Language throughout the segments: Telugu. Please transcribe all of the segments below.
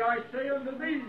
I say unto thee,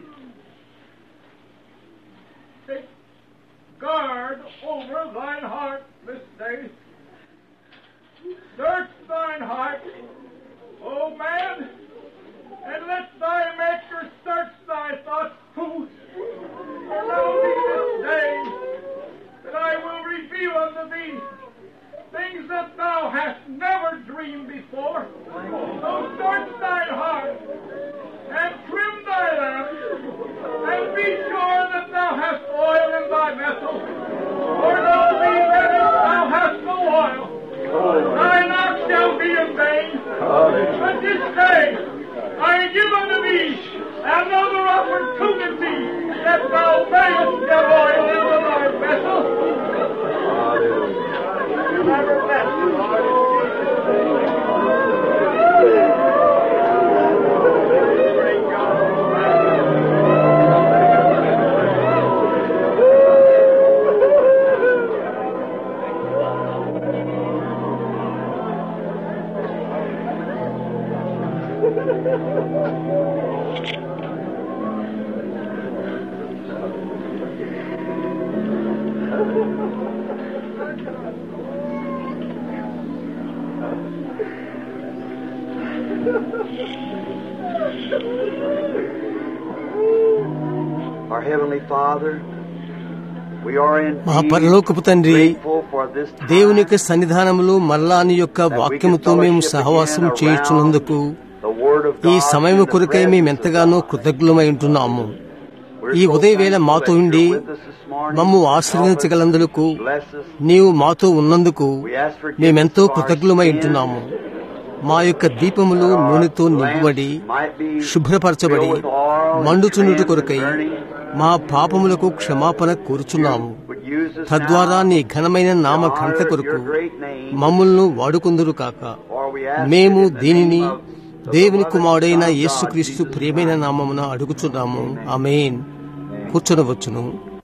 take guard over thine heart this day. Search thine heart, O man, and let thy Maker search thy thoughts too. Allow me this day that I will reveal unto thee things that thou hast never dreamed before. So search thine heart and trim thy lamp, and be sure that thou hast oil in thy vessel. For thou be that if thou hast no oil, thine ox shall be in vain. But this day I give unto thee another opportunity that thou mayest get oil into thy vessel. Never bless you, Lord. Our Heavenly Father, we are మా indeed పరలోకపు తండ్రి grateful for this time దేవుని యొక్క సన్నిధానములు మల్లాని యొక్క that we can వాక్యముతో మేము fellowship సహవాసం again చేయుచున్నందుకు around the Word of ఈ God సమయము in the కొరకై presence మేమెంతగానో of God. కృతజ్ఞులమై ఉంటున్నాము We're ఈ so ఉదయవేళ thankful మాతో that ఉండి you're with us this morning. మమ్ము Help us, ఆశ్రయించగలందుకు bless us. నీవు మాతో ఉన్నందుకు We ask forgiveness మేమెంతో of our కృతజ్ఞులమై sins, ఉంటున్నాము మా యొక్క దీపములు that our నూనెతో lamps నింపబడి might be శుభ్రపరచబడి filled with oil and మండుచున్నటు cleansed కొరకై and burning. మా పాపములకు క్షమాపణ కోరుచున్నాము Would use us తద్వారా now నీ ఘనమైన నామ to ఘనత honor కొరకు your great name. మమ్ములను వాడుకుందురు కాక For we ask మేము it in the దీనిని name of the దేవుని beloved కుమారుడైన Son of God, యేసుక్రీస్తు Jesus ప్రియమైన Christ. నామమున అడుగుచున్నాము ఆమేన్ కూర్చొనవచ్చును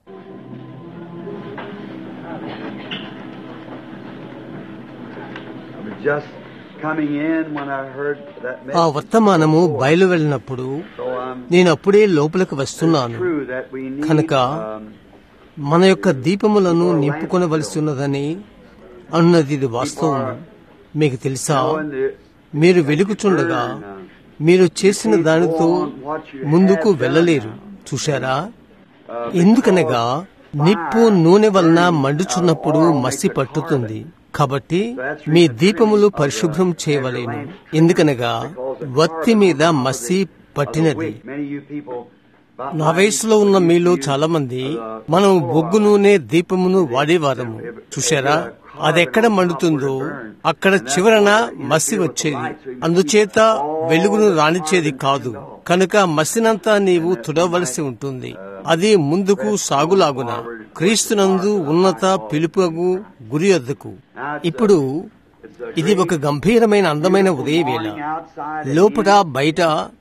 I was just coming in when I heard that ఆ message. వర్తమానము బయలు వెళ్ళినప్పుడు So um, నేను అప్పుడే లోపలికి it's వస్తున్నాను true that we need కనుక um, మన యొక్క దీపములను నింపుకొనవలసి ఉన్నదని అన్నది ఇది వాస్తవం మీకు తెలుసా knowing the మీరు వెలుగుచుండగా మీరు చేసిన దానితో ముందుకు వెళ్ళలేరు చూశారా ఎందుకనగా నిప్పు నూనె వలన మండుచున్నప్పుడు మసి పట్టుతుంది కాబట్టి మీ దీపములు పరిశుభ్రం చేయవలేను ఎందుకనగా వత్తి మీద మసి పట్టినది many of you people about నా వయసులో ఉన్న మీలో చాలా మంది మనం బొగ్గు నూనె దీపమును వాడేవారము చూశారా అది ఎక్కడ మండుతుందో అక్కడ చివరన మసి వచ్చేది అందుచేత వెలుగును రానిచ్చేది కాదు కనుక మసినంతా నీవు తుడవలసి ఉంటుంది అది ముందుకు సాగులాగున క్రీస్తునందు ఉన్నత పిలుపుకు గురి వద్దకు ఇప్పుడు ఇది ఒక గంభీరమైన అందమైన ఉదయవేళ లోపల బయట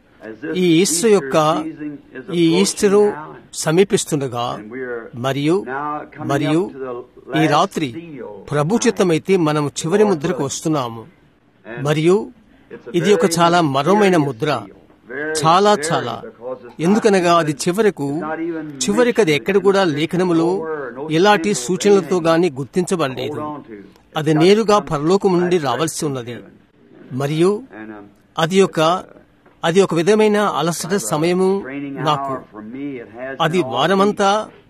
ఈ ఈస్టర్ యొక్క ఈ ఈస్టరు సమీపిస్తుండగా మరియు మరియు ఈ రాత్రి ప్రభు చిత్తమైతే మనం చివరి ముద్రకు వస్తున్నాము మరియు ఇది ఒక చాలా మరోమైన ముద్ర చాలా చాలా ఎందుకనగా అది చివరకు చివరికి అది ఎక్కడ కూడా లేఖనములో ఎలాంటి సూచనలతో గాని గుర్తించబడలేదు అది నేరుగా పరలోకం నుండి రావాల్సి ఉన్నది మరియు అది ఒక అది ఒక విధమైన అలసట సమయము నాకు అది వారమంతా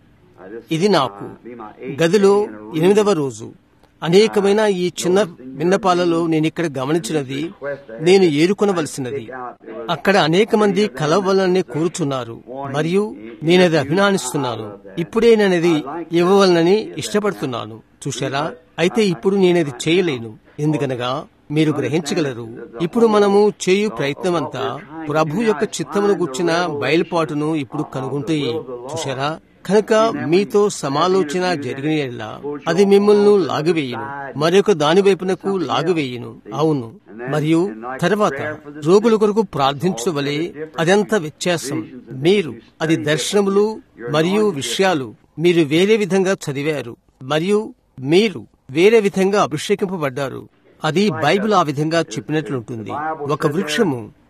ఇది నాకు గదిలో ఎనిమిదవ రోజు అనేకమైన ఈ చిన్న విన్నపాలలో నేను ఇక్కడ గమనించినది నేను ఏరుకొనవలసినది అక్కడ అనేక మంది కలవాలని కోరుచున్నారు మరియు నేనది అభిమానిస్తున్నాను ఇప్పుడే నేనది ఇవ్వవలనని ఇష్టపడుతున్నాను చూశారా అయితే ఇప్పుడు నేనది చేయలేను ఎందుకనగా మీరు గ్రహించగలరు ఇప్పుడు మనము చేయు ప్రయత్నమంతా ప్రభు యొక్క చిత్తమును గుర్చిన బయలుపాటును ఇప్పుడు కనుగొంటే చూశారా కనుక మీతో సమాలోచన జరిగిన యెడల అది మిమ్మల్ని లాగివేయును మరొక దాని వైపునకు లాగివేయును అవును మరియు తర్వాత రోగుల కొరకు ప్రార్థించడం వలె అదంత వ్యత్యాసం మీరు అది దర్శనములు మరియు విషయాలు మీరు వేరే విధంగా చదివారు మరియు మీరు వేరే విధంగా అభిషేకింపబడ్డారు అది బైబిల్ ఆ విధంగా చెప్పినట్లుంటుంది ఒక వృక్షము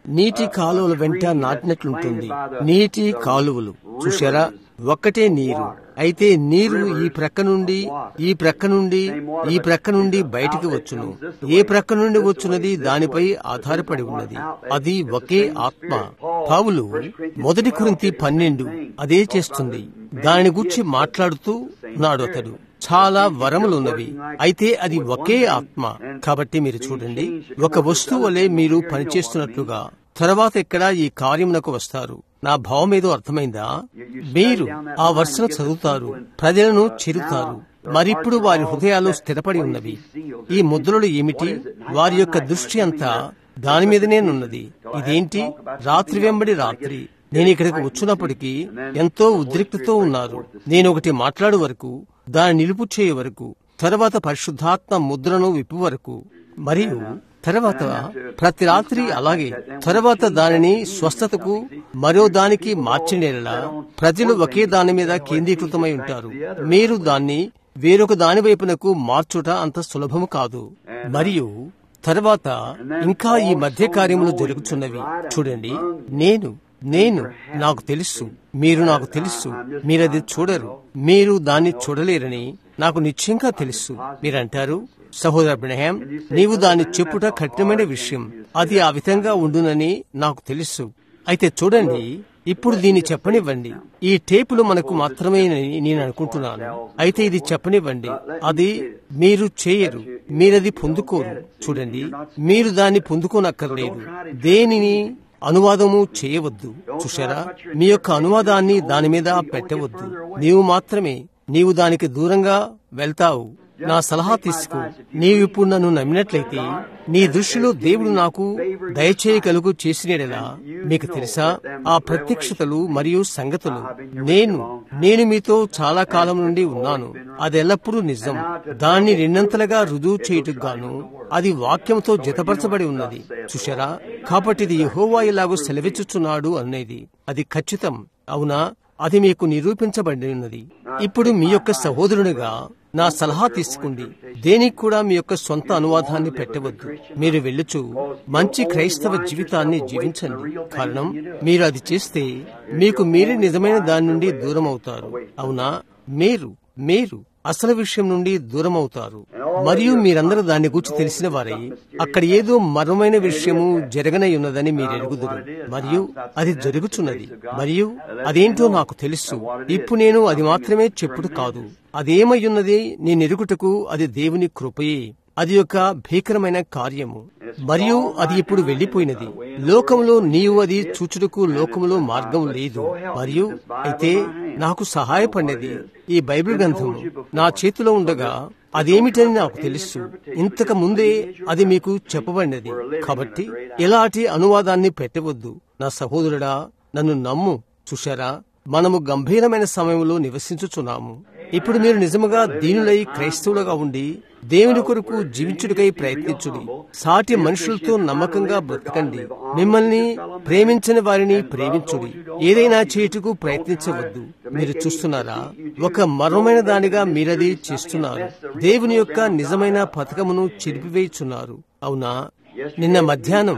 నీటి కాలువల వెంట నాటినట్లుంటుంది నీటి కాలువలు చూశారా ఒక్కటే నీరు అయితే నీరు ఈ ప్రక్క నుండి ఈ ప్రక్క నుండి ఈ ప్రక్క నుండి బయటికి వచ్చును ఏ ప్రక్క నుండి వచ్చున్నది దానిపై ఆధారపడి ఉన్నది అది ఒకే ఆత్మ పావులు మొదటి కురింతి పన్నెండు అదే చేస్తుంది దాని గురించి మాట్లాడుతూ ఉన్నాడు అతడు చాలా వరములు ఉన్నవి అయితే అది ఒకే ఆత్మ కాబట్టి మీరు చూడండి ఒక వస్తువు వలె మీరు పనిచేస్తున్నట్లుగా తర్వాత ఇక్కడ ఈ కార్యమునకు వస్తారు నా భావం ఏదో అర్థమైందా మీరు ఆ వర్షను చదువుతారు ప్రజలను చెరుతారు మరిప్పుడు వారి హృదయాలు స్థిరపడి ఉన్నవి ఈ ముద్రలు ఏమిటి వారి యొక్క దృష్టి అంతా దాని మీదనే ఉన్నది ఇదేంటి రాత్రి వెంబడి రాత్రి నేను ఇక్కడికి వచ్చినప్పటికీ ఎంతో ఉద్రిక్తతో ఉన్నారు నేను ఒకటి మాట్లాడు వరకు దాన్ని నిలుపు చేయ వరకు తర్వాత పరిశుద్ధాత్మ ముద్రను విప్పు వరకు మరియు తర్వాత ప్రతి రాత్రి అలాగే తర్వాత దానిని స్వస్థతకు మరో దానికి మార్చినేలా ప్రజలు ఒకే దాని మీద కేంద్రీకృతమై ఉంటారు మీరు దాన్ని వేరొక దాని వైపునకు మార్చుట అంత సులభము కాదు మరియు తర్వాత ఇంకా ఈ మధ్య కార్యములు జరుగుతున్నవి చూడండి నేను నేను నాకు తెలుసు మీరు నాకు తెలుసు మీరది చూడరు మీరు దాన్ని చూడలేరని నాకు నిశ్చయంగా తెలుసు మీరంటారు సహోదర బ్రహ్యాం నీవు దాన్ని చెప్పుట కఠినమైన విషయం అది ఆ విధంగా ఉండునని నాకు తెలుసు అయితే చూడండి ఇప్పుడు దీన్ని చెప్పనివ్వండి ఈ టేపులు మనకు మాత్రమే నేను అనుకుంటున్నాను అయితే ఇది చెప్పనివ్వండి అది మీరు చేయరు మీరది పొందుకోరు చూడండి మీరు దాన్ని పొందుకోనక్కర్లేదు దేనిని అనువాదము చేయవద్దు చూశారా మీ యొక్క అనువాదాన్ని దాని మీద పెట్టవద్దు నీవు మాత్రమే నీవు దానికి దూరంగా వెళ్తావు నా సలహా తీసుకో నీవిప్పుడు నన్ను నమ్మినట్లయితే నీ దృష్టిలో దేవుడు నాకు దయచేయగలుగు చేసినలా మీకు తెలుసా ఆ ప్రత్యక్షతలు మరియు సంగతులు నేను నేను మీతో చాలా కాలం నుండి ఉన్నాను అది ఎల్లప్పుడూ నిజం దాన్ని రెండంతలుగా రుజువు చేయుటకు గాను అది వాక్యంతో జతపరచబడి ఉన్నది చూశారా కాబట్టి ఇది యహోవా ఇలాగూ సెలవిచ్చుచున్నాడు అనేది అది ఖచ్చితం అవునా అది మీకు నిరూపించబడి ఉన్నది ఇప్పుడు మీ యొక్క సహోదరునిగా నా సలహా తీసుకోండి దేనికి కూడా మీ యొక్క సొంత అనువాదాన్ని పెట్టవద్దు మీరు వెళ్ళుచు మంచి క్రైస్తవ జీవితాన్ని జీవించండి కారణం మీరు అది చేస్తే మీకు మీరే నిజమైన దాని నుండి దూరం అవుతారు అవునా మీరు మీరు అసలు విషయం నుండి దూరం అవుతారు మరియు మీరందరూ దాని గురించి తెలిసిన వారై అక్కడ ఏదో మర్మమైన విషయము జరగనై ఉన్నదని మీరు ఎరుగుదురు మరియు అది జరుగుచున్నది మరియు అదేంటో నాకు తెలుసు ఇప్పుడు నేను అది మాత్రమే చెప్పుడు కాదు అదేమై ఉన్నది నేను ఎరుగుటకు అది దేవుని కృపయే అది ఒక భీకరమైన కార్యము మరియు అది ఇప్పుడు వెళ్లిపోయినది లోకంలో నీవు అది చూచుటకు లోకంలో మార్గం లేదు మరియు అయితే నాకు సహాయపడినది ఈ బైబిల్ గ్రంథము నా చేతిలో ఉండగా అదేమిటని నాకు తెలుసు ఇంతకు ముందే అది మీకు చెప్పబడినది కాబట్టి ఎలాంటి అనువాదాన్ని పెట్టవద్దు నా సహోదరుడా నన్ను నమ్ము చూశారా మనము గంభీరమైన సమయంలో నివసించుచున్నాము ఇప్పుడు మీరు నిజముగా దీనులై క్రైస్తవులుగా ఉండి దేవుని కొరకు జీవించుడికై ప్రయత్నించుడి సాటి మనుషులతో నమ్మకంగా బ్రతకండి మిమ్మల్ని ప్రేమించని వారిని ప్రేమించుడి ఏదైనా చేటుకు ప్రయత్నించవద్దు మీరు చూస్తున్నారా ఒక మర్మమైన దానిగా మీరది చేస్తున్నారు దేవుని యొక్క నిజమైన పథకమును చెరిపివేయుచున్నారు అవునా నిన్న మధ్యాహ్నం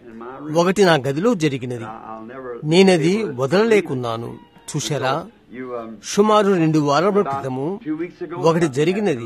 ఒకటి నా గదిలో జరిగినది నేనది వదలలేకున్నాను చూశారా సుమారు రెండు వారముల క్రితము ఒకటి జరిగినది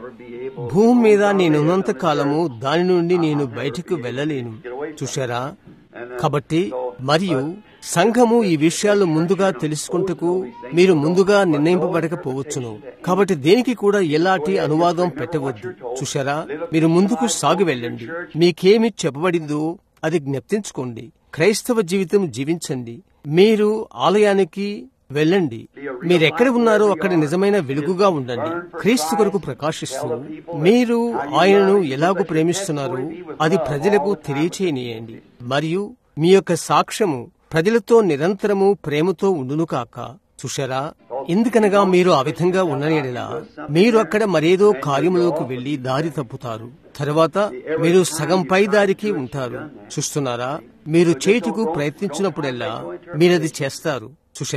భూమి మీద నేనున్నంత కాలము దాని నుండి నేను బయటకు వెళ్ళలేను చూశారా కాబట్టి మరియు సంఘము ఈ విషయాలు ముందుగా తెలుసుకుంటకు మీరు ముందుగా నిర్ణయింపబడకపోవచ్చును కాబట్టి దేనికి కూడా ఎలాంటి అనువాదం పెట్టవద్దు చూశారా మీరు ముందుకు సాగి వెళ్ళండి మీకేమి చెప్పబడిందో అది జ్ఞప్తించుకోండి క్రైస్తవ జీవితం జీవించండి మీరు ఆలయానికి వెళ్ళండి మీరెక్కడ ఉన్నారో అక్కడ నిజమైన వెలుగుగా ఉండండి క్రీస్తు కొరకు ప్రకాశిస్తూ మీరు ఆయనను ఎలాగూ ప్రేమిస్తున్నారు అది ప్రజలకు తెలియచేయనీయండి మరియు మీ యొక్క సాక్ష్యము ప్రజలతో నిరంతరము ప్రేమతో ఉండును కాక చూశారా ఎందుకనగా మీరు ఆ విధంగా ఉన్ననేలా మీరు అక్కడ మరేదో కార్యములోకి వెళ్లి దారి తప్పుతారు తర్వాత మీరు సగం పై దారికి ఉంటారు చూస్తున్నారా మీరు చేటుకు ప్రయత్నించినప్పుడల్లా మీరది చేస్తారు చూశారా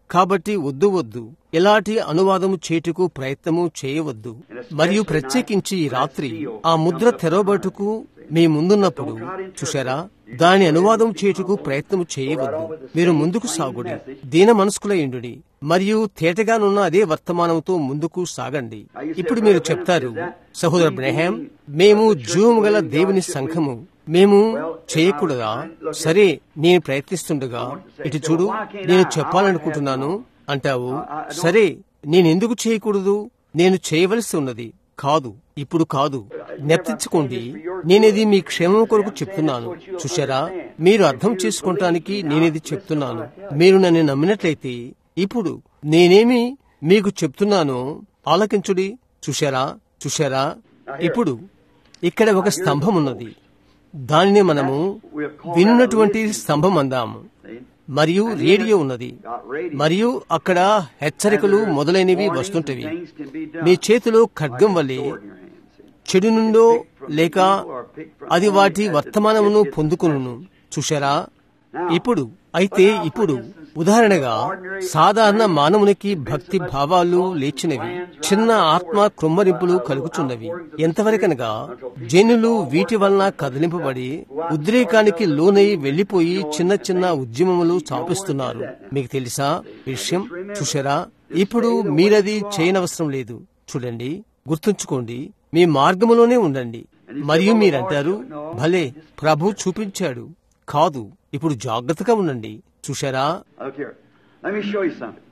కాబట్టి వద్దు వద్దు ఎలాంటి అనువాదము చేటుకు ప్రయత్నము చేయవద్దు మరియు ప్రత్యేకించి ఈ రాత్రి ఆ ముద్ర తెరవబట్టుకు మీ ముందున్నప్పుడు చూశారా దాని అనువాదం చేటుకు ప్రయత్నము చేయవద్దు మీరు ముందుకు సాగుడి దీన మనస్కులయుండుడి మరియు తేటగానున్న అదే వర్తమానంతో ముందుకు సాగండి ఇప్పుడు మీరు చెప్తారు సహోదర బ్రహాం మేము జూము గల దేవుని సంఘము మేము చేయకూడదా సరే నేను ప్రయత్నిస్తుండగా ఇటు చూడు నేను చెప్పాలనుకుంటున్నాను అంటావు సరే నేనెందుకు చేయకూడదు నేను చేయవలసి ఉన్నది కాదు ఇప్పుడు కాదు నెప్తించుకోండి నేనేది మీ క్షేమం కొరకు చెప్తున్నాను చూశారా మీరు అర్థం చేసుకుంటానికి నేనేది చెప్తున్నాను మీరు నన్ను నమ్మినట్లయితే ఇప్పుడు నేనేమి మీకు చెప్తున్నానో ఆలకించుడి చూశారా చూశారా ఇప్పుడు ఇక్కడ ఒక స్తంభం ఉన్నది దానిని మనము వినున్నటువంటి స్తంభం అందాము మరియు రేడియో ఉన్నది మరియు అక్కడ హెచ్చరికలు మొదలైనవి వస్తుంటవి మీ చేతిలో ఖడ్గం వల్లే చెడు నుండో లేక అది వాటి వర్తమానమును పొందుకును చూశారా ఇప్పుడు అయితే ఇప్పుడు ఉదాహరణగా సాధారణ మానవునికి భక్తి భావాలు లేచినవి చిన్న ఆత్మ కృమ్మరింపులు కలుగుచున్నవి ఎంతవరకనగా జనులు వీటి వలన కదిలింపబడి ఉద్రేకానికి లోనై వెళ్లిపోయి చిన్న చిన్న ఉద్యమములు చాపిస్తున్నారు మీకు తెలుసా విషయం చూశారా ఇప్పుడు మీరది చేయనవసరం లేదు చూడండి గుర్తుంచుకోండి మీ మార్గములోనే ఉండండి మరియు మీరంటారు భలే ప్రభు చూపించాడు కాదు ఇప్పుడు జాగ్రత్తగా ఉండండి చూశారా Look here. Let me show you something.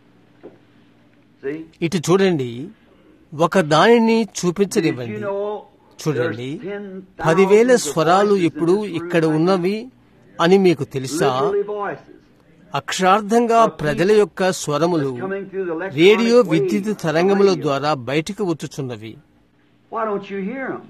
See? ఇటు చూడండి ఒక దానిని Did you చూపించనివ్వండి know చూడండి there's 10,000 పదివేల స్వరాలు voices in ఇప్పుడు this room ఇక్కడ right ఉన్నవి అని మీకు తెలుసా Literally voices. అక్షరార్థంగా ప్రజల యొక్క స్వరములు Coming through the electronic radio waves విద్యుత్ of తరంగముల radio. ద్వారా బయటికి వచ్చుచున్నవి Why don't you hear them?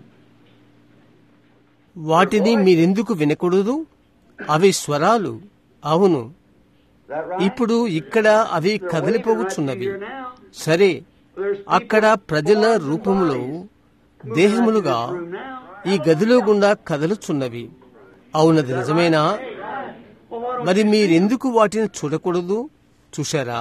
వాటిని మీరెందుకు వినకూడదు అవి స్వరాలు అవును Is that right? ఇప్పుడు ఇక్కడ అవి They're waving కదిలిపోవచ్చున్నవి right through here now. సరే There's people అక్కడ ప్రజల forms and రూపములో bodies moving దేహములుగా right through this room now. ఈ గదిలో గుండా కదలుచున్నవి అవునది నిజమేనా Well, why don't మరి you see మీరెందుకు వాటిని చూడకూడదు చూశారా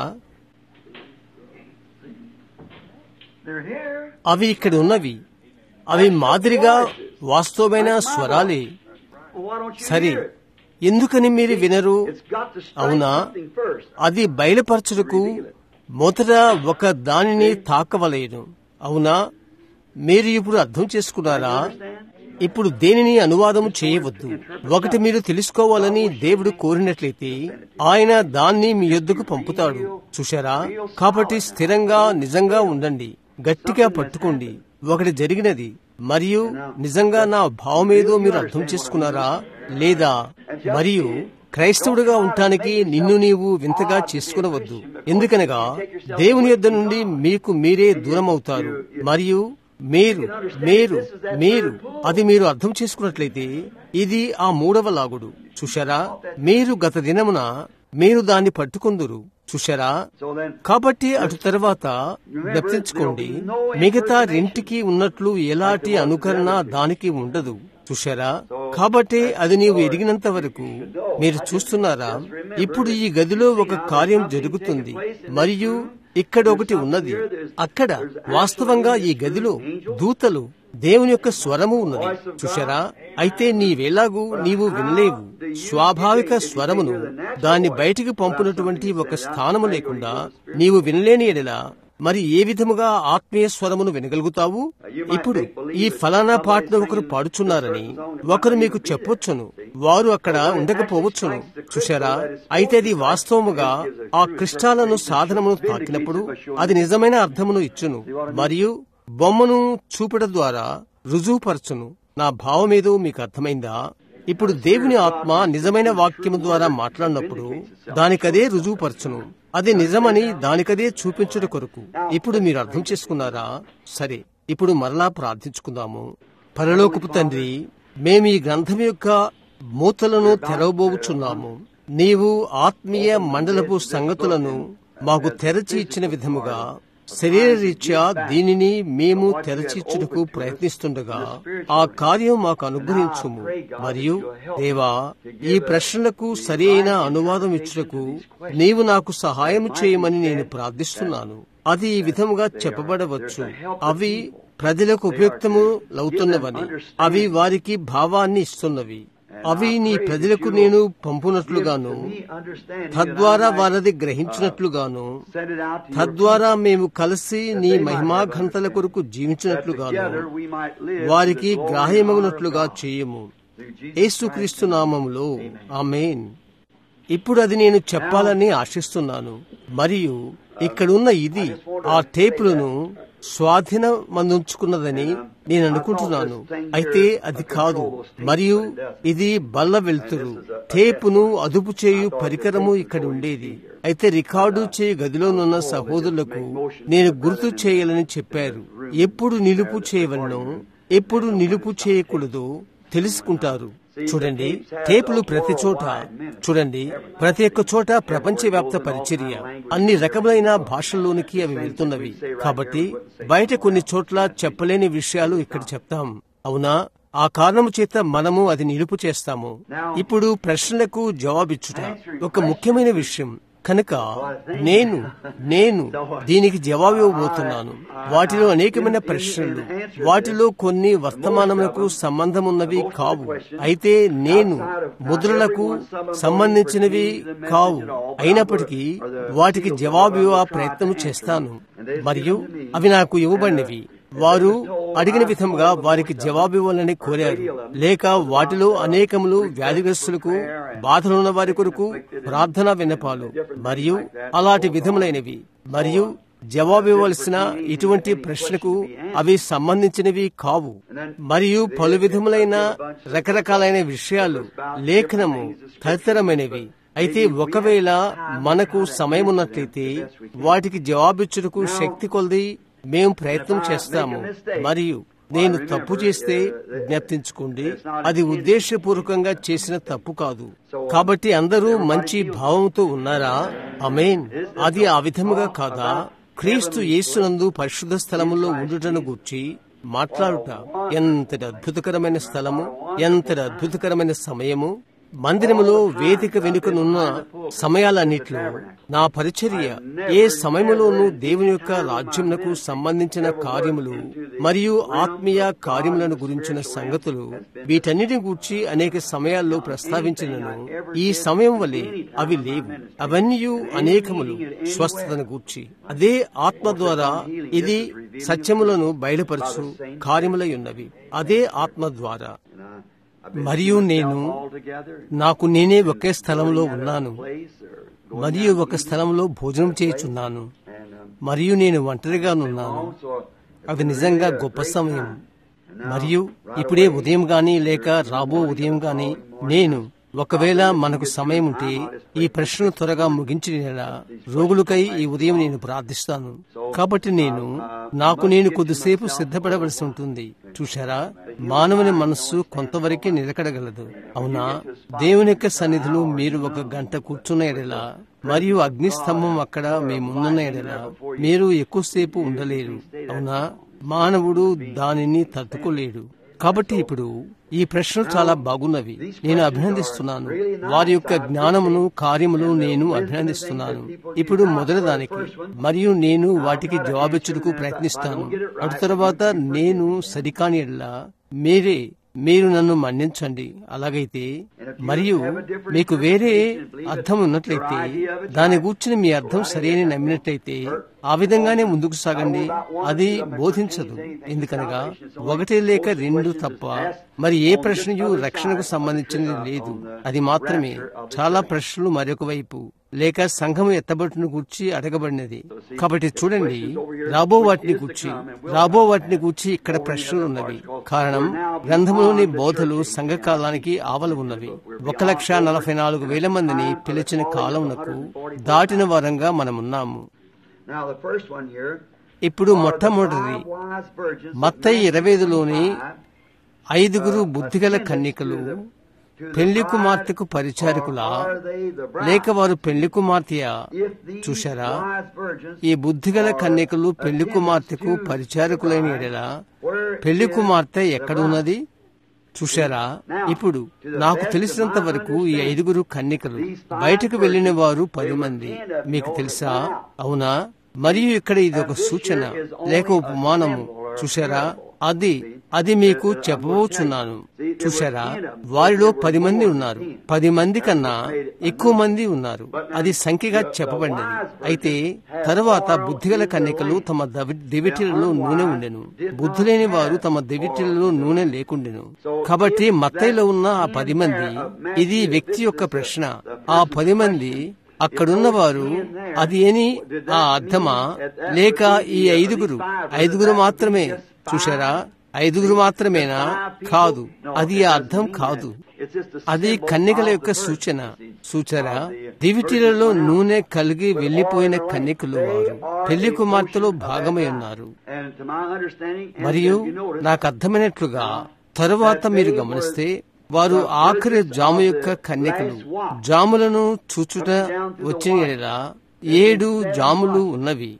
them? They're here. అవి ఇక్కడ ఉన్నవి అవి మాదిరిగా వాస్తవమైన స్వరాలే Well, why don't you సరే hear it? ఎందుకని మీరు వినరు It's got to strike అవునా? something first. అది బయలుపరచుటకు మొదట ఒక దానిని తాకవలేను అవునా మీరు ఇప్పుడు అర్థం చేసుకున్నారా Understand? ఇప్పుడు దేనిని అనువాదము చేయవద్దు ఒకటి మీరు తెలుసుకోవాలని దేవుడు కోరినట్లయితే ఆయన దాన్ని మీ యొద్దకు పంపుతాడు చూశారా కాబట్టి స్థిరంగా నిజంగా ఉండండి గట్టిగా పట్టుకోండి ఒకటి జరిగినది మరియు నిజంగా నా భావమేదో మీరు అర్థం చేసుకున్నారా లేదా మరియు క్రైస్తవుడిగా ఉండటానికి నిన్ను నీవు వింతగా చేసుకునవద్దు ఎందుకనగా దేవుని యొద్ద నుండి మీకు మీరే దూరం అవుతారు మరియు మీరు మీరు మీరు అది మీరు అర్థం చేసుకున్నట్లయితే ఇది ఆ మూడవ లాగుడు చూశారా మీరు గత దినమున మీరు దాన్ని పట్టుకుందురు చూశారా So then, కాబట్టి అటు తర్వాత జ్ఞప్తించుకోండి మిగతా రెంటికి ఉన్నట్లు ఎలాంటి అనుకరణ దానికి ఉండదు చూశారా కాబట్టి అది నీవు ఎదిగినంత వరకు మీరు చూస్తున్నారా ఇప్పుడు ఈ గదిలో ఒక కార్యం జరుగుతుంది మరియు ఇక్కడ ఒకటి ఉన్నది అక్కడ వాస్తవంగా ఈ గదిలో దూతలు దేవుని యొక్క స్వరము ఉన్నది చూశారా అయితే నీవెలాగూ నీవు వినలేవు స్వాభావిక స్వరమును దాన్ని బయటికి పంపునటువంటి ఒక స్థానము లేకుండా నీవు వినలేని ఎడల మరి ఏ విధముగా ఆత్మీయ స్వరమును వినగలుగుతావు ఇప్పుడు ఈ ఫలానా పాటను ఒకరు పాడుచున్నారని ఒకరు మీకు చెప్పొచ్చును వారు అక్కడ ఉండకపోవచ్చును చూశారా అయితే అది వాస్తవముగా ఆ క్రిస్టాలను సాధనమును తాకినప్పుడు అది నిజమైన అర్థమును ఇచ్చును మరియు బొమ్మను చూపడం ద్వారా రుజువుపరచును నా భావమేదో మీకు అర్థమైందా ఇప్పుడు దేవుని ఆత్మ నిజమైన వాక్యము ద్వారా మాట్లాడినప్పుడు దానికదే రుజువుపరచును అది నిజమని దానికదే చూపించుట కొరకు ఇప్పుడు మీరు అర్థం చేసుకున్నారా సరే ఇప్పుడు మరలా ప్రార్థించుకుందాము పరలోకపు తండ్రి మేము ఈ గ్రంథం యొక్క మూతలను తెరవబోచున్నాము నీవు ఆత్మీయ మండలపు సంగతులను మాకు తెరచి ఇచ్చిన విధముగా శరీరరీత్యా దీనిని మేము తెరచిచ్చుటకు ప్రయత్నిస్తుండగా ఆ కార్యం మాకు అనుగ్రహించుము మరియు దేవా ఈ ప్రశ్నలకు సరి అయిన అనువాదం ఇచ్చుటకు నీవు నాకు సహాయం చేయమని నేను ప్రార్థిస్తున్నాను అది ఈ విధముగా చెప్పబడవచ్చు అవి ప్రజలకు ఉపయుక్తము లవుతున్నవని అవి వారికి భావాన్ని ఇస్తున్నవి అవి నీ ప్రజలకు నేను పంపునట్లుగాను తద్వారా వారది గ్రహించినట్లుగాను తద్వారా మేము కలిసి నీ మహిమాఘంతల కొరకు జీవించినట్లుగాను వారికి గ్రాహ్యమగునట్లుగా చేయము యేసుక్రీస్తు నామములో ఆమెన్ ఇప్పుడు అది నేను చెప్పాలని ఆశిస్తున్నాను మరియు ఇక్కడున్న ఇది ఆ టేపులను స్వాధీనమందుంచుకున్నదని నేను అనుకుంటున్నాను అయితే అది కాదు మరియు ఇది బల్ల వెళ్తురు టేపును అదుపు చేయు పరికరము ఇక్కడ ఉండేది అయితే రికార్డు చేయు గదిలోనున్న సహోదరులకు నేను గుర్తు చేయాలని చెప్పారు ఎప్పుడు నిలుపు చేయవలనో ఎప్పుడు నిలుపు చేయకూడదో తెలుసుకుంటారు చూడండి టేపులు ప్రతి చోట చూడండి ప్రతి ఒక్క చోట ప్రపంచవ్యాప్త పరిచర్య అన్ని రకములైన భాషల్లోనికి అవి వెళ్తున్నవి కాబట్టి బయట కొన్ని చోట్ల చెప్పలేని విషయాలు ఇక్కడ చెప్తాం అవునా ఆ కారణము చేత మనము అది నిలుపు చేస్తాము ఇప్పుడు ప్రశ్నలకు జవాబిచ్చుట ఒక ముఖ్యమైన విషయం కనుక నేను నేను దీనికి జవాబు ఇవ్వబోతున్నాను వాటిలో అనేకమైన ప్రశ్నలు వాటిలో కొన్ని వర్తమానములకు సంబంధమున్నవి కావు అయితే నేను ముద్రలకు సంబంధించినవి కావు అయినప్పటికీ వాటికి జవాబు ఇవ్వ ప్రయత్నం చేస్తాను మరియు అవి నాకు ఇవ్వబడినవి వారు అడిగిన విధంగా వారికి జవాబు ఇవ్వాలని కోరారు లేక వాటిలో అనేకములు వ్యాధిగ్రస్తులకు బాధలున్న వారి కొరకు ప్రార్థనా విన్నపాలు మరియు అలాంటి విధములైనవి మరియు జవాబు ఇవ్వవలసిన ఇటువంటి ప్రశ్నకు అవి సంబంధించినవి కావు మరియు పలు విధములైన రకరకాలైన విషయాలు లేఖనము తదితరమైనవి అయితే ఒకవేళ మనకు సమయం ఉన్నట్లయితే వాటికి జవాబిచ్చుటకు శక్తి కొలది మేము ప్రయత్నం చేస్తాము మరియు నేను తప్పు చేస్తే జ్ఞప్తించుకోండి అది ఉద్దేశపూర్వకంగా చేసిన తప్పు కాదు కాబట్టి అందరూ మంచి భావంతో ఉన్నారా అమేన్ అది ఆ విధముగా కాదా క్రీస్తు యేసునందు పరిశుద్ధ స్థలములో ఉండుటను గూర్చి మాట్లాడుట ఎంతటి అద్భుతకరమైన స్థలము ఎంతటి అద్భుతకరమైన సమయము మందిరములో వేదిక వెనుకనున్న సమయాలన్నిట్లో నా పరిచర్య ఏ సమయములోనూ దేవుని యొక్క రాజ్యమునకు సంబంధించిన కార్యములు మరియు ఆత్మీయ కార్యములను గురించిన సంగతులు వీటన్నిటిని గూర్చి అనేక సమయాల్లో ప్రస్తావించినను ఈ సమయం వల్లే అవి లేవు అవన్నీ అనేకములు స్వస్థతను గూర్చి అదే ఆత్మ ద్వారా ఇది సత్యములను బయలుపరచు కార్యములై ఉన్నవి అదే ఆత్మ ద్వారా మరియు నేను నాకు నేనే ఒకే స్థలంలో ఉన్నాను మరియు ఒక స్థలంలో భోజనం చేయుచున్నాను మరియు నేను ఒంటరిగానున్నాను అది నిజంగా గొప్ప సమయం మరియు ఇప్పుడే ఉదయం గాని లేక రాబో ఉదయం గాని నేను ఒకవేళ మనకు సమయం ఉంటే ఈ ప్రశ్నను త్వరగా ముగించిన రోగులకై ఈ ఉదయం నేను ప్రార్థిస్తాను కాబట్టి నేను నాకు నేను కొద్దిసేపు సిద్ధపడవలసి ఉంటుంది చూశారా మానవుని మనస్సు కొంతవరకే నిలకడగలదు అవునా దేవుని యొక్క సన్నిధిలో మీరు ఒక గంట కూర్చున్న ఎడలా మరియు అగ్నిస్తంభం అక్కడ మేమున్న ఎడలా మీరు ఎక్కువసేపు ఉండలేరు అవునా మానవుడు దానిని తట్టుకోలేడు కాబట్టి ఇప్పుడు ఈ ప్రశ్నలు చాలా బాగున్నవి నేను అభినందిస్తున్నాను వారి యొక్క జ్ఞానమును కార్యములు నేను అభినందిస్తున్నాను ఇప్పుడు మొదటి దానికి మరియు నేను వాటికి జవాబిచ్చుటకు ప్రయత్నిస్తాను అటు తర్వాత నేను సరికాని ఎడలా మీరే మీరు నన్ను మన్నించండి అలాగైతే మరియు మీకు వేరే అర్థం ఉన్నట్లయితే దాని గూర్చిన మీ అర్థం సరైన నమ్మినట్లయితే ఆ విధంగానే ముందుకు సాగండి అది బోధించదు ఎందుకనగా ఒకటి లేక రెండు తప్ప మరి ఏ ప్రశ్నయు రక్షణకు సంబంధించినది లేదు అది మాత్రమే చాలా ప్రశ్నలు మరొక వైపు లేక సంఘం ఎత్తబట్టును గూర్చి అడగబడినది కాబట్టి చూడండి రాబో వాటిని గూర్చి రాబో వాటిని గూర్చి ఇక్కడ ప్రశ్నలు ఉన్నవి కారణం గ్రంథంలోని బోధలు సంఘకాలానికి ఆవలు ఉన్నవి ఒక లక్ష నలభై నాలుగు వేల మందిని పిలిచిన కాలమునకు దాటిన వారంగా మనమున్నాము ఇప్పుడు మొట్టమొదటిది మత్తయి ఇరవై ఐదులోని ఐదుగురు బుద్ధిగల కన్నికలు పెళ్లి కుమార్తెకు పరిచారకులా లేక వారు పెళ్లి కుమార్తెయా చూశారా ఈ బుద్ధిగల కన్యకలు పెళ్లి కుమార్తెకు పరిచారకులైన ఎడలా పెళ్లి కుమార్తె ఎక్కడ ఉన్నది చూశారా ఇప్పుడు నాకు తెలిసినంత వరకు ఈ ఐదుగురు కన్నికలు బయటకు వెళ్లిన వారు పది మంది మీకు తెలుసా అవునా మరియు ఇక్కడ ఇది ఒక సూచన లేక ఉపమానము చూశారా అది అది మీకు చెప్పబోచున్నాను చూశారా వారిలో పది మంది ఉన్నారు పది మంది కన్నా ఎక్కువ మంది ఉన్నారు అది సంఖ్యగా చెప్పబడినది అయితే తరువాత బుద్ధిగల కన్యకలు తమ దివిటిలలో నూనె ఉండెను బుద్ధి లేని వారు తమ దివిటిలలో నూనె లేకుండెను కాబట్టి మత్తయిలో ఉన్న ఆ పది మంది ఇది వ్యక్తి యొక్క ప్రశ్న ఆ పది మంది అక్కడున్న వారు అది అని ఆ అర్థమా లేక ఈ ఐదుగురు ఐదుగురు మాత్రమే చూశారా ఐదుగురు మాత్రమేనా కాదు అది ఆ అర్థం కాదు అది కన్నికల యొక్క సూచన సూచన దివిటీలలో నూనె కలిగి వెళ్లిపోయిన కన్నికలు వారు పెళ్లి కుమార్తెలో భాగమై ఉన్నారు మరియు నాకు అర్థమైనట్లుగా తరువాత మీరు గమనిస్తే వారు ఆఖరి జాము యొక్క కన్యకలు జాములను చూచుట వచ్చిన ఏడు జాములు ఉన్నవి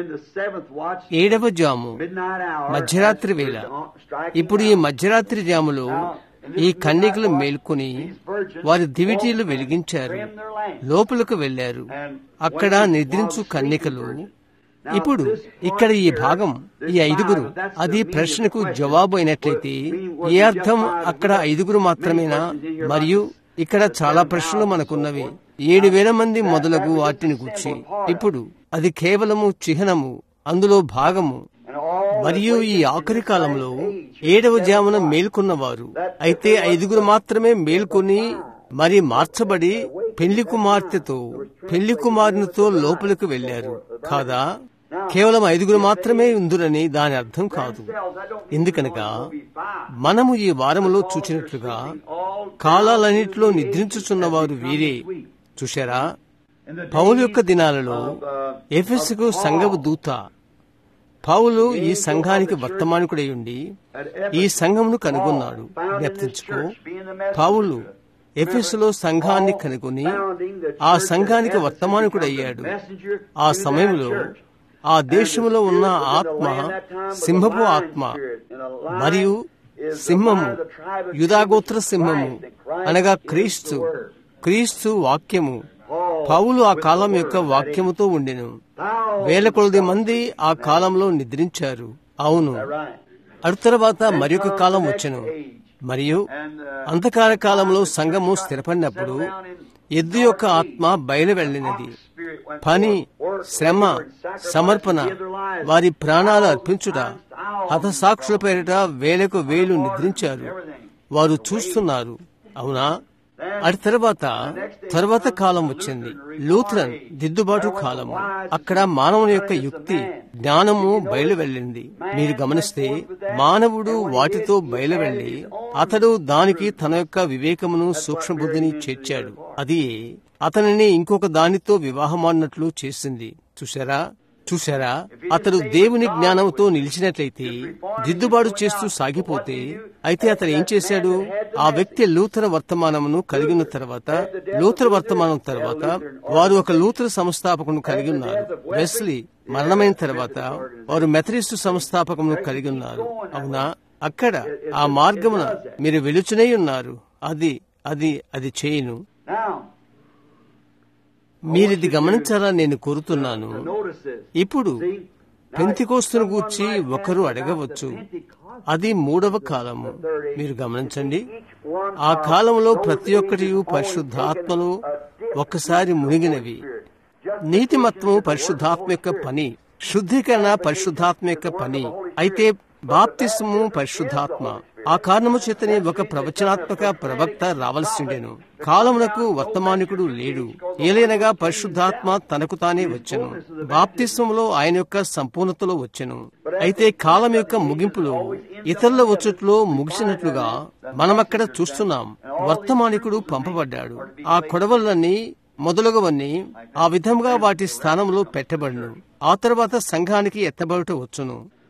ఏడవ జాము మధ్యరాత్రి వేళ ఇప్పుడు ఈ మధ్యరాత్రి జాములో ఈ కన్యకలు మేల్కొని వారి దివిటీలు వెలిగించారు లోపలకు వెళ్లారు అక్కడ నిద్రించు కన్యకలు ఇప్పుడు ఇక్కడ ఈ భాగం ఈ ఐదుగురు అది ప్రశ్నకు జవాబు అయినట్లయితే ఏ అర్థం అక్కడ ఐదుగురు మాత్రమేనా మరియు ఇక్కడ చాలా ప్రశ్నలు మనకున్నవి ఏడు వేల మంది మొదలగు వాటిని గుర్చి ఇప్పుడు అది కేవలము చిహ్నము అందులో భాగము మరియు ఈ ఆఖరి కాలంలో ఏడవ జామున మేల్కొన్నవారు అయితే ఐదుగురు మాత్రమే మేల్కొని మరి మార్చబడి పెళ్లి కుమార్తెతో పెళ్లి కుమారునితో లోపలికి వెళ్లారు కాదా కేవలం ఐదుగురు మాత్రమే ఉందురని దాని అర్థం కాదు ఎందుకనగా మనము ఈ వారములో చూచినట్లుగా కాలాలన్నింటిలో నిద్రించుచున్నవారు వీరే చూశారా పౌలు యొక్క దినాలలో ఎఫెస్కు సంఘపు దూత పౌలు ఈ సంఘానికి వర్తమానికుడై ఉండి ఈ సంఘమును కనుగొన్నాడు జ్ఞప్తించుకో పౌలు ఎఫెస్లో సంఘాన్ని కనుగొని ఆ సంఘానికి వర్తమానికుడయ్యాడు ఆ సమయంలో ఆ దేశంలో ఉన్న ఆత్మ సింహపు ఆత్మ మరియు సింహము యుధాగోత్ర సింహము అనగా క్రీస్తు క్రీస్తు వాక్యము పౌలు ఆ కాలం యొక్క వాక్యముతో ఉండెను వేల కొలది మంది ఆ కాలంలో నిద్రించారు అవును అటు తర్వాత మరొక కాలం వచ్చెను మరియు అంధకార కాలంలో సంఘము స్థిరపడినప్పుడు ఎద్దు యొక్క ఆత్మ బయలు వెళ్ళినది పని శ్రమ సమర్పణ వారి ప్రాణాలు అర్పించుట హతసాక్షుల పేరిట వేలకు వేలు నిద్రించారు వారు చూస్తున్నారు అవునా అటు తర్వాత తర్వాత కాలం వచ్చింది లూథరన్ దిద్దుబాటు కాలము అక్కడ మానవుని యొక్క యుక్తి జ్ఞానము బయలు వెళ్ళింది మీరు గమనిస్తే మానవుడు వాటితో బయలు వెళ్లి అతడు దానికి తన యొక్క వివేకమును సూక్ష్మ బుద్ధిని చేర్చాడు అది అతనిని ఇంకొక దానితో వివాహమాడినట్లు చేసింది చూసారా చూశారా అతడు దేవుని జ్ఞానంతో నిలిచినట్లయితే దిద్దుబాటు చేస్తూ సాగిపోతే అయితే అతడు ఏం చేశాడు ఆ వ్యక్తి లూతర వర్తమానమును కలిగిన తర్వాత లూతర వర్తమానం తర్వాత వారు ఒక లూతర సంస్థాపకును కలిగి ఉన్నారు వెస్లీ మరణమైన తర్వాత వారు మెథరిస్టు సంస్థాపకమును కలిగి ఉన్నారు అవునా అక్కడ ఆ మార్గమున మీరు వెలుచునే ఉన్నారు అది అది అది చేయను మీరిది గమనించాలని నేను కోరుతున్నాను ఇప్పుడు పెంతికోస్తును గూర్చి ఒకరు అడగవచ్చు అది మూడవ కాలము మీరు గమనించండి ఆ కాలంలో ప్రతి ఒక్కటి పరిశుద్ధాత్మలో ఒక్కసారి మునిగినవి నీతిమత్వము పరిశుద్ధాత్మ యొక్క పని శుద్ధీకరణ పరిశుద్ధాత్మ యొక్క పని అయితే బాప్తిస్ము పరిశుద్ధాత్మ ఆ కారణము చేతనే ఒక ప్రవచనాత్మక ప్రవక్త రావలసిండెను కాలమునకు వర్తమానికుడు లేడు ఏలైనగా పరిశుద్ధాత్మ తనకు తానే వచ్చెను బాప్తిస్వంలో ఆయన యొక్క సంపూర్ణతలో వచ్చెను అయితే కాలం యొక్క ముగింపులో ఇతరుల వచ్చుట్లో ముగిసినట్లుగా మనమక్కడ చూస్తున్నాం వర్తమానికుడు పంపబడ్డాడు ఆ కొడవలన్నీ మొదలగువన్నీ ఆ విధంగా వాటి స్థానంలో పెట్టబడును ఆ తర్వాత సంఘానికి ఎత్తబడుట వచ్చును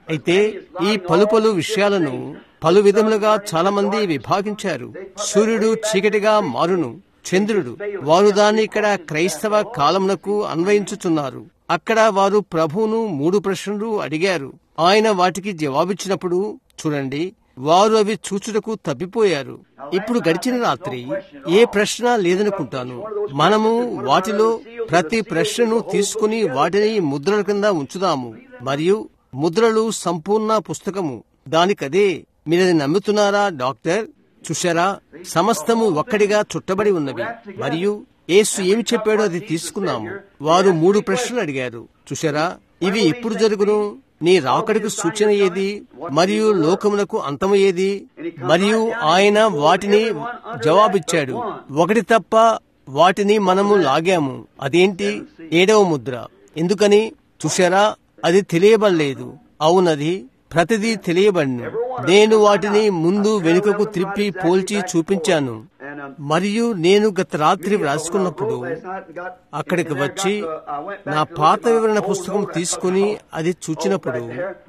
అయితే ఈ పలు పలు విషయాలను పలు విధములుగా చాలా మంది విభాగించారు సూర్యుడు చీకటిగా మారును చంద్రుడు వారు దాన్ని ఇక్కడ క్రైస్తవ కాలమునకు అన్వయించుతున్నారు అక్కడ వారు ప్రభువును మూడు ప్రశ్నలు అడిగారు ఆయన వాటికి జవాబిచ్చినప్పుడు చూడండి వారు అవి చూచుటకు తప్పిపోయారు ఇప్పుడు గడిచిన రాత్రి ఏ ప్రశ్న లేదనుకుంటాను మనము వాటిలో ప్రతి ప్రశ్నను తీసుకుని వాటిని ముద్రల కింద ఉంచుదాము మరియు ముద్రలు సంపూర్ణ పుస్తకము దానికదే మీరది నమ్ముతున్నారా డాక్టర్ చూశారా సమస్తము ఒక్కడిగా చుట్టబడి ఉన్నవి మరియు యేసు ఏమి చెప్పాడో అది తీసుకున్నాము వారు మూడు ప్రశ్నలు అడిగారు చూశారా ఇవి ఎప్పుడు జరుగును నీ రాకడికి సూచన ఏది మరియు లోకమునకు అంతము ఏది మరియు ఆయన వాటిని జవాబిచ్చాడు ఒకటి తప్ప వాటిని మనము లాగాము అదేంటి ఏడవ ముద్ర ఎందుకని చూశారా అది తెలియబడలేదు అవునది ప్రతిదీ తెలియబడిను నేను వాటిని ముందు వెనుకకు త్రిప్పి పోల్చి చూపించాను మరియు నేను గత రాత్రి వ్రాసుకున్నప్పుడు అక్కడికి వచ్చి నా పాత వివరణ పుస్తకం తీసుకుని అది చూచినప్పుడు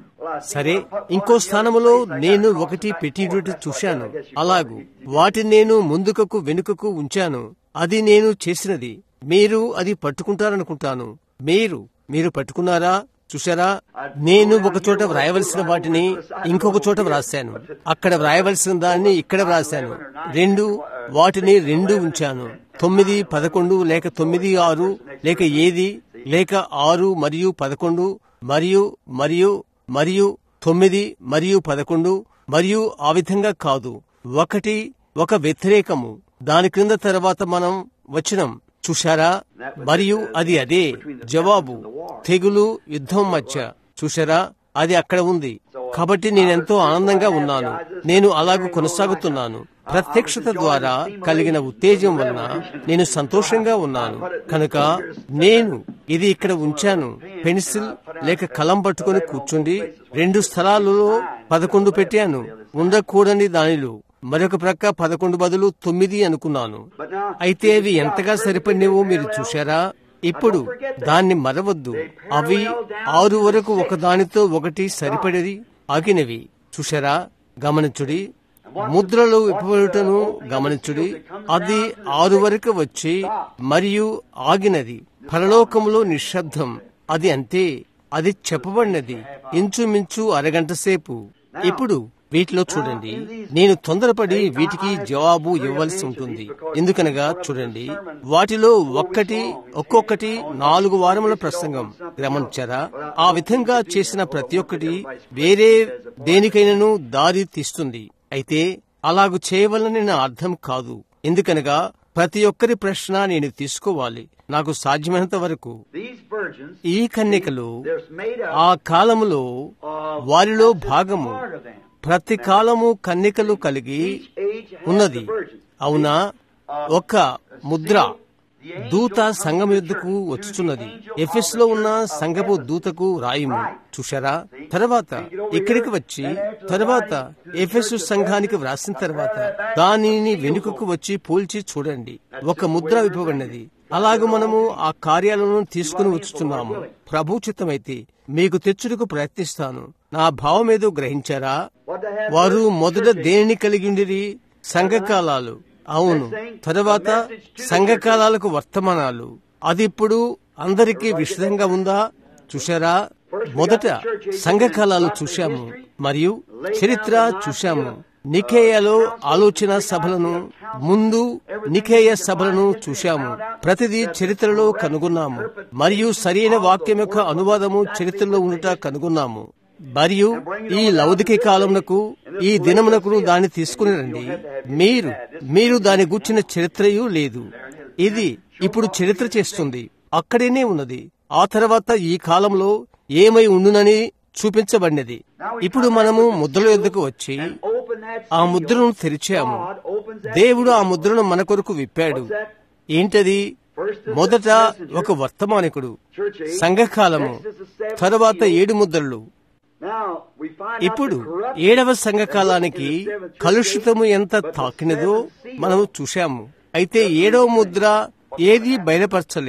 సరే ఇంకో స్థానములో నేను ఒకటి పెట్టినట్టు చూశాను అలాగూ వాటిని నేను ముందుకకు వెనుకకు ఉంచాను అది నేను చేసినది మీరు అది పట్టుకుంటారనుకుంటాను మీరు మీరు పట్టుకున్నారా చూశారా నేను ఒక చోట వ్రాయవలసిన వాటిని ఇంకొక చోట వ్రాశాను అక్కడ వ్రాయవలసిన దాన్ని ఇక్కడ వ్రాశాను రెండు వాటిని రెండు ఉంచాను తొమ్మిది పదకొండు లేక తొమ్మిది ఆరు లేక ఏది లేక ఆరు మరియు పదకొండు మరియు మరియు మరియు తొమ్మిది మరియు పదకొండు మరియు ఆ విధంగా కాదు ఒకటి ఒక వ్యతిరేకము దాని క్రింద తర్వాత మనం వచ్చినం చూశారా మరియు అది అదే జవాబు తెగులు యుద్ధం మధ్య చూశారా అది అక్కడ ఉంది కాబట్టి నేనెంతో ఆనందంగా ఉన్నాను నేను అలాగూ కొనసాగుతున్నాను ప్రత్యక్షత ద్వారా కలిగిన ఉత్తేజం వలన నేను సంతోషంగా ఉన్నాను కనుక నేను ఇది ఇక్కడ ఉంచాను పెన్సిల్ లేక కలం పట్టుకుని కూర్చుండి రెండు స్థలాలలో పదకొండు పెట్టాను ఉండకూడని దానిలో మరొక ప్రక్క పదకొండు బదులు తొమ్మిది అనుకున్నాను అయితే అవి ఎంతగా సరిపడినవో మీరు చూశారా ఇప్పుడు దాన్ని మరవద్దు అవి ఆరు వరకు ఒకదానితో ఒకటి సరిపడేది ఆగినవి చూశారా గమనించుడి ముద్రలు విప్పబడుటను గమనించుడి అది ఆరు వరకు వచ్చి మరియు ఆగినది పరలోకములో నిశ్శబ్దం అది అంతే అది చెప్పబడినది ఇంచుమించు అరగంట సేపు ఇప్పుడు వీటిలో చూడండి నేను తొందరపడి వీటికి జవాబు ఇవ్వవలసి ఉంటుంది ఎందుకనగా చూడండి వాటిలో ఒక్కటి ఒక్కొక్కటి నాలుగు వారముల ప్రసంగం గమనించారా ఆ విధంగా చేసిన ప్రతి ఒక్కటి వేరే దేనికైనాను దారి తీస్తుంది అయితే అలాగు చేయవలనని నా అర్థం కాదు ఎందుకనగా ప్రతి ఒక్కరి ప్రశ్న నేను తీసుకోవాలి నాకు సాధ్యమైనంత వరకు ఈ కన్యకలు ఆ కాలములో వారిలో భాగము ప్రతి కాలము కన్నికలు కలిగి ఉన్నది అవునా ఒక ముద్ర దూత సంఘం యుద్ధకు వచ్చుచున్నది ఎఫెస్ లో ఉన్న సంఘపు దూతకు రాయము చూశారా తర్వాత ఇక్కడికి వచ్చి తర్వాత ఎఫెస్ సంఘానికి వ్రాసిన తర్వాత దానిని వెనుకకు వచ్చి పోల్చి చూడండి ఒక ముద్ర విప్పబడినది అలాగ మనము ఆ కార్యాలను తీసుకుని వచ్చుతున్నాము ప్రభు చిత్తమైతే మీకు తెచ్చుటకు ప్రయత్నిస్తాను నా భావం ఏదో గ్రహించారా వారు మొదట దేనిని కలిగి ఉండిరి సంఘకాలాలు అవును తరువాత సంఘకాలాలకు వర్తమానాలు అది ఇప్పుడు అందరికీ విషదంగా ఉందా చూశారా మొదట సంఘకాలాలు చూశాము మరియు చరిత్ర చూశాము నికేయలో ఆలోచన సభలను ముందు నికేయ సభలను చూశాము ప్రతిదీ చరిత్రలో కనుగొన్నాము మరియు సరైన వాక్యం యొక్క అనువాదము చరిత్రలో ఉండుట కనుగొన్నాము మరియు ఈ లౌదిక కాలమునకు ఈ దినమునకు దాన్ని తీసుకుని రండి మీరు మీరు దాని గూర్చిన చరిత్రయు లేదు ఇది ఇప్పుడు చరిత్ర చేస్తుంది అక్కడేనే ఉన్నది ఆ తర్వాత ఈ కాలంలో ఏమై ఉండునని చూపించబడినది ఇప్పుడు మనము ముద్రల యొద్దకు వచ్చి ఆ ముద్రను తెరిచాము దేవుడు ఆ ముద్రను మన కొరకు విప్పాడు ఏంటది మొదట ఒక వర్తమానికుడు సంఘకాలము తరువాత ఏడు ముద్రలు ఇప్పుడు ఏడవ సంఘకాలానికి కలుషితము ఎంత తాకినదో మనము చూశాము అయితే ఏడవ ముద్ర ఏది బయలుపరచలేదు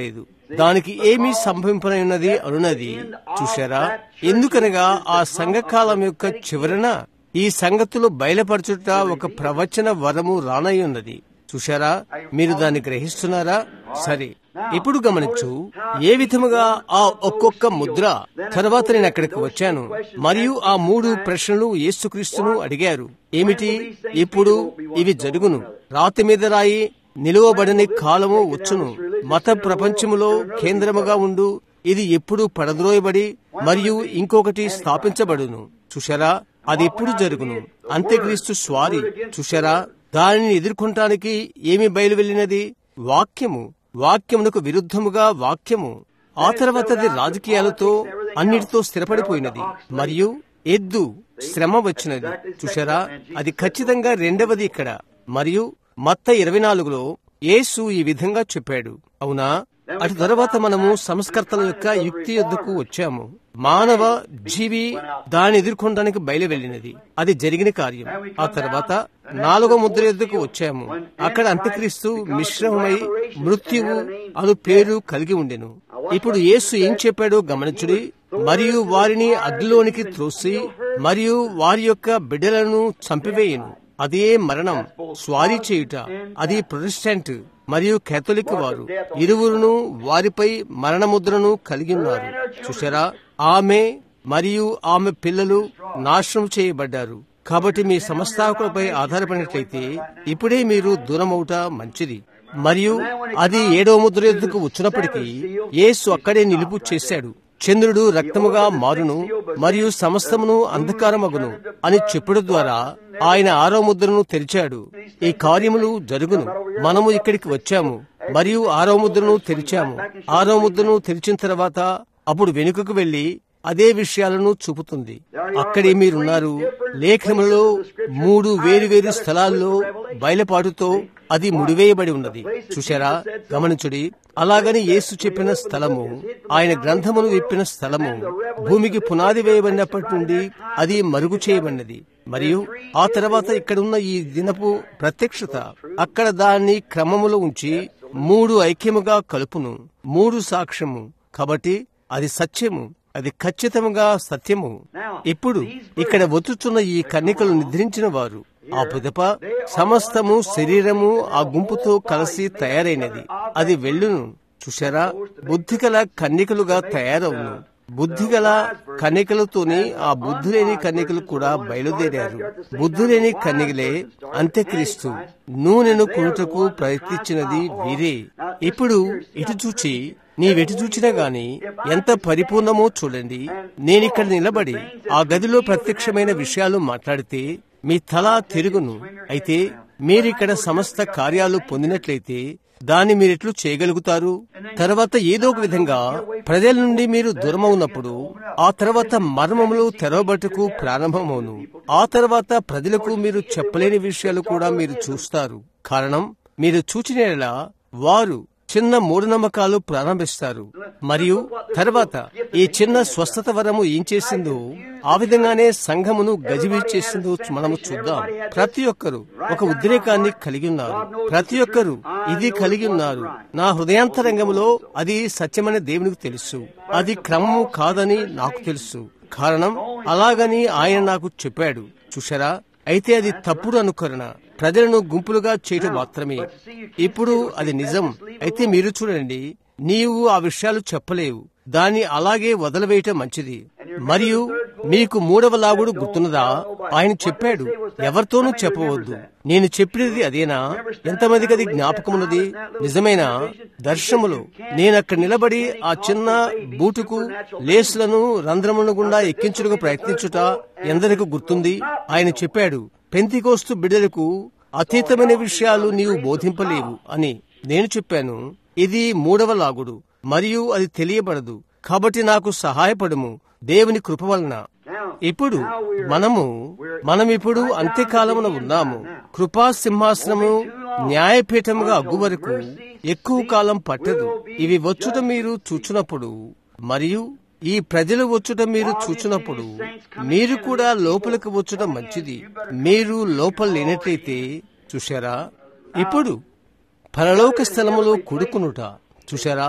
దానికి ఏమీ సంభవింపనున్నది అనున్నది చూశారా ఎందుకనగా ఆ సంఘకాలం యొక్క చివరన ఈ సంగతులు బయలుపరచుట ఒక ప్రవచన వరము రానయ్యున్నది చూశారా మీరు దాన్ని గ్రహిస్తున్నారా సరే ఇప్పుడు గమనించు ఏ విధముగా ఆ ఒక్కొక్క ముద్ర తర్వాత నేను అక్కడికి వచ్చాను మరియు ఆ మూడు ప్రశ్నలు యేసుక్రీస్తును అడిగారు ఏమిటి ఇప్పుడు ఇవి జరుగును రాతి మీద రాయి నిలువబడని కాలము వచ్చును మత ప్రపంచములో కేంద్రముగా ఉండు ఇది ఎప్పుడు పడద్రోయబడి మరియు ఇంకొకటి స్థాపించబడును చూశారా అది ఎప్పుడు జరుగును అంత్యక్రీస్తు స్వారీ చూశారా దానిని ఎదుర్కొంటానికి ఏమి బయలు వెళ్ళినది వాక్యము వాక్యమునకు విరుద్ధముగా వాక్యము ఆ తర్వాత అది రాజకీయాలతో అన్నిటితో స్థిరపడిపోయినది మరియు ఎద్దు శ్రమ వచ్చినది చూశారా అది ఖచ్చితంగా రెండవది ఇక్కడ మరియు మత్త ఇరవై నాలుగులో యేసు ఈ విధంగా చెప్పాడు అవునా అటు తర్వాత మనము సంస్కర్తల యొక్క యుక్తి యొద్దకు వచ్చాము మానవ జీవి దాన్ని ఎదుర్కొనడానికి బయలు వెళ్ళినది అది జరిగిన కార్యం ఆ తర్వాత నాలుగో ముద్ర యొద్దకు వచ్చాము అక్కడ అంత్యక్రీస్తు మిశ్రమమై మృత్యువు అను పేరు కలిగి ఉండెను ఇప్పుడు యేసు ఏం చెప్పాడో గమనించుడి మరియు వారిని అగ్నిలోనికి త్రోసి మరియు వారి యొక్క బిడ్డలను చంపివేయను అదే మరణం స్వారీ చేయుట అది ప్రొటెస్టెంట్ మరియు కేథలిక్ వారు ఇరువురును వారిపై మరణముద్రను కలిగి ఉన్నారు చూసారా ఆమె మరియు ఆమె పిల్లలు నాశనం చేయబడ్డారు కాబట్టి మీ సంస్థాపకులపై ఆధారపడినట్లయితే ఇప్పుడే మీరు దూరమవుట మంచిది మరియు అది ఏడవ ముద్ర ఎద్దుకు వచ్చినప్పటికీ యేసు అక్కడే నిలుపు చేశాడు చంద్రుడు రక్తముగా మారును మరియు సమస్తమును అంధకారమగును అని చెప్పుడు ద్వారా ఆయన ఆరో ముద్రను తెరిచాడు ఈ కార్యములు జరుగును మనము ఇక్కడికి వచ్చాము మరియు ఆరో ముద్రను తెరిచాము ఆరో ముద్రను తెరిచిన తర్వాత అప్పుడు వెనుకకు వెళ్లి అదే విషయాలను చూపుతుంది అక్కడే మీరున్నారు లేఖనములో మూడు వేరు వేరు స్థలాల్లో బయలుపాటుతో అది ముడివేయబడి ఉన్నది చూశారా గమనించుడి అలాగని యేసు చెప్పిన స్థలము ఆయన గ్రంథమును విప్పిన స్థలము భూమికి పునాది వేయబడినప్పటి నుండి అది మరుగు చేయబడినది మరియు ఆ తర్వాత ఇక్కడున్న ఈ దినపు ప్రత్యక్షత అక్కడ దాన్ని క్రమములో ఉంచి మూడు ఐక్యముగా కలుపును మూడు సాక్ష్యము కాబట్టి అది సత్యము అది ఖచ్చితంగా సత్యము ఇప్పుడు ఇక్కడ వచ్చుచున్న ఈ కన్నికలు నిద్రించిన వారు ఆ పిదప సమస్తము శరీరము ఆ గుంపుతో కలిసి తయారైనది అది వెళ్ళును చూశారా బుద్ధిగల కన్నికలుగా తయారవును బుద్ధిగల కన్నికలతోని ఆ బుద్ధి లేని కన్నికలు కూడా బయలుదేరారు బుద్ధి లేని కన్నికలే అంత్యక్రీస్తు నూనెను కొనుటకు ప్రయత్నించినది వీరే ఇప్పుడు ఇటు చూచి నీవెటు చూచినా గాని ఎంత పరిపూర్ణమో చూడండి నేనిక్కడ నిలబడి ఆ గదిలో ప్రత్యక్షమైన విషయాలు మాట్లాడితే మీ తల తిరుగును అయితే మీరిక్కడ సమస్త కార్యాలు పొందినట్లయితే దాన్ని మీరెట్లు చేయగలుగుతారు తర్వాత ఏదో ఒక విధంగా ప్రజల నుండి మీరు దూరమవునప్పుడు ఆ తర్వాత మర్మములు తెరవబట్టుకు ప్రారంభమవును ఆ తర్వాత ప్రజలకు మీరు చెప్పలేని విషయాలు కూడా మీరు చూస్తారు కారణం మీరు చూచిన వారు చిన్న మూఢనమ్మకాలు ప్రారంభిస్తారు మరియు తర్వాత ఈ చిన్న స్వస్థత వరము ఏం చేసిందో ఆ విధంగానే సంఘమును గజిబి చేసిందో మనము చూద్దాం ప్రతి ఒక్కరు ఒక ఉద్రేకాన్ని కలిగి ఉన్నారు ప్రతి ఒక్కరు ఇది కలిగి ఉన్నారు నా హృదయాంతరంగంలో అది సత్యమని దేవునికి తెలుసు అది క్రమము కాదని నాకు తెలుసు కారణం అలాగని ఆయన నాకు చెప్పాడు చూశారా అయితే అది తప్పుడు అనుకరణ ప్రజలను గుంపులుగా చేయటం మాత్రమే ఇప్పుడు అది నిజం అయితే మీరు చూడండి నీవు ఆ విషయాలు చెప్పలేవు దాన్ని అలాగే వదిలివేయటం మంచిది మరియు మీకు మూడవ లాగుడు గుర్తున్నదా ఆయన చెప్పాడు ఎవరితోనూ చెప్పవద్దు నేను చెప్పినది అదేనా ఎంతమందికి అది జ్ఞాపకమున్నది నిజమైన దర్శనములు నేనక్కడ నిలబడి ఆ చిన్న బూటుకు లేసులను రంధ్రములను గుండా ఎక్కించుటకు ప్రయత్నించుట ఎందరికి గుర్తుంది ఆయన చెప్పాడు పెంతికోస్తు బిడ్డలకు అతీతమైన విషయాలు నీవు బోధింపలేవు అని నేను చెప్పాను ఇది మూడవ లాగుడు మరియు అది తెలియబడదు కాబట్టి నాకు సహాయపడము దేవుని కృప వలన ఇప్పుడు మనము మనమిప్పుడు అంత్యకాలమున ఉన్నాము కృపా సింహాసనము న్యాయపీఠముగా అగ్గు వరకు ఎక్కువ కాలం పట్టదు ఇవి వచ్చుట మీరు చూచున్నప్పుడు మరియు ఈ ప్రజలు వచ్చుట మీరు చూచినప్పుడు మీరు కూడా లోపలికి వచ్చుట మంచిది మీరు లోపల లేనట్లయితే చూశారా ఇప్పుడు పరలోక స్థలములో కొడుకునుట చూశారా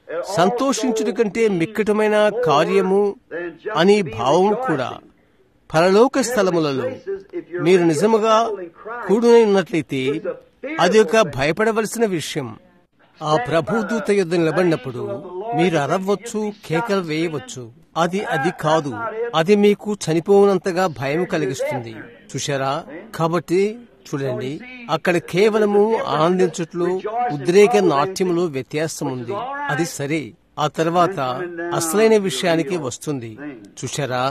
సంతోషించుట కంటే మిక్కటమైన కార్యము అని భావం కూడా పరలోక స్థలములలో మీరు నిజముగా కూడునై ఉన్నట్లయితే అది ఒక భయపడవలసిన విషయం ఆ ప్రభుదూత యుద్ధ నిలబడినప్పుడు మీరు అరవచ్చు కేకలు వేయవచ్చు అది అది కాదు అది మీకు చనిపోనంతగా భయం కలిగిస్తుంది చూశారా కాబట్టి చూడండి అక్కడ కేవలము ఆనందించుట్లో ఉద్రేక నాట్యములో వ్యత్యాసం ఉంది అది సరే ఆ తర్వాత అసలైన విషయానికి వస్తుంది చూశారా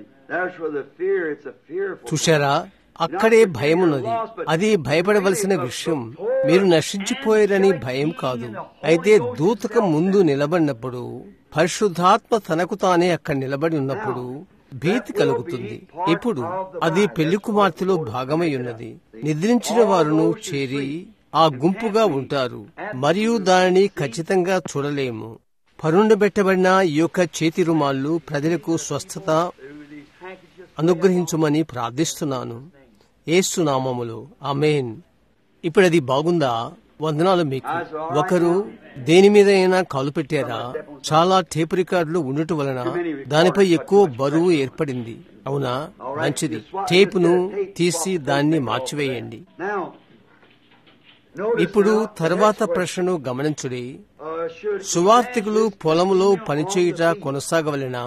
చూశారా అక్కడే భయం ఉన్నది అది భయపడవలసిన విషయం మీరు నశించిపోయారని భయం కాదు అయితే దూతక ముందు నిలబడినప్పుడు పరిశుద్ధాత్మ తనకు తానే అక్కడ నిలబడి ఉన్నప్పుడు భీతి కలుగుతుంది ఇప్పుడు అది పెళ్లి కుమార్తెలో భాగమై ఉన్నది నిద్రించిన వారును చేరి ఆ గుంపుగా ఉంటారు మరియు దానిని ఖచ్చితంగా చూడలేము పరుండబెట్టబడిన ఈ యొక్క చేతి రుమాళ్ళు ప్రజలకు స్వస్థత అనుగ్రహించమని ప్రార్థిస్తున్నాను ఏసునామములు ఆమెన్ ఇప్పుడు అది బాగుందా వందనాలు మీకు ఒకరు దేని మీద అయినా కాలు పెట్టారా చాలా టేప్ రికార్డులు ఉండటం వలన దానిపై ఎక్కువ బరువు ఏర్పడింది అవునా మంచిది టేపును తీసి దాన్ని మార్చివేయండి ఇప్పుడు తర్వాత ప్రశ్నను గమనించుడి సువార్థికులు పొలములో పనిచేయుట కొనసాగవలెనా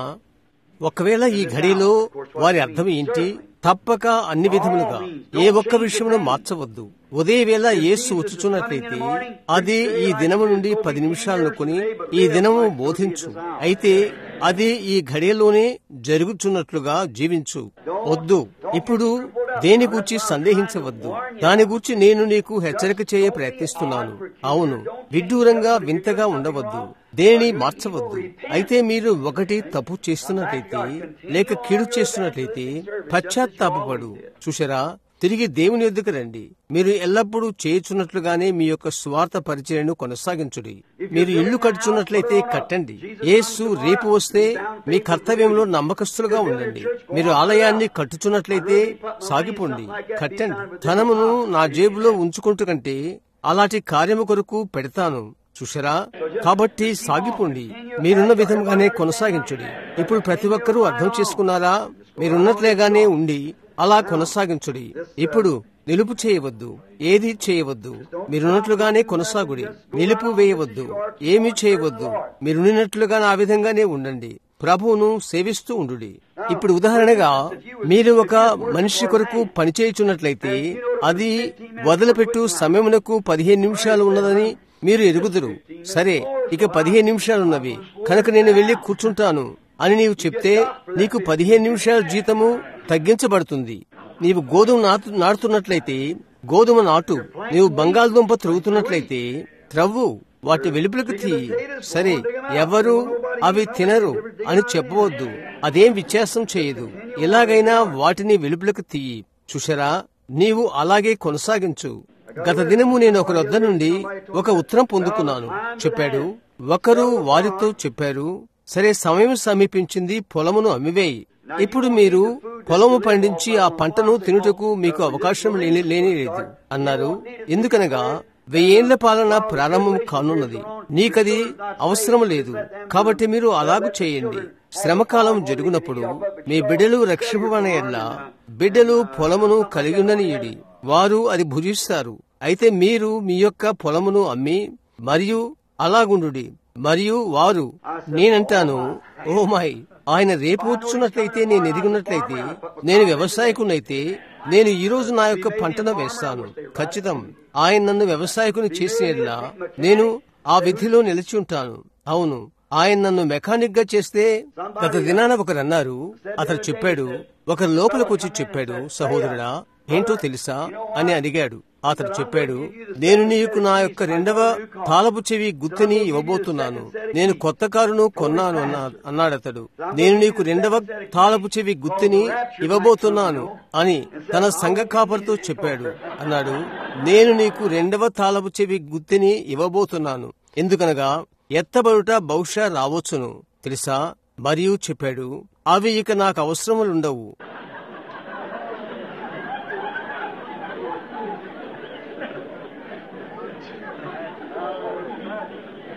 ఒకవేళ ఈ ఘడిలో వారి అర్థం ఏంటి తప్పక అన్ని విధములుగా ఏ ఒక్క విషయమును మార్చవద్దు ఉదయవేళ యేసు వచ్చుచున్నట్లయితే అది ఈ దినము నుండి పది నిమిషాలనుకుని ఈ దినము బోధించు అయితే అది ఈ ఘడియలోనే జరుగుతున్నట్లుగా జీవించు వద్దు ఇప్పుడు దేని గూర్చి సందేహించవద్దు దాని గూర్చి నేను నీకు హెచ్చరిక చేయ ప్రయత్నిస్తున్నాను అవును విడ్డూరంగా వింతగా ఉండవద్దు దేనిని మార్చవద్దు అయితే మీరు ఒకటి తప్పు చేస్తున్నట్లయితే లేక కీడు చేస్తున్నట్లయితే పశ్చాత్తాపడు చూసారా తిరిగి దేవుని ఎద్దుకు రండి మీరు ఎల్లప్పుడూ చేయుచున్నట్లుగానే మీ యొక్క స్వార్థ పరిచయను కొనసాగించుడి మీరు ఇల్లు కట్టుచున్నట్లయితే కట్టండి యేసు రేపు వస్తే మీ కర్తవ్యంలో నమ్మకస్తులుగా ఉండండి మీరు ఆలయాన్ని కట్టుచున్నట్లయితే సాగిపోండి కట్టండి ధనమును నా జేబులో ఉంచుకుంటూ కంటే అలాంటి కార్యము కొరకు పెడతాను చూసారా కాబట్టి సాగిపోండి మీరున్న విధంగానే కొనసాగించుడి ఇప్పుడు ప్రతి ఒక్కరూ అర్థం చేసుకున్నారా మీరున్నట్లేగానే ఉండి అలా కొనసాగించుడి ఇప్పుడు నిలుపు చేయవద్దు ఏది చేయవద్దు మీరున్నట్లుగానే కొనసాగుడి నిలుపు వేయవద్దు ఏమీ చేయవద్దు మీరున్నట్లుగా ఆ విధంగానే ఉండండి ప్రభువును సేవిస్తూ ఉండుడి ఇప్పుడు ఉదాహరణగా మీరు ఒక మనిషి కొరకు పనిచేయుచున్నట్లయితే అది వదిలిపెట్టు సమయమునకు పదిహేను నిమిషాలు ఉన్నదని మీరు ఎరుగుదురు సరే ఇక పదిహేను నిమిషాలున్నవి కనుక నేను వెళ్లి కూర్చుంటాను అని నీవు చెప్తే నీకు పదిహేను నిమిషాల జీతము తగ్గించబడుతుంది నీవు గోధుమ నాటు నాటుతున్నట్లయితే గోధుమ నాటు నీవు బంగాళదుంప త్రవ్వుతున్నట్లయితే త్రవ్వు వాటి వెలుపులకు తీ సరే ఎవరు అవి తినరు అని చెప్పవద్దు అదేం వ్యత్యాసం చేయదు ఎలాగైనా వాటిని వెలుపులకు తీయి చూసారా నీవు అలాగే కొనసాగించు గత దినము నేను ఒకరి వద్ద నుండి ఒక ఉత్తరం పొందుకున్నాను చెప్పాడు ఒకరు వారితో చెప్పారు సరే సమయం సమీపించింది పొలమును అమ్మివేయి ఇప్పుడు మీరు పొలము పండించి ఆ పంటను తినుటకు మీకు అవకాశం లేని లేని లేదు అన్నారు ఎందుకనగా వెయ్యేళ్ల పాలన ప్రారంభం కానున్నది నీకది అవసరం లేదు కాబట్టి మీరు అలాగూ చేయండి శ్రమకాలం జరుగునప్పుడు మీ బిడ్డలు రక్షింపబడేలా బిడ్డలు పొలమును కలిగిననియుడి వారు అది భుజిస్తారు అయితే మీరు మీ యొక్క పొలమును అమ్మి మరియు అలాగుండుడి మరియు వారు నేనంటాను ఓ మై ఆయన రేపు వచ్చున్నట్లయితే నేను ఎదిగినట్లయితే నేను వ్యవసాయకునైతే నేను ఈ రోజు నా యొక్క పంటను వేస్తాను ఖచ్చితం ఆయన నన్ను వ్యవసాయకుని చేసేలా నేను ఆ విధిలో నిలిచి ఉంటాను అవును ఆయన నన్ను మెకానిక్ గా చేస్తే గత దినాన ఒకరు అన్నారు అతను చెప్పాడు ఒకరు లోపలికి వచ్చి చెప్పాడు సహోదరుడా ఏంటో తెలుసా అని అడిగాడు అతడు చెప్పాడు నేను నీకు నా యొక్క రెండవ తాళపు చెవి గుత్తిని ఇవ్వబోతున్నాను నేను కొత్త కారును కొన్నాను అన్నాడు అతడు నేను నీకు రెండవ తాళపు చెవి గుత్తిని ఇవ్వబోతున్నాను అని తన సంఘ కాపరితో చెప్పాడు అన్నాడు నేను నీకు రెండవ తాళపు చెవి గుత్తిని ఇవ్వబోతున్నాను ఎందుకనగా ఎత్తబడుట బహుశా రావచ్చును తెలుసా మరియు చెప్పాడు అవి ఇక నాకు అవసరములుండవు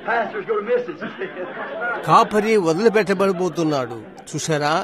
pastor's going to miss it. కాపరి వదిలిపెట్టబడబోతున్నాడు చూశారా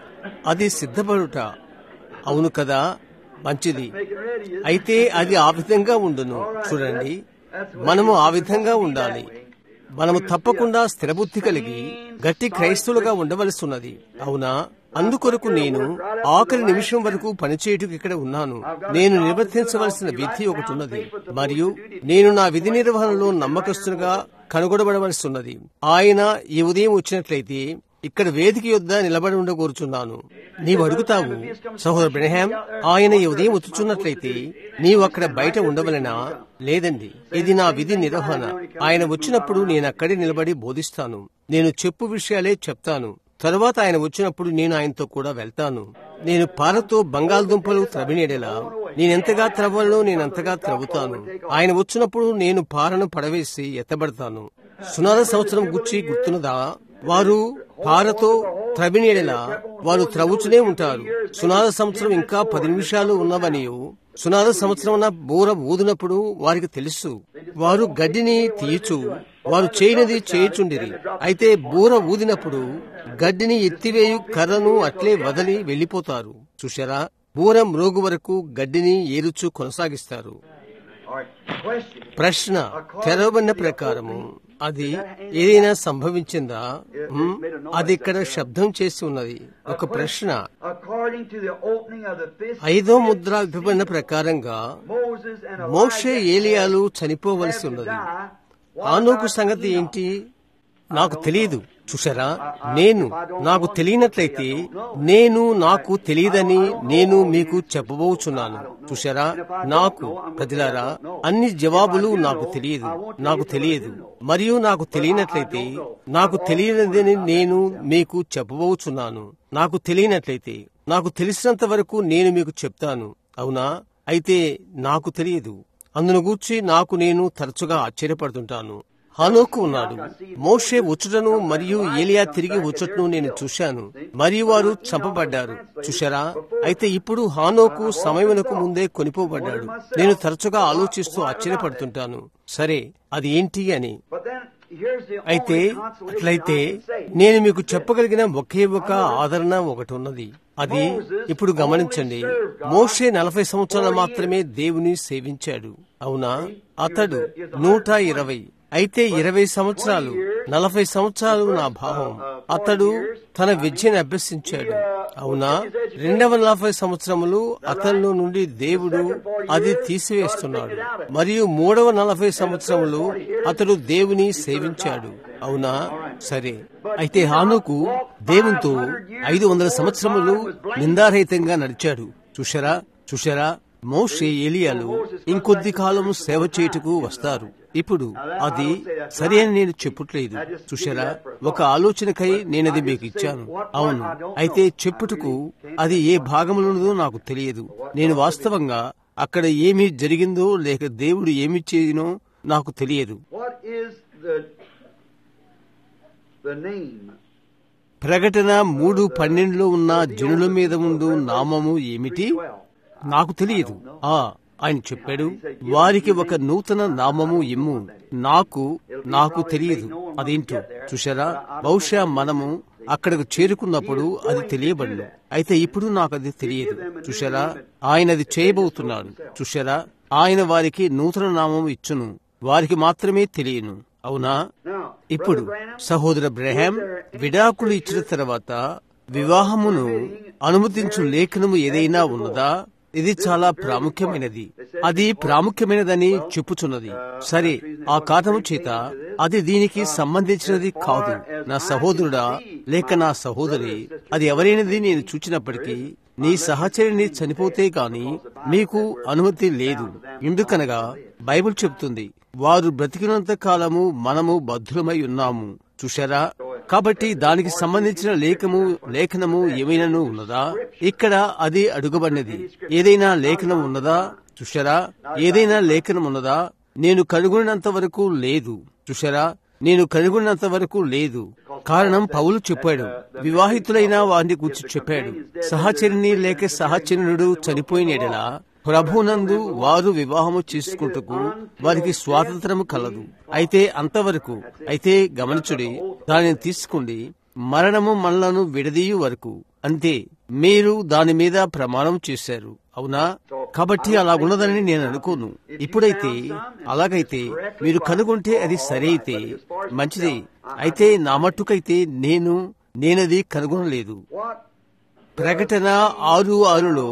అది సిద్ధపడుట అవును కదా మంచిది Make it ready. isn't it? అయితే అది ఆ విధంగా ఉండును చూడండి మనము ఆ విధంగా ఉండాలి మనము తప్పకుండా స్థిరబుద్ధి కలిగి గట్టి క్రైస్తవులుగా ఉండవలసి ఉన్నది అవునా అందుకొరకు నేను ఆఖరి నిమిషం వరకు పనిచేయటకు ఇక్కడ ఉన్నాను నేను నిర్వర్తించవలసిన విధి ఒకటి ఉన్నది మరియు నేను నా విధి నిర్వహణలో నమ్మకస్తునిగా కనుగొనబడవలసి ఉన్నది ఆయన ఈ ఉదయం వచ్చినట్లయితే ఇక్కడ వేదిక యొద్ద నిలబడి ఉండకూరుచున్నాను నీవు అడుగుతావు సహోదరు బ్రహ్యాం ఆయన ఈ ఉదయం వచ్చుచున్నట్లయితే నీవు అక్కడ బయట ఉండవలనా లేదండి ఇది నా విధి నిర్వహణ ఆయన వచ్చినప్పుడు నేను అక్కడే నిలబడి బోధిస్తాను నేను చెప్పు విషయాలే చెప్తాను తరువాత ఆయన వచ్చినప్పుడు నేను ఆయనతో కూడా వెళ్తాను నేను పారతో బంగాళదుంపలు త్రవినేడేలా నేనెంతగా త్రవ్వలను నేనంతగా త్రవ్వుతాను ఆయన వచ్చినప్పుడు నేను పారను పడవేసి ఎత్తబడతాను సునాద సంవత్సరం గుచ్చి గుర్తున్నదా వారు పారతో త్రవినేడేలా వారు త్రవ్వుచునే ఉంటారు సునాద సంవత్సరం ఇంకా పది నిమిషాలు ఉన్నవనియు సునాద సంవత్సరం బూర ఊదినప్పుడు వారికి తెలుసు వారు గడ్డిని తీయచు వారు చేయనిది చేయుచుండిరి అయితే బూర ఊదినప్పుడు గడ్డిని ఎత్తివేయు కర్రను అట్లే వదిలి వెళ్లిపోతారు చూశారా బూర మ్రోగు వరకు గడ్డిని ఏరుచు కొనసాగిస్తారు All right. Question. ప్రశ్న తెరవబడిన ప్రకారము అది ఏదైనా సంభవించిందా హ్మ్? అది ఇక్కడ శబ్దం చేసి ఉన్నది ఒక ప్రశ్న According to the opening of the fifth, ఐదో ముద్ర విభజన ప్రకారంగా Moses and Moshe Elijah ఏలియాలు చనిపోవలసి had to ఉన్నది die. ఆనోకు సంగతి ఏంటి నాకు తెలియదు చూసారా నేను నాకు తెలియనట్లయితే నేను నాకు తెలియదని నేను మీకు చెప్పబోచున్నాను చూసారా నాకు ప్రజలారా అన్ని జవాబులు నాకు తెలియదు నాకు తెలియదు మరియు నాకు తెలియనట్లయితే నాకు తెలియనిదని నేను మీకు చెప్పబోచున్నాను నాకు తెలియనట్లయితే నాకు తెలిసినంత వరకు నేను మీకు చెప్తాను అవునా అయితే నాకు తెలియదు అందును గూర్చి నాకు నేను తరచుగా ఆశ్చర్యపడుతుంటాను హానోకు ఉన్నాడు మోషే వచ్చుటను మరియు ఏలియా తిరిగి వచ్చుటను నేను చూశాను మరియు వారు చంపబడ్డారు చూశారా అయితే ఇప్పుడు హానోకు సమయమునకు ముందే కొనిపోబడ్డాడు నేను తరచుగా ఆలోచిస్తూ ఆశ్చర్యపడుతుంటాను సరే అది ఏంటి అని But then here's the అయితే only consolation అట్లయితే I can say. నేను మీకు చెప్పగలిగిన ఒకే ఒక ఆదరణ ఒకటి ఉన్నది అది ఇప్పుడు గమనించండి మోషే నలభై సంవత్సరాలు మాత్రమే దేవుని సేవించాడు అవునా అతడు నూట ఇరవై అయితే ఇరవై సంవత్సరాలు నలభై సంవత్సరాలు నా భావం అతడు తన విద్యను అభ్యసించాడు అవునా రెండవ నలభై సంవత్సరములు అతనిలో నుండి దేవుడు అది తీసివేస్తున్నాడు మరియు మూడవ నలభై సంవత్సరములు అతడు దేవుని సేవించాడు అవునా సరే అయితే హానుకు దేవునితో ఐదు వందల సంవత్సరములు నిందారహితంగా నడిచాడు చూశారా చూశారా మోషే ఏలియాలు ఇంకొద్ది కాలం సేవ చేయుటకు వస్తారు ఇప్పుడు అది సరి అని నేను చెప్పుట్లేదు చూశారా ఒక ఆలోచనకై నేనది మీకు ఇచ్చాను అవును అయితే చెప్పుటకు అది ఏ భాగంలోనదో నాకు తెలియదు నేను వాస్తవంగా అక్కడ ఏమి జరిగిందో లేక దేవుడు ఏమి చేయనో నాకు తెలియదు What is the the name? ప్రకటన మూడు పన్నెండులో ఉన్న జనుల మీద ఉండు నామము ఏమిటి నాకు తెలియదు ఆ ఆయన చెప్పాడు వారికి ఒక నూతన నామము ఇమ్ము నాకు నాకు తెలియదు అదేంటో చూశారా బహుశా మనము అక్కడకు చేరుకున్నప్పుడు అది తెలియబడను అయితే ఇప్పుడు నాకు అది తెలియదు చూశారా ఆయన అది చేయబోతున్నాడు చూశారా ఆయన వారికి నూతన నామం ఇచ్చును వారికి మాత్రమే తెలియను అవునా Now, ఇప్పుడు Brother Branham, సహోదర బ్రహాం విడాకులు ఇచ్చిన తర్వాత వివాహమును అనుమతించు లేఖనము ఏదైనా ఉన్నదా ఇది చాలా ప్రాముఖ్యమైనది అది ప్రాముఖ్యమైనదని చెప్పుచున్నది సరే ఆ కారణము చేత అది దీనికి సంబంధించినది కాదు నా సహోదరుడా లేక నా సహోదరి అది ఎవరైనది నేను చూచినప్పటికీ నీ సహచరిని చనిపోతే గాని మీకు అనుమతి లేదు ఎందుకనగా బైబిల్ చెప్తుంది వారు బ్రతికినంత కాలము మనము బద్ధులమై ఉన్నాము చూశారా కాబట్టి దానికి సంబంధించిన లేఖము లేఖనము ఏమైనాను ఉన్నదా ఇక్కడ అది అడుగబడినది ఏదైనా లేఖనం ఉన్నదా చూశారా ఏదైనా లేఖనం ఉన్నదా నేను కనుగొనినంత వరకు లేదు చూశారా నేను కనుగొన్నంత వరకు లేదు కారణం పౌలు చెప్పాడు వివాహితులైన వారిని గురించి చెప్పాడు సహచరిని లేక సహచరుడు చనిపోయిన ఎడలా ప్రభునందు వారు వివాహము చేసుకుంటకు వారికి స్వాతంత్రము కలదు అయితే అంతవరకు అయితే గమనించుడి దానిని తీసుకోండి మరణము మనలను విడదీయు వరకు అంతే మీరు దాని మీద ప్రమాణం చేశారు అవునా కాబట్టి అలాగున్నదని నేను అనుకోను ఇప్పుడైతే అలాగైతే మీరు కనుగొంటే అది సరే అయితే మంచిది అయితే నా మట్టుకైతే నేను నేనది కనుగొనలేదు ప్రకటన ఆరు ఆరులో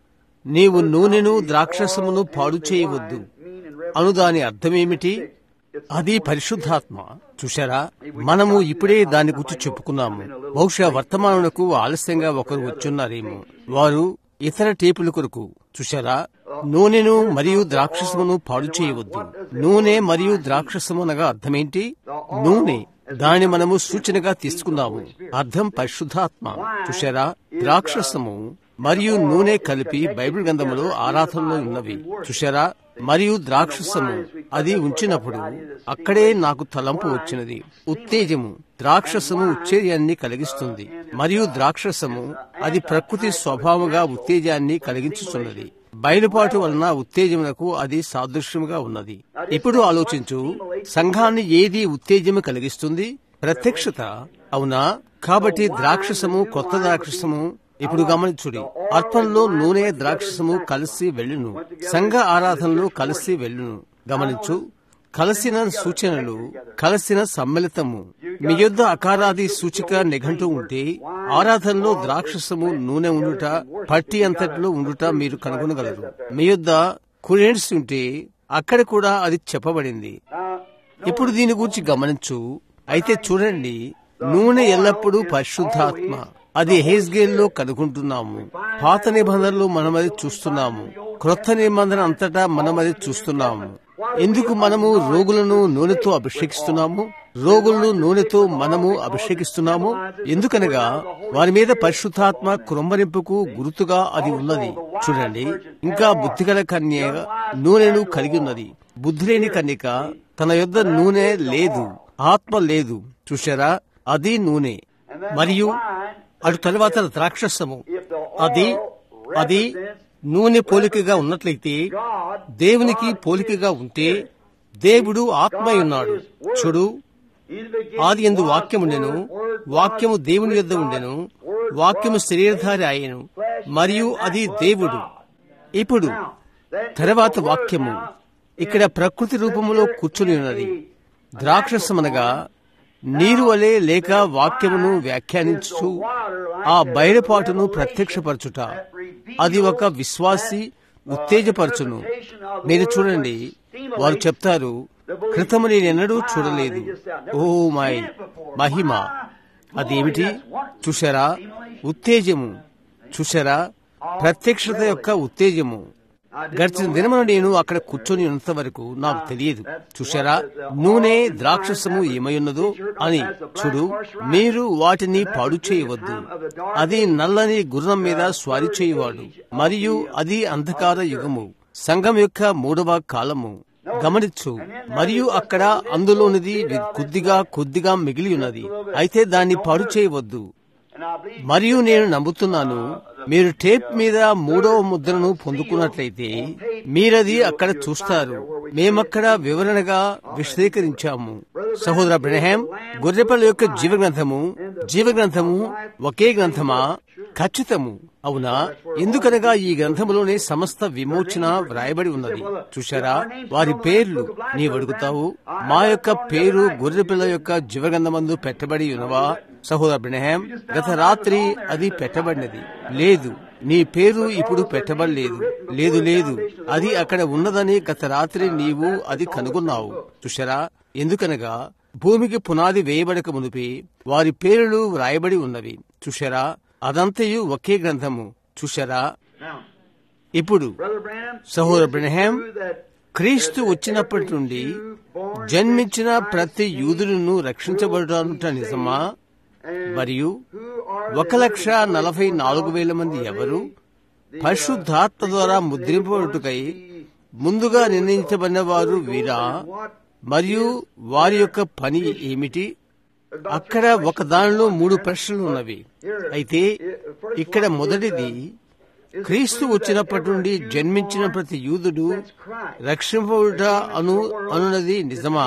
నీవు నూనెను ద్రాక్షసమును పాడు చేయవద్దు అను దాని అర్థమేమిటి అది పరిశుద్ధాత్మ చూశారా మనము ఇప్పుడే దాని గురించి చెప్పుకున్నాము బహుశా వర్తమానులకు ఆలస్యంగా ఒకరు వచ్చున్నారేమో వారు ఇతర టేపుల కొరకు చూశారా నూనెను మరియు ద్రాక్షసమును పాడు చేయవద్దు నూనె మరియు ద్రాక్షసము అనగా అర్థమేంటి నూనె దాన్ని మనము సూచనగా తీసుకున్నాము అర్థం పరిశుద్ధాత్మ చూశారా ద్రాక్షసము మరియు నూనె కలిపి బైబిల్ గ్రంథములో ఆరాధనలో ఉన్నవి చూశారా మరియు ద్రాక్షసము అది ఉంచినప్పుడు అక్కడే నాకు తలంపు వచ్చినది ఉత్తేజము ద్రాక్షసము ఉత్తేజాన్ని కలిగిస్తుంది మరియు ద్రాక్షసము అది ప్రకృతి స్వభావంగా ఉత్తేజాన్ని కలిగించుతున్నది బయలుపాటు వలన ఉత్తేజమునకు అది సాదృశ్యముగా ఉన్నది ఇప్పుడు ఆలోచించు సంఘాన్ని ఏది ఉత్తేజము కలిగిస్తుంది ప్రత్యక్షత అవునా కాబట్టి ద్రాక్షసము కొత్త ద్రాక్షసము ఇప్పుడు గమనించుడి అర్పణలో నూనె ద్రాక్షసము కలిసి వెళ్ళును సంఘ ఆరాధనలో కలిసి వెళ్ళును గమనించు కలసిన సూచనలు కలసిన సమ్మిళితము మీ యొద్ద అకారాది సూచిక నిఘంటు ఉంటే ఆరాధనలో ద్రాక్షసము నూనె ఉండుట పట్టి అంతటిలో ఉండుట మీరు కనుగొనగలరు మీ యొద్ద కురెంట్స్ ఉంటే అక్కడ కూడా అది చెప్పబడింది ఇప్పుడు దీని గురించి గమనించు అయితే చూడండి నూనె ఎల్లప్పుడూ పరిశుద్ధాత్మ అది హేస్గేల్లో కనుగొంటున్నాము పాత నిబంధనలు మనమది చూస్తున్నాము క్రొత్త నిబంధన అంతటా మనమది చూస్తున్నాము ఎందుకు మనము రోగులను నూనెతో అభిషేకిస్తున్నాము రోగులను నూనెతో మనము అభిషేకిస్తున్నాము ఎందుకనగా వారి మీద పరిశుద్ధాత్మ కృంభరింపుకు గుర్తుగా అది ఉన్నది చూడండి ఇంకా బుద్ధిగల కన్య నూనెను కలిగి ఉన్నది బుద్ధిలేని కన్యక తన యొద్ద నూనె లేదు ఆత్మ లేదు చూశారా అది నూనె మరియు అటు తర్వాత ద్రాక్షసము అది అది నూనె పోలికగా ఉన్నట్లయితే దేవునికి పోలికగా ఉంటే దేవుడు ఆత్మై ఉన్నాడు చూడు ఆది ఎందు వాక్యముండెను వాక్యము దేవుని యొద్ద ఉండెను వాక్యము శరీరధారి ఆయను మరియు అది దేవుడు ఇప్పుడు తర్వాత వాక్యము ఇక్కడ ప్రకృతి రూపములో కూర్చుని ఉన్నది ద్రాక్షసమనగా నీరు వలె లేక వాక్యమును వ్యాఖ్యానించు ఆ బయలుపాటును ప్రత్యక్షపరచుట అది ఒక విశ్వాసి ఉత్తేజపరచును మీరు చూడండి వారు చెప్తారు క్రితము నేనెన్నడూ చూడలేదు ఓ మై మహిమ అదేమిటి చూశారా ఉత్తేజము చూశారా ప్రత్యక్షత యొక్క ఉత్తేజము గడిచిన దినమున నేను అక్కడ కూర్చొని ఉన్నంత వరకు నాకు తెలియదు చూశారా నూనె ద్రాక్షసము ఏమయున్నదో అని చూడు మీరు వాటిని పాడు చేయవద్దు అది నల్లని గుర్రం మీద స్వారీ చేయువాడు మరియు అది అంధకార యుగము సంఘం యొక్క మూడవ కాలము గమనించు మరియు అక్కడ అందులోనిది కొద్దిగా కొద్దిగా మిగిలి ఉన్నది అయితే దాన్ని పాడు చేయవద్దు మరియు నేను నమ్ముతున్నాను మీరు టేప్ మీద మూడవ ముద్రను పొందుకున్నట్లయితే మీరది అక్కడ చూస్తారు మేమక్కడ వివరణగా విశదీకరించాము సహోదర బ్రహ్యాం గొర్రెపల్లి యొక్క జీవ గ్రంథము జీవ గ్రంథము ఒకే గ్రంథమా ఖచ్చితము అవునా ఎందుకనగా ఈ గ్రంథములోనే సమస్త విమోచన వ్రాయబడి ఉన్నది చూశారా వారి పేర్లు నీవు అడుగుతావు మా యొక్క పేరు గొర్రెపిల్ల యొక్క జీవగంధమందు పెట్టబడి ఉన్నవా సహోదర బ్రహ్యాం గత రాత్రి అది పెట్టబడినది లేదు నీ పేరు ఇప్పుడు పెట్టబడలేదు లేదు లేదు అది అక్కడ ఉన్నదని గత రాత్రి నీవు అది కనుగొన్నావు చూశారా ఎందుకనగా భూమికి పునాది వేయబడక మునిపి వారి పేర్లు వ్రాయబడి ఉన్నవి చూశారా అదంతయు ఒకే గ్రంథము చూశారా ఇప్పుడు సహోదర బ్రహ్యాం క్రీస్తు వచ్చినప్పటి నుండి జన్మించిన ప్రతి యూదులను రక్షించబడుట నిజమా మరియు ఒక లక్ష నలభై నాలుగు వేల మంది ఎవరు పరిశుద్ధాత్మ ద్వారా ముద్రింపబడుటకై ముందుగా నిర్ణయించబడిన వారు వీరా మరియు వారి యొక్క పని ఏమిటి అక్కడ ఒక దానిలో మూడు ప్రశ్నలు ఉన్నవి అయితే ఇక్కడ మొదటిది క్రీస్తు వచ్చినప్పటి నుండి జన్మించిన ప్రతి యూదుడు రక్షింపబడుట అను అనున్నది నిజమా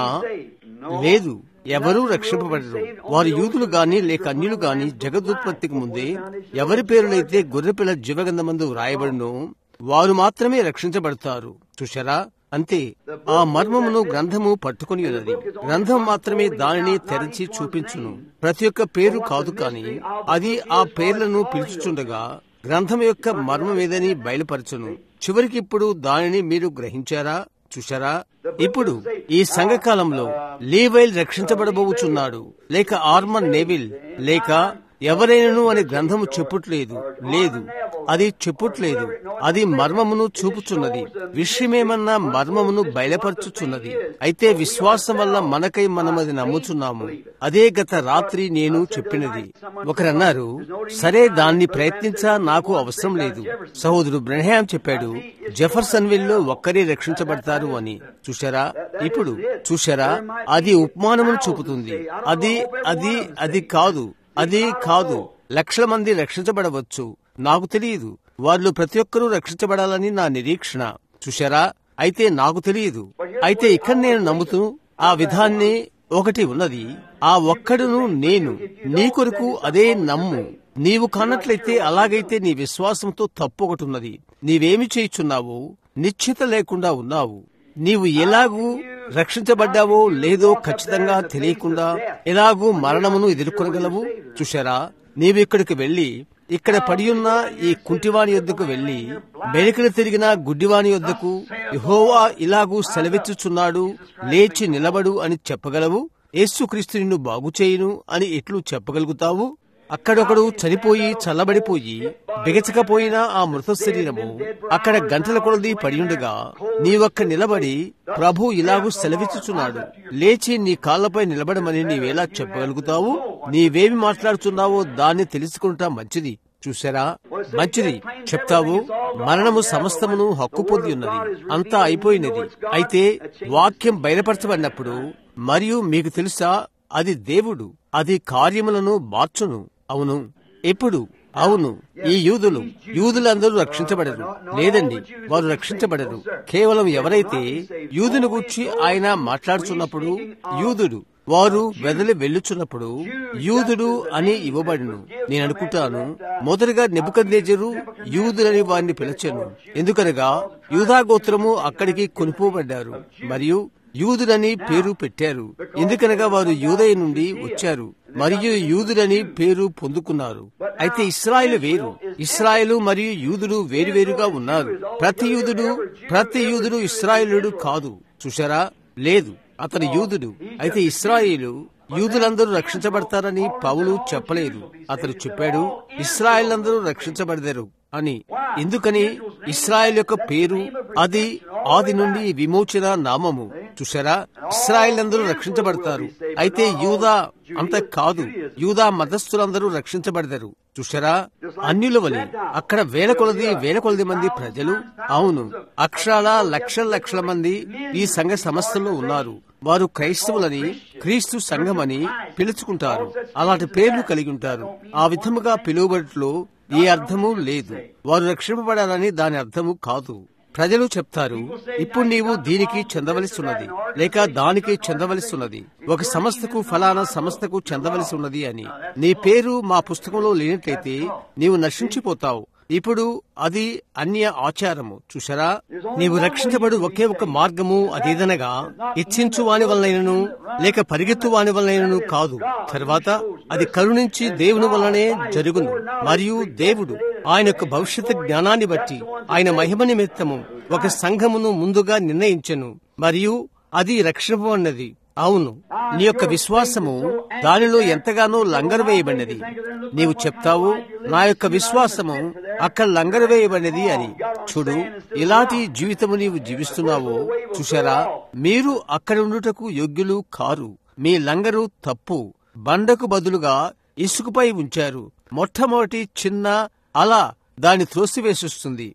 లేదు ఎవరూ రక్షింపబడరు వారు యూదులు గాని లేక అన్యులు గాని జగదుత్పత్తికి ముందే ఎవరి పేరులైతే గొర్రెపిల్ల జీవగంధమందు వ్రాయబడినో వారు మాత్రమే రక్షించబడతారు చూశారా అంతే ఆ మర్మమును గ్రంథము పట్టుకుని ఉన్నది గ్రంథం మాత్రమే దానిని తెరచి చూపించును ప్రతి ఒక్క పేరు కాదు కాని అది ఆ పేర్లను పిలుచుచుండగా గ్రంథం యొక్క మర్మమేదని బయలుపరచును చివరికి ఇప్పుడు దానిని మీరు గ్రహించారా చూశారా ఇప్పుడు ఈ సంఘకాలంలో లీవైల్ రక్షించబడబోచున్నాడు లేక ఆర్మర్ నేవిల్ లేక ఎవరైనను అని గ్రంథము చెప్పుట్లేదు లేదు అది చెప్పుట్లేదు అది మర్మమును చూపుచున్నది విషయమేమన్నా మర్మమును బయలుపరచుచున్నది అయితే విశ్వాసం వల్ల మనకై మనం అది నమ్ముచున్నాము అదే గత రాత్రి నేను చెప్పినది ఒకరన్నారు సరే దాన్ని ప్రయత్నించా నాకు అవసరం లేదు సహోదరుడు బ్రహ్యాం చెప్పాడు జెఫర్సన్ విల్లో ఒక్కరే రక్షించబడతారు అని చూశారా ఇప్పుడు చూశారా అది ఉపమానమును చూపుతుంది అది అది అది కాదు అది కాదు లక్షల మంది రక్షించబడవచ్చు నాకు తెలియదు వాళ్ళు ప్రతి ఒక్కరూ రక్షించబడాలని నా నిరీక్షణ చూశారా అయితే నాకు తెలియదు అయితే ఇక్కడ నేను నమ్ముతూ ఆ విధాన్ని ఒకటి ఉన్నది ఆ ఒక్కడును నేను నీ కొరకు అదే నమ్ము నీవు కానట్లయితే అలాగైతే నీ విశ్వాసంతో తప్పు ఒకటి ఉన్నది నీవేమి చేయుచున్నావో నిశ్చిత లేకుండా ఉన్నావు నీవు ఎలాగూ రక్షించబడ్డావో లేదో ఖచ్చితంగా తెలియకుండా ఎలాగూ మరణమును ఎదుర్కొనగలవు చూశారా నీవు ఇక్కడికి వెళ్లి ఇక్కడ పడియున్న ఈ కుంటివాని యొద్దకు వెళ్లి బెరికలు తిరిగిన గుడ్డివాని యొద్దకు యహోవా ఇలాగూ సెలవిచ్చుచున్నాడు లేచి నిలబడు అని చెప్పగలవు యేసుక్రీస్తు నిన్ను బాగుచేయును అని ఎట్లు చెప్పగలుగుతావు అక్కడొకడు చనిపోయి చల్లబడిపోయి బిగచకపోయిన ఆ మృత శరీరము అక్కడ గంటల కొలది పడియుండగా నీవక్క నిలబడి ప్రభు ఇలాగూ సెలవిచ్చుచున్నాడు లేచి నీ కాళ్లపై నిలబడమని నీవేలా చెప్పగలుగుతావు నీవేమి మాట్లాడుతున్నావో దాన్ని తెలుసుకుంటా మంచిది చూసారా మంచిది చెప్తావు మరణము సమస్తమును హక్కు పొంది ఉన్నది అంతా అయిపోయినది అయితే వాక్యం బయలుపరచబడినప్పుడు మరియు మీకు తెలుసా అది దేవుడు అది కార్యములను మార్చును అవును ఎప్పుడు అవును ఈ యూదులు యూదులందరూ రక్షించబడరు లేదండి వారు రక్షించబడరు కేవలం ఎవరైతే యూదుని గురించి ఆయన మాట్లాడుచున్నప్పుడు యూదుడు వారు వెదలి వెళ్ళుచున్నప్పుడు యూదుడు అని ఇవ్వబడును నేను అనుకుంటాను మొదటిగా నెబుకద్నేజరు యూదులని వారిని పిలిచాను ఎందుకనగా యూదాగోత్రము అక్కడికి కొనుపోబడ్డారు మరియు యూదులని పేరు పెట్టారు ఎందుకనగా వారు యూదయ నుండి వచ్చారు మరియు యూదులని పేరు పొందుకున్నారు అయితే ఇస్రాయేల్ వేరు ఇస్రాయేలు మరియు యూదుడు వేరువేరుగా ఉన్నారు ప్రతి యూదుడు ప్రతి యూదుడు ఇస్రాయేలుడు కాదు చూశారా లేదు అతను యూదుడు అయితే ఇస్రాయేలు యూదులందరూ రక్షించబడతారని పౌలు చెప్పలేదు అతను చెప్పాడు ఇస్రాయేల్ అందరూ రక్షించబడతారు అని ఎందుకని ఇస్రాయేల్ యొక్క పేరు అది ఆది నుండి విమోచన నామము చూసారా ఇస్రాయేల్ అందరూ రక్షించబడతారు అయితే యూదా అంత కాదు యూదా మతస్థులందరూ రక్షించబడతారు చూసారా అన్యుల వలి అక్కడ వేల కొలది వేల కొలది మంది ప్రజలు అవును అక్షరాల లక్షల లక్షల మంది ఈ సంఘ సంస్థల్లో ఉన్నారు వారు క్రైస్తవులని క్రీస్తు సంఘమని పిలుచుకుంటారు అలాంటి పేర్లు కలిగి ఉంటారు ఆ విధముగా పిలువబడిలో ఏ అర్థము లేదు వారు రక్షింపబడాలని దాని అర్థము కాదు ప్రజలు చెప్తారు ఇప్పుడు నీవు దీనికి చెందవలసి ఉన్నది లేక దానికి చెందవలసి ఉన్నది ఒక సంస్థకు ఫలానా సంస్థకు చెందవలసి ఉన్నది అని నీ పేరు మా పుస్తకంలో లేనట్లయితే నీవు నశించిపోతావు ఇప్పుడు అది అన్య ఆచారము చూసారా నీవు రక్షించబడు ఒకే ఒక మార్గము అదేదనగా ఇచ్చించు వాని వలనైనను లేక పరిగెత్తు వాని వలనైనను కాదు తర్వాత అది కరుణించి దేవుని వలనే జరుగును మరియు దేవుడు ఆయన యొక్క భవిష్యత్ జ్ఞానాన్ని బట్టి ఆయన మహిమ నిమిత్తము ఒక సంఘమును ముందుగా నిర్ణయించెను మరియు అది రక్షింపబడినది అవును నీ యొక్క విశ్వాసము దానిలో ఎంతగానో లంగరు వేయబడినది నీవు చెప్తావు నా యొక్క విశ్వాసము అక్కడ లంగరు వేయబడినది అని చూడు ఇలాంటి జీవితము నీవు జీవిస్తున్నావో చూశారా మీరు అక్కడ ఉండుటకు యోగ్యులు కారు మీ లంగరు తప్పు బండకు బదులుగా ఇసుకపై ఉంచారు మొట్టమొదటి చిన్న అలా దాన్ని త్రోసివేసిస్తుంది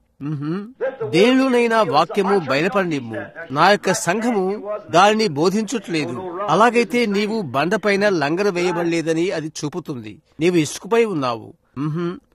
దేనిలోనైనా వాక్యము బయలుపడినిమ్ము నా యొక్క సంఘము దానిని బోధించట్లేదు అలాగైతే నీవు బండపైన లంగర వేయబడలేదని అది చూపుతుంది నీవు ఇసుకపై ఉన్నావు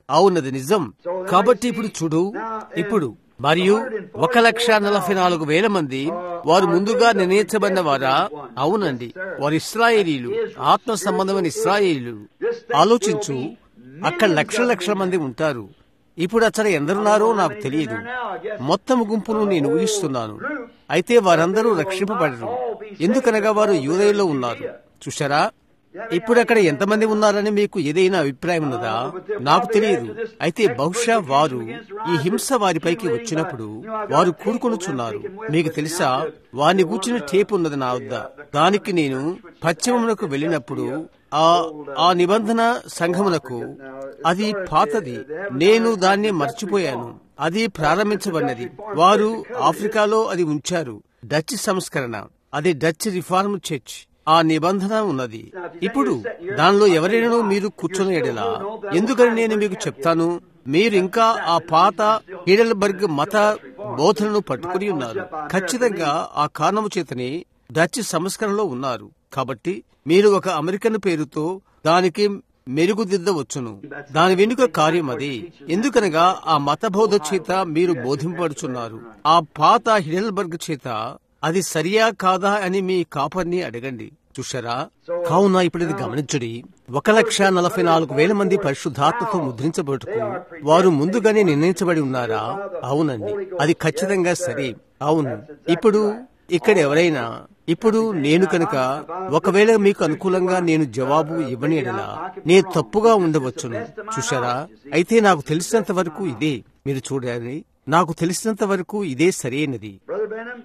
అవునది నిజం కాబట్టి ఇప్పుడు చూడు ఇప్పుడు మరియు ఒక లక్ష నలభై నాలుగు వేల మంది వారు ముందుగా నిర్ణయించబడిన వారా అవునండి వారు ఇస్రాయేలీలు ఆత్మ సంబంధమైన ఇస్రాయేలీలు ఆలోచించు అక్కడ లక్షల లక్షల మంది ఉంటారు ఇప్పుడు అక్కడ ఎందరున్నారో నాకు తెలియదు మొత్తం గుంపును నేను ఊహిస్తున్నాను అయితే వారందరూ రక్షింపబడరు ఎందుకనగా వారు యూదయలో ఉన్నారు చూశారా ఇప్పుడు అక్కడ ఎంతమంది ఉన్నారని మీకు ఏదైనా అభిప్రాయం ఉన్నదా నాకు తెలియదు అయితే బహుశా వారు ఈ హింస వారిపైకి వచ్చినప్పుడు వారు కూడుకొనుచున్నారు మీకు తెలుసా వారిని కూర్చుని టేప్ ఉన్నది నా వద్ద దానికి నేను పశ్చిమమునకు వెళ్ళినప్పుడు ఆ ఆ నిబంధన సంఘమునకు అది పాతది నేను దాన్ని మర్చిపోయాను అది ప్రారంభించబడినది వారు ఆఫ్రికాలో అది ఉంచారు డచ్ సంస్కరణ అది డచ్ రిఫార్మ్ చర్చ్ ఆ నిబంధన ఉన్నది ఇప్పుడు దానిలో ఎవరైనా మీరు కూర్చొని ఎడలా ఎందుకని నేను మీకు చెప్తాను మీరు ఇంకా ఆ పాత హీడల్బర్గ్ మత బోధనను పట్టుకుని ఉన్నారు ఖచ్చితంగా ఆ కారణము చేతనే డచ్ సంస్కరణలో ఉన్నారు కాబట్టి మీరు ఒక అమెరికన్ పేరుతో దానికి మెరుగుదిద్దవచ్చును దాని వెనుక కార్యం అది ఎందుకనగా ఆ మత బోధ చేత మీరు బోధింపడుచున్నారు ఆ పాత హిడల్బర్గ్ చేత అది సరియా కాదా అని మీ కాపర్ని అడగండి చూశారా కావున ఇప్పుడు ఇది గమనించుడి ఒక లక్ష నలభై నాలుగు వేల మంది పరిశుద్ధాత్మతో ముద్రించబడుటకు వారు ముందుగానే నిర్ణయించబడి ఉన్నారా అవునండి అది ఖచ్చితంగా సరే అవును ఇప్పుడు ఇక్కడ ఎవరైనా ఇప్పుడు నేను కనుక ఒకవేళ మీకు అనుకూలంగా నేను జవాబు ఇవ్వని ఎడలా నేను తప్పుగా ఉండవచ్చును చూశారా అయితే నాకు తెలిసినంత వరకు ఇదే మీరు చూడాలి నాకు తెలిసినంత వరకు ఇదే సరైనది Brother Benham,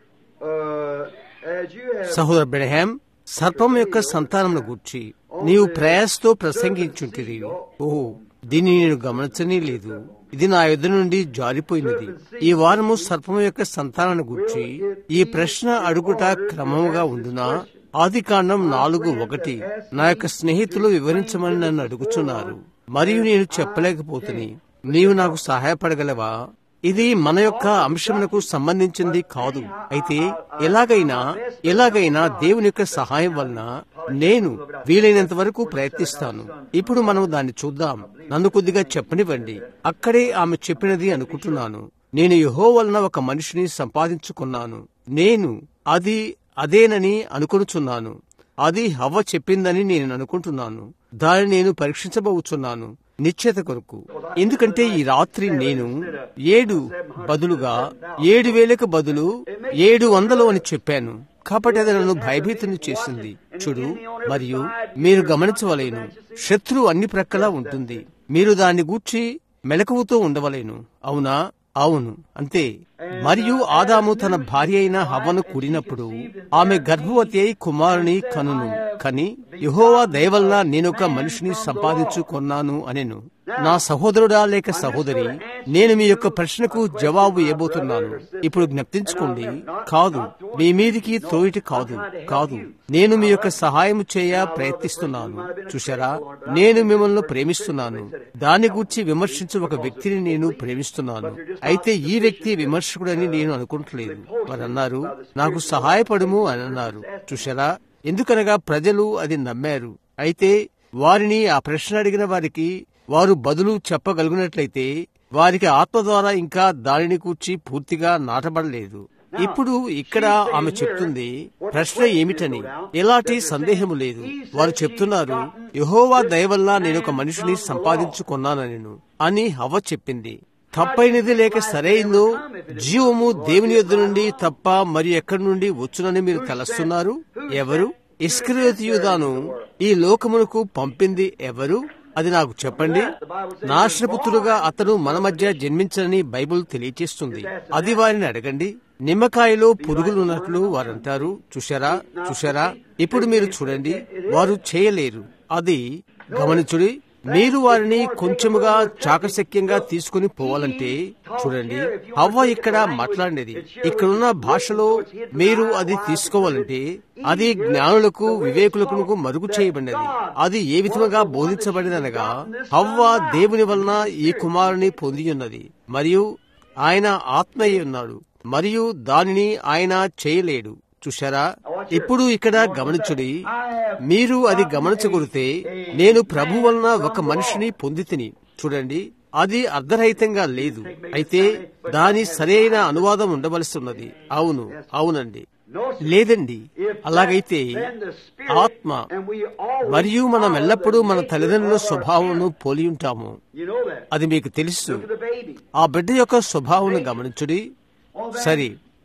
uh, as you have సహోదర బ్రహ్యాం సర్పం యొక్క సంతానమును గూర్చి నీవు ప్రయాసతో ప్రసంగించుంటిరి ఓ దీన్ని నేను గమనించనే లేదు ఇది నా యుద్ధ నుండి జారిపోయినది ఈ వారము సర్పం యొక్క సంతానాన్ని గూర్చి ఈ ప్రశ్న అడుగుట క్రమముగా ఉండునా ఆది కాండం నాలుగు ఒకటి నా యొక్క స్నేహితులు వివరించమని నన్ను అడుగుచున్నారు మరియు నేను చెప్పలేకపోతుని నీవు నాకు సహాయపడగలవా ఇది మన యొక్క అంశమునకు సంబంధించింది కాదు అయితే ఎలాగైనా ఎలాగైనా దేవుని యొక్క సహాయం వలన నేను వీలైనంత వరకు ప్రయత్నిస్తాను ఇప్పుడు మనం దాన్ని చూద్దాం నన్ను కొద్దిగా చెప్పనివ్వండి అక్కడే ఆమె చెప్పినది అనుకుంటున్నాను నేను యహో వలన ఒక మనిషిని సంపాదించుకున్నాను నేను అది అదేనని అనుకొనుచున్నాను అది హవ్వ చెప్పిందని నేను అనుకుంటున్నాను దాన్ని నేను పరీక్షించబోచున్నాను నిశ్చేత కొరకు ఎందుకంటే ఈ రాత్రి నేను ఏడు బదులుగా ఏడు వేలకు బదులు ఏడు వందలు అని చెప్పాను కాబట్టి అది నన్ను భయభీతుని చేసింది చూడు మరియు మీరు గమనించవలేను శత్రువు అన్ని ప్రక్కలా ఉంటుంది మీరు దాన్ని గూర్చి మెలకువతో ఉండవలేను అవునా అవును అంతే మరియు ఆదాము తన భార్య అయిన హవ్వను కూడినప్పుడు ఆమె గర్భవతి అయి కుమారుని కనును కని యహోవా దయవల్ల నేనొక మనిషిని సంపాదించుకొన్నాను అనెను నా సహోదరుడా లేక సహోదరి నేను మీ యొక్క ప్రశ్నకు జవాబు ఇవ్వబోతున్నాను ఇప్పుడు జ్ఞప్తించుకోండి కాదు మీ మీదికి తోయిటి కాదు కాదు నేను మీ యొక్క సహాయం చేయ ప్రయత్నిస్తున్నాను చూశారా నేను మిమ్మల్ని ప్రేమిస్తున్నాను దాని గురించి విమర్శించే ఒక వ్యక్తిని నేను ప్రేమిస్తున్నాను అయితే ఈ వ్యక్తి విమర్శకుడని నేను అనుకుంటలేదు వారు అన్నారు నాకు సహాయపడుము అని అన్నారు చూశారా ఎందుకనగా ప్రజలు అది నమ్మారు అయితే వారిని ఆ ప్రశ్న అడిగిన వారికి వారు బదులు చెప్పగలిగినట్లయితే వారికి ఆత్మ ద్వారా ఇంకా దానిని కూర్చి పూర్తిగా నాటబడలేదు ఇప్పుడు ఇక్కడ ఆమె చెప్తుంది ప్రశ్న ఏమిటని ఎలాంటి సందేహము లేదు వారు చెప్తున్నారు యహోవా దయవల్ల నేను ఒక మనిషిని సంపాదించుకున్నానని అని హవ్వ చెప్పింది తప్పైనది లేక సరైందో జీవము దేవుని యొద్ద నుండి తప్ప మరి ఎక్కడి నుండి వచ్చునని మీరు తలస్తున్నారు ఎవరు ఇస్క్రియోతియుదాను ఈ లోకమునకు పంపింది ఎవరు అది నాకు చెప్పండి నాశనపుత్రుడుగా అతను మన మధ్య జన్మించనని బైబుల్ తెలియచేస్తుంది అది వారిని అడగండి నిమ్మకాయలో పురుగులున్నట్లు వారంటారు చూశారా చూశారా ఇప్పుడు మీరు చూడండి వారు చేయలేరు అది గమనించుడి మీరు వారిని కొంచెముగా చాకశక్యంగా తీసుకుని పోవాలంటే చూడండి అవ్వ ఇక్కడ మాట్లాడినది ఇక్కడున్న భాషలో మీరు అది తీసుకోవాలంటే అది జ్ఞానులకు వివేకులకు మరుగు చేయబడినది అది ఏ విధముగా బోధించబడిననగా హవ్వ దేవుని వలన ఈ కుమారుని పొంది ఉన్నది మరియు ఆయన ఆత్మయ్య ఉన్నాడు మరియు దానిని ఆయన చేయలేడు చూశారా ఇప్పుడు ఇక్కడ గమనించుడి మీరు అది గమనించగొడితే నేను ప్రభు వలన ఒక మనిషిని పొందితిని చూడండి అది అర్ధరహితంగా లేదు అయితే దాని సరైన అనువాదం ఉండవలసి ఉన్నది అవును అవునండి లేదండి అలాగైతే ఆత్మ మరియు మనం ఎల్లప్పుడూ మన తల్లిదండ్రుల స్వభావం పోలి ఉంటాము అది మీకు తెలుసు ఆ బిడ్డ యొక్క స్వభావం గమనించుడి సరే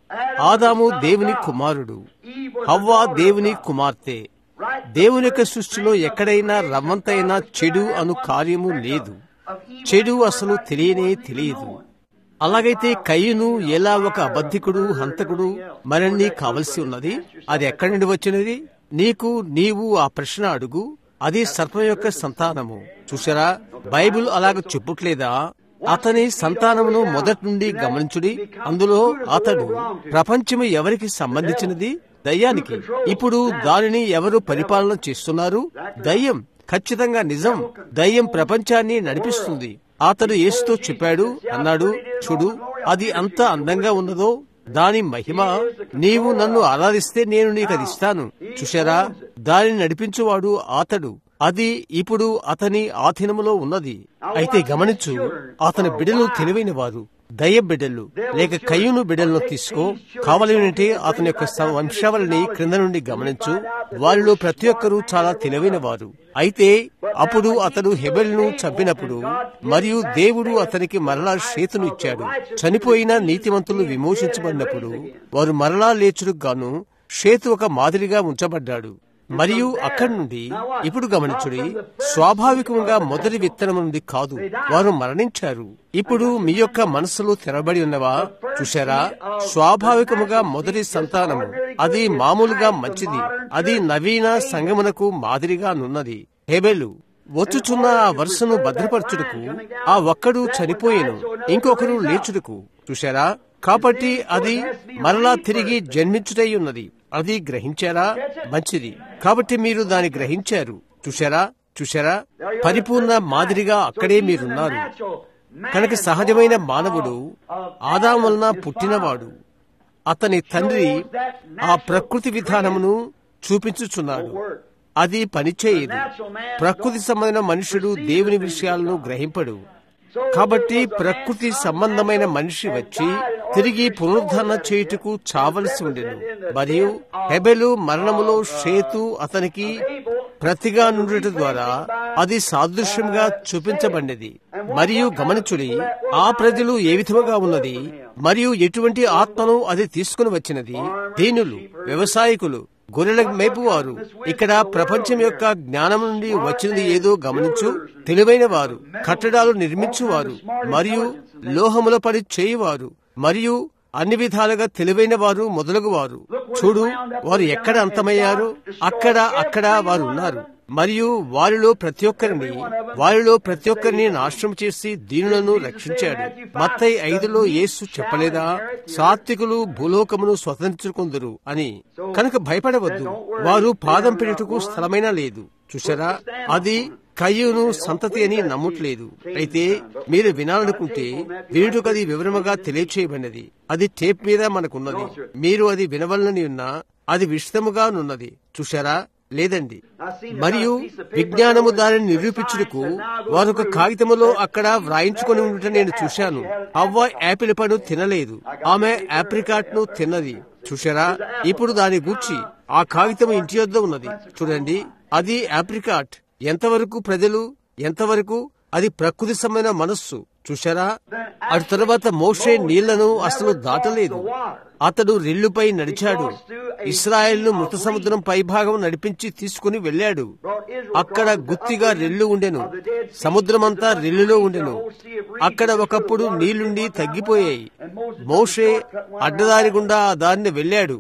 ఆదాము దేవుని కుమారుడు హవ్వ దేవుని కుమార్తె దేవుని యొక్క సృష్టిలో ఎక్కడైనా రవ్వంతైనా చెడు అను కార్యము లేదు చెడు అసలు తెలియనే తెలియదు అలాగైతే కయ్యను ఎలా ఒక అబద్ధికుడు హంతకుడు మరన్ని కావలసి ఉన్నది అది ఎక్కడి నుండి వచ్చినది నీకు నీవు ఆ ప్రశ్న అడుగు అది సర్పం యొక్క సంతానము చూసారా బైబిల్ అలాగ చెప్పుట్లేదా అతని సంతానమును మొదటి నుండి గమనించుడి అందులో అతడు ప్రపంచము ఎవరికి సంబంధించినది దయ్యానికి ఇప్పుడు దానిని ఎవరు పరిపాలన చేస్తున్నారు దయ్యం ఖచ్చితంగా నిజం దయ్యం ప్రపంచాన్ని నడిపిస్తుంది అతడు యేసుతో చెప్పాడు అన్నాడు చూడు అది అంత అందంగా ఉన్నదో దాని మహిమ నీవు నన్ను ఆరాధిస్తే నేను నీకు అది ఇస్తాను చూశారా దానిని నడిపించువాడు అతడు అది ఇప్పుడు అతని ఆధీనములో ఉన్నది అయితే గమనించు అతని బిడ్డలు తెలివైన వారు దయ్య బిడ్డలు లేక కయ్యూను బిడ్డలను తీసుకో కావాలంటే అతని యొక్క వంశావళిని క్రింద నుండి గమనించు వారిలో ప్రతి ఒక్కరూ చాలా తెలివైన వారు అయితే అప్పుడు అతడు హెబెల్ను చంపినప్పుడు మరియు దేవుడు అతనికి మరలా చేతును ఇచ్చాడు చనిపోయిన నీతివంతులు విమోచించబడినప్పుడు వారు మరలా లేచుడు గాను షేతు ఒక మాదిరిగా ఉంచబడ్డాడు మరియు అక్కడి నుండి ఇప్పుడు గమనించుడి స్వాభావికంగా మొదటి విత్తనం నుండి కాదు వారు మరణించారు ఇప్పుడు మీ యొక్క మనసులో తెరబడి ఉన్నవా చూశారా స్వాభావికముగా మొదటి సంతానము అది మామూలుగా మంచిది అది నవీన సంగమునకు మాదిరిగా నున్నది హెబెలు వచ్చుచున్న ఆ వరుసను భద్రపరచుటకు ఆ ఒక్కడు చనిపోయేను ఇంకొకరు లేచుటకు చూశారా కాబట్టి అది మరలా తిరిగి జన్మించుటై ఉన్నది అది గ్రహించారా మంచిది కాబట్టి మీరు దాన్ని గ్రహించారు చూశారా చూశారా పరిపూర్ణ మాదిరిగా అక్కడే మీరున్నారు కనుక సహజమైన మానవుడు ఆదాం వలన పుట్టినవాడు అతని తండ్రి ఆ ప్రకృతి విధానమును చూపించుచున్నాడు అది పనిచేయదు ప్రకృతి సంబంధమైన మనుషుడు దేవుని విషయాలను గ్రహింపడు కాబట్టి ప్రకృతి సంబంధమైన మనిషి వచ్చి తిరిగి పునరుద్ధరణ చేయుటకు చావలసి ఉండెను మరియు హెబెలు మరణములో షేతు అతనికి ప్రతిగా నుండుట ద్వారా అది సాదృశ్యంగా చూపించబడినది మరియు గమనించుడి ఆ ప్రజలు ఏ విధముగా ఉన్నది మరియు ఎటువంటి ఆత్మను అది తీసుకుని వచ్చినది దీనులు వ్యవసాయకులు గొర్రెల మేపువారు ఇక్కడ ప్రపంచం యొక్క జ్ఞానం నుండి వచ్చినది ఏదో గమనించు తెలివైన వారు కట్టడాలు నిర్మించువారు మరియు లోహముల పడి చేయువారు మరియు అన్ని విధాలుగా తెలివైన వారు మొదలగు వారు చూడు వారు ఎక్కడ అంతమయ్యారు అక్కడ అక్కడ వారు ఉన్నారు మరియు వారిలో ప్రతి ఒక్కరిని వారిలో ప్రతి ఒక్కరిని నాశనం చేసి దీనులను రక్షించాడు మత్తై ఐదులో యేసు చెప్పలేదా సాత్వికులు భూలోకమును స్వతంత్రుకుందరు అని కనుక భయపడవద్దు వారు పాదం పెట్టుటకు స్థలమైనా లేదు చూసారా అది కయ్యూను సంతతి అని నమ్మట్లేదు అయితే మీరు వినాలనుకుంటే వీడుకు అది వివరముగా తెలియచేయబడినది అది టేప్ మీద మనకున్నది మీరు అది వినవలనని ఉన్నా అది విషితముగా నున్నది చూశారా లేదండి మరియు విజ్ఞానము దానిని నిరూపించుటకు వారు ఒక కాగితములో అక్కడ వ్రాయించుకొని ఉండటం నేను చూశాను అవ్వ యాపిల్ పండు తినలేదు ఆమె ఆప్రికాట్ ను తిన్నది చూశారా ఇప్పుడు దాని గూర్చి ఆ కాగితం ఇంటి వద్ద ఉన్నది చూడండి అది ఆప్రికాట్ ఎంతవరకు ప్రజలు ఎంతవరకు అది ప్రకృతి సమైన మనస్సు చూశారా అటు తర్వాత మోషే నీళ్లను అసలు దాటలేదు అతడు రెల్లుపై నడిచాడు ఇస్రాయెల్ను మృత సముద్రం పైభాగం నడిపించి తీసుకుని వెళ్ళాడు అక్కడ గుత్తిగా రెల్లు ఉండెను సముద్రమంతా రెల్లులో ఉండెను అక్కడ ఒకప్పుడు నీళ్లుండి తగ్గిపోయాయి మోషే అడ్డదారి గుండా ఆ దారిని వెళ్ళాడు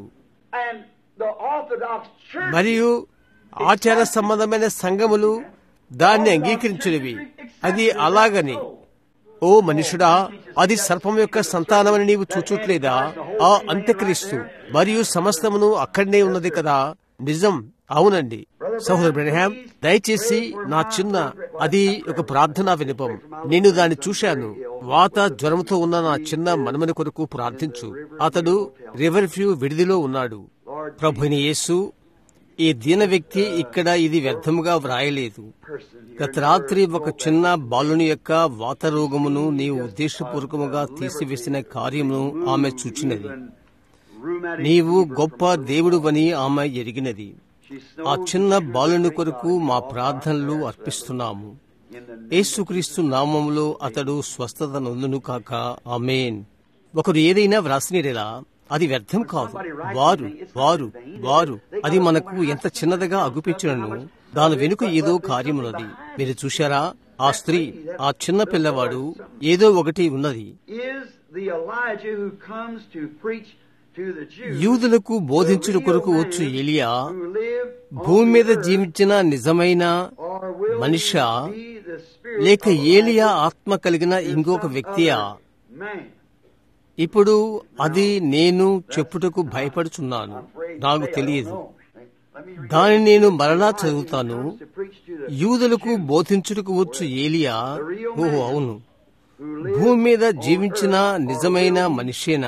మరియు ఆచార సంబంధమైన సంఘములు దాన్ని అంగీకరించినవి అది అలాగని ఓ మనుషుడా అది సర్పం యొక్క సంతానమని నీవు చూచుట్లేదా ఆ అంత్యక్రీస్తు మరియు సమస్తమును అక్కడనే ఉన్నది కదా నిజం అవునండి సహోదరు బ్రహ్యాం దయచేసి నా చిన్న అది ఒక ప్రార్థనా వినపం నేను దాన్ని చూశాను వాత జ్వరంతో ఉన్న నా చిన్న మనమని కొరకు ప్రార్థించు అతడు రివర్ ఫ్యూ విడిదిలో ఉన్నాడు ప్రభుని యేసు ఈ దీన వ్యక్తి ఇక్కడ ఇది వ్యర్థముగా వ్రాయలేదు person here. గత రాత్రి ఒక చిన్న బాలుని యొక్క వాతరోగమును నీవు ఉద్దేశపూర్వకముగా తీసివేసిన కార్యమును ఆమె చూచినది Rheumatic నీవు fever గొప్ప from her దేవుడువని ఆమె ఎరిగినది She ఆ snows చిన్న to బాలుని drink కొరకు of మా all ప్రార్థనలు our prayers అర్పిస్తున్నాము in the name యేసుక్రీస్తు నామములో అతడు స్వస్థత నొందును కాక ఆమేన్ ఒకరు ఏదైనా వ్రాసినలా అది వ్యర్థం కాదు వారు వారు వారు అది మనకు ఎంత చిన్నదిగా అగుపించినను దాని వెనుక ఏదో కార్యమున్నది మీరు చూశారా ఆ స్త్రీ ఆ చిన్న పిల్లవాడు ఏదో ఒకటి ఉన్నది is the Elijah who comes to preach to the Jews. యూదులకు బోధించుట the కొరకు real వచ్చు man ఎలియా who lived on భూమి మీద the earth, జీవించిన నిజమైన or will Manisha be the spirit లేక of ఏలియా Elijah ఆత్మ కలిగిన to ఇంకొక some వ్యక్తియా other man. ఇప్పుడు అది నేను చెప్పుటకు భయపడుచున్నాను నాకు తెలియదు దానిని నేను మరలా చదువుతాను యూదులకు బోధించుటకు వచ్చు ఏలియా ఓహో అవును భూమి మీద జీవించిన నిజమైన మనిషేనా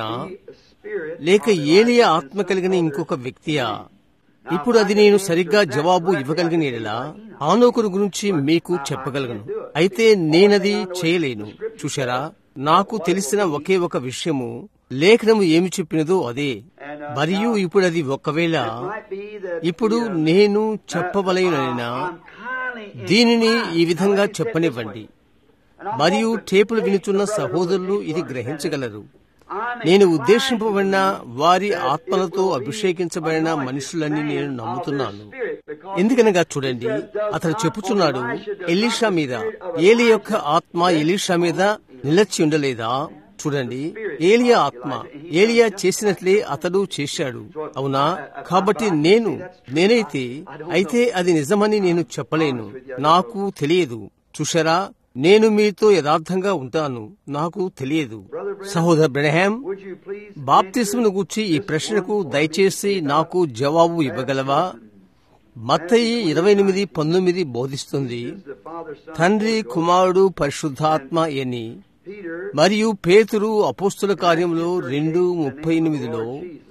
లేక ఏలియా ఆత్మ కలిగిన ఇంకొక వ్యక్తియా ఇప్పుడు అది నేను సరిగ్గా జవాబు ఇవ్వగలిగిన ఎడలా ఆనోకుడు గురించి మీకు చెప్పగలను అయితే నేనది చేయలేను చూశారా నాకు తెలిసిన ఒకే ఒక విషయము లేఖనము ఏమి చెప్పినదో అదే మరియు ఇప్పుడు అది ఒకవేళ ఇప్పుడు నేను చెప్పవలయనైనా దీనిని ఈ విధంగా చెప్పనివ్వండి మరియు టేపులు వినుచున్న సహోదరులు ఇది గ్రహించగలరు నేను ఉద్దేశింపబడిన వారి ఆత్మలతో అభిషేకించబడిన మనుషులని నేను నమ్ముతున్నాను ఎందుకనగా చూడండి అతడు చెప్పుచున్నాడు ఎలీషా మీద ఏలి యొక్క ఆత్మ ఎలీషా మీద నిలచి ఉండలేదా చూడండి ఏలియా ఆత్మ ఏలియా చేసినట్లే అతడు చేశాడు అవునా కాబట్టి నేను నేనైతే అయితే అది నిజమని నేను చెప్పలేను నాకు తెలియదు చూశారా నేను మీతో యథార్థంగా ఉంటాను నాకు తెలియదు సహోదర బ్రహ్యాం Would you please బాప్తిస్మును గూర్చి ఈ ప్రశ్నకు దయచేసి నాకు జవాబు ఇవ్వగలవా మత్తయి ఇరవై ఎనిమిది పంతొమ్మిది బోధిస్తుంది the Father, Son, తండ్రి కుమారుడు పరిశుద్ధాత్మ అని Peter, మరియు పేతురు అపోస్తుల కార్యంలో రెండు ముప్పై ఎనిమిదిలో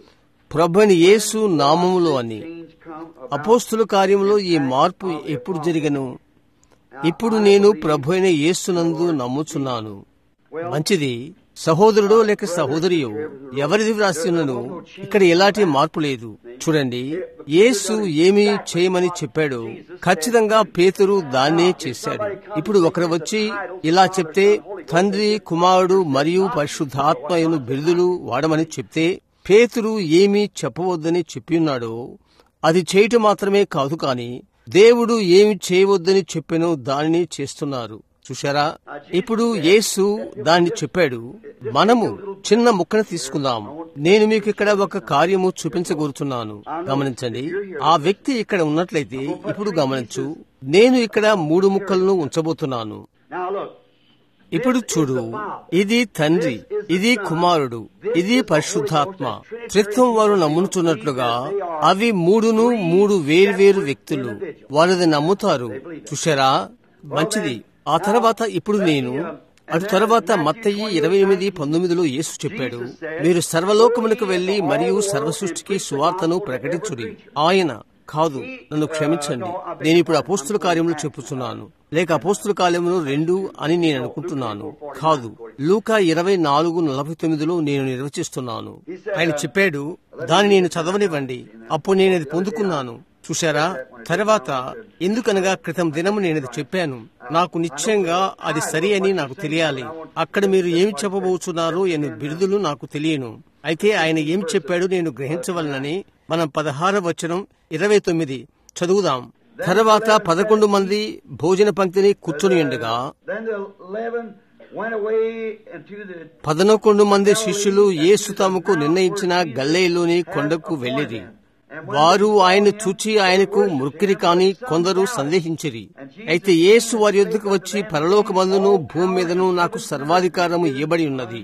ప్రభుని యేసు నామములో అని change come about అపోస్తుల కార్యంలో ఈ మార్పు ఎప్పుడు జరిగను ఇప్పుడు నేను ప్రభు అయిన యేసునందు నమ్ముచున్నాను మంచిది సహోదరుడో లేక సహోదరియో ఎవరిది వ్రాసినను ఇక్కడ ఎలాంటి మార్పు లేదు చూడండి యేసు ఏమి చేయమని చెప్పాడు ఖచ్చితంగా పేతురు దాన్నే చేశాడు ఇప్పుడు ఒకరు వచ్చి ఇలా చెప్తే తండ్రి కుమారుడు మరియు పరిశుద్ధాత్మయను బిరుదులు వాడమని చెప్తే పేతురు ఏమీ చెప్పవద్దని చెప్పియున్నాడో అది చేయటం మాత్రమే కాదు కాని దేవుడు ఏమి చేయవద్దని చెప్పెనో దానిని చేస్తున్నారు చూశారా ఇప్పుడు యేసు దాన్ని చెప్పాడు మనము చిన్న ముక్కను తీసుకుందాం నేను మీకు ఇక్కడ ఒక కార్యము చూపించగోరుతున్నాను గమనించండి ఆ వ్యక్తి ఇక్కడ ఉన్నట్లయితే ఇప్పుడు గమనించు నేను ఇక్కడ మూడు ముక్కలను ఉంచబోతున్నాను Now look, ఇప్పుడు చూడు ఇది తండ్రి ఇది కుమారుడు ఇది పరిశుద్ధాత్మ త్రిత్వం వారు నమ్ముచున్నట్లుగా అవి మూడును మూడు వేర్వేరు వ్యక్తులు వారిది నమ్ముతారు చూశారా మంచిది ఆ తర్వాత ఇప్పుడు నేను అటు తర్వాత మత్తయి ఇరవై ఎనిమిది పంతొమ్మిదిలో యేసు చెప్పాడు మీరు సర్వలోకములకు వెళ్లి మరియు సర్వసృష్టికి సువార్తను ప్రకటించుడి ఆయన కాదు నన్ను క్షమించండి నేను ఇప్పుడు అపోస్తుల కార్యములు చెప్పుచున్నాను లేక అపోస్తుల కార్యములు రెండు అని నేను అనుకుంటున్నాను కాదు లూకా ఇరవై నాలుగు నలభై తొమ్మిదిలో నేను నిర్వచిస్తున్నాను ఆయన చెప్పాడు దాన్ని నేను చదవనివ్వండి అప్పుడు నేను అది పొందుకున్నాను చూశారా తర్వాత ఎందుకనగా క్రితం దినము నేను అది చెప్పాను నాకు నిశ్చయంగా అది సరి అని నాకు తెలియాలి అక్కడ మీరు ఏమి చెప్పబోచున్నారో ఎన్ని బిరుదులు నాకు తెలియను అయితే ఆయన ఏమి చెప్పాడు నేను గ్రహించవలనని మనం పదహార వచనం ఇరవై తొమ్మిది చదువుదాం తర్వాత పదకొండు మంది భోజన పంక్తిని కూర్చొని ఉండగా then the eleven went away into the పదనొకొండు మంది శిష్యులు యేసు తమకు నిర్ణయించిన గల్లేలోని కొండకు వెళ్ళిరి వారు ఆయన చూచి ఆయనకు మృక్కిరి కాని కొందరు సందేహించిరి అయితే యేసు వారి యొద్దకు వచ్చి పరలోకమందును భూమి మీదను నాకు సర్వాధికారము ఇవ్వబడి ఉన్నది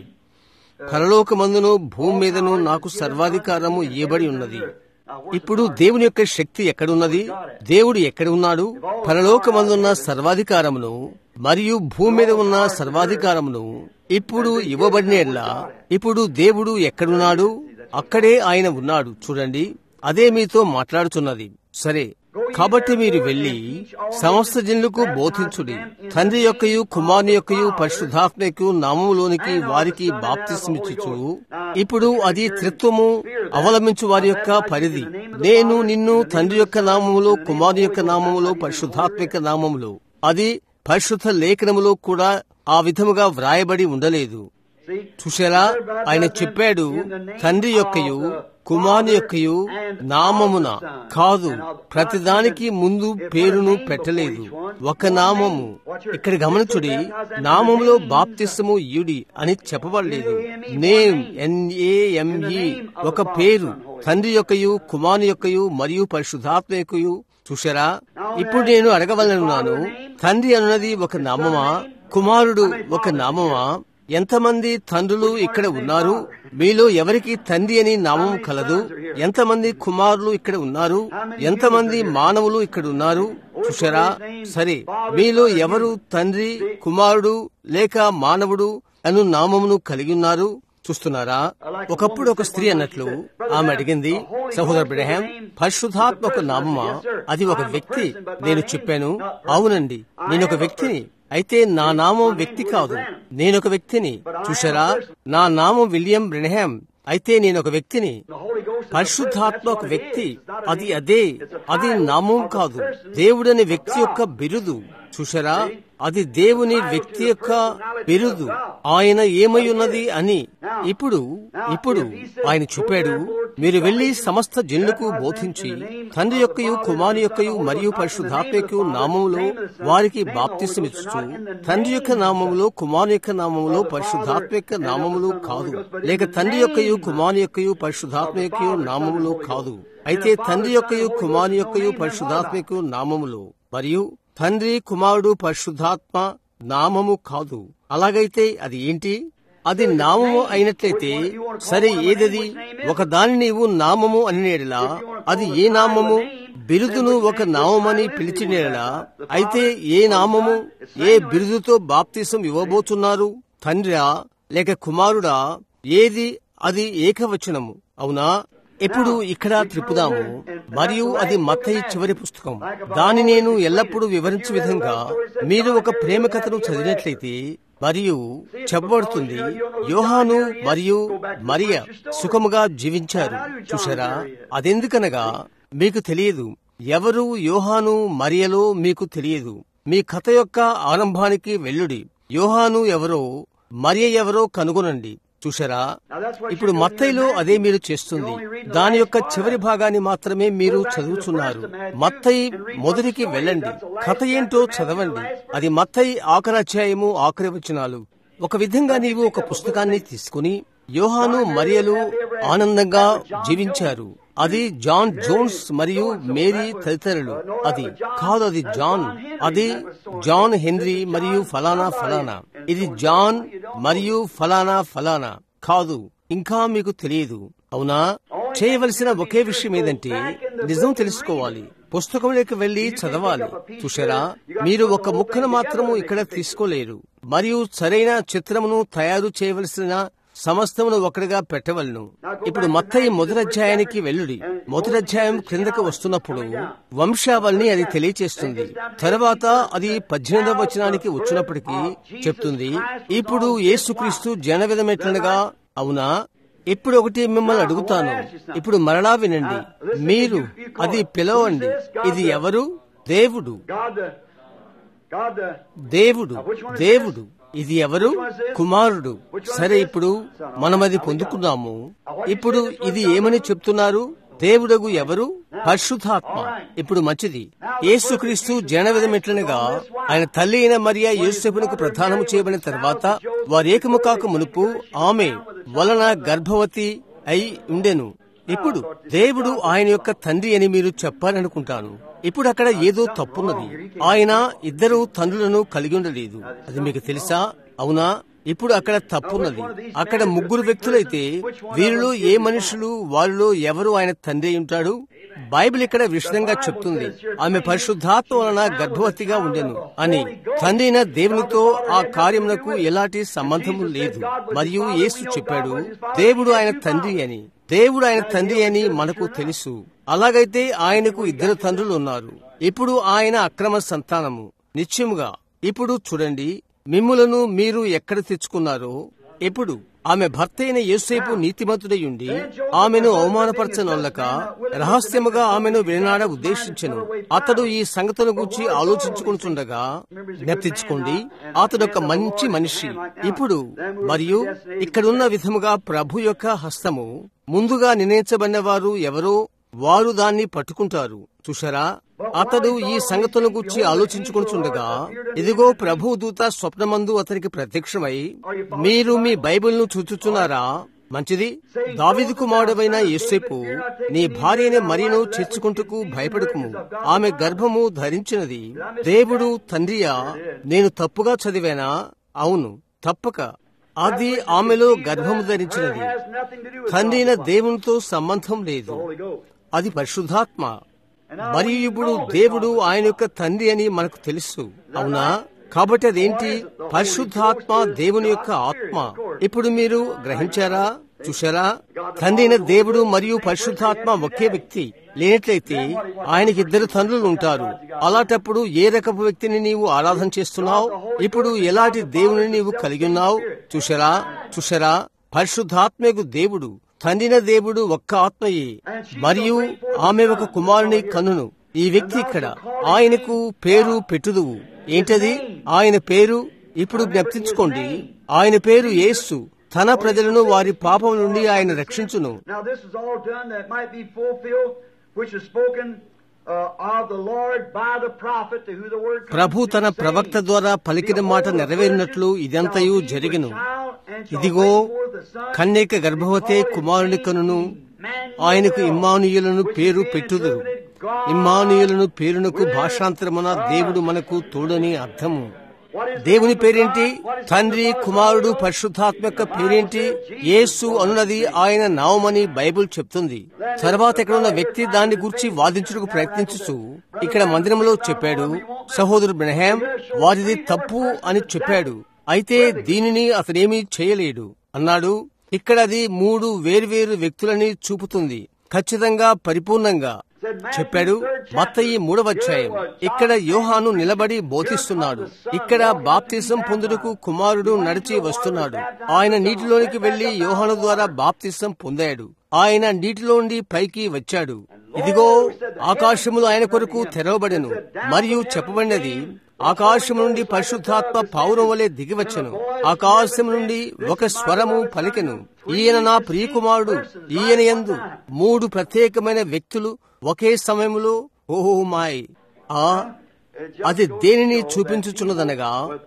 పరలోకమందును భూమి మీదను నాకు సర్వాధికారము ఇవ్వబడి ఉన్నది ఇప్పుడు దేవుని యొక్క శక్తి ఎక్కడున్నది దేవుడు ఎక్కడ ఉన్నాడు పరలోకమందున్న సర్వాధికారమును మరియు భూమి మీద ఉన్న సర్వాధికారమును ఇప్పుడు ఇవ్వబడినేలా ఇప్పుడు దేవుడు ఎక్కడున్నాడు అక్కడే ఆయన ఉన్నాడు చూడండి అదే మీతో మాట్లాడుతున్నది సరే కాబట్టి మీరు వెళ్లి సమస్త జనులకు బోధించుడి తండ్రి యొక్కయు కుమారుని యొక్కయు పరిశుద్ధాత్మకు నామములోనికి వారికి బాప్తిస్మిచ్చుచు ఇప్పుడు అది త్రిత్వము అవలంబించు వారి యొక్క పరిధి నేను నిన్ను తండ్రి యొక్క నామములో కుమారుని యొక్క నామములో పరిశుద్ధాత్మిక నామములో అది పరిశుద్ధ లేఖనములో కూడా ఆ విధముగా వ్రాయబడి ఉండలేదు చూసారా ఆయన చెప్పాడు తండ్రి యొక్కయు కుమారుని యొక్కయు నామమున కాదు ప్రతిదానికి ముందు పేరును పెట్టలేదు ఒక నామము ఇక్కడ గమనించుడి నామములో బాప్తిస్తము ఇయుడి అని చెప్పబడలేదు నేమ్ ఎన్ఏఎంఈ ఒక పేరు తండ్రి యొక్కయు కుమారుని యొక్కయు మరియు పరిశుద్ధాత్మ యొక్కయు చూసారా ఇప్పుడు నేను అడగవలనున్నాను తండ్రి అన్నది ఒక నామమా కుమారుడు ఒక నామమా ఎంతమంది తండ్రులు ఇక్కడ ఉన్నారు మీలో ఎవరికి తండ్రి అని నామం కలదు ఎంతమంది కుమారులు ఇక్కడ ఉన్నారు ఎంతమంది మానవులు ఇక్కడ ఉన్నారు చూసారా సరే మీలో ఎవరు తండ్రి కుమారుడు లేక మానవుడు అను నామమును కలిగి ఉన్నారు చూస్తున్నారా ఒకప్పుడు ఒక స్త్రీ అన్నట్లు ఆమె అడిగింది సహోదర బ్రహాం పరిశుద్ధాత్మ ఒక నామమా అది ఒక వ్యక్తి నేను చెప్పాను అవునండి నేను ఒక వ్యక్తిని అయితే నా నామం వ్యక్తి కాదు నేనొక వ్యక్తిని చూసారా నా నామం విలియం బ్రెనహాం అయితే నేను ఒక వ్యక్తిని పరిశుద్ధాత్మ ఒక వ్యక్తి అది అదే అది నామం కాదు దేవుడని వ్యక్తి యొక్క బిరుదు చూసారా అది దేవుని వ్యక్తి యొక్క బిరుదు ఆయన ఏమై ఉన్నది అని ఇప్పుడు ఇప్పుడు ఆయన చెప్పాడు మీరు వెళ్లి సమస్త జనులకు బోధించి తండ్రి యొక్కయు కుమారు యొక్కయు మరియు పరిశుద్ధాత్మకు నామములో వారికి బాప్తిసమిచ్చు తండ్రి యొక్క నామములో కుమారు యొక్క నామములో పరిశుద్ధాత్మ యొక్క నామములు కాదు లేక తండ్రి యొక్కయు కుమారు యొక్కయు పరిశుద్ధాత్మ యొక్క నామములో కాదు అయితే తండ్రి యొక్కయు కుమారు యొక్కయు పరిశుద్ధాత్మకు నామములు మరియు తండ్రి కుమారుడు పరిశుద్ధాత్మ నామము కాదు అలాగైతే అది ఏంటి అది నామము అయినట్లయితే సరే ఏదది ఒక దాని నీవు నామము అనినేడలా అది ఏ నామము బిరుదును ఒక నామమని పిలిచినేడలా అయితే ఏ నామము ఏ బిరుదుతో బాప్తిసం ఇవ్వబోతున్నారు తండ్రా లేక కుమారుడా ఏది అది ఏకవచనము అవునా ఇప్పుడు ఇక్కడ త్రిపుదాము మరియు అది మత్తయి చివరి పుస్తకం దాని నేను ఎల్లప్పుడూ వివరించే విధంగా మీరు ఒక ప్రేమ కథను చదివినట్లయితే మరియు చెప్పబడుతుంది యోహాను మరియు మరియ సుఖముగా జీవించారు చూసారా అదెందుకనగా మీకు తెలియదు ఎవరు యోహాను మరియలో మీకు తెలియదు మీ కథ యొక్క ఆరంభానికి వెల్లుడి యోహాను ఎవరో మరియ ఎవరో కనుగొనండి చూసారా ఇప్పుడు మత్తయిలో అదే మీరు చేస్తుంది దాని యొక్క చివరి భాగాన్ని మాత్రమే మీరు చదువుతున్నారు మత్తయి మొదటికి వెళ్ళండి కథ ఏంటో చదవండి అది మత్తయి ఆఖరి అధ్యాయము ఆఖరి వచనాలు ఒక విధంగా నీవు ఒక పుస్తకాన్ని తీసుకుని యోహాను మరియలు ఆనందంగా జీవించారు అది జాన్ జోన్స్ మరియు మేరీ తదితరులు అది కాదు అది జాన్ అది జాన్ హెన్రీ మరియు ఫలానా ఫలానా ఇది జాన్ మరియు ఫలానా ఫలానా కాదు ఇంకా మీకు తెలియదు అవునా చేయవలసిన ఒకే విషయం ఏదంటే నిజం తెలుసుకోవాలి పుస్తకంలోకి వెళ్లి చదవాలి చూసారా మీరు ఒక ముక్కను మాత్రము ఇక్కడ తీసుకోలేరు మరియు సరైన చిత్రమును తయారు చేయవలసిన సమస్తమును ఒకటిగా పెట్టవలను ఇప్పుడు మత్తయి మొదటి అధ్యాయానికి వెల్లుడి మొదటి అధ్యాయం క్రిందకు వస్తున్నప్పుడు వంశావళిని అది తెలియచేస్తుంది తర్వాత అది పద్దెనిమిదవ వచనానికి వచ్చినప్పటికీ చెప్తుంది ఇప్పుడు యేసుక్రీస్తు జనవిధమెట్లనగా అవునా ఇప్పుడు ఒకటి మిమ్మల్ని అడుగుతాను ఇప్పుడు మరలా వినండి మీరు అది పిలవండి ఇది ఎవరు దేవుడు దేవుడు దేవుడు ఇది ఎవరు కుమారుడు సరే ఇప్పుడు మనం అది పొందుకున్నాము ఇప్పుడు ఇది ఏమని చెప్తున్నారు దేవుడగు ఎవరు పరిశుద్ధాత్మ ఇప్పుడు మంచిది యేసుక్రీస్తు జనవిధమెట్లనగా ఆయన తల్లి అయిన మరియా యేసుపునకు ప్రధానము చేయబడిన తర్వాత వారేకము కాక మునుపు ఆమె వలన గర్భవతి అయి ఉండెను ఇప్పుడు దేవుడు ఆయన యొక్క తండ్రి అని మీరు చెప్పాలనుకుంటాను ఇప్పుడు అక్కడ ఏదో తప్పున్నది ఆయన ఇద్దరు తండ్రులను కలిగి ఉండలేదు అది మీకు తెలుసా అవునా ఇప్పుడు అక్కడ తప్పున్నది అక్కడ ముగ్గురు వ్యక్తులైతే వీరిలో ఏ మనుషులు వారిలో ఎవరు ఆయన తండ్రి ఉంటాడు బైబిల్ ఇక్కడ విషదంగా చెప్తుంది ఆమె పరిశుద్ధాత్మ వలన గర్భవతిగా ఉండెను అని తండ్రి అయిన దేవునితో ఆ కార్యమునకు ఎలాంటి సంబంధము లేదు మరియు యేసు చెప్పాడు దేవుడు ఆయన తండ్రి అని దేవుడు ఆయన తండ్రి అని మనకు తెలుసు అలాగైతే ఆయనకు ఇద్దరు తండ్రులు ఉన్నారు ఇప్పుడు ఆయన అక్రమ సంతానము నిశ్చయముగా ఇప్పుడు చూడండి మిమ్ములను మీరు ఎక్కడ తెచ్చుకున్నారో ఎప్పుడు ఆమె భర్త అయిన యేసేపు నీతిమంతుడయుండి ఆమెను అవమానపరచనొల్లక రహస్యముగా ఆమెను వినాడ ఉద్దేశించెను అతడు ఈ సంగతుల గురించి ఆలోచించుకుంటుండగా జ్ఞప్తించుకోండి అతడు ఒక మంచి మనిషి ఇప్పుడు మరియు ఇక్కడున్న విధముగా ప్రభు యొక్క హస్తము ముందుగా నిర్ణయించబడిన వారు ఎవరో వారు దాన్ని పట్టుకుంటారు చూశారా అతడు ఈ సంగతుల గురించి ఆలోచించుకుంటుండగా ఇదిగో ప్రభు దూత స్వప్నమందు అతనికి ప్రత్యక్షమై మీరు మీ బైబిల్ను చూచుచున్నారా మంచిది దావిదు కుమారుడైన యేసేపు నీ భార్యని మరియను చేర్చుకుంటకు భయపడకుము ఆమె గర్భము ధరించినది దేవుడు తండ్రియా నేను తప్పుగా చదివానా అవును తప్పక అది ఆమెలో గర్భము ధరించినది తండ్రిన దేవునితో సంబంధం లేదు అది పరిశుద్ధాత్మ మరియు ఇప్పుడు దేవుడు ఆయన యొక్క తండ్రి అని మనకు తెలుసు అవునా కాబట్టి అదేంటి పరిశుద్ధాత్మ దేవుని యొక్క ఆత్మ ఇప్పుడు మీరు గ్రహించారా చూశారా తండ్రిన దేవుడు మరియు పరిశుద్ధాత్మ ఒకే వ్యక్తి లేనట్లయితే ఆయనకి ఇద్దరు తండ్రులు ఉంటారు అలాంటప్పుడు ఏ రకపు వ్యక్తిని నీవు ఆరాధన చేస్తున్నావు ఇప్పుడు ఎలాంటి దేవుని నీవు కలిగి ఉన్నావు చూశారా చూశారా పరిశుద్ధాత్మకు దేవుడు తండ్రిన దేవుడు ఒక్క ఆత్మయే మరియు ఆమె ఒక కుమారుని కనును ఈ వ్యక్తి ఇక్కడ ఆయనకు పేరు పెట్టుదువు ఏంటది ఆయన పేరు ఇప్పుడు జ్ఞప్తించుకోండి ఆయన పేరు యేసు తన ప్రజలను వారి పాపం నుండి ఆయన రక్షించును Now this is all done that might be fulfilled, which is spoken uh, of the Lord by the prophet to who the word comes ప్రభు తన to ప్రవక్త say, ద్వారా పలికిన మాట నెరవేరినట్లు ఇదంతయు జరిగిను ఇదిగో కన్యక గర్భవతే కుమారుని కనును ఆయనకు ఇమ్మానుయులను పేరు పెట్టుదురు ఇమ్మానుయులను పేరునకు భాషాంతరమున దేవుడు మనకు తోడని అర్థము దేవుని పేరేంటి తండ్రి కుమారుడు పరిశుద్ధాత్మ యొక్క పేరేంటి యేసు అనున్నది ఆయన నామని బైబిల్ చెప్తుంది తర్వాత ఇక్కడ ఉన్న వ్యక్తి దాన్ని గురించి వాదించుటకు ప్రయత్నించుచు ఇక్కడ మందిరంలో చెప్పాడు సహోదరు బ్రహ్యాం వారిది తప్పు అని చెప్పాడు అయితే దీనిని అతనేమీ చేయలేడు అన్నాడు ఇక్కడ అది మూడు వేర్వేరు వ్యక్తులని చూపుతుంది ఖచ్చితంగా పరిపూర్ణంగా చెప్పాడు మత్తయి మూడవ అధ్యాయం ఇక్కడ యోహాను నిలబడి బోధిస్తున్నాడు ఇక్కడ బాప్తిజం పొందుటకు కుమారుడు నడిచి వస్తున్నాడు ఆయన నీటిలోనికి వెళ్లి యోహాను ద్వారా బాప్తిజం పొందాడు ఆయన నీటిలోండి పైకి వచ్చాడు ఇదిగో ఆకాశములు ఆయన కొరకు తెరవబడెను మరియు చెప్పబడినది ఆకాశం నుండి పరిశుద్ధాత్మ పౌరం వలె దిగివచ్చను ఆకాశం నుండి ఒక స్వరము పలికెను ఈయన నా ప్రియకుమారుడు ఈయన యందు మూడు ప్రత్యేకమైన వ్యక్తులు ఒకే సమయంలో ఓహో మాయ్ ఆ అది దేనిని చూపించుచున్నదనగా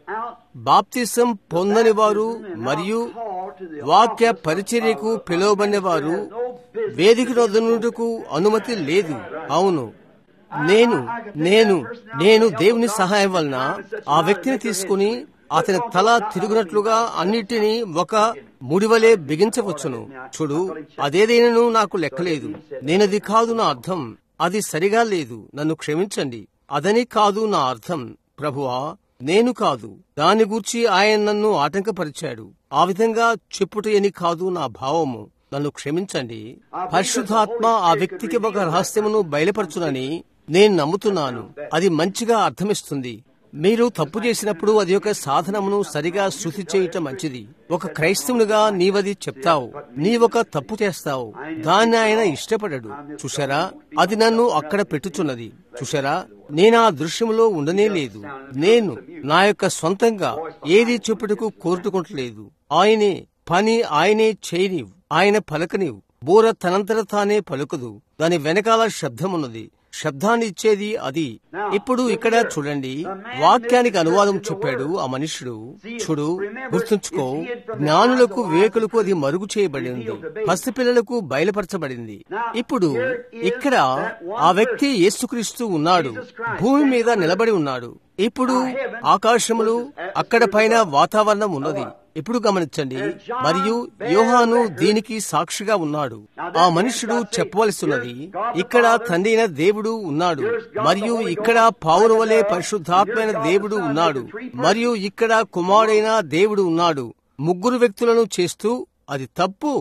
బాప్తిసం పొందని వారు మరియు వాక్య పరిచర్యకు పిలువబడిన వారు వేదిక వద్దనుటకు అనుమతి లేదు అవును నేను నేను నేను దేవుని సహాయం వలన ఆ వ్యక్తిని తీసుకుని అతని తల తిరుగునట్లుగా అన్నిటినీ ఒక ముడివలే బిగించవచ్చును చూడు అదేదైనను నాకు లెక్కలేదు నేనది కాదు నా అర్థం అది సరిగా లేదు నన్ను క్షమించండి అదని కాదు నా అర్థం ప్రభువా నేను కాదు దాని గూర్చి ఆయన నన్ను ఆటంకపరిచాడు ఆ విధంగా చెప్పుటయని కాదు నా భావము నన్ను క్షమించండి పరిశుద్ధాత్మ ఆ వ్యక్తికి ఒక రహస్యమును బయలుపరచునని నేను నమ్ముతున్నాను అది మంచిగా అర్థమిస్తుంది మీరు తప్పు చేసినప్పుడు అది ఒక సాధనమును సరిగా శృతి చేయటం మంచిది ఒక క్రైస్తవునిగా నీవది చెప్తావు నీ ఒక తప్పు చేస్తావు దాన్ని ఆయన ఇష్టపడడు చూశారా అది నన్ను అక్కడ పెట్టుచున్నది చూశారా నేను ఆ దృశ్యంలో ఉండనే లేదు నేను నా యొక్క సొంతంగా ఏది చెప్పుటకు కోరుకుంటలేదు ఆయనే పని ఆయనే చేయనివు ఆయన పలకనివు బోర తనంతట తానే పలుకదు దాని వెనకాల శబ్దమున్నది శబ్దాన్ని ఇచ్చేది అది ఇప్పుడు ఇక్కడ చూడండి వాక్యానికి అనువాదం చెప్పాడు ఆ మనుషుడు చూడు గుర్తుంచుకో జ్ఞానులకు వివేకులకు అది మరుగు చేయబడింది పసిపిల్లలకు బయలుపరచబడింది ఇప్పుడు ఇక్కడ ఆ వ్యక్తి యేసుక్రీస్తు ఉన్నాడు భూమి మీద నిలబడి ఉన్నాడు ఇప్పుడు ఆకాశములు అక్కడ పైన వాతావరణం ఉన్నది ఇప్పుడు గమనించండి మరియు యోహాను దీనికి సాక్షిగా ఉన్నాడు ఆ మనుషుడు చెప్పవలసినది ఇక్కడ తండ్రైన దేవుడు ఉన్నాడు మరియు ఇక్కడ పావురు వలె పరిశుద్ధాత్మైన దేవుడు ఉన్నాడు మరియు ఇక్కడ కుమారుడైన దేవుడు ఉన్నాడు ముగ్గురు వ్యక్తులను చేస్తూ అది తప్పు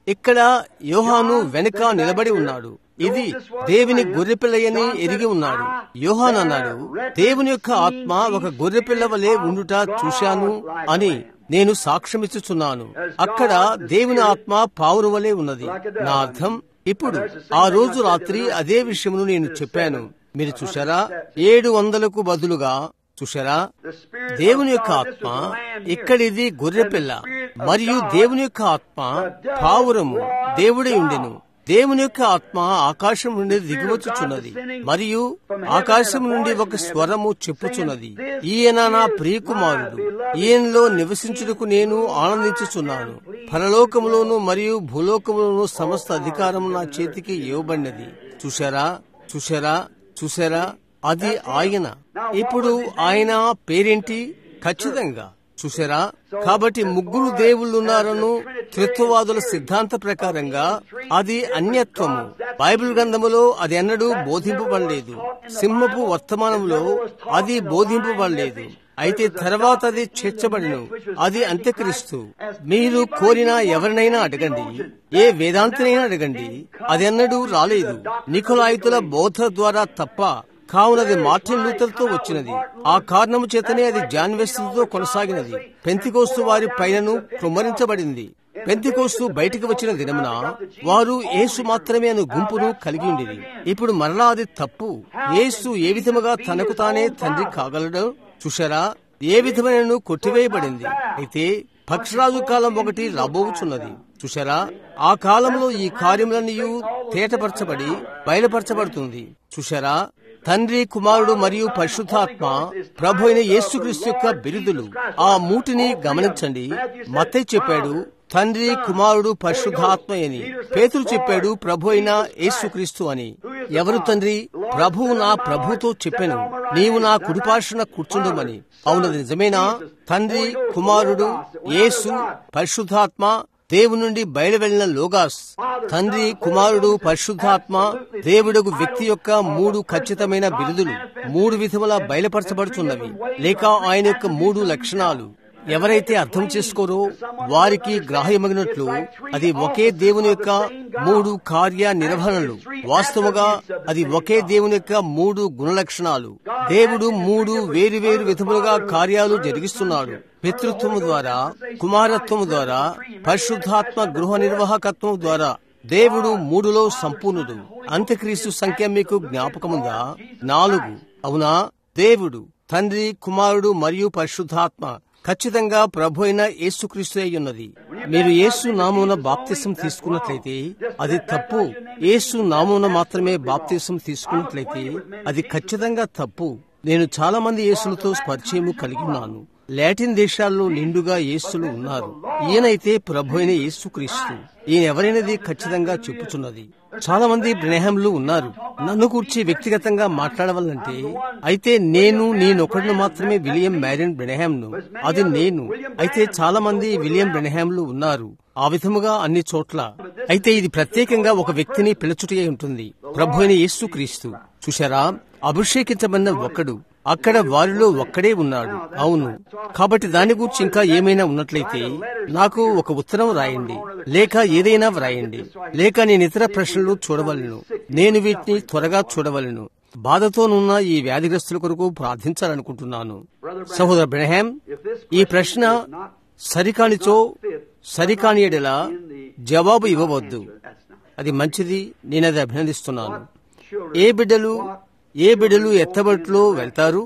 ఇక్కడ యోహాను వెనుక నిలబడి ఉన్నాడు ఇది దేవుని గొర్రెపిల్లయని ఎరిగి ఉన్నాడు యోహాన్ అన్నాడు దేవుని యొక్క ఆత్మ ఒక గొర్రెపిల్ల వలె ఉండుట చూశాను అని నేను సాక్ష్యమిచ్చుచున్నాను అక్కడ దేవుని ఆత్మ పావురు వలె ఉన్నది నా అర్థం ఇప్పుడు ఆ రోజు రాత్రి అదే విషయమును నేను చెప్పాను మీరు చూశారా ఏడు వందలకు బదులుగా చూశారా దేవుని యొక్క ఆత్మ ఇక్కడిది గొర్రెపిల్ల మరియు దేవుని యొక్క ఆత్మ పావురము దేవుడే ఉండెను దేవుని యొక్క ఆత్మ ఆకాశం నుండి దిగివచ్చుచున్నది మరియు ఆకాశం నుండి ఒక స్వరము చెప్పుచున్నది ఈయన నా ప్రియకుమారుడు ఈయనలో నివసించుటకు నేను ఆనందించుచున్నాను పరలోకములోను మరియు భూలోకములోను సమస్త అధికారం నా చేతికి ఇవ్వబడినది చూశారా చూశారా చూశారా అది ఆయన ఇప్పుడు ఆయన పేరేంటి ఖచ్చితంగా చూసారా కాబట్టి ముగ్గురు దేవుళ్ళున్నారను త్రిత్వవాదుల సిద్ధాంత ప్రకారంగా అది అన్యత్వము బైబిల్ గ్రంథములో అది ఎన్నడూ బోధింపబడలేదు సింహపు వర్తమానంలో అది బోధింపబడలేదు అయితే తర్వాత అది చేర్చబడిను అది అంత్యక్రీస్తు మీరు కోరిన ఎవరినైనా అడగండి ఏ వేదాంతినైనా అడగండి అది ఎన్నడూ రాలేదు నికులాయితుల బోధ ద్వారా తప్ప కావునది మార్టిన్ లూథర్తో వచ్చినది ఆ కారణము చేతనే అది జాన్ వెస్లతో కొనసాగినది పెంతికోస్తు వారి పైనను కృమ్మరించబడింది పెంతికోస్తు బయటికి వచ్చిన దినమున వారు యేసు మాత్రమే అను గుంపును కలిగి ఉండేది ఇప్పుడు మరలా అది తప్పు యేసు ఏ విధముగా తనకు తానే తండ్రి కాగలడో చూశారా ఏ విధమైన కొట్టివేయబడింది అయితే పక్షరాజు కాలం ఒకటి రాబోచున్నది చూశారా ఆ కాలంలో ఈ కార్యములన్నీ తేటపరచబడి బయలుపరచబడుతుంది చూశారా తండ్రి కుమారుడు మరియు పరిశుద్ధాత్మ ప్రభు అయిన యేసుక్రీస్తు యొక్క బిరుదులు ఆ మూటిని గమనించండి మత్తయి చెప్పాడు తండ్రి కుమారుడు పరిశుద్ధాత్మ అని పేతురు చెప్పాడు ప్రభు అయిన యేసుక్రీస్తు అని ఎవరు తండ్రి ప్రభువు నా ప్రభుతో చెప్పాను నీవు నా కుడిపార్శ్వన కూర్చుండమని అవునది నిజమేనా తండ్రి కుమారుడు యేసు పరిశుద్ధాత్మ దేవుని నుండి బయలువెళ్లిన లోగాస్ తండ్రి కుమారుడు పరిశుద్ధాత్మ దేవుడుకు వ్యక్తి యొక్క మూడు ఖచ్చితమైన బిరుదులు మూడు విధముల బయలుపరచబడుతున్నవి లేక ఆయన యొక్క మూడు లక్షణాలు ఎవరైతే అర్థం చేసుకోరో వారికి గ్రాహ్యమగినట్లు అది ఒకే దేవుని యొక్క మూడు కార్య నిర్వహణలు వాస్తవగా అది ఒకే దేవుని యొక్క మూడు గుణలక్షణాలు దేవుడు మూడు వేరు వేరు విధములుగా కార్యాలు జరిగిస్తున్నాడు పితృత్వము ద్వారా కుమారత్వము ద్వారా పరిశుద్ధాత్మ గృహ నిర్వాహకత్వం ద్వారా దేవుడు మూడులో సంపూర్ణుడు అంత్యక్రీస్తు సంఖ్య మీకు జ్ఞాపకముందా నాలుగు అవునా దేవుడు తండ్రి కుమారుడు మరియు పరిశుద్ధాత్మ ఖచ్చితంగా ప్రభు అయిన యేసుక్రీస్తు అయి ఉన్నది మీరు యేసు నామమున బాప్తిసం తీసుకున్నట్లయితే అది తప్పు యేసు నామమున మాత్రమే బాప్తిసం తీసుకున్నట్లయితే అది ఖచ్చితంగా తప్పు నేను చాలా మంది యేసులతో పరిచయము కలిగి ఉన్నాను లాటిన్ దేశాల్లో నిండుగా యేసులు ఉన్నారు ఈయనైతే ప్రభు అయిన యేసుక్రీస్తు ఈయన ఎవరైనది ఖచ్చితంగా చెప్పుచున్నది చాలా మంది బ్రహ్మంలు ఉన్నారు నన్ను కూర్చి వ్యక్తిగతంగా మాట్లాడవాలంటే అయితే నేను నేనొకడిని మాత్రమే విలియం మ్యారియన్ బ్రెనహాంను అది నేను అయితే చాలా మంది విలియం బ్రెనహాంలు ఉన్నారు ఆ విధముగా అన్ని చోట్ల అయితే ఇది ప్రత్యేకంగా ఒక వ్యక్తిని పిలుచుటే ఉంటుంది ప్రభు అయిన యేసు క్రీస్తు చూశారా అభిషేకించబడిన ఒకడు అక్కడ వారిలో ఒక్కడే ఉన్నాడు అవును కాబట్టి దాని గురించి ఇంకా ఏమైనా ఉన్నట్లయితే నాకు ఒక ఉత్తరం రాయండి లేక ఏదైనా వ్రాయండి లేక నేను ఇతర ప్రశ్నలు చూడవలను నేను వీటిని త్వరగా చూడవలను బాధతోనున్న ఈ వ్యాధిగ్రస్తుల కొరకు ప్రార్థించాలనుకుంటున్నాను సహోదర బ్రహాం ఈ ప్రశ్న సరికానిచో సరికాని ఎడలా జవాబు ఇవ్వవద్దు అది మంచిది నేనది అభినందిస్తున్నాను ఏ బిడ్డలు ఏ బిడ్డలు ఎత్తబట్లో వెళ్తారు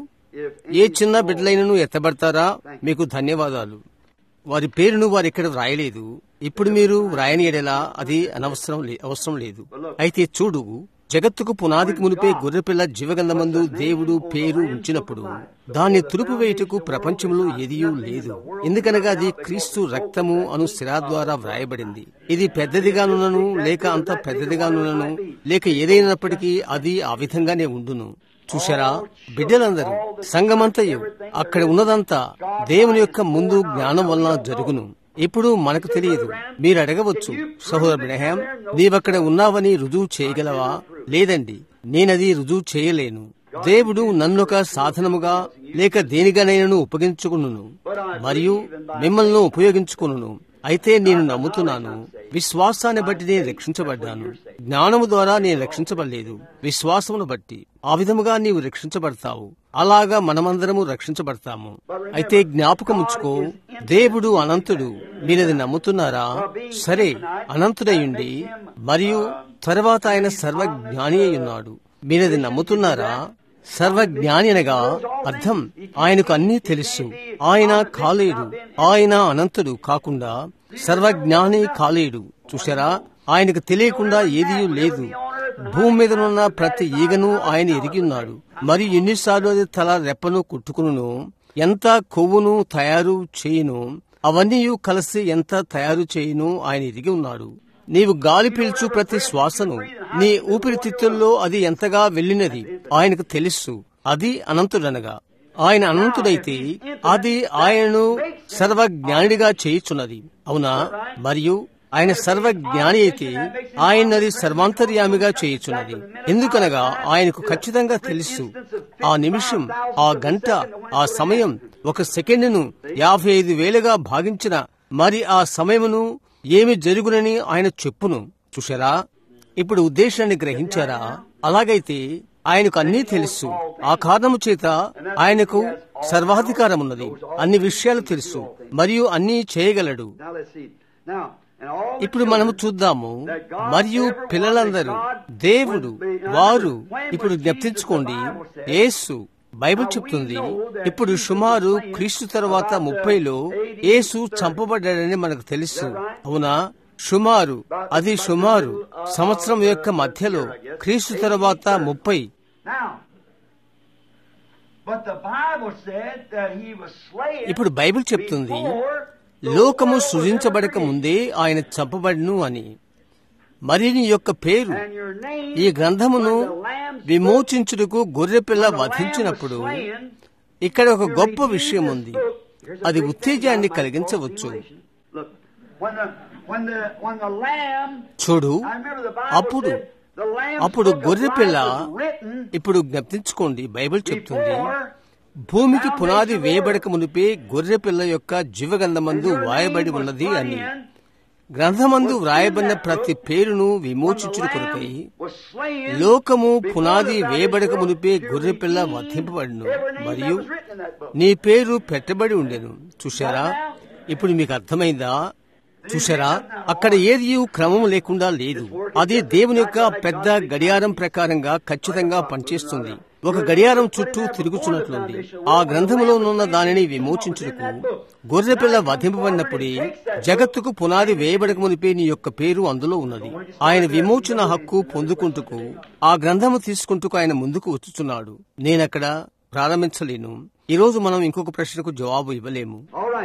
ఏ చిన్న బిడ్డలైనను ఎత్తబడతారా మీకు ధన్యవాదాలు వారి పేరును వారు ఇక్కడ వ్రాయలేదు ఇప్పుడు మీరు వ్రాయని ఎడలా అది అనవసరం అవసరం లేదు అయితే చూడు జగత్తుకు పునాదికి మునిపే గొర్రెపిల్ల జీవగంధమందు దేవుడు పేరు ఉంచినప్పుడు దాన్ని తురుపు వేయుటకు ప్రపంచంలో ఎదియూ లేదు ఎందుకనగా అది క్రీస్తు రక్తము అను శిరా ద్వారా వ్రాయబడింది ఇది పెద్దదిగానున్నను లేక అంత పెద్దదిగానున్నను లేక ఏదైనప్పటికీ అది ఆ విధంగానే ఉండును చూశారా బిడ్డలందరూ సంగమంతయు అక్కడ ఉన్నదంతా దేవుని యొక్క ముందు జ్ఞానం వలన జరుగును ఇప్పుడు మనకు తెలియదు మీరు అడగవచ్చు సహోదర బ్రహాం నీవక్కడ ఉన్నావని రుజువు చేయగలవా లేదండి నేనది రుజువు చేయలేను దేవుడు నన్నొక సాధనముగా లేక దేనిగానైనను ఉపయోగించుకును మరియు మిమ్మల్ని ఉపయోగించుకును అయితే నేను నమ్ముతున్నాను విశ్వాసాన్ని బట్టి నేను రక్షించబడ్డాను జ్ఞానము ద్వారా నేను రక్షించబడలేదు విశ్వాసమును బట్టి ఆ విధముగా నీవు రక్షించబడతావు అలాగా మనమందరము రక్షించబడతాము అయితే జ్ఞాపకం ఉంచుకో దేవుడు అనంతుడు మీరది నమ్ముతున్నారా సరే అనంతుడయుండి మరియు తర్వాత ఆయన సర్వజ్ఞాని అయి ఉన్నాడు మీరది నమ్ముతున్నారా సర్వజ్ఞాని అనగా అర్థం ఆయనకు అన్నీ తెలుసు ఆయన కాలేడు ఆయన అనంతుడు కాకుండా సర్వజ్ఞాని కాలేడు చూసారా ఆయనకు తెలియకుండా ఏదీ లేదు భూమి మీద ఉన్న ప్రతి ఈగను ఆయన ఎరిగి ఉన్నాడు మరి ఎన్నిసార్లు అది తల రెప్పను కుట్టుకును ఎంత కొవ్వును తయారు చేయును అవన్నీ కలిసి ఎంత తయారు చేయును ఆయన ఎరిగి ఉన్నాడు నీవు గాలి పీల్చు ప్రతి శ్వాసను నీ ఊపిరితిత్తుల్లో అది ఎంతగా వెళ్ళినది ఆయనకు తెలుసు అది అనంతుడనగా ఆయన అనంతుడైతే అది ఆయనను సర్వజ్ఞానిగా చేయుచున్నది అవునా మరియు ఆయన సర్వజ్ఞాని అయితే ఆయనది సర్వాంతర్యామిగా చేయుచున్నది ఎందుకనగా ఆయనకు ఖచ్చితంగా తెలుసు ఆ నిమిషం ఆ గంట ఆ సమయం ఒక సెకండ్ను యాభై ఐదు వేలుగా భాగించిన మరి ఆ సమయమును ఏమి జరుగునని ఆయన చెప్పును చూశారా ఇప్పుడు ఉద్దేశాన్ని గ్రహించారా అలాగైతే ఆయనకు అన్నీ తెలుసు ఆ కారణము చేత ఆయనకు సర్వాధికారం ఉన్నది అన్ని విషయాలు తెలుసు మరియు అన్నీ చేయగలడు ఇప్పుడు మనము చూద్దాము మరియు పిల్లలందరూ దేవుడు వారు ఇప్పుడు జ్ఞప్తించుకోండి యేసు బైబిల్ చెప్తుంది ఇప్పుడు సుమారు క్రీస్తు తర్వాత ముప్పైలో యేసు చంపబడ్డాడని మనకు తెలుసు అవునా సుమారు అది సుమారు సంవత్సరం యొక్క మధ్యలో క్రీస్తు తర్వాత ముప్పై ఇప్పుడు బైబిల్ చెప్తుంది లోకము సృజించబడక ముందే ఆయన చంపబడిను అని మరి నీ యొక్క పేరు ఈ గ్రంథమును విమోచించుటకు గొర్రెపిల్ల వధించినప్పుడు ఇక్కడ ఒక గొప్ప విషయం ఉంది అది ఉత్తేజాన్ని కలిగించవచ్చు చూడు అప్పుడు అప్పుడు గొర్రెపిల్ల ఇప్పుడు జ్ఞప్తించుకోండి బైబిల్ చెప్తుంది భూమికి పునాది వేయబడక మునిపే గొర్రెపిల్ల యొక్క జీవగంధమందు వాయబడి ఉన్నది అని గ్రంథమందు వ్రాయబడిన ప్రతి పేరును విమోచించుడు కొరకై లోకము పునాది వేయబడక మునిపే గొర్రెపిల్ల వధింపబడిను మరియు నీ పేరు పెట్టబడి ఉండెను చూశారా ఇప్పుడు మీకు అర్థమైందా చూసారా అక్కడ ఏది క్రమం లేకుండా లేదు అది దేవుని యొక్క పెద్ద గడియారం ప్రకారంగా ఖచ్చితంగా పనిచేస్తుంది ఒక గడియారం చుట్టూ తిరుగుచున్నట్లుంది ఆ గ్రంథములో ఉన్న దానిని విమోచించుటకు గొర్రెపిల్ల వధింపబడినప్పుడే జగత్తుకు పునాది వేయబడక మునిపే నీ యొక్క పేరు అందులో ఉన్నది ఆయన విమోచన హక్కు పొందుకుంటుకు ఆ గ్రంథము తీసుకుంటూ ఆయన ముందుకు వచ్చుచున్నాడు నేనక్కడ ప్రారంభించలేను ఈ రోజు మనం ఇంకొక ప్రశ్నకు జవాబు ఇవ్వలేము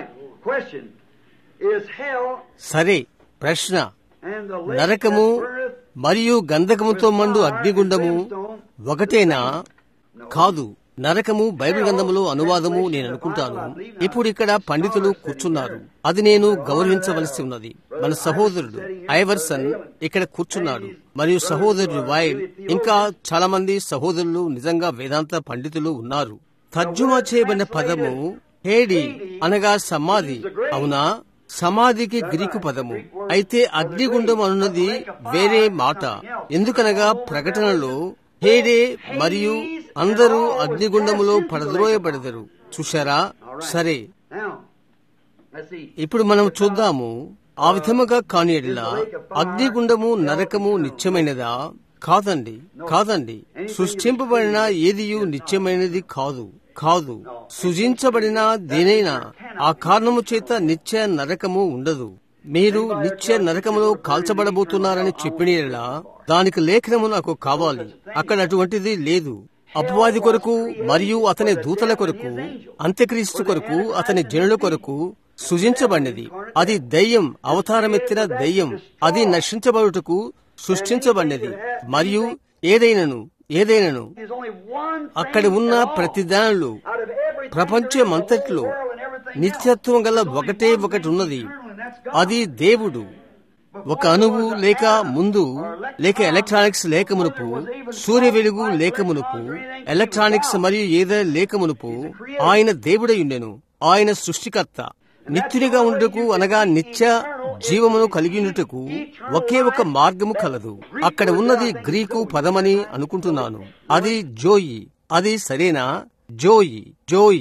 సరే ప్రశ్న నరకము మరియు గంధకముతో మండు అగ్నిగుండము ఒకటేనా కాదు నరకము బైబిల్ గ్రంథములో అనువాదము నేను అనుకుంటాను ఇప్పుడు ఇక్కడ పండితులు కూర్చున్నారు అది నేను గౌరవించవలసి ఉన్నది మన సహోదరుడు ఐవర్సన్ ఇక్కడ కూర్చున్నాడు మరియు సహోదరుడు వైల్ ఇంకా చాలా మంది సహోదరులు నిజంగా వేదాంత పండితులు ఉన్నారు తర్జుమా చేయబడిన పదము హేడి అనగా సమాధి అవునా సమాధికి గ్రీకు పదము అయితే అగ్నిగుండం అన్నది వేరే మాట ఎందుకనగా ప్రకటనలో హేడే మరియు అందరూ అగ్నిగుండములో పడద్రోయబడదరు చూశారా సరే ఇప్పుడు మనం చూద్దాము ఆ విధముగా కానియడిలా అగ్నిగుండము నరకము నిత్యమైనదా కాదండి కాదండి సృష్టింపబడిన ఏదియు నిత్యమైనది కాదు కాదు సృజించబడిన దేనైనా ఆ కారణము చేత నిత్య నరకము ఉండదు మీరు నిత్య నరకములో కాల్చబడబోతున్నారని చెప్పినలా దానికి లేఖనము నాకు కావాలి అక్కడ అటువంటిది లేదు అపవాది కొరకు మరియు అతని దూతల కొరకు అంత్యక్రీస్తు కొరకు అతని జనుల కొరకు సృజించబడినది అది దయ్యం అవతారమెత్తిన దయ్యం అది నశించబడుటకు సృష్టించబడినది మరియు ఏదైనను ఏదైనను అక్కడ ఉన్న ప్రతి దానిలో ప్రపంచమంతట్లో నిత్యత్వం గల ఒకటే ఒకటి ఉన్నది అది దేవుడు ఒక అణువు లేక ముందు లేక ఎలక్ట్రానిక్స్ లేక మునుపు సూర్య వెలుగు లేక మునుపు ఎలక్ట్రానిక్స్ మరియు ఏదైనా లేక మునుపు ఆయన దేవుడై ఉండెను ఆయన సృష్టికర్త నిత్యునిగా ఉండుటకు అనగా నిత్య జీవమును కలిగినట్టుకు ఒకే ఒక మార్గము కలదు అక్కడ ఉన్నది గ్రీకు పదమని అనుకుంటున్నాను అది జోయి అది సరేనా జోయి జోయి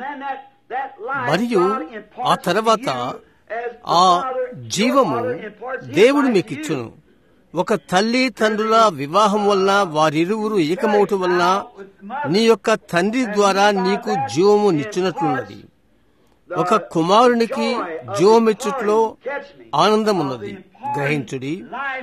మరియు ఆ తర్వాత ఆ జీవము దేవుడు మీకిచ్చును ఒక తల్లి తండ్రుల వివాహం వల్ల వారిరువురు ఏకమవటం వల్ల నీ యొక్క తండ్రి ద్వారా నీకు జీవము నిచ్చినట్లున్నది ఒక కుమారునికి జీవమిచ్చుట్లో ఆనందమున్నది గ్రహించుడి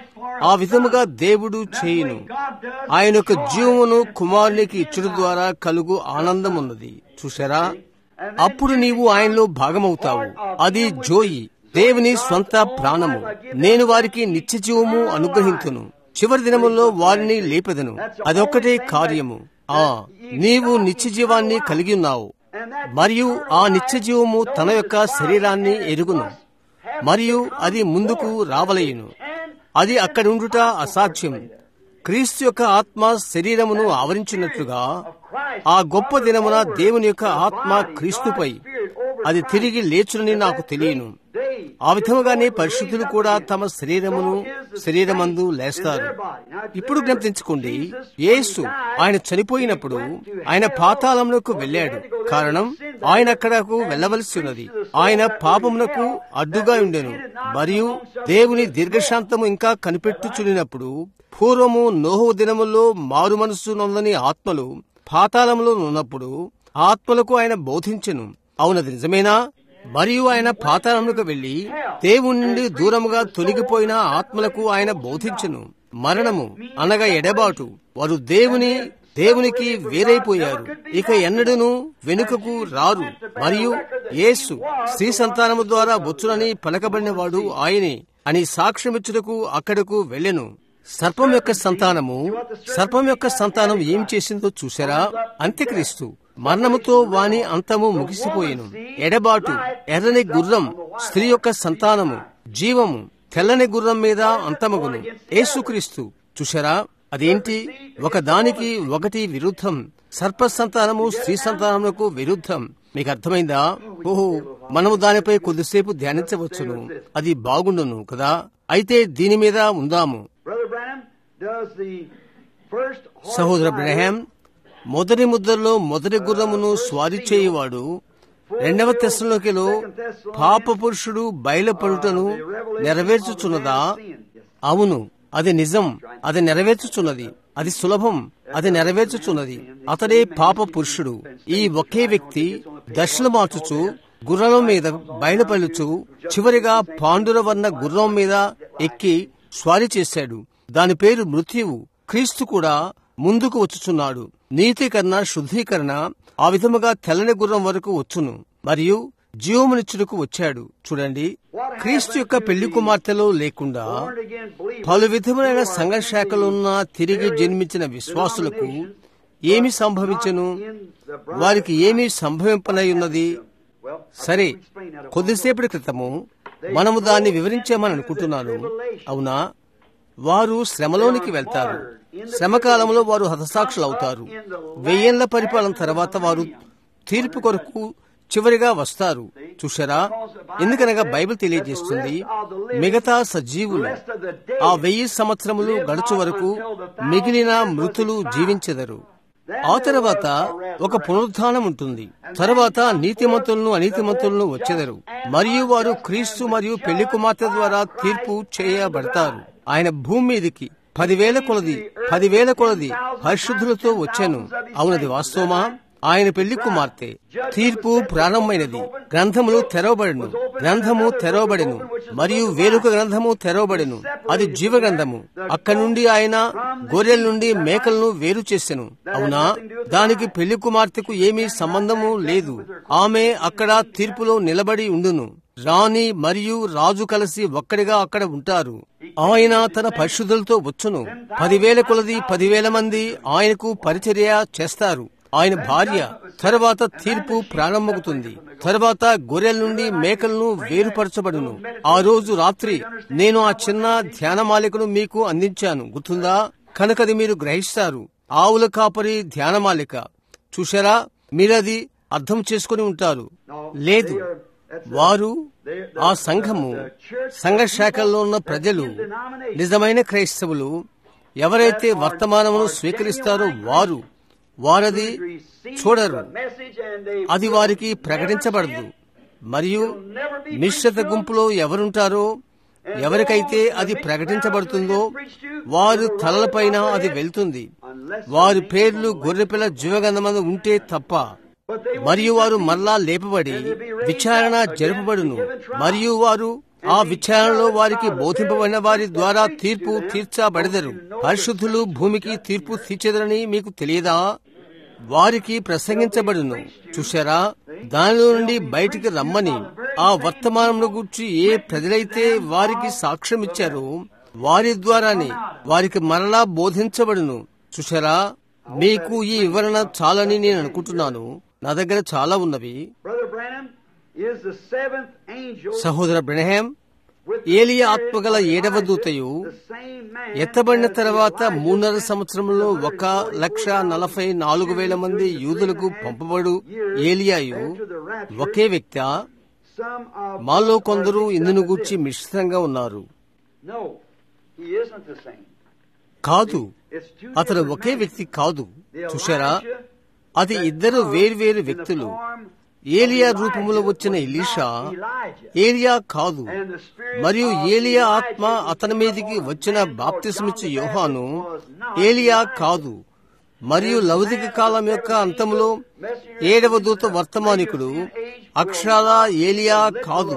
ఆ విధముగా దేవుడు చేయును ఆయన యొక్క జీవమును కుమారునికి ఇచ్చుట ద్వారా కలుగు ఆనందమున్నది చూసారా అప్పుడు నీవు ఆయనలో భాగమవుతావు అది జోయి దేవుని స్వంత ప్రాణము నేను వారికి నిత్య జీవము అనుగ్రహించును చివరి దినముల్లో వారిని లేపెదను అదొక్కటే కార్యము ఆ నీవు నిత్య జీవాన్ని కలిగి ఉన్నావు మరియు ఆ నిత్య జీవము తన యొక్క శరీరాన్ని ఎరుగును మరియు అది ముందుకు రావలయును అది అక్కడ ఉండుట అసాధ్యం క్రీస్తు యొక్క ఆత్మ శరీరమును ఆవరించినట్లుగా ఆ గొప్ప దినమున దేవుని యొక్క ఆత్మ క్రీస్తుపై అది తిరిగి లేచునని నాకు తెలియను ఆ విధముగానే పరిశుద్ధులు కూడా తమ శరీరమును శరీరమందు లేస్తారు ఇప్పుడు జ్ఞప్తించుకోండి యేసు ఆయన చనిపోయినప్పుడు ఆయన పాతాళంలోకి వెళ్ళాడు కారణం ఆయన అక్కడకు వెళ్ళవలసి ఉన్నది ఆయన పాపమునకు అడ్డుగా ఉండెను మరియు దేవుని దీర్ఘశాంతము ఇంకా కనిపెట్టుచునినప్పుడు పూర్వము నోహు దినముల్లో మారు మనస్సు నొందని ఆత్మలు పాతాళంలో ఉన్నప్పుడు ఆత్మలకు ఆయన బోధించెను అవునది నిజమేనా మరియు ఆయన పాతాళములకు వెళ్లి దేవుని నుండి దూరముగా తొలగిపోయిన ఆత్మలకు ఆయన బోధించెను మరణము అనగా ఎడబాటు వారు దేవుని దేవునికి వేరైపోయారు ఇక ఎన్నడూను వెనుకకు రారు మరియు యేసు స్త్రీ సంతానము ద్వారా బొచ్చునని పలకబడిన వాడు ఆయనే అని సాక్ష్యమిచ్చుటకు అక్కడకు వెళ్ళెను సర్పం యొక్క సంతానము సర్పం యొక్క సంతానం ఏం చేసిందో చూసారా అంత్యక్రీస్తు మరణముతో వాని అంతము ముగిసిపోయేను ఎడబాటు ఎర్రని గుర్రం స్త్రీ యొక్క సంతానము జీవము తెల్లని గుర్రం మీద అంతమగును యేసుక్రీస్తు చూసారా అదేంటి ఒక దానికి ఒకటి విరుద్ధం సర్ప సంతానము స్త్రీ సంతానములకు విరుద్ధం మీకు అర్థమైందా ఓహో మనము దానిపై కొద్దిసేపు ధ్యానించవచ్చును అది బాగుండును కదా అయితే దీని మీద ఉందాము సహోదర బ్రహాం మొదటి ముద్రలో మొదటి గుర్రమును స్వారీ చేయువాడు రెండవ తెశలోకిలో పాప పురుషుడు బయలుపడుటను నెరవేర్చుచున్నదా అవును అది నిజం అది నెరవేర్చుచున్నది అది సులభం అది నెరవేర్చుచున్నది అతడే పాప పురుషుడు ఈ ఒకే వ్యక్తి దశలు మార్చుచు గుర్రం మీద బయలుపలుచు చివరిగా పాండురవర్ణ గుర్రం మీద ఎక్కి స్వారీ చేశాడు దాని పేరు మృత్యువు క్రీస్తు కూడా ముందుకు వచ్చుచున్నాడు నీతీకరణ శుద్ధీకరణ ఆ విధముగా తెల్లని గుర్రం వరకు వచ్చును మరియు జీవమునిచ్చుటకు వచ్చాడు చూడండి క్రీస్తు యొక్క పెళ్లి కుమార్తెలో లేకుండా పలు విధములైన సంఘశాఖలున్న తిరిగి జన్మించిన విశ్వాసులకు ఏమి సంభవించను వారికి ఏమి సంభవింపనయున్నది సరే కొద్దిసేపటి క్రితము మనము దాన్ని వివరించామని అనుకుంటున్నాను అవునా వారు శ్రమలోనికి వెళ్తారు శ్రమకాలంలో వారు హతసాక్షులు అవుతారు వెయ్యేళ్ల పరిపాలన తర్వాత వారు తీర్పు కొరకు చివరిగా వస్తారు చూశారా ఎందుకనగా బైబిల్ తెలియజేస్తుంది మిగతా సజీవులు ఆ వెయ్యి సంవత్సరములు గడుచు వరకు మిగిలిన మృతులు జీవించెదరు ఆ తర్వాత ఒక పునరుద్ధానం ఉంటుంది తర్వాత నీతిమంతులను అనీతిమంతులను వచ్చెదరు మరియు వారు క్రీస్తు మరియు పెళ్లి కుమార్తె ద్వారా తీర్పు చేయబడతారు ఆయన భూమి మీదికి పదివేల కొలది పదివేల కొలది పరిశుద్ధులతో వచ్చాను అవునది వాస్తవమా ఆయన పెళ్లి కుమార్తె తీర్పు ప్రారంభమైనది గ్రంథములు తెరవబడిను గ్రంథము తెరవబడిను మరియు వేరొక గ్రంథము తెరవబడిను అది జీవ గ్రంథము అక్కడి నుండి ఆయన గొర్రెల నుండి మేకలను వేరు చేసెను అవునా దానికి పెళ్లి కుమార్తెకు ఏమీ సంబంధము లేదు ఆమె అక్కడ తీర్పులో నిలబడి ఉండును రాణి మరియు రాజు కలిసి ఒక్కడిగా అక్కడ ఉంటారు ఆయన తన పరిశుద్ధులతో వచ్చును పదివేల కొలది పదివేల మంది ఆయనకు పరిచర్య చేస్తారు ఆయన భార్య తర్వాత తీర్పు ప్రారంభమవుతుంది తర్వాత గొర్రెల నుండి మేకలను వేరుపరచబడును ఆ రోజు రాత్రి నేను ఆ చిన్న ధ్యానమాలికను మీకు అందించాను గుర్తుందా కనుకది మీరు గ్రహిస్తారు ఆవుల కాపరి ధ్యానమాలిక చూశారా మీరది అర్థం చేసుకుని ఉంటారు లేదు వారు ఆ సంఘము సంఘ శాఖల్లో ఉన్న ప్రజలు నిజమైన క్రైస్తవులు ఎవరైతే వర్తమానమును స్వీకరిస్తారో వారు వారది చూడరు అది వారికి ప్రకటించబడదు మరియు మిశ్రిత గుంపులో ఎవరుంటారో ఎవరికైతే అది ప్రకటించబడుతుందో వారు తలలపైన అది వెళ్తుంది వారి పేర్లు గొర్రెపిల్ల జీవగంధమందు ఉంటే తప్ప మరియు వారు మరలా లేపబడి విచారణ జరుపబడును మరియు వారు ఆ విచారణలో వారికి బోధింపబడిన వారి ద్వారా తీర్పు తీర్చబడదరు పరిశుద్ధులు భూమికి తీర్పు తీర్చెదరని మీకు తెలియదా వారికి ప్రసంగించబడును చూశారా దానిలో నుండి బయటికి రమ్మని ఆ వర్తమానంలో గురించి ఏ ప్రజలైతే వారికి సాక్ష్యం ఇచ్చారో వారి ద్వారానే వారికి మరలా బోధించబడును చూశారా మీకు ఈ వివరణ చాలని నేను అనుకుంటున్నాను నా దగ్గర చాలా ఉన్నవి Brother Branham is the seventh angel సహోదర బ్రహ్యాం ఏలియా ఆత్మగల ఏడవ దూతయు the same man ఎత్తబడిన as తర్వాత Elijah మూడున్నర సంవత్సరంలో ఒక లక్ష నలభై నాలుగు వేల మంది యూదులకు పంపబడు ఏలియాయు ఒకే వ్యక్తి some of మాలో కొందరు ఇందును గూర్చి మిశ్రితంగా ఉన్నారు No, he isn't the same. కాదు It's two అతను different ఒకే men. వ్యక్తి కాదు The చూశారా Elijah అది that ఇద్దరు comes వేర్వేరు in the వ్యక్తులు form ఏలియా of రూపములో Elijah వచ్చిన was ఎలీషా not Elijah. ఏలియా కాదు And the spirit మరియు of ఏలియా Elijah ఆత్మ who అతని came మీదికి upon వచ్చిన man called బాప్తిసమిచ్చు John the యోహాను Baptist was not ఏలియా Elijah. కాదు మరియు లౌకిక కాలం యొక్క అంతములో ఏడవ దూత వర్తమానికుడు అక్షరాల ఏలియా కాదు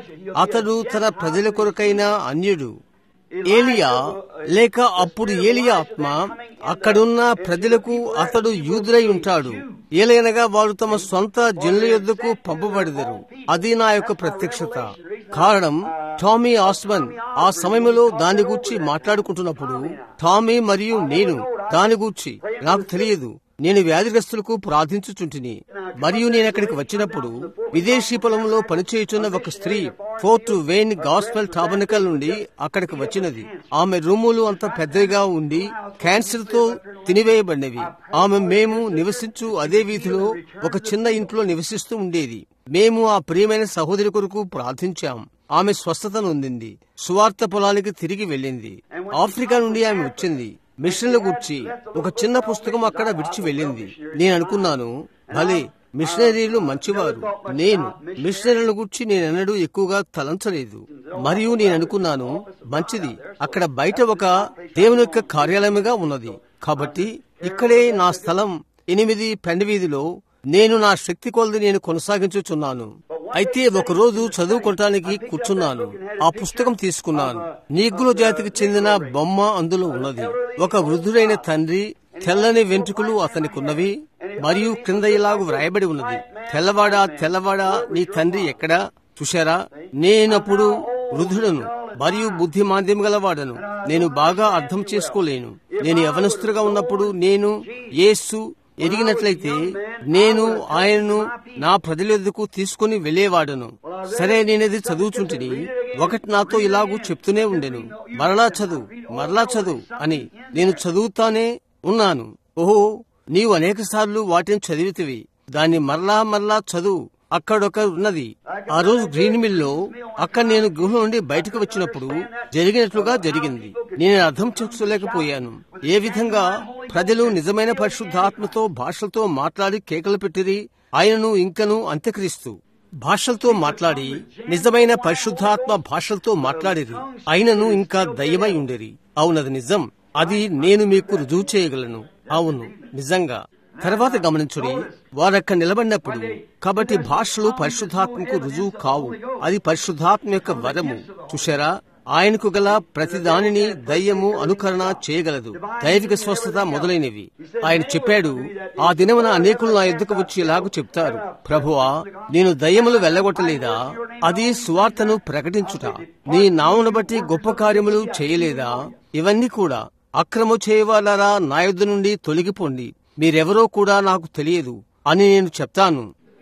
అతడు తన ప్రజల కొరకైన అన్యుడు ఏలియా లేక అప్పుడు ఏలియా ఆత్మ అక్కడున్న ప్రజలకు అతడు యూదులై ఉంటాడు ఏలైనగా వారు తమ సొంత జనుల యొద్దకు పంపబడదరు అది నా యొక్క ప్రత్యక్షత కారణం టామీ ఆస్మన్ ఆ సమయంలో దాని గూర్చి మాట్లాడుకుంటున్నప్పుడు టామీ మరియు నేను దాని గూర్చి నాకు తెలియదు నేను వ్యాధిగ్రస్తులకు ప్రార్థించుచుంటిని మరియు నేను అక్కడికి వచ్చినప్పుడు విదేశీ పొలంలో పనిచేయుచున్న ఒక స్త్రీ ఫోర్ట్ వెయిన్ గాస్పెల్ టాబనికల్ నుండి అక్కడికి వచ్చినది ఆమె రూములు అంత పెద్దగా ఉండి క్యాన్సర్ తో తినివేయబడినవి ఆమె మేము నివసించు అదే వీధిలో ఒక చిన్న ఇంట్లో నివసిస్తూ ఉండేది మేము ఆ ప్రియమైన సహోదరి కొరకు ప్రార్థించాం ఆమె స్వస్థత నొందింది సువార్త పొలానికి తిరిగి వెళ్ళింది ఆఫ్రికా నుండి ఆమె వచ్చింది మిషన్ల గుర్చి ఒక చిన్న పుస్తకం అక్కడ విడిచి వెళ్ళింది నేను అనుకున్నాను భలే మిషనరీలు మంచివారు నేను మిషనరీల గురించి నేనెన్నడూ ఎక్కువగా తలంచలేదు మరియు నేను అనుకున్నాను మంచిది అక్కడ బయట ఒక దేవుని యొక్క కార్యాలయముగా ఉన్నది కాబట్టి ఇక్కడే నా స్థలం ఎనిమిది పెండవీధిలో నేను నా శక్తి కొలది నేను కొనసాగించుచున్నాను అయితే ఒకరోజు చదువుకోవటానికి కూర్చున్నాను ఆ పుస్తకం తీసుకున్నాను నీగ్రో జాతికి చెందిన బొమ్మ అందులో ఉన్నది ఒక వృద్ధుడైన తండ్రి తెల్లని వెంట్రుకలు అతనికున్నవి మరియు క్రింద ఇలాగు వ్రాయబడి ఉన్నది తెల్లవాడా తెల్లవాడా నీ తండ్రి ఎక్కడా చూశారా నేనప్పుడు వృద్ధుడను మరియు బుద్ధి మాంద్యం గలవాడను నేను బాగా అర్థం చేసుకోలేను నేను యవనస్తులుగా ఉన్నప్పుడు నేను యేసు ఎదిగినట్లయితే నేను ఆయనను నా ప్రజల ఎదుకు తీసుకుని వెళ్లేవాడను సరే నేనది చదువుచుంటిని ఒకటి నాతో ఇలాగూ చెప్తూనే ఉండెను మరలా చదువు మరలా చదువు అని నేను చదువుతానే ఉన్నాను ఓహో నీవు అనేక సార్లు వాటిని చదివితివి దాన్ని మరలా మరలా చదువు అక్కడొక ఉన్నది ఆ రోజు గ్రీన్ మిల్ లో అక్కడ నేను గృహ నుండి బయటకు వచ్చినప్పుడు జరిగినట్లుగా జరిగింది నేను అర్థం చేసుకోలేకపోయాను ఏ విధంగా ప్రజలు నిజమైన పరిశుద్ధాత్మతో భాషలతో మాట్లాడి కేకలు పెట్టిరి ఆయనను ఇంకను అంత్యక్రీస్తు భాషలతో మాట్లాడి నిజమైన పరిశుద్ధాత్మ భాషలతో మాట్లాడిరి ఆయనను ఇంకా దయ్యమై ఉండేరి అవునది నిజం అది నేను మీకు రుజువు చేయగలను అవును నిజంగా తర్వాత గమనించుడి వారక్కడ నిలబడినప్పుడు కాబట్టి భాషలు పరిశుద్ధాత్మకు రుజువు కావు అది పరిశుద్ధాత్మ యొక్క వరము చూశారా ఆయనకు గల ప్రతి దానిని దయ్యము అనుకరణ చేయగలదు దైవిక స్వస్థత మొదలైనవి ఆయన చెప్పాడు ఆ దినమున అనేకులు నా ఎద్దుకు వచ్చి ఇలాగూ చెప్తారు ప్రభువా నేను దయ్యములు వెళ్ళగొట్టలేదా అది సువార్తను ప్రకటించుట నీ నామును బట్టి గొప్ప కార్యములు చేయలేదా ఇవన్నీ కూడా అక్రము చేయవాలరా నా యొద్ద నుండి తొలగిపోండి మీరెవరో కూడా నాకు తెలియదు అని నేను చెప్తాను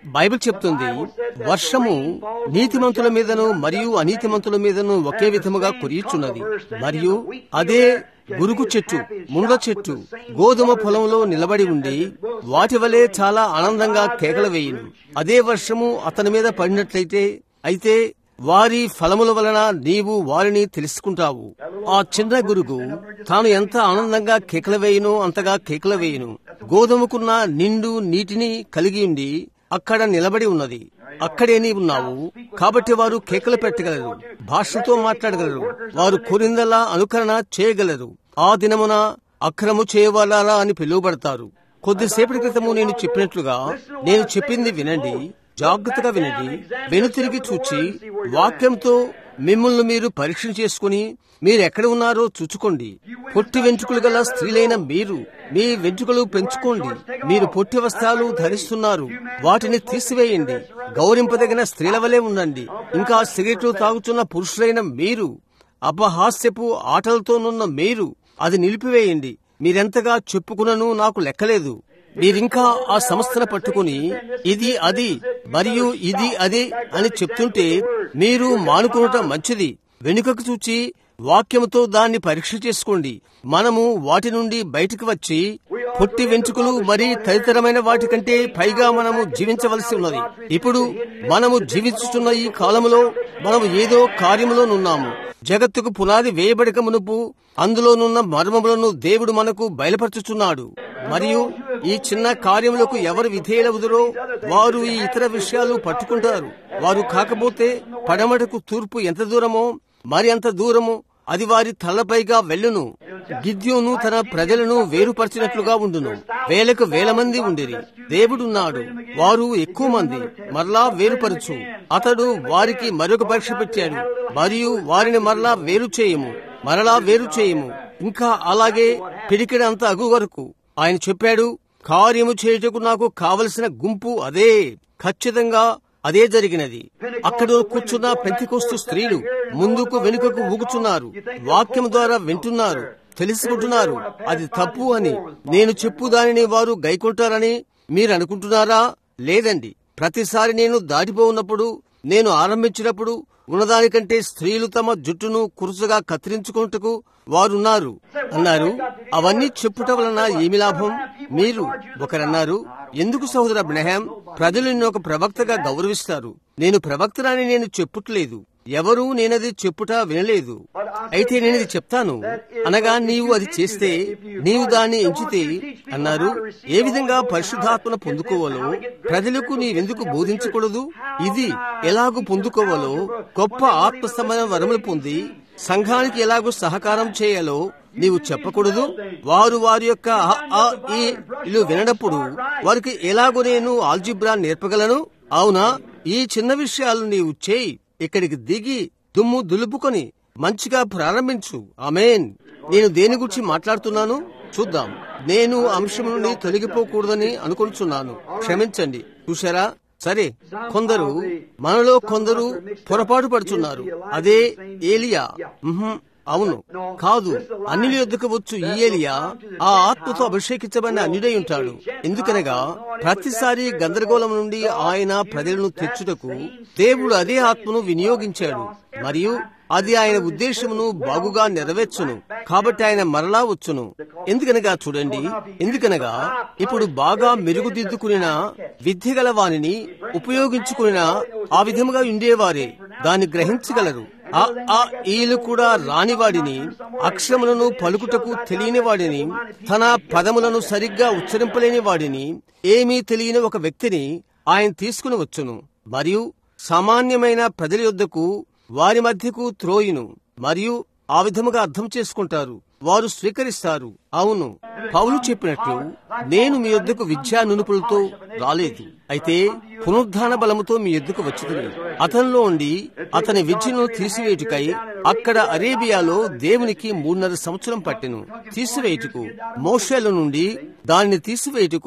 బైబిల్ చెప్తుంది వర్షము నీతిమంతుల మీదను మరియు అనీతిమంతుల మీదను ఒకే విధముగా కురియుచున్నది మరియు అదే గురుగు చెట్టు ముండ్ల చెట్టు గోధుమ పొలంలో నిలబడి ఉండి వాటి వలె చాలా ఆనందంగా కేకలు వేయును అదే వర్షము అతని మీద పడినట్లయితే అయితే వారి ఫలముల వలన నీవు వారిని తెలుసుకుంటావు ఆ చిన్న గురుగు తాను ఎంత ఆనందంగా కేకల వేయునో అంతగా కేకల వేయును గోధుమకున్న నిండు నీటిని కలిగి ఉండి అక్కడ నిలబడి ఉన్నది అక్కడే నీ ఉన్నావు కాబట్టి వారు కేకలు పెట్టగలరు భాషతో మాట్లాడగలరు వారు కోరిందలా అనుకరణ చేయగలరు ఆ దినమున అక్రము చేయవాలా అని పిలువబడతారు కొద్దిసేపటి క్రితము నేను చెప్పినట్లుగా నేను చెప్పింది వినండి జాగ్రత్తగా వినండి వెనుతిరిగి చూచి వాక్యంతో మిమ్మల్ని మీరు పరీక్ష చేసుకుని మీరు ఎక్కడ ఉన్నారో చూచుకోండి పొట్టి వెంట్రుకలు గల స్త్రీలైన మీరు మీ వెంట్రుకలు పెంచుకోండి మీరు పొట్టి వస్త్రాలు ధరిస్తున్నారు వాటిని తీసివేయండి గౌరింపదగిన స్త్రీల వలె ఉండండి ఇంకా సిగరెట్లు తాగుతున్న పురుషులైన మీరు అపహాస్యపు ఆటలతోనున్న మీరు అది నిలిపివేయండి మీరెంతగా చెప్పుకునను నాకు లెక్కలేదు మీరింకా ఆ సంస్థను పట్టుకుని ఇది అది మరియు ఇది అది అని చెప్తుంటే మీరు మానుకోవటం మంచిది వెనుకకు చూచి వాక్యముతో దాన్ని పరీక్ష చేసుకోండి మనము వాటి నుండి బయటకు వచ్చి పొట్టి వెంట్రుకలు మరి తదితరమైన వాటి కంటే పైగా మనము జీవించవలసి ఉన్నది ఇప్పుడు మనము జీవించుతున్న ఈ కాలములో మనము ఏదో కార్యములోనున్నాము జగత్తుకు పునాది వేయబడక మునుపు అందులోనున్న మర్మములను దేవుడు మనకు బయలుపరచుచున్నాడు మరియు ఈ చిన్న కార్యములకు ఎవరు విధేయులవుదురో వారు ఈ ఇతర విషయాలు పట్టుకుంటారు వారు కాకపోతే పడమటకు తూర్పు ఎంత దూరమో మరి అంత దూరము అది వారి తలపైగా వెళ్ళును గిద్యోను తన ప్రజలను వేరుపరిచినట్లుగా ఉండును వేలకు వేల మంది ఉండిరి దేవుడున్నాడు వారు ఎక్కువ మంది మరలా వేరుపరచు అతడు వారికి మరొక పరీక్ష పెట్టాడు మరియు వారిని మరలా వేరు చేయము మరలా వేరు చేయము ఇంకా అలాగే పిడికిడంత అగు వరకు ఆయన చెప్పాడు కార్యము చేయుటకు నాకు కావలసిన గుంపు అదే ఖచ్చితంగా అదే జరిగినది అక్కడ కూర్చున్న పెంతికోస్తు స్త్రీలు ముందుకు వెనుకకు ఊగుచున్నారు వాక్యం ద్వారా వింటున్నారు తెలుసుకుంటున్నారు అది తప్పు అని నేను చెప్పు దానిని వారు గైకొంటారని మీరు అనుకుంటున్నారా లేదండి ప్రతిసారి నేను దాటిపోఉన్నప్పుడు నేను ఆరంభించినప్పుడు ఉన్నదానికంటే స్త్రీలు తమ జుట్టును కురుసగా కత్తిరించుకుంటకు వారున్నారు అన్నారు అవన్నీ చెప్పుట వలన ఏమి లాభం మీరు ఒకరన్నారు ఎందుకు సహోదర బ్రహ్యాం ప్రజలు నిన్ను ఒక ప్రవక్తగా గౌరవిస్తారు నేను ప్రవక్తనని నేను చెప్పుట్లేదు ఎవరూ నేనది చెప్పుట వినలేదు అయితే నేనది చెప్తాను అనగా నీవు అది చేస్తే నీవు దాన్ని ఎంచితే అన్నారు ఏ విధంగా పరిశుద్ధాత్మను పొందుకోవాలో ప్రజలకు నీవెందుకు బోధించకూడదు ఇది ఎలాగూ పొందుకోవాలో గొప్ప ఆత్మ సంబంధ వరములు పొంది సంఘానికి ఎలాగో సహకారం చేయాలో నీవు చెప్పకూడదు వారు వారి యొక్క అ, ఆ, ఈ ఇల్లు వినడప్పుడు వారికి ఎలాగో నేను ఆల్జిబ్రా నేర్పగలను అవునా ఈ చిన్న విషయాలు నీవు చేయి ఇక్కడికి దిగి దుమ్ము దులుపుకొని మంచిగా ప్రారంభించు ఆమెన్ నేను దేని గురించి మాట్లాడుతున్నాను చూద్దాం నేను అంశం నుండి తొలగిపోకూడదని అనుకుంటున్నాను క్షమించండి చూశారా సరే కొందరు మనలో కొందరు పొరపాటు పడుతున్నారు అదే ఏలియా మ్హూ, అవును కాదు అన్యుల యొద్దకు వచ్చు ఈ ఏలియా ఆ ఆత్మతో అభిషేకించబడిన అన్యుడై ఉంటాడు ఎందుకనగా ప్రతిసారి గందరగోళం నుండి ఆయన ప్రజలను తెచ్చుటకు దేవుడు అదే ఆత్మను వినియోగించాడు మరియు అది ఆయన ఉద్దేశమును బాగుగా నెరవేర్చును కాబట్టి ఆయన మరలా వచ్చును ఎందుకనగా చూడండి ఎందుకనగా ఇప్పుడు బాగా మెరుగుదిద్దుకునిన విద్య గల వానిని ఉపయోగించుకున్న ఆ విధముగా ఉండేవారే దాన్ని గ్రహించగలరు ఆ ఆ ఈలు కూడా రానివాడిని అక్షరములను పలుకుటకు తెలియని వాడిని తన పదములను సరిగ్గా ఉచ్చరింపలేని వాడిని ఏమీ తెలియని ఒక వ్యక్తిని ఆయన తీసుకుని వచ్చును మరియు సామాన్యమైన ప్రజల యొద్దకు వారి మధ్యకు త్రోయును మరియు ఆ విధముగా అర్థం చేసుకుంటారు వారు స్వీకరిస్తారు అవును పౌలు చెప్పినట్లు నేను మీ యొద్దకు విద్యా నునుపులతో రాలేదు అయితే పునరుద్ధాన బలముతో మీ యొద్దకు వచ్చింది అతనిలో ఉండి అతని విద్యను తీసివేయుటకై అక్కడ అరేబియాలో దేవునికి మూడున్నర సంవత్సరం పట్టెను తీసివేయుటకు మోషేల నుండి దానిని తీసివేయుటకు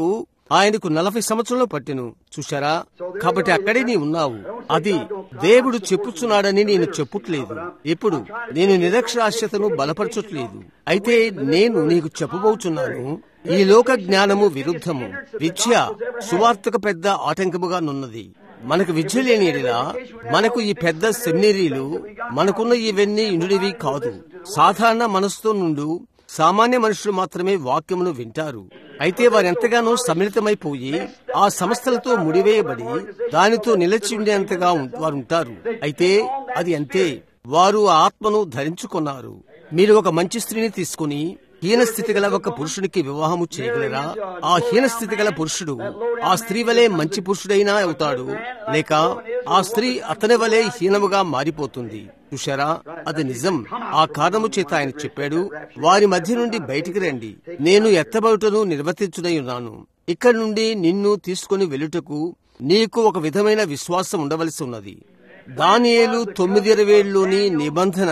ఆయనకు నలభై సంవత్సరంలో పట్టెను చూశారా కాబట్టి అక్కడే నీ ఉన్నావు అది దేవుడు చెప్పుచున్నాడని నేను చెప్పుట్లేదు ఇప్పుడు నేను నిరక్షరాస్యతను బలపరచట్లేదు అయితే నేను నీకు చెప్పబోచున్నాను ఈ లోక జ్ఞానము విరుద్ధము విద్య సువార్తకు పెద్ద ఆటంకముగా నున్నది మనకు విద్య లేని ఎడలా మనకు ఈ పెద్ద సెమినరీలు మనకున్న ఇవన్నీ ఇండుడివి కాదు సాధారణ మనసుతో నుండు సామాన్య మనుషులు మాత్రమే వాక్యమును వింటారు అయితే వారెంతగానో సమ్మిళితమైపోయి ఆ సంస్థలతో ముడివేయబడి దానితో నిలిచి ఉండేంతగా ఉం- వారు ఉంటారు అయితే అది అంతే వారు ఆ ఆత్మను ధరించుకున్నారు మీరు ఒక మంచి స్త్రీని తీసుకుని హీన స్థితి గల ఒక పురుషునికి వివాహము చేయగలరా ఆ హీన స్థితి గల పురుషుడు ఆ స్త్రీ వలె మంచి పురుషుడైనా అవుతాడు లేక ఆ స్త్రీ అతని వలె హీనముగా మారిపోతుంది చూశారా అది నిజం ఆ కారణము చేత ఆయన చెప్పాడు వారి మధ్య నుండి బయటికి రండి నేను ఎత్తబడుటను నిర్వర్తించునై ఉన్నాను ఇక్కడి నుండి నిన్ను తీసుకుని వెళ్ళుటకు నీకు ఒక విధమైన విశ్వాసం ఉండవలసి ఉన్నది దానియేలు తొమ్మిది ఇరవేళ్లోని నిబంధన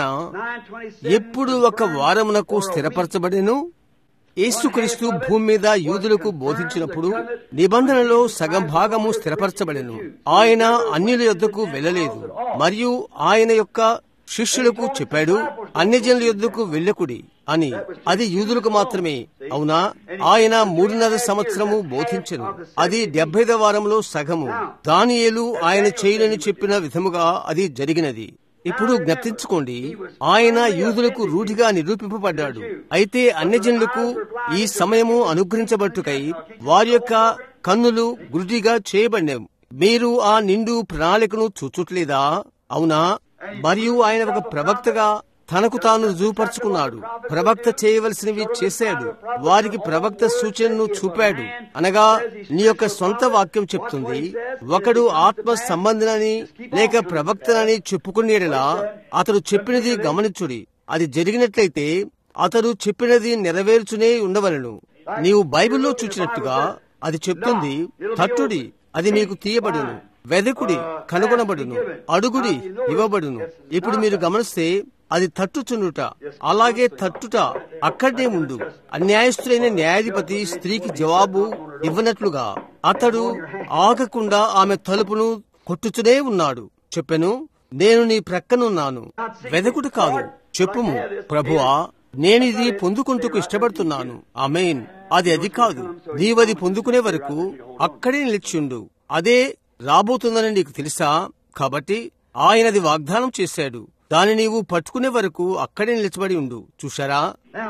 ఎప్పుడు ఒక వారమునకు స్థిరపరచబడెను యేసుక్రీస్తు భూమి మీద యూదులకు బోధించినప్పుడు నిబంధనలో సగం భాగము స్థిరపరచబడెను ఆయన అన్యుల యొద్దకు వెళ్ళలేదు మరియు ఆయన యొక్క శిష్యులకు చెప్పాడు అన్ని జనుల యొద్దకు వెళ్ళకుడి అని అది యూదులకు మాత్రమే అవునా ఆయన మూడున్నర సంవత్సరము బోధించను అది డెబ్బైద వారంలో సగము దానియేలు ఆయన చేయనని చెప్పిన విధముగా అది జరిగినది ఇప్పుడు జ్ఞప్తించుకోండి ఆయన యూదులకు రూఢిగా నిరూపింపబడ్డాడు అయితే అన్యజనులకు ఈ సమయము అనుగ్రహించబట్టుకై వారి యొక్క కన్నులు గురుడిగా చేయబడినవి మీరు ఆ నిండు ప్రణాళికను చూచుట్లేదా అవునా మరియు ఆయన ఒక ప్రవక్తగా తనకు తాను రుజువుపరుచుకున్నాడు ప్రవక్త చేయవలసినవి చేశాడు వారికి ప్రవక్త సూచనను చూపాడు అనగా నీ యొక్క సొంత వాక్యం చెప్తుంది ఒకడు ఆత్మ సంబంధనని లేక ప్రవక్తనని చెప్పుకునేలా అతడు చెప్పినది గమనించుడి అది జరిగినట్లయితే అతడు చెప్పినది నెరవేర్చునే ఉండవలను నీవు బైబిల్లో చూచినట్టుగా అది చెప్తుంది తట్టుడి అది మీకు తీయబడును వెదకుడి కనుగొనబడును అడుగుడి ఇవ్వబడును ఇప్పుడు మీరు గమనిస్తే అది తట్టుచునుట అలాగే తట్టుట అక్కడనే ఉండు అన్యాయస్తులైన న్యాయాధిపతి స్త్రీకి జవాబు ఇవ్వనట్లుగా అతడు ఆగకుండా ఆమె తలుపును కొట్టుచునే ఉన్నాడు చెప్పెను నేను నీ ప్రక్కనున్నాను వెదకుడు కాదు చెప్పుము ప్రభువా నేనిది పొందుకుంటూ ఇష్టపడుతున్నాను ఆమెన్ అది అది కాదు నీవది పొందుకునే వరకు అక్కడే నిలిచిండు అదే రాబోతుందని నీకు తెలుసా కాబట్టి ఆయనది వాగ్దానం చేశాడు దాని నీవు పట్టుకునే వరకు అక్కడే నిలిచబడి ఉండు చూశారా Now,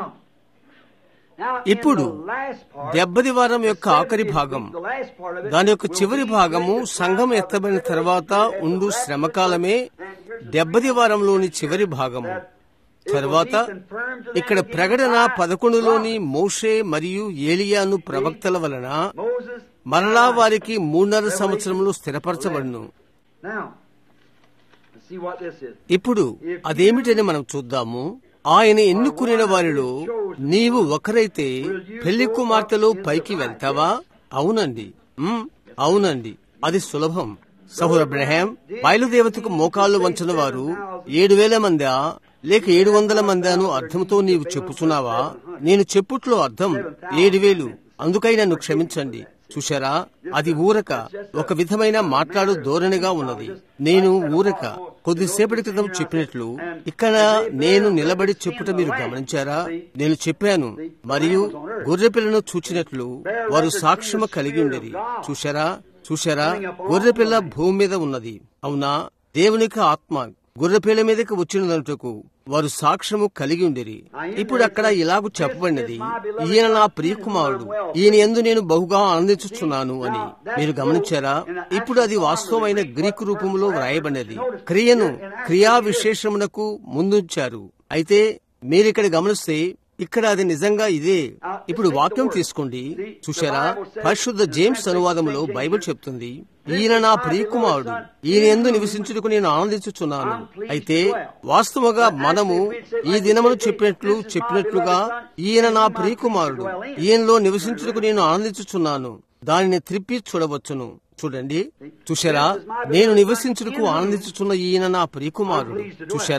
now ఇప్పుడు in the last part, దెబ్బది వారం యొక్క ఆఖరి భాగం the last part of it దాని యొక్క will చివరి be భాగము the సంఘం time of ఎత్తబడిన the తర్వాత tribulation ఉండు and the శ్రమకాలమే rapture. And here's the దెబ్బది వారంలోని చివరి భాగము తర్వాత ఇక్కడ ప్రకటన పదకొండులోని మోషే మరియు ఏలియాను ప్రవక్తల వలన Moses. మరలా వారికి మూడున్నర సంవత్సరములు స్థిరపరచబడును Now, let's see what this is. ఇప్పుడు అదేమిటని మనం చూద్దాము ఆయన ఎన్నుకునే వారిలో నీవు ఒకరైతే పెళ్లి కుమార్తెలో పైకి వెళ్తావా అవునండి మ్, అవునండి అది సులభం సహోర అబ్రహాం బయలుదేవతకు మోకాళ్ళు వంచిన వారు ఏడు వేల మందా లేక ఏడు వందల మందాను అర్థంతో నీవు చెప్పుచున్నావా నేను చెప్పుట్లో అర్థం ఏడు వేలు అందుకై నన్ను క్షమించండి చూశారా అది ఊరక ఒక విధమైన మాట్లాడు ధోరణిగా ఉన్నది నేను ఊరక కొద్దిసేపటి క్రితం చెప్పినట్లు ఇక్కడ నేను నిలబడి చెప్పుట మీరు గమనించారా నేను చెప్పాను మరియు గొర్రెపిల్లను చూచినట్లు వారు సాక్ష్యము కలిగి ఉండేది చూశారా చూశారా గొర్రెపిల్ల భూమి మీద ఉన్నది అవునా దేవునికి ఆత్మ గొర్రెపిల్ల మీదకి వచ్చినదంటకు వారు సాక్ష్యము కలిగి ఉండిరి ఇప్పుడు అక్కడ ఇలాగు చెప్పబడినది ఈయన నా ప్రియకుమారుడు ఈయన ఎందు నేను బహుగా ఆనందించుచున్నాను అని మీరు గమనించారా ఇప్పుడు అది వాస్తవమైన గ్రీకు రూపంలో వ్రాయబడినది క్రియను క్రియా విశేషమునకు ముందుంచారు అయితే మీరిక్కడ గమనిస్తే ఇక్కడ అది నిజంగా ఇదే ఇప్పుడు వాక్యం తీసుకోండి చూశారా పరిశుద్ధ జేమ్స్ అనువాదములో బైబిల్ చెప్తుంది ఈయన నా ప్రియకుమారుడు ఈయన ఎందు నివసించుటకు నేను ఆనందించుచున్నాను అయితే వాస్తవగా మనము ఈ దినమును చెప్పినట్లు చెప్పినట్లుగా ఈయన నా ప్రియకుమారుడు ఈయనలో నివసించుటకు నేను ఆనందించుచున్నాను దానిని త్రిప్పి చూడవచ్చును చూడండి చూశారా నేను నివసించుటకు ఆనందించుచున్న ఈయన నా ప్రియకుమారుడు చూశారా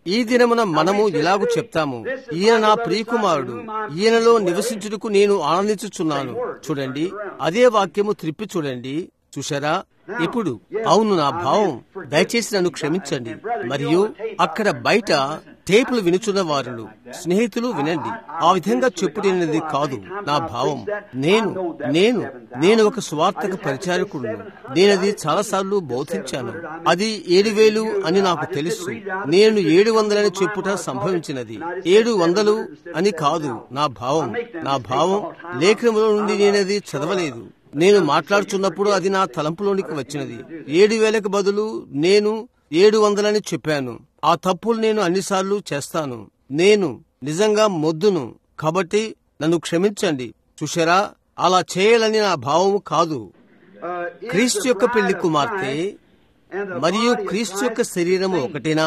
ఈ దినమున మనము ఇలాగు చెప్తాము ఈయన నా ప్రియకుమారుడు ఈయనలో నివసించుటకు నేను ఆనందించుచున్నాను చూడండి అదే వాక్యము త్రిప్పి చూడండి చూశారా ఇప్పుడు అవును నా భావం దయచేసి నన్ను క్షమించండి మరియు అక్కడ బయట టేపులు వినుచున్న వారులు స్నేహితులు వినండి ఆ విధంగా చెప్పుడైనది కాదు నా భావం నేను నేను నేను ఒక స్వార్థక పరిచారకుడును నేనది చాలాసార్లు బోధించాను అది ఏడు వేలు అని నాకు తెలుసు నేను ఏడు వందలని చెప్పుట సంభవించినది ఏడు వందలు అని కాదు నా భావం నా భావం లేఖనములో నుండి నేనది చదవలేదు నేను మాట్లాడుచున్నప్పుడు అది నా తలంపులోనికి వచ్చినది ఏడు వేలకు బదులు నేను ఏడు వందలని చెప్పాను ఆ తప్పులు నేను అన్నిసార్లు చేస్తాను నేను నిజంగా మొద్దును కాబట్టి నన్ను క్షమించండి చూశారా అలా చేయాలని నా భావము కాదు క్రీస్తు యొక్క పెళ్లి కుమార్తె మరియు క్రీస్తు యొక్క శరీరము ఒకటేనా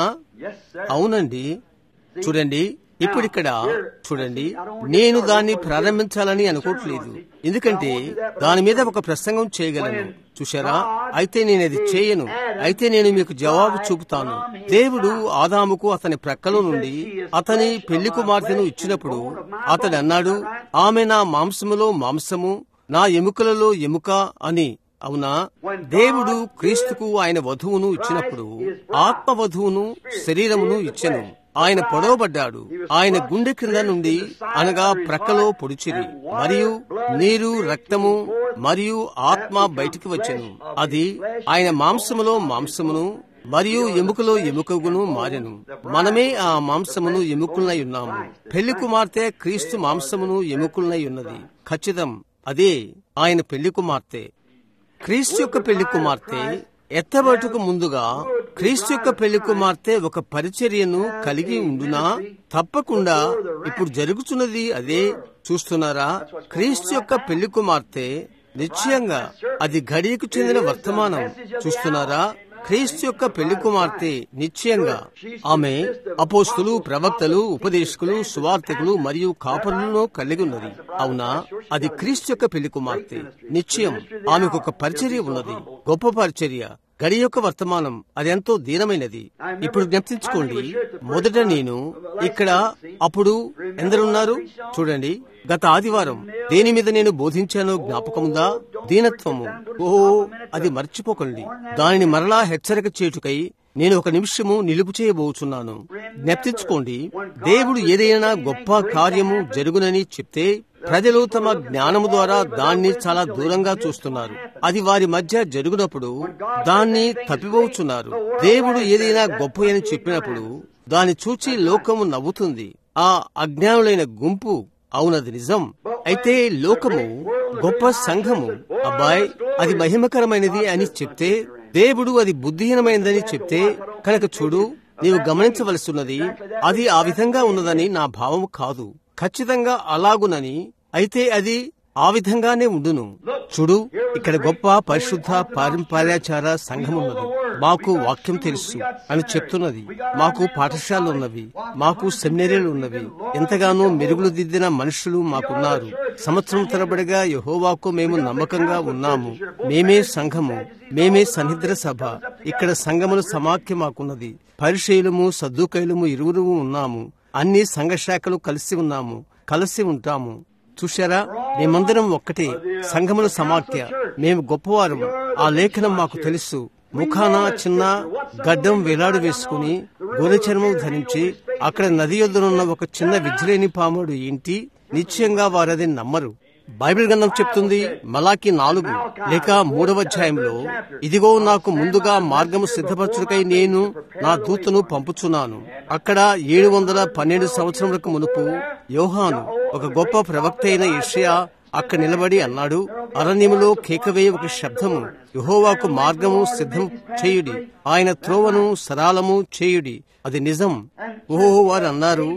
అవునండి చూడండి ఇప్పుడు ఇక్కడ చూడండి నేను దాన్ని ప్రారంభించాలని అనుకోవట్లేదు ఎందుకంటే దాని మీద ఒక ప్రసంగం చేయగలను చూశారా అయితే నేను అది చేయను అయితే నేను మీకు జవాబు చూపుతాను దేవుడు ఆదాముకు అతని ప్రక్కలో నుండి అతని పెళ్లి కుమార్తెను ఇచ్చినప్పుడు అతడు అన్నాడు ఆమె నా మాంసములో మాంసము నా ఎముకలలో ఎముక అని అవునా దేవుడు క్రీస్తుకు ఆయన వధువును ఇచ్చినప్పుడు ఆత్మ వధువును శరీరమును ఇచ్చెను ఆయన పొడవబడ్డాడు ఆయన గుండె క్రింద నుండి అనగా ప్రక్కలో పొడిచిరి మరియు నీరు రక్తము మరియు ఆత్మ బయటికి వచ్చెను అది ఆయన మాంసములో మాంసమును మరియు ఎముకలో ఎముకగును మారెను మనమే ఆ మాంసమును ఎముకలనై ఉన్నాము పెళ్లి కుమార్తె క్రీస్తు మాంసమును ఎముకలనై ఉన్నది ఖచ్చితం అదే ఆయన పెళ్లి కుమార్తె క్రీస్తు యొక్క పెళ్లి కుమార్తె ఎత్తబట్టుకు ముందుగా క్రీస్తు యొక్క పెళ్లి కుమార్తె ఒక పరిచర్యను కలిగి ఉండునా తప్పకుండా ఇప్పుడు జరుగుతున్నది అదే చూస్తున్నారా క్రీస్తు యొక్క పెళ్లి కుమార్తె నిశ్చయంగా అది గడియకు చెందిన వర్తమానం చూస్తున్నారా క్రీస్తు యొక్క పెళ్లి కుమార్తె నిశ్చయంగా ఆమె అపోస్తులు ప్రవక్తలు ఉపదేశకులు సువార్తికులు మరియు కాపరులను కలిగి ఉన్నది అవునా అది క్రీస్తు యొక్క పెళ్లి కుమార్తె నిశ్చయం ఆమెకు ఒక పరిచర్య ఉన్నది గొప్ప పరిచర్య గడి యొక్క వర్తమానం అదెంతో దీనమైనది ఇప్పుడు జ్ఞప్తించుకోండి మొదట నేను ఇక్కడ అప్పుడు ఎందరున్నారు చూడండి గత ఆదివారం దేని మీద నేను బోధించానో జ్ఞాపకముందా దీనత్వము ఓ అది మర్చిపోకండి దానిని మరలా హెచ్చరిక చేటుకై నేను ఒక నిమిషము నిలుపు చేయబోచున్నాను జ్ఞప్తించుకోండి దేవుడు ఏదైనా గొప్ప కార్యము జరుగునని చెప్తే ప్రజలు తమ జ్ఞానము ద్వారా దాన్ని చాలా దూరంగా చూస్తున్నారు అది వారి మధ్య జరుగునప్పుడు దాన్ని తప్పిపోతున్నారు దేవుడు ఏదైనా గొప్ప అని చెప్పినప్పుడు దాన్ని చూచి లోకము నవ్వుతుంది ఆ అజ్ఞానులైన గుంపు అవునది నిజం అయితే లోకము గొప్ప సంఘము అబ్బాయ్ అది మహిమకరమైనది అని చెప్తే దేవుడు అది బుద్ధిహీనమైనదని చెప్తే కనుక చూడు నీవు గమనించవలసిన్నది అది ఆ విధంగా ఉన్నదని నా భావం కాదు ఖచ్చితంగా అలాగునని అయితే అది ఆ విధంగానే ఉండును చూడు ఇక్కడ గొప్ప పరిశుద్ధ పారంపర్యాచార సంఘం ఉన్నది మాకు వాక్యం తెలుసు అని చెప్తున్నది మాకు పాఠశాలలు ఉన్నవి మాకు సెమినరీలు ఉన్నవి ఎంతగానో మెరుగులు దిద్దిన మనుషులు మాకున్నారు సంవత్సరం తరబడిగా యహోవాకు మేము నమ్మకంగా ఉన్నాము మేమే సంఘము మేమే సన్నిద్ర సభ ఇక్కడ సంఘముల సమాఖ్య మాకున్నది పరిశైలము సద్దుకైలము ఇరువురు ఉన్నాము అన్ని సంఘ శాఖలు కలిసి ఉన్నాము కలిసి ఉంటాము చూశారా మేమందరం ఒక్కటే సంఘముల సమాఖ్య మేము గొప్పవారు ఆ లేఖనం మాకు తెలుసు ముఖాన చిన్న గడ్డం వేలాడు వేసుకుని గోనె చర్మం ధరించి అక్కడ నది యొద్దనున్న ఒక చిన్న విజ్రలేని పాముడు ఏంటి నిశ్చయంగా వారది నమ్మరు బైబిల్ గ్రంథం చెప్తుంది మలాకి నాలుగు లేక మూడవ అధ్యాయంలో ఇదిగో నాకు ముందుగా మార్గము సిద్ధపరచుడికై నేను నా దూతను పంపుచున్నాను అక్కడ ఏడు వందల పన్నెండు సంవత్సరములకు మునుపు యోహాను ఒక గొప్ప ప్రవక్త అయిన యెషయా అక్కడ నిలబడి అన్నాడు అరణ్యములో కేకవేయ ఒక శబ్దము యహోవాకు మార్గము సిద్ధం చేయుడి ఆయన త్రోవను సరాలము చేయుడి అది నిజం ఓహో వారు అన్నారు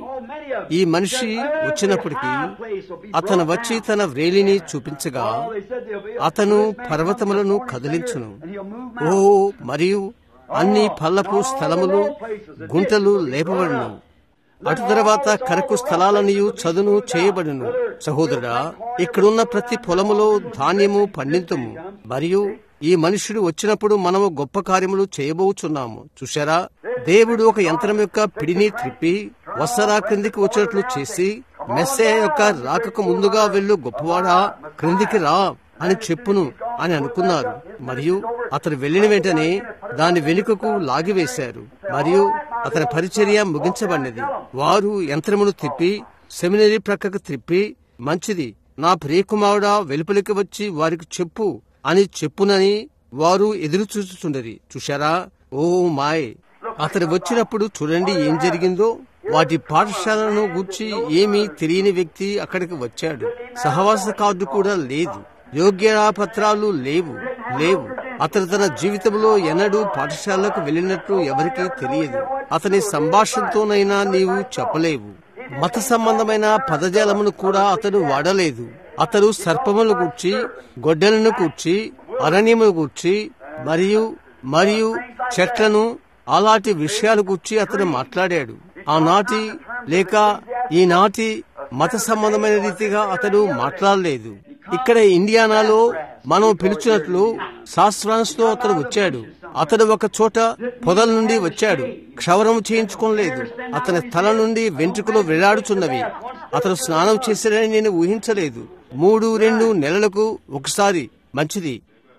ఈ మనిషి వచ్చినప్పటికీ అతను వచ్చి తన వ్రేలిని చూపించగా అతను పర్వతములను కదిలించును ఓ మరియు అన్ని పల్లపు స్థలములు గుంటలు లేపబడును అటు తర్వాత కరకు స్థలాలనియు చదును చేయబడును సహోదరుడా ఇక్కడున్న ప్రతి పొలములో ధాన్యము పండింతుము మరియు ఈ మనుషుడు వచ్చినప్పుడు మనము గొప్ప కార్యములు చేయబోచున్నాము చూశారా దేవుడు ఒక యంత్రం యొక్క పిడిని త్రిప్పి వసరా క్రిందికి వచ్చినట్లు చేసి మెస్సే యొక్క రాకకు ముందుగా వెళ్ళు గొప్పవాడా క్రిందికి రా అని చెప్పును అని అనుకున్నారు మరియు అతను వెళ్లిన వెంటనే దాని వెనుకకు లాగివేశారు మరియు అతని పరిచర్య ముగించబడినది వారు యంత్రమును తిప్పి సెమినరీ ప్రక్కకు త్రిప్పి మంచిది నా ప్రియకుమారుడా వెలుపలికి వచ్చి వారికి చెప్పు అని చెప్పునని వారు ఎదురు చూచుచుండరి చూశారా ఓ మాయ్ అతడు వచ్చినప్పుడు చూడండి ఏం జరిగిందో వాటి పాఠశాలను గూర్చి ఏమీ తెలియని వ్యక్తి అక్కడికి వచ్చాడు సహవాస కార్డు కూడా లేదు యోగ్యతా పత్రాలు లేవు లేవు అతను తన జీవితంలో ఎన్నడూ పాఠశాలకు వెళ్ళినట్లు ఎవరికీ తెలియదు అతని సంభాషణతోనైనా నీవు చెప్పలేవు మత సంబంధమైన పదజాలమును కూడా అతడు వాడలేదు అతడు సర్పమును గూర్చి గొడ్డలను కూర్చి అరణ్యమును గూర్చి మరియు మరియు చెట్లను అలాంటి విషయాల గురించి అతను మాట్లాడాడు ఆనాటి లేక ఈనాటి మత సంబంధమైన రీతిగా అతడు మాట్లాడలేదు ఇక్కడ ఇండియానాలో మనం పిలుచున్నట్లు శాస్త్రాన్స్ లో అతడు వచ్చాడు అతడు ఒక చోట పొదల నుండి వచ్చాడు క్షవరం చేయించుకోలేదు అతని తల నుండి వెంట్రుకలు వెళ్లాడుచున్నవి అతడు స్నానం చేశాడని నేను ఊహించలేదు మూడు రెండు నెలలకు ఒకసారి మంచిది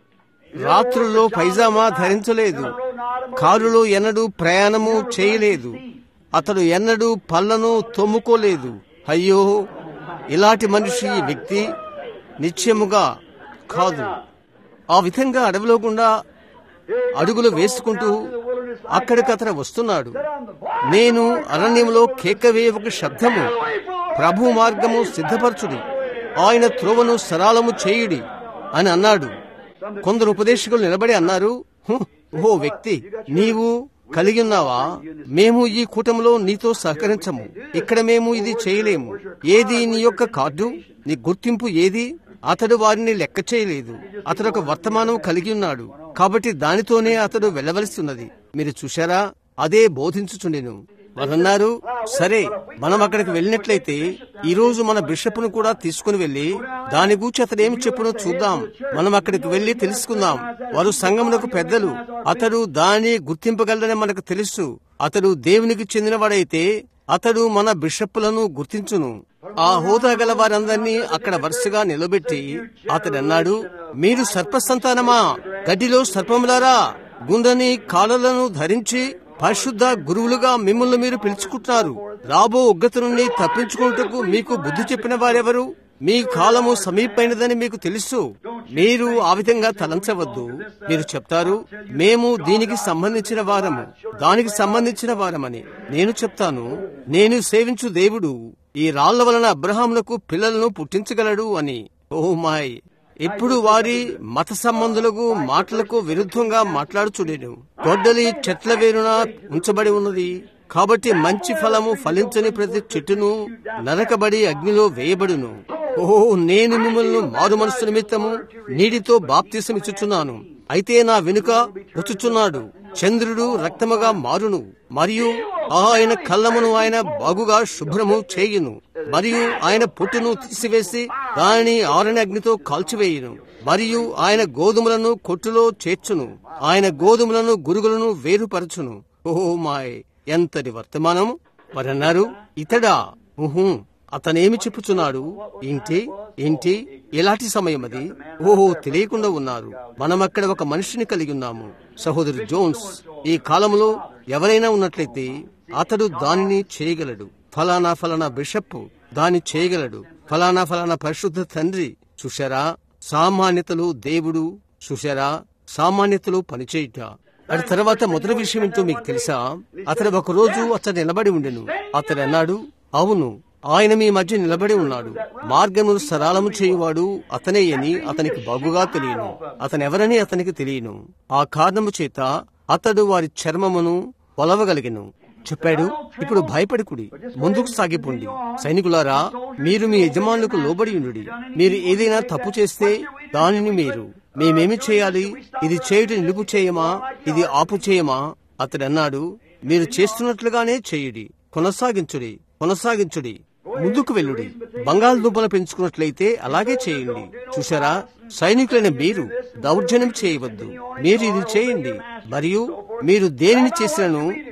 రాత్రుల్లో పైజామా ధరించలేదు కారులో ఎన్నడూ ప్రయాణము చేయలేదు అతడు ఎన్నడూ పళ్ళను తొమ్ముకోలేదు అయ్యో ఇలాంటి మనిషి ఈ వ్యక్తి నిశ్చయముగా కాదు ఆ విధంగా అడవిలో గుండా అడుగులు వేసుకుంటూ అక్కడికి అతను వస్తున్నాడు నేను అరణ్యంలో కేకవే ఒక శబ్దము ప్రభు మార్గము సిద్ధపరచుడి ఆయన త్రోవను సరాలము చేయుడి అని అన్నాడు కొందరు ఉపదేశకులు నిలబడి అన్నారు "హు, ఓ వ్యక్తి నీవు కలిగి ఉన్నావా మేము ఈ కూటమిలో నీతో సహకరించము ఇక్కడ మేము ఇది చేయలేము ఏది నీ యొక్క కార్డు నీ గుర్తింపు ఏది అతడు వారిని లెక్క చేయలేదు అతడు ఒక వర్తమానం కలిగి ఉన్నాడు కాబట్టి దానితోనే అతడు వెళ్ళవలసి ఉన్నది మీరు చూశారా అదే బోధించుచుండెను వారన్నారు సరే మనం అక్కడికి వెళ్ళినట్లయితే ఈ రోజు మన బిషప్ను కూడా తీసుకుని వెళ్లి దాని గూర్చి అతడు ఏమి చెప్పునో చూద్దాం మనం అక్కడికి వెళ్లి తెలుసుకుందాం వారు సంఘమునకు పెద్దలు అతడు దాన్ని గుర్తింపగలడని మనకు తెలుసు అతడు దేవునికి చెందినవాడైతే అతడు మన బిషప్పులను గుర్తించును ఆ హోదా గల వారందరినీ అక్కడ వరుసగా నిలబెట్టి అతడు అన్నాడు మీరు సర్ప సంతానమా గడ్డిలో సర్పములారా గుండని కాళ్ళలను ధరించి పరిశుద్ధ గురువులుగా మిమ్మల్ని మీరు పిలుచుకుంటున్నారు రాబో ఉగ్రత నుండి తప్పించుకున్నట్టుకు మీకు బుద్ధి చెప్పిన వారెవరు మీ కాలము సమీపైనదని మీకు తెలుసు మీరు ఆ విధంగా తలంచవద్దు మీరు చెప్తారు మేము దీనికి సంబంధించిన వారము దానికి సంబంధించిన వారమని నేను చెప్తాను నేను సేవించు దేవుడు ఈ రాళ్ల వలన అబ్రహామునకు పిల్లలను పుట్టించగలడు అని ఓ మాయ్ ఇప్పుడు వారి మత సంబంధులకు మాటలకు విరుద్ధంగా మాట్లాడుచుండెను గొడ్డలి చెట్ల వేరున ఉంచబడి ఉన్నది కాబట్టి మంచి ఫలము ఫలించని ప్రతి చెట్టును నరకబడి అగ్నిలో వేయబడును ఓ నేను మిమ్మల్ని మారు మనసు నిమిత్తము నీటితో బాప్తీసం ఇచ్చుచున్నాను అయితే నా వెనుక వచ్చుచున్నాడు చంద్రుడు రక్తముగా మారును మరియు ఆయన కళ్ళమును ఆయన బాగుగా శుభ్రము చేయును మరియు ఆయన పొట్టును తీసివేసి దానిని ఆరని అగ్నితో కాల్చివేయును మరియు ఆయన గోధుమలను కొట్టులో చేర్చును ఆయన గోధుమలను గురుగులను వేరుపరచును ఓ మాయ్ ఎంతటి వర్తమానం వారన్నారు ఇతడా ఉహు అతనేమి చెప్పుచున్నాడు ఏంటి ఏంటి ఎలాంటి సమయం అది ఓహో తెలియకుండా ఉన్నారు మనం అక్కడ ఒక మనిషిని కలిగి ఉన్నాము సహోదరు జోన్స్ ఈ కాలంలో ఎవరైనా ఉన్నట్లయితే అతడు దానిని చేయగలడు ఫలానా ఫలానా బిషప్ దాన్ని చేయగలడు ఫలానా ఫలానా పరిశుద్ధ తండ్రి చూశారా సామాన్యతలు దేవుడు చూశారా సామాన్యతలు పనిచేయుట అటు తర్వాత మొదటి విషయం ఏంటో మీకు తెలుసా అతడు ఒక రోజు అతడు నిలబడి ఉండెను అతడు అన్నాడు అవును ఆయన మీ మధ్య నిలబడి ఉన్నాడు మార్గమును సరళము చేయువాడు అతనే అని అతనికి బాగుగా తెలియను అతనెవరని అతనికి తెలియను ఆ కారణము చేత అతడు వారి చర్మమును పొలవగలిగెను చెప్పాడు ఇప్పుడు భయపడికుడి ముందుకు సాగిపోండి సైనికులారా మీరు మీ యజమానులకు లోబడి ఉండు మీరు ఏదైనా తప్పు చేస్తే దానిని మీరు మేమేమి చేయాలి ఇది చేయుట నిలుపు చేయమా ఇది ఆపు చేయమా అతడు అన్నాడు మీరు చేస్తున్నట్లుగానే చేయుడి కొనసాగించుడి కొనసాగించుడి ముందుకు వెళ్ళుడి బంగాళదుంపలు పెంచుకున్నట్లయితే అలాగే చేయండి చూసారా సైనికులైన మీరు దౌర్జన్యం చేయవద్దు మీరు ఇది చేయండి మరియు మీరు దేనిని చేసినను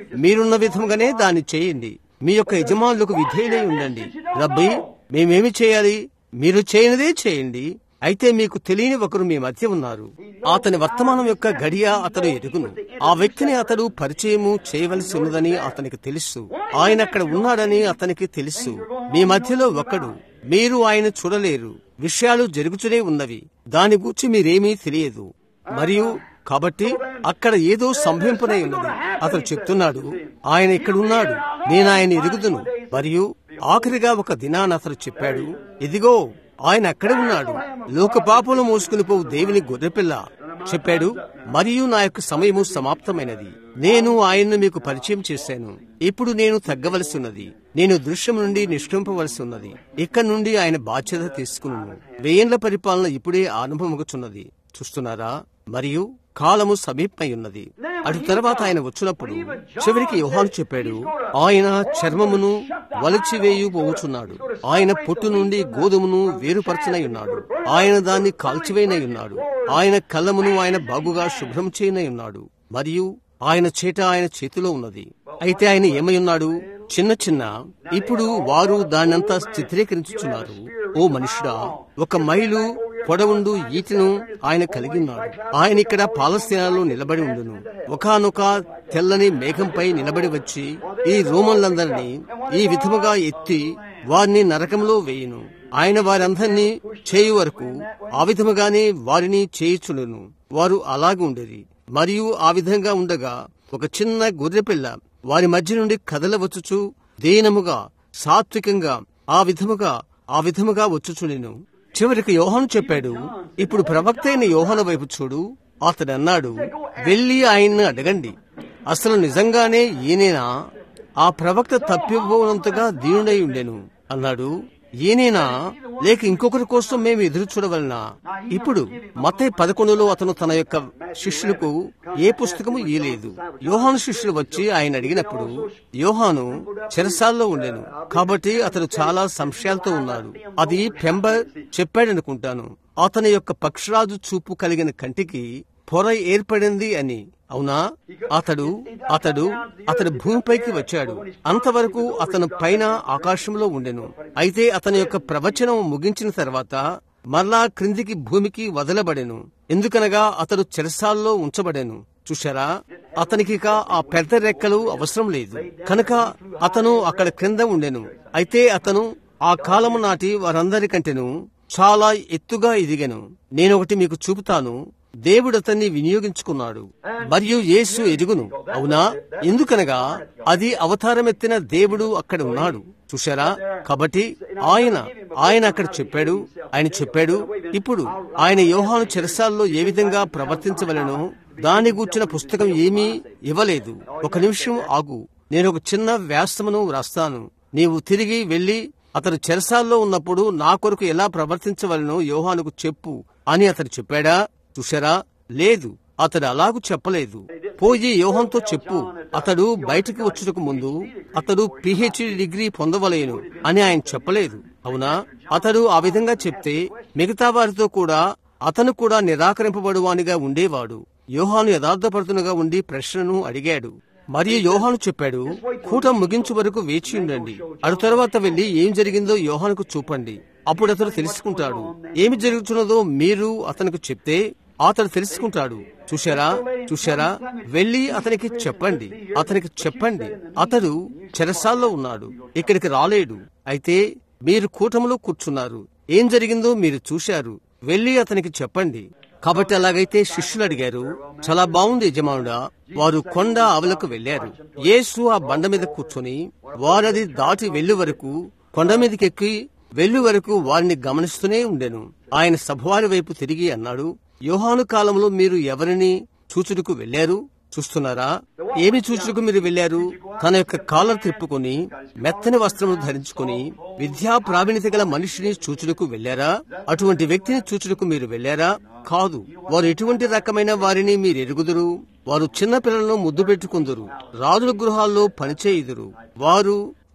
మీరున్న విధంగానే దాన్ని చేయండి మీ యొక్క యజమానులకు విధేయులై ఉండండి రబ్బీ మేమేమి చేయాలి మీరు చేయనిదే చేయండి అయితే మీకు తెలియని ఒకరు మీ మధ్య ఉన్నారు అతని వర్తమానం యొక్క గడియ అతడు ఎరుగును ఆ వ్యక్తిని అతడు పరిచయము చేయవలసి ఉన్నదని అతనికి తెలుసు ఆయన అక్కడ ఉన్నాడని అతనికి తెలుసు మీ మధ్యలో ఒకడు మీరు ఆయన చూడలేరు విషయాలు జరుగుతూనే ఉన్నవి దాని గురించి మీరేమీ తెలియదు మరియు కాబట్టి అక్కడ ఏదో సంభవింపనై ఉన్నది అతను చెప్తున్నాడు ఆయన ఇక్కడ ఉన్నాడు నేను ఆయన ఎరుగుదును మరియు ఆఖరిగా ఒక దినాన అతను చెప్పాడు ఇదిగో ఆయన అక్కడే ఉన్నాడు లోక పాపలు మోసుకుని పోవు దేవుని గొర్రెపిల్ల చెప్పాడు మరియు నా యొక్క సమయము సమాప్తమైనది నేను ఆయన్ను మీకు పరిచయం చేశాను ఇప్పుడు నేను తగ్గవలసి ఉన్నది నేను దృశ్యం నుండి నిష్క్రమింపవలసి ఉన్నది ఇక్కడ నుండి ఆయన బాధ్యత తీసుకున్నాను వేయండ్ల పరిపాలన ఇప్పుడే ఆరంభమగుచున్నది చూస్తున్నారా మరియు కాలము సమీపమై ఉన్నది అటు తర్వాత ఆయన వచ్చినప్పుడు చివరికి యోహాను చెప్పాడు ఆయన చర్మమును వలిచివేయు పోవుచున్నాడు ఆయన పొట్టు నుండి గోధుమను వేరుపరచనై ఉన్నాడు ఆయన దాన్ని కాల్చివేయనై ఉన్నాడు ఆయన కళ్ళమును ఆయన బాగుగా శుభ్రం చేయనై ఉన్నాడు మరియు ఆయన చేట ఆయన చేతిలో ఉన్నది అయితే ఆయన ఏమై ఉన్నాడు చిన్న చిన్న ఇప్పుడు వారు దాన్నంతా చిత్రీకరించుచున్నారు ఓ మనుషుడా ఒక మైలు పొడవుండు ఈటను ఆయన కలిగి ఉన్నాడు ఆయన ఇక్కడ పాలస్తీనాలో నిలబడి ఉండును ఒకనొక తెల్లని మేఘంపై నిలబడి వచ్చి ఈ రోమన్లందరినీ ఈ విధముగా ఎత్తి వారిని నరకంలో వేయును ఆయన వారందరినీ చేయు వరకు ఆ విధముగానే వారిని చేయుచుండును వారు అలాగే ఉండేది మరియు ఆ విధంగా ఉండగా ఒక చిన్న గొర్రెపిల్ల వారి మధ్య నుండి కదలవచ్చుచు దీనముగా సాత్వికంగా ఆ విధముగా ఆ విధముగా వచ్చుచుండెను చివరికి యోహాను చెప్పాడు ఇప్పుడు ప్రవక్త అయిన యోహాను వైపు చూడు అతడు అన్నాడు వెళ్లి ఆయన్ను అడగండి అసలు నిజంగానే ఈయనేనా ఆ ప్రవక్త తప్పిపోనంతగా దీనుడై ఉండెను అన్నాడు ఈయనేనా లేక ఇంకొకరి కోసం మేము ఎదురు చూడవలనా ఇప్పుడు మతే పదకొండులో అతను తన యొక్క శిష్యులకు ఏ పుస్తకము ఇయలేదు యోహాను శిష్యులు వచ్చి ఆయన అడిగినప్పుడు యోహాను చెరసాల్లో ఉండెను కాబట్టి అతను చాలా సంశయాలతో ఉన్నాడు అది పెంబర్ చెప్పాడనుకుంటాను అతని యొక్క పక్షరాజు చూపు కలిగిన కంటికి పొర ఏర్పడింది అని అవునా అతడు అతడు అతడు భూమిపైకి వచ్చాడు అంతవరకు అతను పైన ఆకాశంలో ఉండెను అయితే అతని యొక్క ప్రవచనం ముగించిన తర్వాత మరలా క్రిందికి భూమికి వదలబడెను ఎందుకనగా అతడు చెరసాల్లో ఉంచబడెను చూశారా అతనికిక ఆ పెద్ద రెక్కలు అవసరం లేదు కనుక అతను అక్కడ క్రింద ఉండెను అయితే అతను ఆ కాలము నాటి వారందరికంటేను చాలా ఎత్తుగా ఎదిగెను నేనొకటి మీకు చూపుతాను దేవుడు అతన్ని వినియోగించుకున్నాడు మరియు యేసు ఎరుగును అవునా ఎందుకనగా అది అవతారమెత్తిన దేవుడు అక్కడ ఉన్నాడు చూశారా కాబట్టి ఆయన ఆయన అక్కడ చెప్పాడు ఆయన చెప్పాడు ఇప్పుడు ఆయన యోహాను చెరసాల్లో ఏ విధంగా ప్రవర్తించవలనో దాని గూర్చిన పుస్తకం ఏమీ ఇవ్వలేదు ఒక నిమిషం ఆగు నేను ఒక చిన్న వ్యాసమును వ్రాస్తాను నీవు తిరిగి వెళ్లి అతడు చెరసాల్లో ఉన్నప్పుడు నా కొరకు ఎలా ప్రవర్తించవలనో యోహానుకు చెప్పు అని అతడు చెప్పాడా చూశారా లేదు అతడు అలాగూ చెప్పలేదు పోయి యోహంతో చెప్పు అతడు బయటకు వచ్చుటకు ముందు అతడు పిహెచ్డి డిగ్రీ పొందవలేను అని ఆయన చెప్పలేదు అవునా అతడు ఆ విధంగా చెప్తే మిగతా వారితో కూడా అతను కూడా నిరాకరింపబడువానిగా ఉండేవాడు యోహాను యథార్థపడుతునుగా ఉండి ప్రశ్నను అడిగాడు మరియు యోహాను చెప్పాడు కూటం ముగించు వరకు వేచి ఉండండి అటు తర్వాత వెళ్లి ఏం జరిగిందో యోహానుకు చూపండి అప్పుడు అతడు తెలుసుకుంటాడు ఏమి జరుగుతున్నదో మీరు అతనికి చెప్తే అతడు తెలుసుకుంటాడు చూశారా చూశారా వెళ్లి అతనికి చెప్పండి అతనికి చెప్పండి అతడు చెరసాల్లో ఉన్నాడు ఇక్కడికి రాలేడు అయితే మీరు కూటములో కూర్చున్నారు ఏం జరిగిందో మీరు చూశారు వెళ్లి అతనికి చెప్పండి కాబట్టి అలాగైతే శిష్యులు అడిగారు చాలా బాగుంది యజమానుడా వారు కొండ ఆవులకు వెళ్లారు యేసు ఆ బండ మీద కూర్చొని వారది దాటి వెళ్లి వరకు కొండ మీదకెక్కి వెళ్లి వరకు వారిని గమనిస్తూనే ఉండెను ఆయన సభవారి వైపు తిరిగి అన్నాడు యోహాను కాలంలో మీరు ఎవరిని చూచుడుకు వెళ్లారు చూస్తున్నారా ఏమి చూచుడుకు మీరు వెళ్లారు తన యొక్క కాలర్ తిప్పుకొని మెత్తని వస్త్రము ధరించుకుని విద్యా ప్రావీణ్యత గల మనిషిని చూచుడుకు వెళ్లారా అటువంటి వ్యక్తిని చూచుడుకు మీరు వెళ్లారా కాదు వారు ఎటువంటి రకమైన వారిని మీరు ఎరుగుదురు వారు చిన్న పిల్లలను ముద్దు పెట్టుకుందరు రాజుల గృహాల్లో పనిచేయుదురు వారు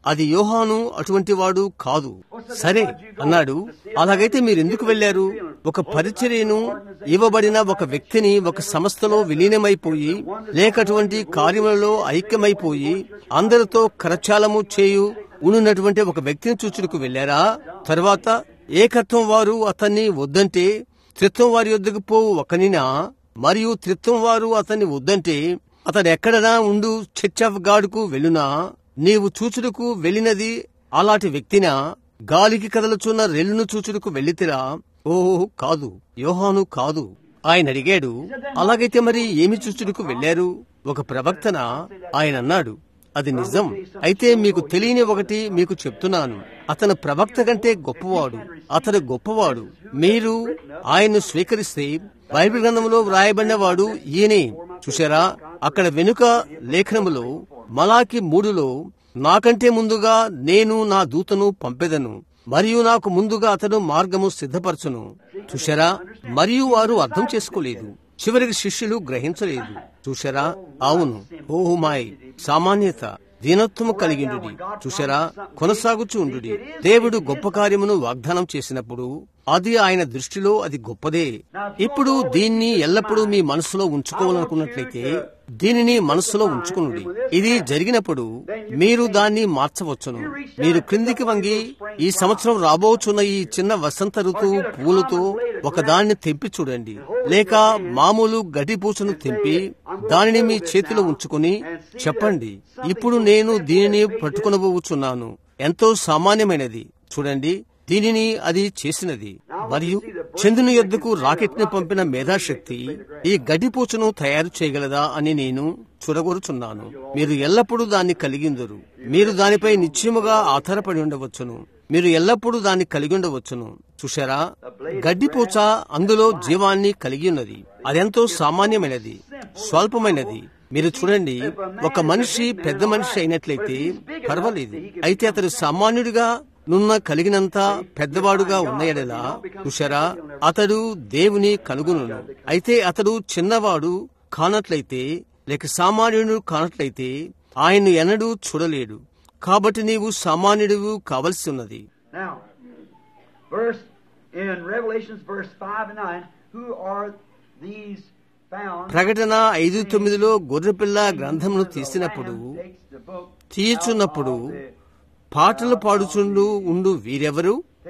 అది యోహాను అటువంటి వాడు కాదు సరే అన్నాడు అలాగైతే మీరు ఎందుకు వెళ్లారు ఒక పరిచర్యను ఇవ్వబడిన ఒక వ్యక్తిని ఒక సంస్థలో విలీనమైపోయి లేక అటువంటి కార్యములలో ఐక్యమైపోయి అందరితో కరచాలము చేయు ఉన్నటువంటి ఒక వ్యక్తిని చూచుటకు వెళ్లారా తర్వాత ఏకత్వం వారు అతన్ని వద్దంటే త్రిత్వం వారి యొద్దకు పోవు ఒకనినా మరియు త్రిత్వం వారు అతన్ని వద్దంటే అతడు ఎక్కడనా ఉండు చర్చ్ ఆఫ్ గాడ్ కు వెళ్ళునా నీవు చూచుటకు వెళ్ళినది అలాంటి వ్యక్తినా గాలికి కదలుచున్న రెల్లును చూచుటకు వెళ్ళితిరా ఓహో కాదు యోహాను కాదు ఆయన అడిగాడు అలాగైతే మరి ఏమి చూచుటకు వెళ్లారు ఒక ప్రవక్తన ఆయన అన్నాడు అది నిజం అయితే మీకు తెలియని ఒకటి మీకు చెప్తున్నాను అతను ప్రవక్త కంటే గొప్పవాడు అతడు గొప్పవాడు మీరు ఆయన్ను స్వీకరిస్తే బైబిల్ గ్రంథంలో వ్రాయబడిన వాడు ఈయనే చూశారా అక్కడ వెనుక లేఖనములో మలాకి మూడులో నాకంటే ముందుగా నేను నా దూతను పంపెదను మరియు నాకు ముందుగా అతడు మార్గము సిద్ధపరచును చూశారా మరియు వారు అర్థం చేసుకోలేదు చివరికి శిష్యులు గ్రహించలేదు చూశారా అవును ఓ మాయ్ సామాన్యత దీనత్వము కలిగిండు చూశారా కొనసాగుచూ ఉండు దేవుడు గొప్ప కార్యమును వాగ్దానం చేసినప్పుడు అది ఆయన దృష్టిలో అది గొప్పదే ఇప్పుడు దీన్ని ఎల్లప్పుడూ మీ మనసులో ఉంచుకోవాలనుకున్నట్లయితే దీనిని మనస్సులో ఉంచుకునుడి ఇది జరిగినప్పుడు మీరు దాన్ని మార్చవచ్చును మీరు క్రిందికి వంగి ఈ సంవత్సరం రాబోచున్న ఈ చిన్న వసంత ఋతువు పూలతో ఒక దాన్ని తెంపి చూడండి లేక మామూలు గడ్డి పూసను తెంపి దానిని మీ చేతిలో ఉంచుకుని చెప్పండి ఇప్పుడు నేను దీనిని పట్టుకునబోచున్నాను ఎంతో సామాన్యమైనది చూడండి దీనిని అది చేసినది మరియు చంద్రుని యొద్దకు రాకెట్ ని పంపిన మేధాశక్తి ఈ గడ్డిపూచను తయారు చేయగలదా అని నేను చూడగోరుచున్నాను మీరు ఎల్లప్పుడూ దాన్ని కలిగిందరు మీరు దానిపై నిశ్చయముగా ఆధారపడి ఉండవచ్చును మీరు ఎల్లప్పుడూ దాన్ని కలిగి ఉండవచ్చును చూశారా గడ్డిపూచ అందులో జీవాన్ని కలిగి ఉన్నది అదెంతో సామాన్యమైనది స్వల్పమైనది మీరు చూడండి ఒక మనిషి పెద్ద మనిషి అయినట్లయితే పర్వాలేదు అయితే అతడు సామాన్యుడిగా నున్న కలిగినంత పెద్దవాడుగా ఉన్నయడలా చూశారా అతడు దేవుని కనుగొను అయితే అతడు చిన్నవాడు కానట్లయితే లేక సామాన్యుడు కానట్లయితే ఆయన్ను ఎన్నడూ చూడలేడు కాబట్టి నీవు సామాన్యుడు కావలసి ఉన్నది Now, verse in Revelations, verse five and nine, who are these found? ప్రకటన ఐదు తొమ్మిదిలో గొర్రెపిల్ల గ్రంథమును తీసినప్పుడు తీయుచున్నప్పుడు పాటలు పాడుచుండు ఉండు వీరెవరు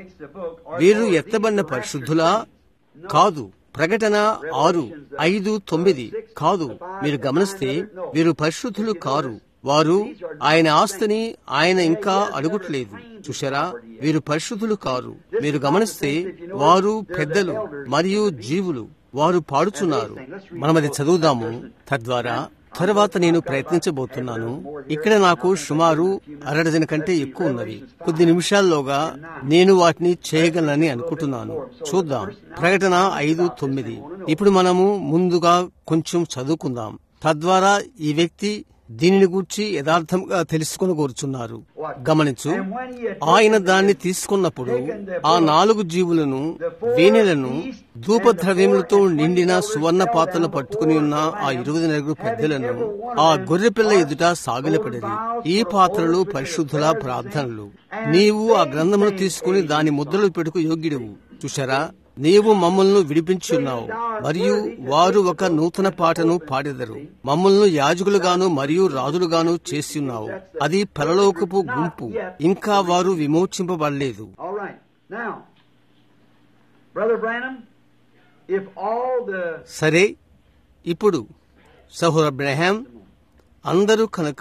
వీరు ఎత్తబడిన పరిశుద్ధులా కాదు ప్రకటన ఆరు ఐదు తొమ్మిది కాదు మీరు గమనిస్తే వీరు పరిశుద్ధులు కారు వారు ఆయన ఆస్తిని ఆయన ఇంకా అడుగుట్లేదు చూశారా వీరు పరిశుద్ధులు కారు మీరు గమనిస్తే వారు పెద్దలు మరియు జీవులు వారు పాడుచున్నారు మనం అది చదువుదాము తద్వారా తర్వాత నేను ప్రయత్నించబోతున్నాను ఇక్కడ నాకు సుమారు అరడజన కంటే ఎక్కువ ఉన్నవి కొద్ది నిమిషాల్లోగా నేను వాటిని చేయగలనని అనుకుంటున్నాను చూద్దాం ప్రకటన ఐదు తొమ్మిది ఇప్పుడు మనము ముందుగా కొంచెం చదువుకుందాం తద్వారా ఈ వ్యక్తి దీనిని గూర్చి యథార్థంగా తెలుసుకుని కోరుచున్నారు గమనించు ఆయన దాన్ని తీసుకున్నప్పుడు ఆ నాలుగు జీవులను వీణెలను ధూపద్రవ్యములతో నిండిన సువర్ణ పాత్రలు పట్టుకుని ఉన్న ఆ ఇరవై నలుగురు పెద్దలను ఆ గొర్రెపిల్ల ఎదుట సాగిలపడేది ఈ పాత్రలు పరిశుద్ధుల ప్రార్థనలు నీవు ఆ గ్రంథమును తీసుకుని దాని ముద్రలు పెట్టుకు యోగ్యుడువు చూశారా నీవు మమ్మల్ని విడిపించి ఉన్నావు మరియు వారు ఒక నూతన పాటను పాడెదరు మమ్మల్ని యాజకులుగాను మరియు రాజులుగాను చేసి ఉన్నావు అది పరలోకపు గుంపు ఇంకా వారు విమోచింపబడలేదు All right. Now, Brother Branham, if all the సరే ఇప్పుడు సహోర బ్రహాం అందరూ కనుక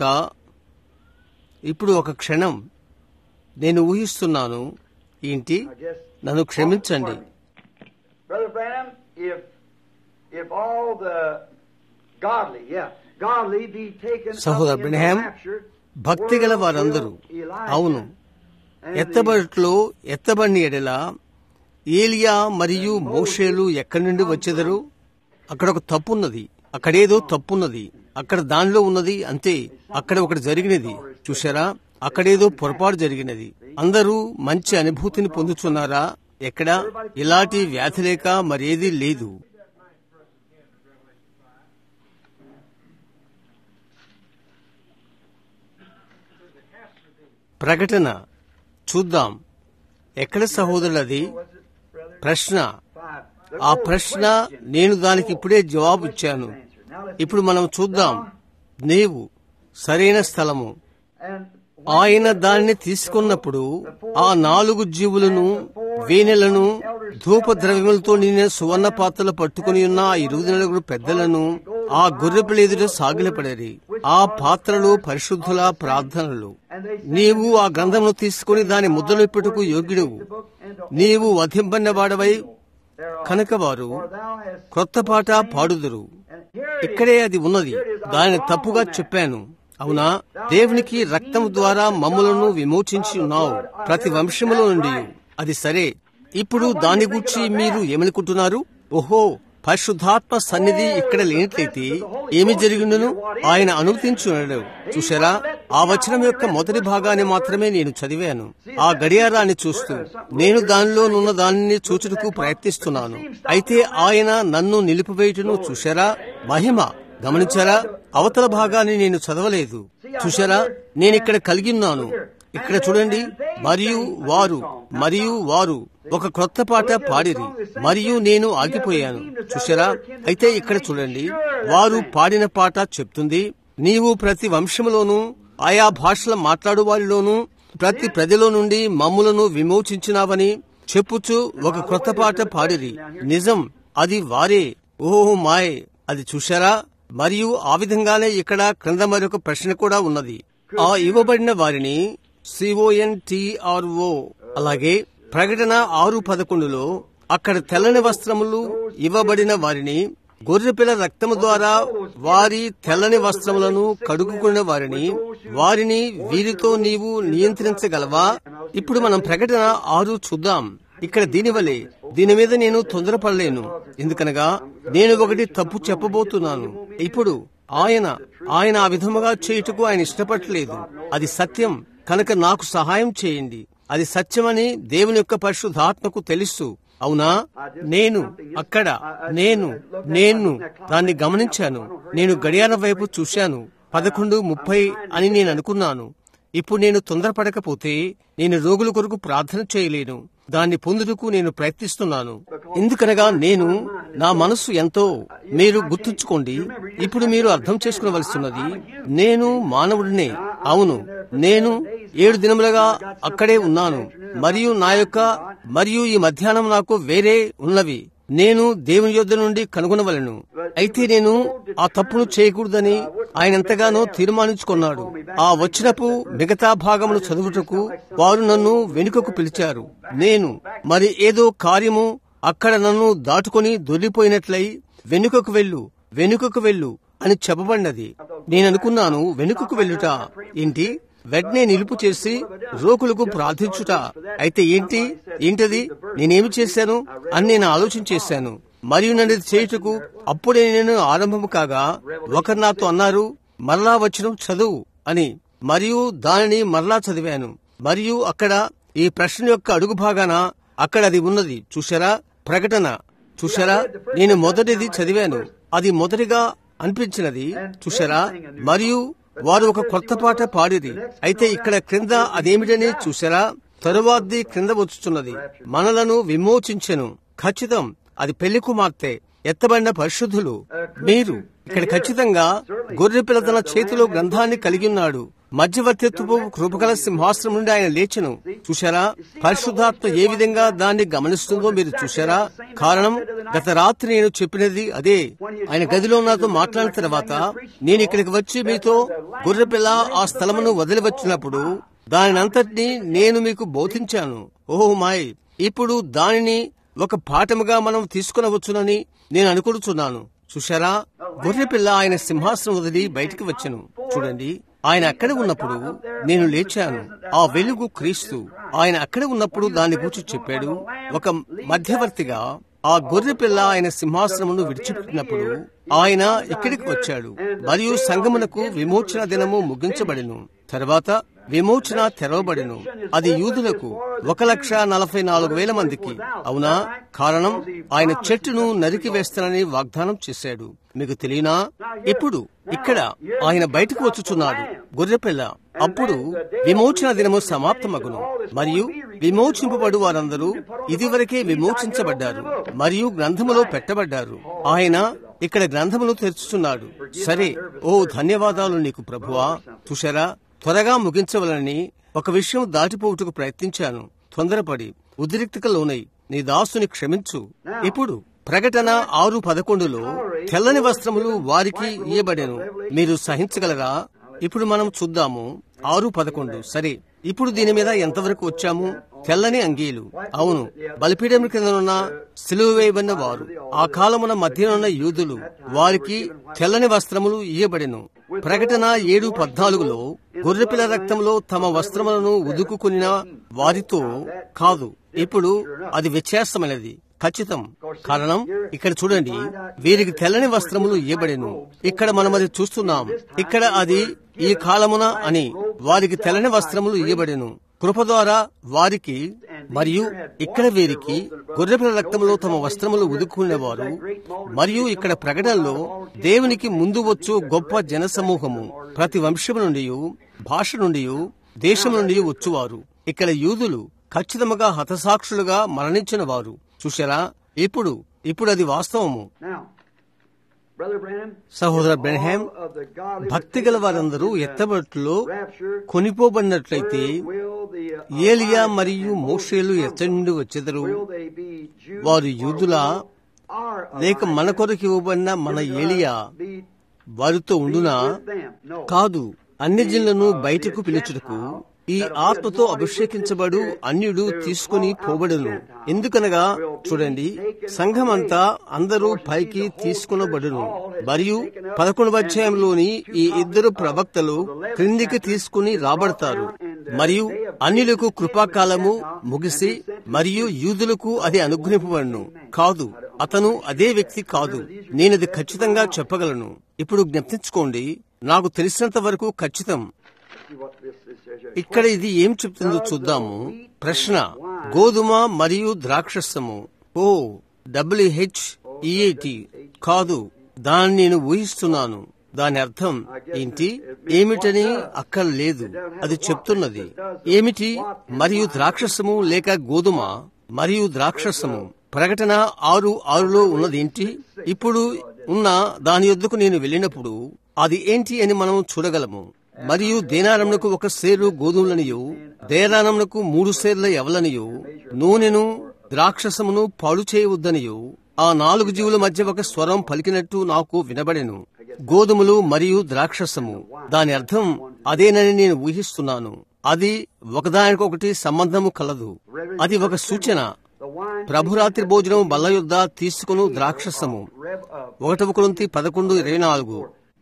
ఇప్పుడు ఒక క్షణం నేను ఊహిస్తున్నాను ఏంటి I guess నన్ను క్షమించండి Brother Branham, if if all the godly, yeah, godly be taken up సహోదర in the బ్రహ్యాం, rapture, భక్తి గల where వారందరూ will Elijah అవును and ఎత్తబడిలో ఎత్తబడిన ఎడల ఏలియా మరియు మోషేలు ఎక్కడి నుండి వచ్చేదరు అక్కడ ఒక తప్పు ఉన్నది అక్కడేదో తప్పున్నది అక్కడ దానిలో ఉన్నది అంతే అక్కడ ఒకటి జరిగినది చూశారా అక్కడేదో పొరపాటు జరిగినది అందరూ మంచి అనుభూతిని పొందుతున్నారా ఎక్కడ ఇలాంటి వ్యాధి లేక మరేదీ లేదు ప్రకటన చూద్దాం ఎక్కడ సహోదరులది ప్రశ్న ఆ ప్రశ్న నేను దానికి ఇప్పుడే జవాబు ఇచ్చాను ఇప్పుడు మనం చూద్దాం నీవు సరైన స్థలము ఆయన దానిని తీసుకున్నప్పుడు ఆ నాలుగు జీవులను వీణెలను ధూప ద్రవ్యములతో నిన్న సువర్ణ పాత్రలు పట్టుకుని ఉన్న ఆ ఇరువుది నలుగురు పెద్దలను ఆ గొర్రెపిల్ల ఎదుట సాగిలపడేరి ఆ పాత్రలు పరిశుద్ధుల ప్రార్థనలు నీవు ఆ గ్రంథమును తీసుకుని దాని ముద్రలు పెట్టుకు యోగ్యుడువు నీవు వధింపన్న వాడవై కనుక వారు క్రొత్త పాట పాడుదురు ఇక్కడే అది ఉన్నది దానిని తప్పుగా చెప్పాను అవునా దేవునికి రక్తం ద్వారా మమ్ములను విమోచించి ఉన్నావు ప్రతి వంశములో నుండి అది సరే ఇప్పుడు దాని గురించి మీరు ఏమనుకుంటున్నారు ఓహో పరిశుద్ధాత్మ సన్నిధి ఇక్కడ లేనట్లయితే ఏమి జరిగిండును ఆయన అనుమతించున్నాడు చూసారా ఆ వచనం యొక్క మొదటి భాగాన్ని మాత్రమే నేను చదివాను ఆ గడియారాన్ని చూస్తూ నేను దానిలోనున్న దానిని చూచుటకు ప్రయత్నిస్తున్నాను అయితే ఆయన నన్ను నిలిపివేయటను చూశారా మహిమ గమనించారా అవతల భాగాన్ని నేను చదవలేదు చూశారా నేను ఇక్కడ కలిగి ఉన్నాను ఇక్కడ చూడండి మరియు వారు మరియు వారు ఒక క్రొత్త పాట పాడిరి మరియు నేను ఆగిపోయాను చూసారా అయితే ఇక్కడ చూడండి వారు పాడిన పాట చెప్తుంది నీవు ప్రతి వంశములోను ఆయా భాషల మాట్లాడు వారిలోను ప్రతి ప్రజలో నుండి మమ్ములను విమోచించినావని చెప్పుచు ఒక క్రొత్త పాట పాడిరి నిజం అది వారే ఓహో మాయ్ అది చూశారా మరియు ఆ విధంగానే ఇక్కడ క్రింద మరొక ప్రశ్న కూడా ఉన్నది ఆ ఇవ్వబడిన వారిని సిఓఎన్టీఆర్ఓ అలాగే ప్రకటన ఆరు పదకొండులో అక్కడ తెల్లని వస్త్రములు ఇవ్వబడిన వారిని గొర్రెపిల్ల రక్తము ద్వారా వారి తెల్లని వస్త్రములను కడుగుకున్న వారిని వారిని వీరితో నీవు నియంత్రించగలవా ఇప్పుడు మనం ప్రకటన ఆరు చూద్దాం ఇక్కడ దీనివలే దీని మీద నేను తొందరపడలేను ఎందుకనగా నేను ఒకటి తప్పు చెప్పబోతున్నాను ఇప్పుడు ఆయన ఆయన ఆ విధముగా చేయుటకు ఆయన ఇష్టపడలేదు అది సత్యం కనుక నాకు సహాయం చేయండి అది సత్యమని దేవుని యొక్క పరిశుద్ధాత్మకు తెలుసు అవునా నేను అక్కడ నేను నేను దాన్ని గమనించాను నేను గడియారం వైపు చూశాను పదకొండు ముప్పై అని నేను అనుకున్నాను ఇప్పుడు నేను తొందరపడకపోతే నేను రోగుల కొరకు ప్రార్థన చేయలేను దాన్ని పొందుటకు నేను ప్రయత్నిస్తున్నాను ఎందుకనగా నేను నా మనస్సు ఎంతో మీరు గుర్తుంచుకోండి ఇప్పుడు మీరు అర్థం చేసుకోవలసినది నేను మానవుడినే అవును నేను ఏడు దినములుగా అక్కడే ఉన్నాను మరియు నా యొక్క మరియు ఈ మధ్యాహ్నం నాకు వేరే ఉన్నవి నేను దేవుని యొద్ద నుండి కనుగొనవలను అయితే నేను ఆ తప్పును చేయకూడదని ఆయన ఎంతగానో తీర్మానించుకున్నాడు ఆ వచ్చినప్పుడు మిగతా భాగమును చదువుటకు వారు నన్ను వెనుకకు పిలిచారు నేను మరి ఏదో కార్యము అక్కడ నన్ను దాటుకొని దొరిపోయినట్లయి వెనుకకు వెళ్ళు వెనుకకు వెళ్ళు అని చెప్పబడినది నేననుకున్నాను వెనుకకు వెళ్ళుట ఏంటి వెంటనే నిలుపు చేసి రోగులకు ప్రార్థించుట అయితే ఏంటి ఏంటది నేనేమి చేశాను అని నేను ఆలోచన చేశాను మరియు నన్ను చేయుటకు అప్పుడే నేను ఆరంభము కాగా ఒకరు నాతో అన్నారు మరలా వచ్చిన చదువు అని మరియు దానిని మరలా చదివాను మరియు అక్కడ ఈ ప్రశ్న యొక్క అడుగు భాగాన అక్కడ అది ఉన్నది చూశారా ప్రకటన చూశారా నేను మొదటిది చదివాను అది మొదటిగా అనిపించినది చూశారా మరియు వారు ఒక కొత్త పాట పాడిరి అయితే ఇక్కడ క్రింద అదేమిటని చూసారా తరువాతది క్రింద వచ్చుచున్నది మనలను విమోచించెను ఖచ్చితం అది పెళ్లి కుమార్తె ఎత్తబడిన పరిశుద్ధులు మీరు ఇక్కడ ఖచ్చితంగా గొర్రెపిల్ల తన చేతిలో గ్రంథాన్ని కలిగి ఉన్నాడు మధ్యవర్తిత్వపు కృపగల సింహాసనం నుండి ఆయన లేచెను చూశారా పరిశుద్ధాత్మ ఏ విధంగా దాన్ని గమనిస్తుందో మీరు చూశారా కారణం గత రాత్రి నేను చెప్పినది అదే ఆయన గదిలో నాతో మాట్లాడిన తర్వాత నేను ఇక్కడికి వచ్చి మీతో గొర్రెపిల్ల ఆ స్థలమును వదిలి వచ్చినప్పుడు దానినంతటినీ నేను మీకు బోధించాను ఓహో మాయ్ ఇప్పుడు దానిని ఒక పాఠముగా మనం తీసుకునవచ్చునని నేను అనుకుంటున్నాను చూశారా గొర్రెపిల్ల ఆయన సింహాసనం వదిలి బయటికి వచ్చాను చూడండి ఆయన అక్కడ ఉన్నప్పుడు నేను లేచాను ఆ వెలుగు క్రీస్తు ఆయన అక్కడ ఉన్నప్పుడు దాన్ని గురించి చెప్పాడు ఒక మధ్యవర్తిగా ఆ గొర్రె పిల్ల ఆయన సింహాసనమును విడిచిపెట్టినప్పుడు ఆయన ఇక్కడికి వచ్చాడు మరియు సంగమునకు విమోచన దినము ముగించబడిను తర్వాత విమోచన తెరవబడిను అది యూదులకు ఒక లక్ష నలభై నాలుగు వేల మందికి అవునా కారణం ఆయన చెట్టును నరికి వేస్తానని వాగ్దానం చేశాడు మీకు తెలియనా ఇప్పుడు ఇక్కడ ఆయన బయటకు వచ్చుచున్నాడు గొర్రెపిల్ల అప్పుడు విమోచన దినము సమాప్తమగును మరియు విమోచింపబడు వారందరూ ఇదివరకే విమోచించబడ్డారు మరియు గ్రంథములో పెట్టబడ్డారు ఆయన ఇక్కడ గ్రంథములు తెరుచుచున్నాడు సరే ఓ ధన్యవాదాలు నీకు ప్రభువా తుషరా త్వరగా ముగించవలని ఒక విషయం దాటిపోవుటకు ప్రయత్నించాను తొందరపడి ఉద్రిక్తక లోనై నీ దాసుని క్షమించు ఇప్పుడు ప్రకటన ఆరు పదకొండులో తెల్లని వస్త్రములు వారికి ఇయ్యబడెను మీరు సహించగలరా ఇప్పుడు మనం చూద్దాము ఆరు పదకొండు సరే ఇప్పుడు దీని మీద ఎంతవరకు వచ్చాము తెల్లని అంగీలు అవును బలిపీఠం కిందనున్న సిలువ వేయబడిన వారు ఆ కాలమున మధ్యనున్న యూదులు వారికి తెల్లని వస్త్రములు ఇయ్యబడెను ప్రకటన ఏడు పద్నాలుగులో గొర్రెపిల్ల రక్తంలో తమ వస్త్రములను ఉదుకుకున్న వారితో కాదు ఇప్పుడు అది వ్యత్యాసమైనది ఖచ్చితం కారణం ఇక్కడ చూడండి వీరికి తెల్లని వస్త్రములు ఇవ్వబడెను ఇక్కడ మనం అది చూస్తున్నాం ఇక్కడ అది ఈ కాలమున అని వారికి తెల్లని వస్త్రములు ఇవ్వబడెను కృప ద్వారా వారికి మరియు ఇక్కడ వీరికి గొర్రెపిల్ల రక్తంలో తమ వస్త్రములు ఉదుకునేవారు మరియు ఇక్కడ ప్రకటనలో దేవునికి ముందు వచ్చు గొప్ప జనసమూహము ప్రతి వంశము నుండి భాష నుండి దేశం నుండి వచ్చువారు ఇక్కడ యూదులు ఖచ్చితముగా హతసాక్షులుగా మరణించిన వారు చూశారా ఇప్పుడు ఇప్పుడు అది వాస్తవము సహోదర బ్రెన్హాం భక్తి గల వారందరూ ఎత్తబట్లో కొనిపోబడినట్లయితే ఏలియా మరియు మోషేలు ఎత్తడి నుండి వచ్చెదరు వారు యూదులా లేక మన కొరకు ఇవ్వబడిన మన ఏలియా వారితో ఉండునా కాదు అన్ని జిల్లను బయటకు పిలుచుటకు ఈ ఆత్మతో అభిషేకించబడు అన్యుడు తీసుకుని పోబడును ఎందుకనగా చూడండి సంఘమంతా అందరూ పైకి తీసుకునబడును మరియు పదకొండవ అధ్యాయంలోని ఈ ఇద్దరు ప్రవక్తలు క్రిందికి తీసుకుని రాబడతారు మరియు అన్యులకు కృపాకాలము ముగిసి మరియు యూదులకు అది అనుగ్రహింపబడును కాదు అతను అదే వ్యక్తి కాదు నేనది ఖచ్చితంగా చెప్పగలను ఇప్పుడు జ్ఞప్తించుకోండి నాకు తెలిసినంత వరకు ఖచ్చితం ఇక్కడ ఇది ఏం చెప్తుందో చూద్దాము ప్రశ్న గోధుమ మరియు ద్రాక్షసము ఓ డబ్ల్యూహెచ్ ఈఏటి కాదు దాన్ని నేను ఊహిస్తున్నాను దాని అర్థం ఏంటి ఏమిటని అక్కడ లేదు అది చెప్తున్నది ఏమిటి మరియు ద్రాక్షసము లేక గోధుమ మరియు ద్రాక్షసము ప్రకటన ఆరు ఆరులో ఉన్నదేంటి ఇప్పుడు ఉన్న దాని యొద్దకు నేను వెళ్ళినప్పుడు అది ఏంటి అని మనం చూడగలము మరియు దేనారమునకు ఒక సేరు గోధుమలనియు దేనారమునకు మూడు సేర్ల ఎవలనియు నూనెను ద్రాక్షసమును పాడు చేయవద్దనియు ఆ నాలుగు జీవుల మధ్య ఒక స్వరం పలికినట్టు నాకు వినబడెను గోధుమలు మరియు ద్రాక్షసము దాని అర్థం అదేనని నేను ఊహిస్తున్నాను అది ఒకదానికొకటి సంబంధము కలదు అది ఒక సూచన ప్రభురాత్రి భోజనం బల్ల యుద్ధ తీసుకును ద్రాక్షసము ఒకటవ కొరింథీ పదకొండు ఇరవై నాలుగు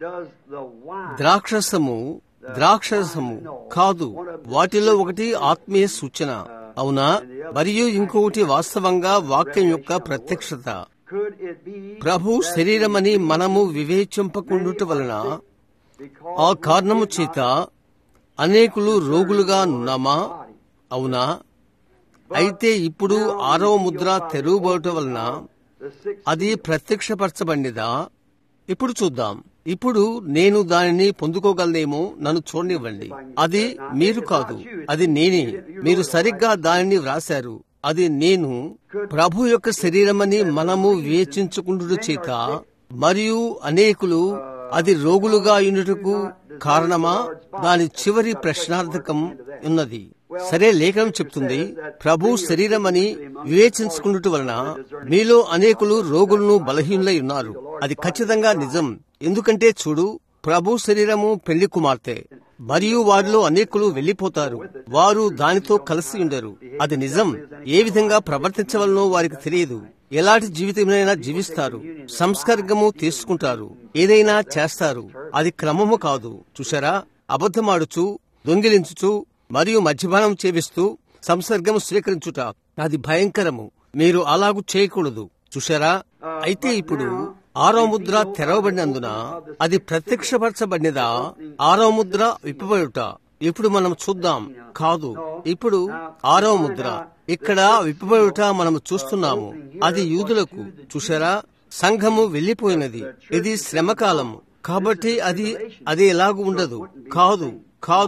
ద్రాక్షసము ద్రాక్షసము కాదు వాటిలో ఒకటి ఆత్మీయ సూచన అవునా మరియు ఇంకొకటి వాస్తవంగా వాక్యం యొక్క ప్రత్యక్షత ప్రభు శరీరమని మనము వివేచింపకుండుట వలన ఆ కారణము చేత అనేకులు రోగులుగా ఉన్నామా అవునా అయితే ఇప్పుడు ఆరవ ముద్ర తెరువబోట వలన అది ప్రత్యక్షపరచబడినదా ఇప్పుడు చూద్దాం ఇప్పుడు నేను దానిని పొందుకోగలనేమో నన్ను చూడనివ్వండి అది మీరు కాదు అది నేనే మీరు సరిగ్గా దానిని వ్రాశారు అది నేను ప్రభు యొక్క శరీరమని మనము వివేచించుకుంటు చేత మరియు అనేకులు అది రోగులుగా ఉండుటకు కారణమా దాని చివరి ప్రశ్నార్థకం ఉన్నది సరే లేఖనం చెప్తుంది ప్రభు శరీరమని వివేచించుకున్నట్టు వలన మీలో అనేకులు రోగులను బలహీనులై ఉన్నారు అది ఖచ్చితంగా నిజం ఎందుకంటే చూడు ప్రభు శరీరము పెళ్లి కుమార్తె మరియు వారిలో అనేకులు వెళ్లిపోతారు వారు దానితో కలిసి ఉండరు అది నిజం ఏ విధంగా ప్రవర్తించవలనో వారికి తెలియదు ఎలాంటి జీవితమైనా జీవిస్తారు సంస్కర్గము తీసుకుంటారు ఏదైనా చేస్తారు అది క్రమము కాదు చూసారా అబద్ధమాడుచు దొంగిలించుచు మరియు మద్యపానం చేపిస్తూ సంసర్గము స్వీకరించుట అది భయంకరము మీరు అలాగు చేయకూడదు చూశారా అయితే ఇప్పుడు ఆరో ముద్ర తెరవబడినందున అది ప్రత్యక్షపరచబడినదా ఆరో ముద్ర విప్పబడుట ఇప్పుడు మనం చూద్దాం కాదు ఇప్పుడు ఆరో ముద్ర ఇక్కడ విప్పబడుట మనం చూస్తున్నాము అది యూదులకు చూశారా సంఘము వెళ్లిపోయినది ఇది శ్రమకాలము కాబట్టి అది అది ఎలాగూ ఉండదు కాదు కాదు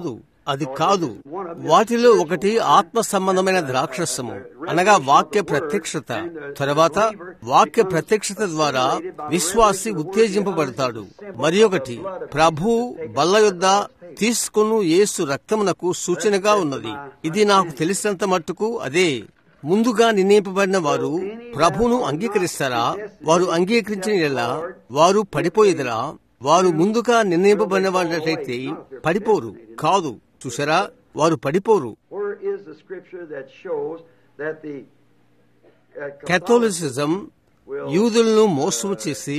అది కాదు వాటిలో ఒకటి ఆత్మ సంబంధమైన ద్రాక్షసము అనగా వాక్య ప్రత్యక్షత తర్వాత వాక్య ప్రత్యక్షత ద్వారా విశ్వాసి ఉత్తేజింపబడతాడు మరి ఒకటి ప్రభు బల్ల యొద్ద తీసుకును యేసు రక్తమునకు సూచనగా ఉన్నది ఇది నాకు తెలిసినంత మట్టుకు అదే ముందుగా నిర్ణయింపబడిన వారు ప్రభువును అంగీకరిస్తారా వారు అంగీకరించిన ఎలా వారు పడిపోయేదిరా వారు ముందుగా నిర్ణయింపబడిన వారైతే పడిపోరు కాదు చూసారా వారు పడిపోరు Where is the scripture that shows that the uh, కెథోలిసిజం యూదులను మోసం చేసి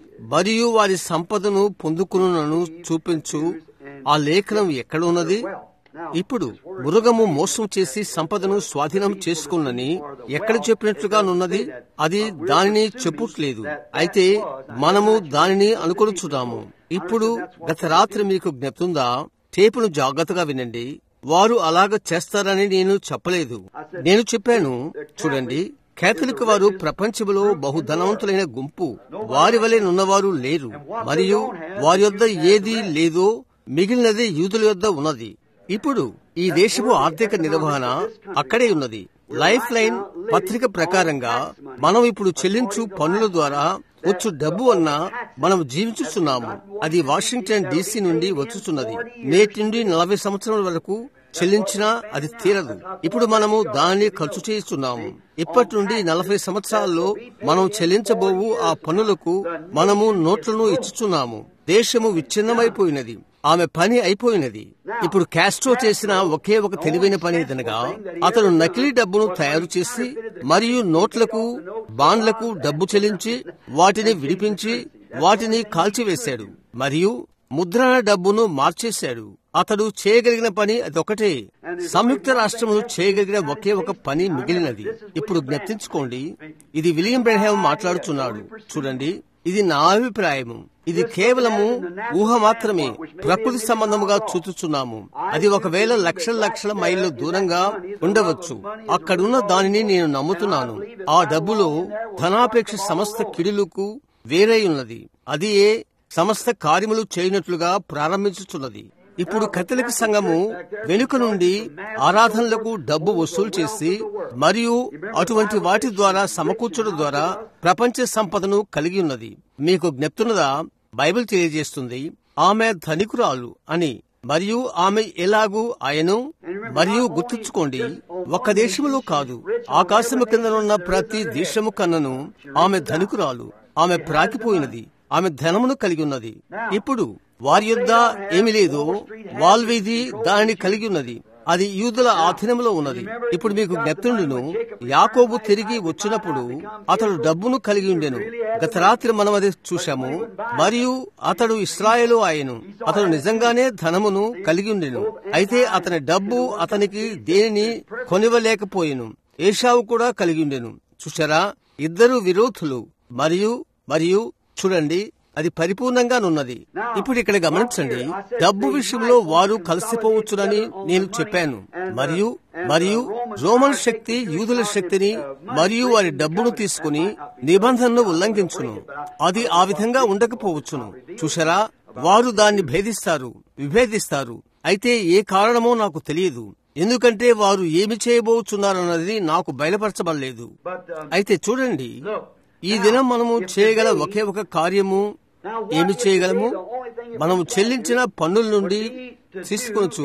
మరియు వారి సంపదను పొందుకును చూపించు ఆ లేఖనం ఎక్కడ ఉన్నది ఇప్పుడు మృగము మోసం చేసి సంపదను స్వాధీనం చేసుకున్నని ఎక్కడ చెప్పినట్లుగానున్నది అది దానిని చెప్పుట్లేదు అయితే మనము దానిని అనుకొనుచున్నాము ఇప్పుడు గత రాత్రి మీకు జ్ఞప్తుందా టేపును జాగ్రత్తగా వినండి వారు అలాగ చేస్తారని నేను చెప్పలేదు నేను చెప్పాను చూడండి కేథలిక్ వారు ప్రపంచంలో బహుధనవంతులైన గుంపు వారి వలె నున్నవారు లేరు మరియు వారి యొద్ద ఏది లేదో మిగిలినది యూదుల యొద్ద ఉన్నది ఇప్పుడు ఈ దేశపు ఆర్థిక నిర్వహణ అక్కడే ఉన్నది లైఫ్ లైన్ పత్రిక ప్రకారంగా మనం ఇప్పుడు చెల్లించు పన్నుల ద్వారా వచ్చు డబ్బు అన్న మనం జీవించుచున్నాము అది వాషింగ్టన్ డీసీ నుండి వచ్చుచున్నది నేటి నుండి నలభై సంవత్సరాల వరకు చెల్లించినా అది తీరదు ఇప్పుడు మనము దానిని ఖర్చు చేస్తున్నాము ఇప్పటి నుండి నలభై సంవత్సరాల్లో మనం చెల్లించబోవు ఆ పన్నులకు మనము నోట్లను ఇచ్చుచున్నాము దేశము విచ్ఛిన్నమైపోయినది ఆమె పని అయిపోయినది ఇప్పుడు క్యాస్ట్రో చేసిన ఒకే ఒక తెలివైన పని ఏదనగా అతను నకిలీ డబ్బును తయారు చేసి మరియు నోట్లకు బాండ్లకు డబ్బు చెల్లించి వాటిని విడిపించి వాటిని కాల్చివేశాడు మరియు ముద్రణ డబ్బును మార్చేశాడు అతడు చేయగలిగిన పని అదొకటే సంయుక్త రాష్ట్రములు చేయగలిగిన ఒకే ఒక పని మిగిలినది ఇప్పుడు జ్ఞప్తించుకోండి ఇది విలియం బ్రహ్యాం మాట్లాడుతున్నాడు చూడండి ఇది నా అభిప్రాయము ఇది కేవలము ఊహ మాత్రమే ప్రకృతి సంబంధముగా చూచుచున్నాము అది ఒకవేళ లక్షల లక్షల మైళ్ళ దూరంగా ఉండవచ్చు అక్కడున్న దానిని నేను నమ్ముతున్నాను ఆ డబ్బులో ధనాపేక్ష సమస్త కిడులకు వేరే ఉన్నది అది ఏ సమస్త కార్యములు చేయనట్లుగా ప్రారంభించుతున్నది ఇప్పుడు కథలిక సంఘము వెనుక నుండి ఆరాధనలకు డబ్బు వసూలు చేసి మరియు అటువంటి వాటి ద్వారా సమకూర్చడం ద్వారా ప్రపంచ సంపదను కలిగి ఉన్నది మీకు జ్ఞప్తున్నదా బైబిల్ తెలియజేస్తుంది ఆమె ధనికురాలు అని మరియు ఆమె ఎలాగూ ఆయను మరియు గుర్తుంచుకోండి ఒక్క దేశములో కాదు ఆకాశము కిందనున్న ప్రతి దేశము కన్నను ఆమె ధనికురాలు ఆమె ప్రాకిపోయినది ఆమె ధనమును కలిగి ఉన్నది ఇప్పుడు వారి యొద్ద ఏమి లేదో వాల్వీధి దానిని కలిగి ఉన్నది అది యూదుల ఆధీనంలో ఉన్నది ఇప్పుడు మీకు జ్ఞప్తుండును యాకోబు తిరిగి వచ్చినప్పుడు అతడు డబ్బును కలిగి ఉండెను గత రాత్రి మనం అది చూశాము మరియు అతడు ఇస్రాయేలు ఆయను అతడు నిజంగానే ధనమును కలిగి ఉండెను అయితే అతని డబ్బు అతనికి దేనిని కొనివ్వలేకపోయెను ఏషావు కూడా కలిగి ఉండెను చూశారా ఇద్దరు విరోధులు మరియు మరియు చూడండి అది పరిపూర్ణంగానున్నది ఇప్పుడు ఇక్కడ గమనించండి డబ్బు విషయంలో వారు కలిసిపోవచ్చునని నేను చెప్పాను మరియు మరియు రోమన్ శక్తి యూదుల శక్తిని మరియు వారి డబ్బును తీసుకుని నిబంధనను ఉల్లంఘించును అది ఆ విధంగా ఉండకపోవచ్చును చూసారా వారు దాన్ని భేదిస్తారు విభేదిస్తారు అయితే ఏ కారణమో నాకు తెలియదు ఎందుకంటే వారు ఏమి చేయబోచున్నారన్నది నాకు బయలుపరచబడలేదు అయితే చూడండి ఈ దినం మనము చేయగల ఒకే ఒక కార్యము ఏమి చేయగలము మనము చెల్లించిన పన్నుల నుండి తీసుకొనచ్చు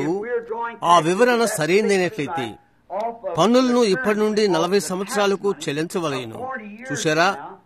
ఆ వివరణ సరైనదైనట్లయితే పన్నులను ఇప్పటి నుండి నలభై సంవత్సరాలకు చెల్లించవలేను చూసారా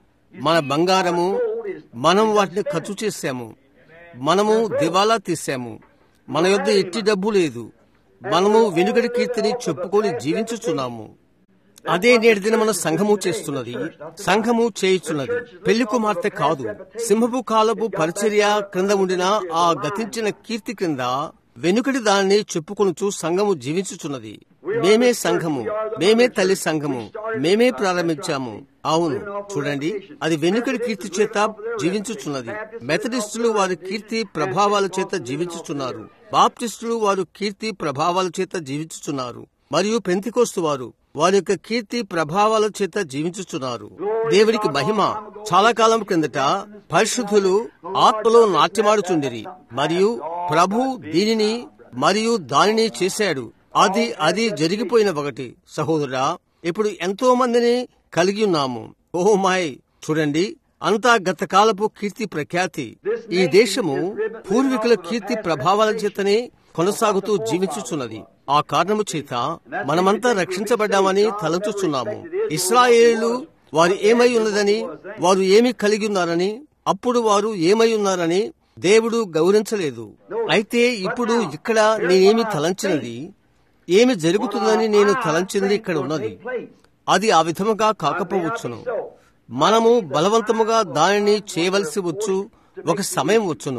మన బంగారము మనం వాటిని ఖర్చు చేశాము మనము దివాలా తీసాము మన యొద్ద ఎట్టి డబ్బు లేదు మనము వెనుకటి కీర్తిని చెప్పుకొని జీవించుచున్నాము అదే నేటి దిన మన సంఘము చేస్తున్నది సంఘము చేయుచున్నది పెళ్లి కుమార్తె కాదు సింహపు కాలపు పరిచర్య క్రింద ఉండిన ఆ గతించిన కీర్తి క్రింద వెనుకటి దానిని చెప్పుకొనుచు సంఘము జీవించుచున్నది మేమే సంఘము మేమే తల్లి సంఘము మేమే ప్రారంభించాము అవును చూడండి అది వెనుకటి కీర్తి చేత జీవించుచున్నది మెథడిస్టులు వారి కీర్తి ప్రభావాల చేత జీవించుచున్నారు బాప్టిస్టులు వారు కీర్తి ప్రభావాల చేత జీవించుచున్నారు మరియు పెంతికోస్తు వారు వారి యొక్క కీర్తి ప్రభావాల చేత జీవించుచున్నారు దేవునికి మహిమ చాలా కాలం క్రిందట పరిశుద్ధులు ఆత్మలో నాట్యమాడుచుండిరి మరియు ప్రభు దీనిని మరియు దానిని చేశాడు అది అది జరిగిపోయిన ఒకటి సహోదరా ఇప్పుడు ఎంతో మందిని కలిగి ఉన్నాము ఓ మాయ్ చూడండి అంతా గత కాలపు కీర్తి ప్రఖ్యాతి ఈ దేశము పూర్వీకుల కీర్తి ప్రభావాల చేతనే కొనసాగుతూ జీవించుచున్నది ఆ కారణము చేత మనమంతా రక్షించబడ్డామని తలంచుచున్నాము ఇస్రాయేలు వారు ఏమై ఉన్నదని వారు ఏమి కలిగి ఉన్నారని అప్పుడు వారు ఏమై ఉన్నారని దేవుడు గౌరవించలేదు అయితే ఇప్పుడు ఇక్కడ నేనేమి తలంచినది ఏమి జరుగుతుందని నేను తలంచింది ఇక్కడ ఉన్నది అది ఆ విధముగా కాకపోవచ్చును మనము బలవంతముగా దానిని చేయవలసి వచ్చు ఒక సమయం వచ్చును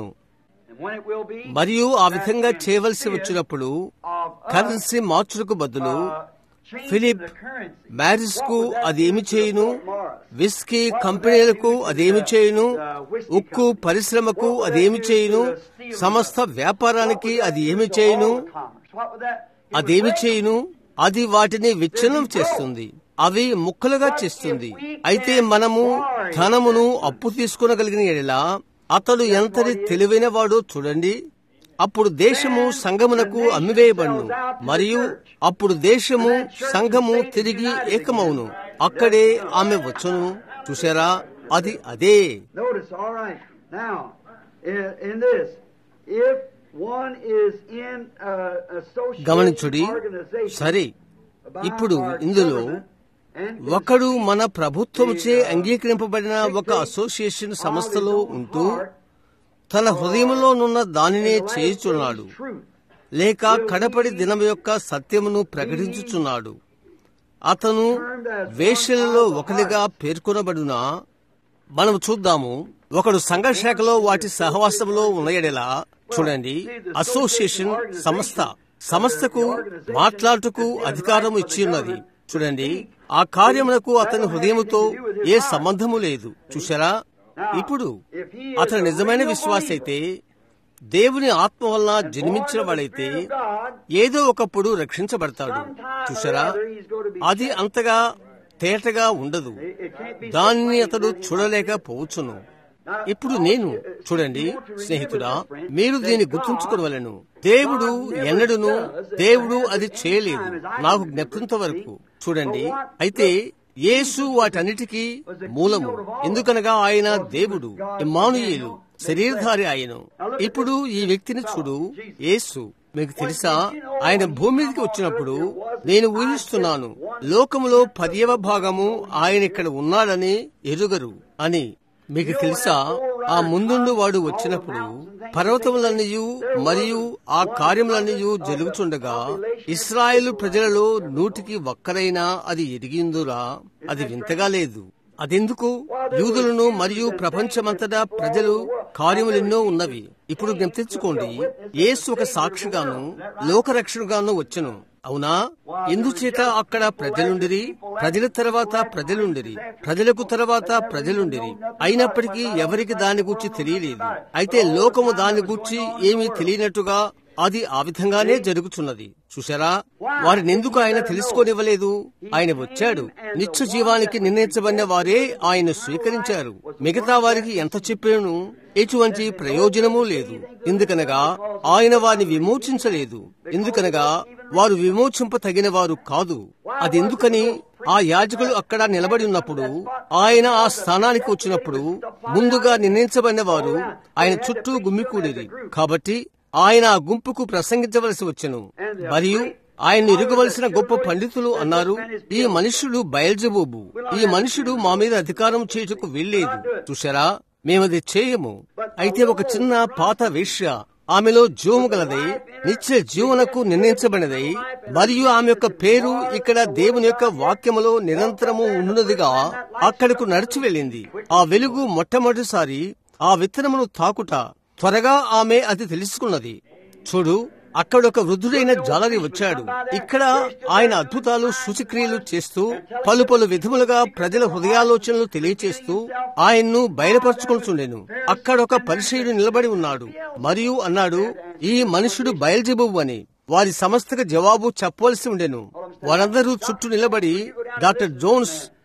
మరియు ఆ విధంగా చేయవలసి వచ్చినప్పుడు కరెన్సీ మార్చులకు బదులు ఫిలిప్ మ్యారిస్ కు అదేమి చేయును విస్కీ కంపెనీలకు అదేమి చేయును ఉక్కు పరిశ్రమకు అదేమి చేయును సమస్త వ్యాపారానికి అది ఏమి చేయును అదేమి చేయును అది వాటిని విచ్ఛిన్నం చేస్తుంది అవి ముక్కలుగా చేస్తుంది అయితే మనము ధనమును అప్పు తీసుకునగలిగిన ఎడలా అతడు ఎంతటి తెలివైన వాడో చూడండి అప్పుడు దేశము సంఘమునకు అమ్మివేయబడును మరియు అప్పుడు దేశము సంఘము తిరిగి ఏకమవును అక్కడే ఆమె వచ్చును చూసారా అది అదే Notice, all right. Now, in, in this, if one is in uh, association గమనించుడి organization సరే by ఇప్పుడు our ఇందులో government and ఒకడు మన ప్రభుత్వంచే అంగీకరింపబడిన ఒక అసోసియేషన్ సంస్థలో ఉంటూ తన హృదయంలోనున్న దానినే చేయుచున్నాడు లేక కడపడి దినం యొక్క సత్యమును ప్రకటించుచున్నాడు అతను వేషలలో ఒకటిగా పేర్కొనబడునా మనం చూద్దాము ఒకడు సంఘశాఖలో వాటి సహవాసంలో ఉన్నయడెలా చూడండి అసోసియేషన్ సంస్థ సంస్థకు మాట్లాడుటకు అధికారం ఇచ్చి ఉన్నది చూడండి ఆ కార్యమునకు అతని హృదయముతో ఏ సంబంధము లేదు చూసారా ఇప్పుడు అతను నిజమైన విశ్వాస అయితే దేవుని ఆత్మ వలన జన్మించిన వాడైతే ఏదో ఒకప్పుడు రక్షించబడతాడు చూసారా అది అంతగా తేటగా ఉండదు దానిని అతడు చూడలేకపోవచ్చును ఇప్పుడు నేను చూడండి స్నేహితుడా మీరు దీన్ని గుర్తుంచుకోవలను దేవుడు ఎన్నడును దేవుడు అది చేయలేదు నాకు జ్ఞప్తింత వరకు చూడండి అయితే యేసు వాటన్నిటికీ మూలము ఎందుకనగా ఆయన దేవుడు ఇమ్మానుయేలు శరీరధారి ఆయను ఇప్పుడు ఈ వ్యక్తిని చూడు యేసు మీకు తెలుసా ఆయన భూమి మీదకి వచ్చినప్పుడు నేను ఊహిస్తున్నాను లోకములో పదియవ భాగము ఆయన ఇక్కడ ఉన్నాడని ఎరుగరు అని మీకు తెలుసా ఆ ముందుండు వాడు వచ్చినప్పుడు పర్వతములన్నయు మరియు ఆ కార్యములన్నయు జరుగుచుండగా ఇస్రాయేలు ప్రజలలో నూటికి ఒక్కరైనా అది ఎరిగిందురా అది వింతగా లేదు అదెందుకు యూదులను మరియు ప్రపంచమంతటా ప్రజలు కార్యములెన్నో ఉన్నవి ఇప్పుడు జ్ఞప్తించుకోండి యేసు ఒక సాక్షిగాను లోకరక్షణగాను వచ్చను అవునా ఎందుచేత అక్కడ ప్రజలుండిరి ప్రజల తర్వాత ప్రజలుండిరి ప్రజలకు తర్వాత ప్రజలుండిరి అయినప్పటికీ ఎవరికి దాని గురించి తెలియలేదు అయితే లోకము దాని గురించి ఏమీ తెలియనట్టుగా అది ఆ విధంగానే జరుగుతున్నది చూసారా వారిని ఎందుకు ఆయన తెలుసుకోనివ్వలేదు ఆయన వచ్చాడు నిత్య జీవానికి నిర్ణయించబడిన వారే ఆయన స్వీకరించారు మిగతా వారికి ఎంత చెప్పాను ఎటువంటి ప్రయోజనమూ లేదు ఎందుకనగా ఆయన వారిని విమోచించలేదు ఎందుకనగా వారు విమోచింప తగిన వారు కాదు అదెందుకని ఆ యాజకులు అక్కడ నిలబడి ఉన్నప్పుడు ఆయన ఆ స్థానానికి వచ్చినప్పుడు ముందుగా నిర్ణయించబడిన వారు ఆయన చుట్టూ గుమ్మికూడిరి కాబట్టి ఆయన ఆ గుంపుకు ప్రసంగించవలసి వచ్చెను మరియు ఆయన ఇరుగవలసిన గొప్ప పండితులు అన్నారు ఈ మనుష్యుడు బయల్జబూబు ఈ మనుషుడు మా మీద అధికారం చేయుటకు వీల్లేదు చూసారా మేమది చేయము అయితే ఒక చిన్న పాత వేష్య ఆమెలో జీవము గలదై నిత్య జీవనకు నిర్ణయించబడినదై మరియు ఆమె యొక్క పేరు ఇక్కడ దేవుని యొక్క వాక్యములో నిరంతరము ఉన్నదిగా అక్కడకు నడిచి వెళ్ళింది ఆ వెలుగు మొట్టమొదటిసారి ఆ విత్తనమును తాకుట త్వరగా ఆమె అది తెలుసుకున్నది చూడు అక్కడ ఒక వృద్ధుడైన జాలరి వచ్చాడు ఇక్కడ ఆయన అద్భుతాలు సూచక్రియలు చేస్తూ పలు పలు విధములుగా ప్రజల హృదయాలోచనలు తెలియచేస్తూ ఆయన్ను బయలుపరుచుకుంటుండెను అక్కడ ఒక పరిచయుడు నిలబడి ఉన్నాడు మరియు అన్నాడు ఈ మనుషుడు బయల్జెబువు అని వారి సమస్తకు జవాబు చెప్పవలసి ఉండెను వారందరూ చుట్టూ నిలబడి డాక్టర్ జోన్స్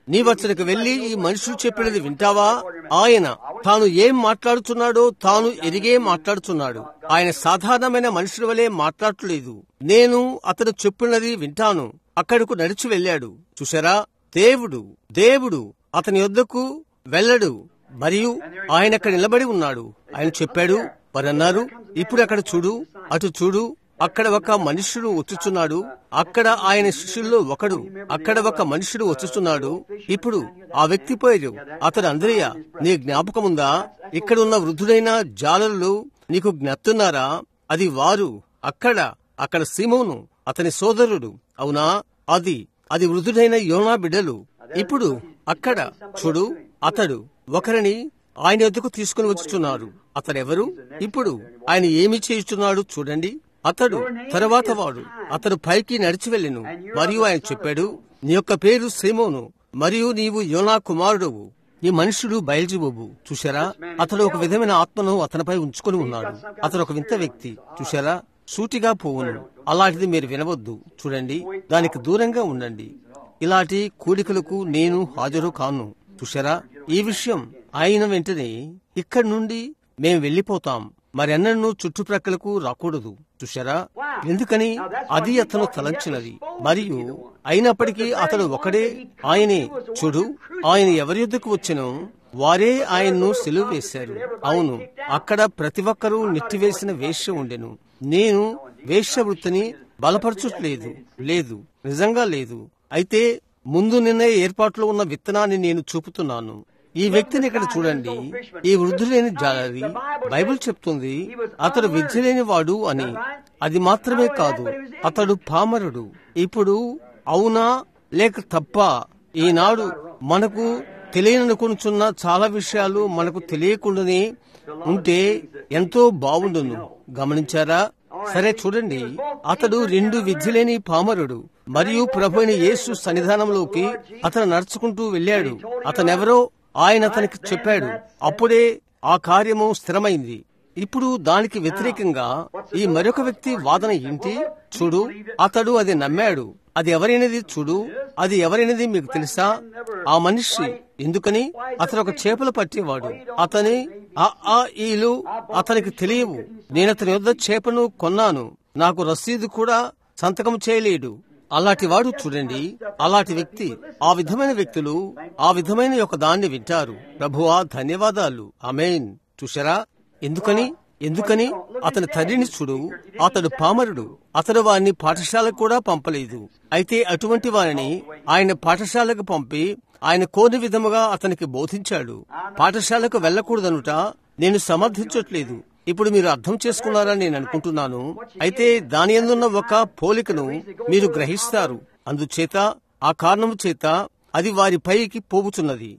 నీవచ్చడికి వెళ్లి ఈ మనుషులు చెప్పినది వింటావా ఆయన తాను ఏం మాట్లాడుతున్నాడో తాను ఎరిగే మాట్లాడుతున్నాడు ఆయన సాధారణమైన మనుషుల వలె మాట్లాడలేదు నేను అతను చెప్పినది వింటాను అక్కడకు నడిచి వెళ్ళాడు చూసారా దేవుడు దేవుడు అతని యొద్దకు వెళ్ళడు మరియు ఆయన అక్కడ నిలబడి ఉన్నాడు ఆయన చెప్పాడు వారన్నారు ఇప్పుడు అక్కడ చూడు అటు చూడు అక్కడ ఒక మనుష్యుడు వచ్చుచున్నాడు అక్కడ ఆయన శిష్యుల్లో ఒకడు అక్కడ ఒక మనుష్యుడు వచ్చుచున్నాడు ఇప్పుడు ఆ వ్యక్తి పేరు అతడు అంద్రయ్య నీ జ్ఞాపకముందా ఇక్కడ ఉన్న వృద్ధుడైన జాలరులు నీకు జ్ఞప్తున్నారా అది వారు అక్కడ అక్కడ సీమోను అతని సోదరుడు అవునా అది అది వృద్ధుడైన యోనా బిడ్డలు ఇప్పుడు అక్కడ చూడు అతడు ఒకరిని ఆయన వద్దకు తీసుకుని వచ్చుచున్నారు అతడెవరు ఇప్పుడు ఆయన ఏమి చేయుచున్నాడు చూడండి అతడు తరువాత వాడు అతడు పైకి నడిచి వెళ్ళెను మరియు ఆయన చెప్పాడు నీ యొక్క పేరు సీమోను మరియు నీవు యోనా కుమారుడవు ఈ మనుషుడు బయల్జీబోబు చూశారా అతడు ఒక విధమైన ఆత్మను అతనిపై ఉంచుకొని ఉన్నాడు అతడు ఒక వింత వ్యక్తి చూశారా సూటిగా పోవును అలాంటిది మీరు వినవద్దు చూడండి దానికి దూరంగా ఉండండి ఇలాంటి కూడికలకు నేను హాజరు కాను చూశారా ఈ విషయం అయిన వెంటనే ఇక్కడి నుండి మేం వెళ్లిపోతాం మరెన్నడూ చుట్టుప్రక్కలకు రాకూడదు చూశారా ఎందుకని అది అతను తలంచినది మరియు అయినప్పటికీ అతడు ఒకడే ఆయనే చూడు ఆయన ఎవరి యొద్దకు వచ్చెనో వారే ఆయన్ను సెలువు వేశారు అవును అక్కడ ప్రతి ఒక్కరూ నెట్టివేసిన వేష్య ఉండెను నేను వేష్య వృత్తిని బలపరచుట్లేదు లేదు నిజంగా లేదు అయితే ముందు నిన్న ఏర్పాట్లో ఉన్న విత్తనాన్ని నేను చూపుతున్నాను ఈ వ్యక్తిని ఇక్కడ చూడండి ఈ వృద్ధులేని జాలరి బైబిల్ చెప్తుంది అతడు విద్య లేని వాడు అని అది మాత్రమే కాదు అతడు పామరుడు ఇప్పుడు అవునా లేక తప్ప ఈనాడు మనకు తెలియననుకుంటున్న చాలా విషయాలు మనకు తెలియకుండానే ఉంటే ఎంతో బాగుండును గమనించారా సరే చూడండి అతడు రెండు విద్యలేని పామరుడు మరియు ప్రభుని యేసు సన్నిధానంలోకి అతను నడుచుకుంటూ వెళ్ళాడు అతనెవరో ఆయన అతనికి చెప్పాడు అప్పుడే ఆ కార్యము స్థిరమైంది ఇప్పుడు దానికి వ్యతిరేకంగా ఈ మరొక వ్యక్తి వాదన ఏంటి చూడు అతడు అది నమ్మాడు అది ఎవరైనది చూడు అది ఎవరైనది మీకు తెలుసా ఆ మనిషి ఎందుకని అతను ఒక చేపలు పట్టేవాడు అతని ఆ ఆ ఈలు అతనికి తెలియవు నేను అతని వద్ద చేపను కొన్నాను నాకు రసీదు కూడా సంతకం చేయలేడు అలాంటి వాడు చూడండి అలాంటి వ్యక్తి ఆ విధమైన వ్యక్తులు ఆ విధమైన ఒక దాన్ని వింటారు ప్రభువా ధన్యవాదాలు అమేన్ చూసారా ఎందుకని ఎందుకని అతని తండ్రిని చూడు అతడు పామరుడు అతడు వారిని పాఠశాలకు కూడా పంపలేదు అయితే అటువంటి వారిని ఆయన పాఠశాలకు పంపి ఆయన కోని విధముగా అతనికి బోధించాడు పాఠశాలకు వెళ్లకూడదనుట నేను సమర్థించట్లేదు ఇప్పుడు మీరు అర్థం చేసుకున్నారని నేను అనుకుంటున్నాను అయితే దాని ఎందున్న ఒక పోలికను మీరు గ్రహిస్తారు అందుచేత ఆ కారణము చేత అది వారి పైకి పోగుచున్నది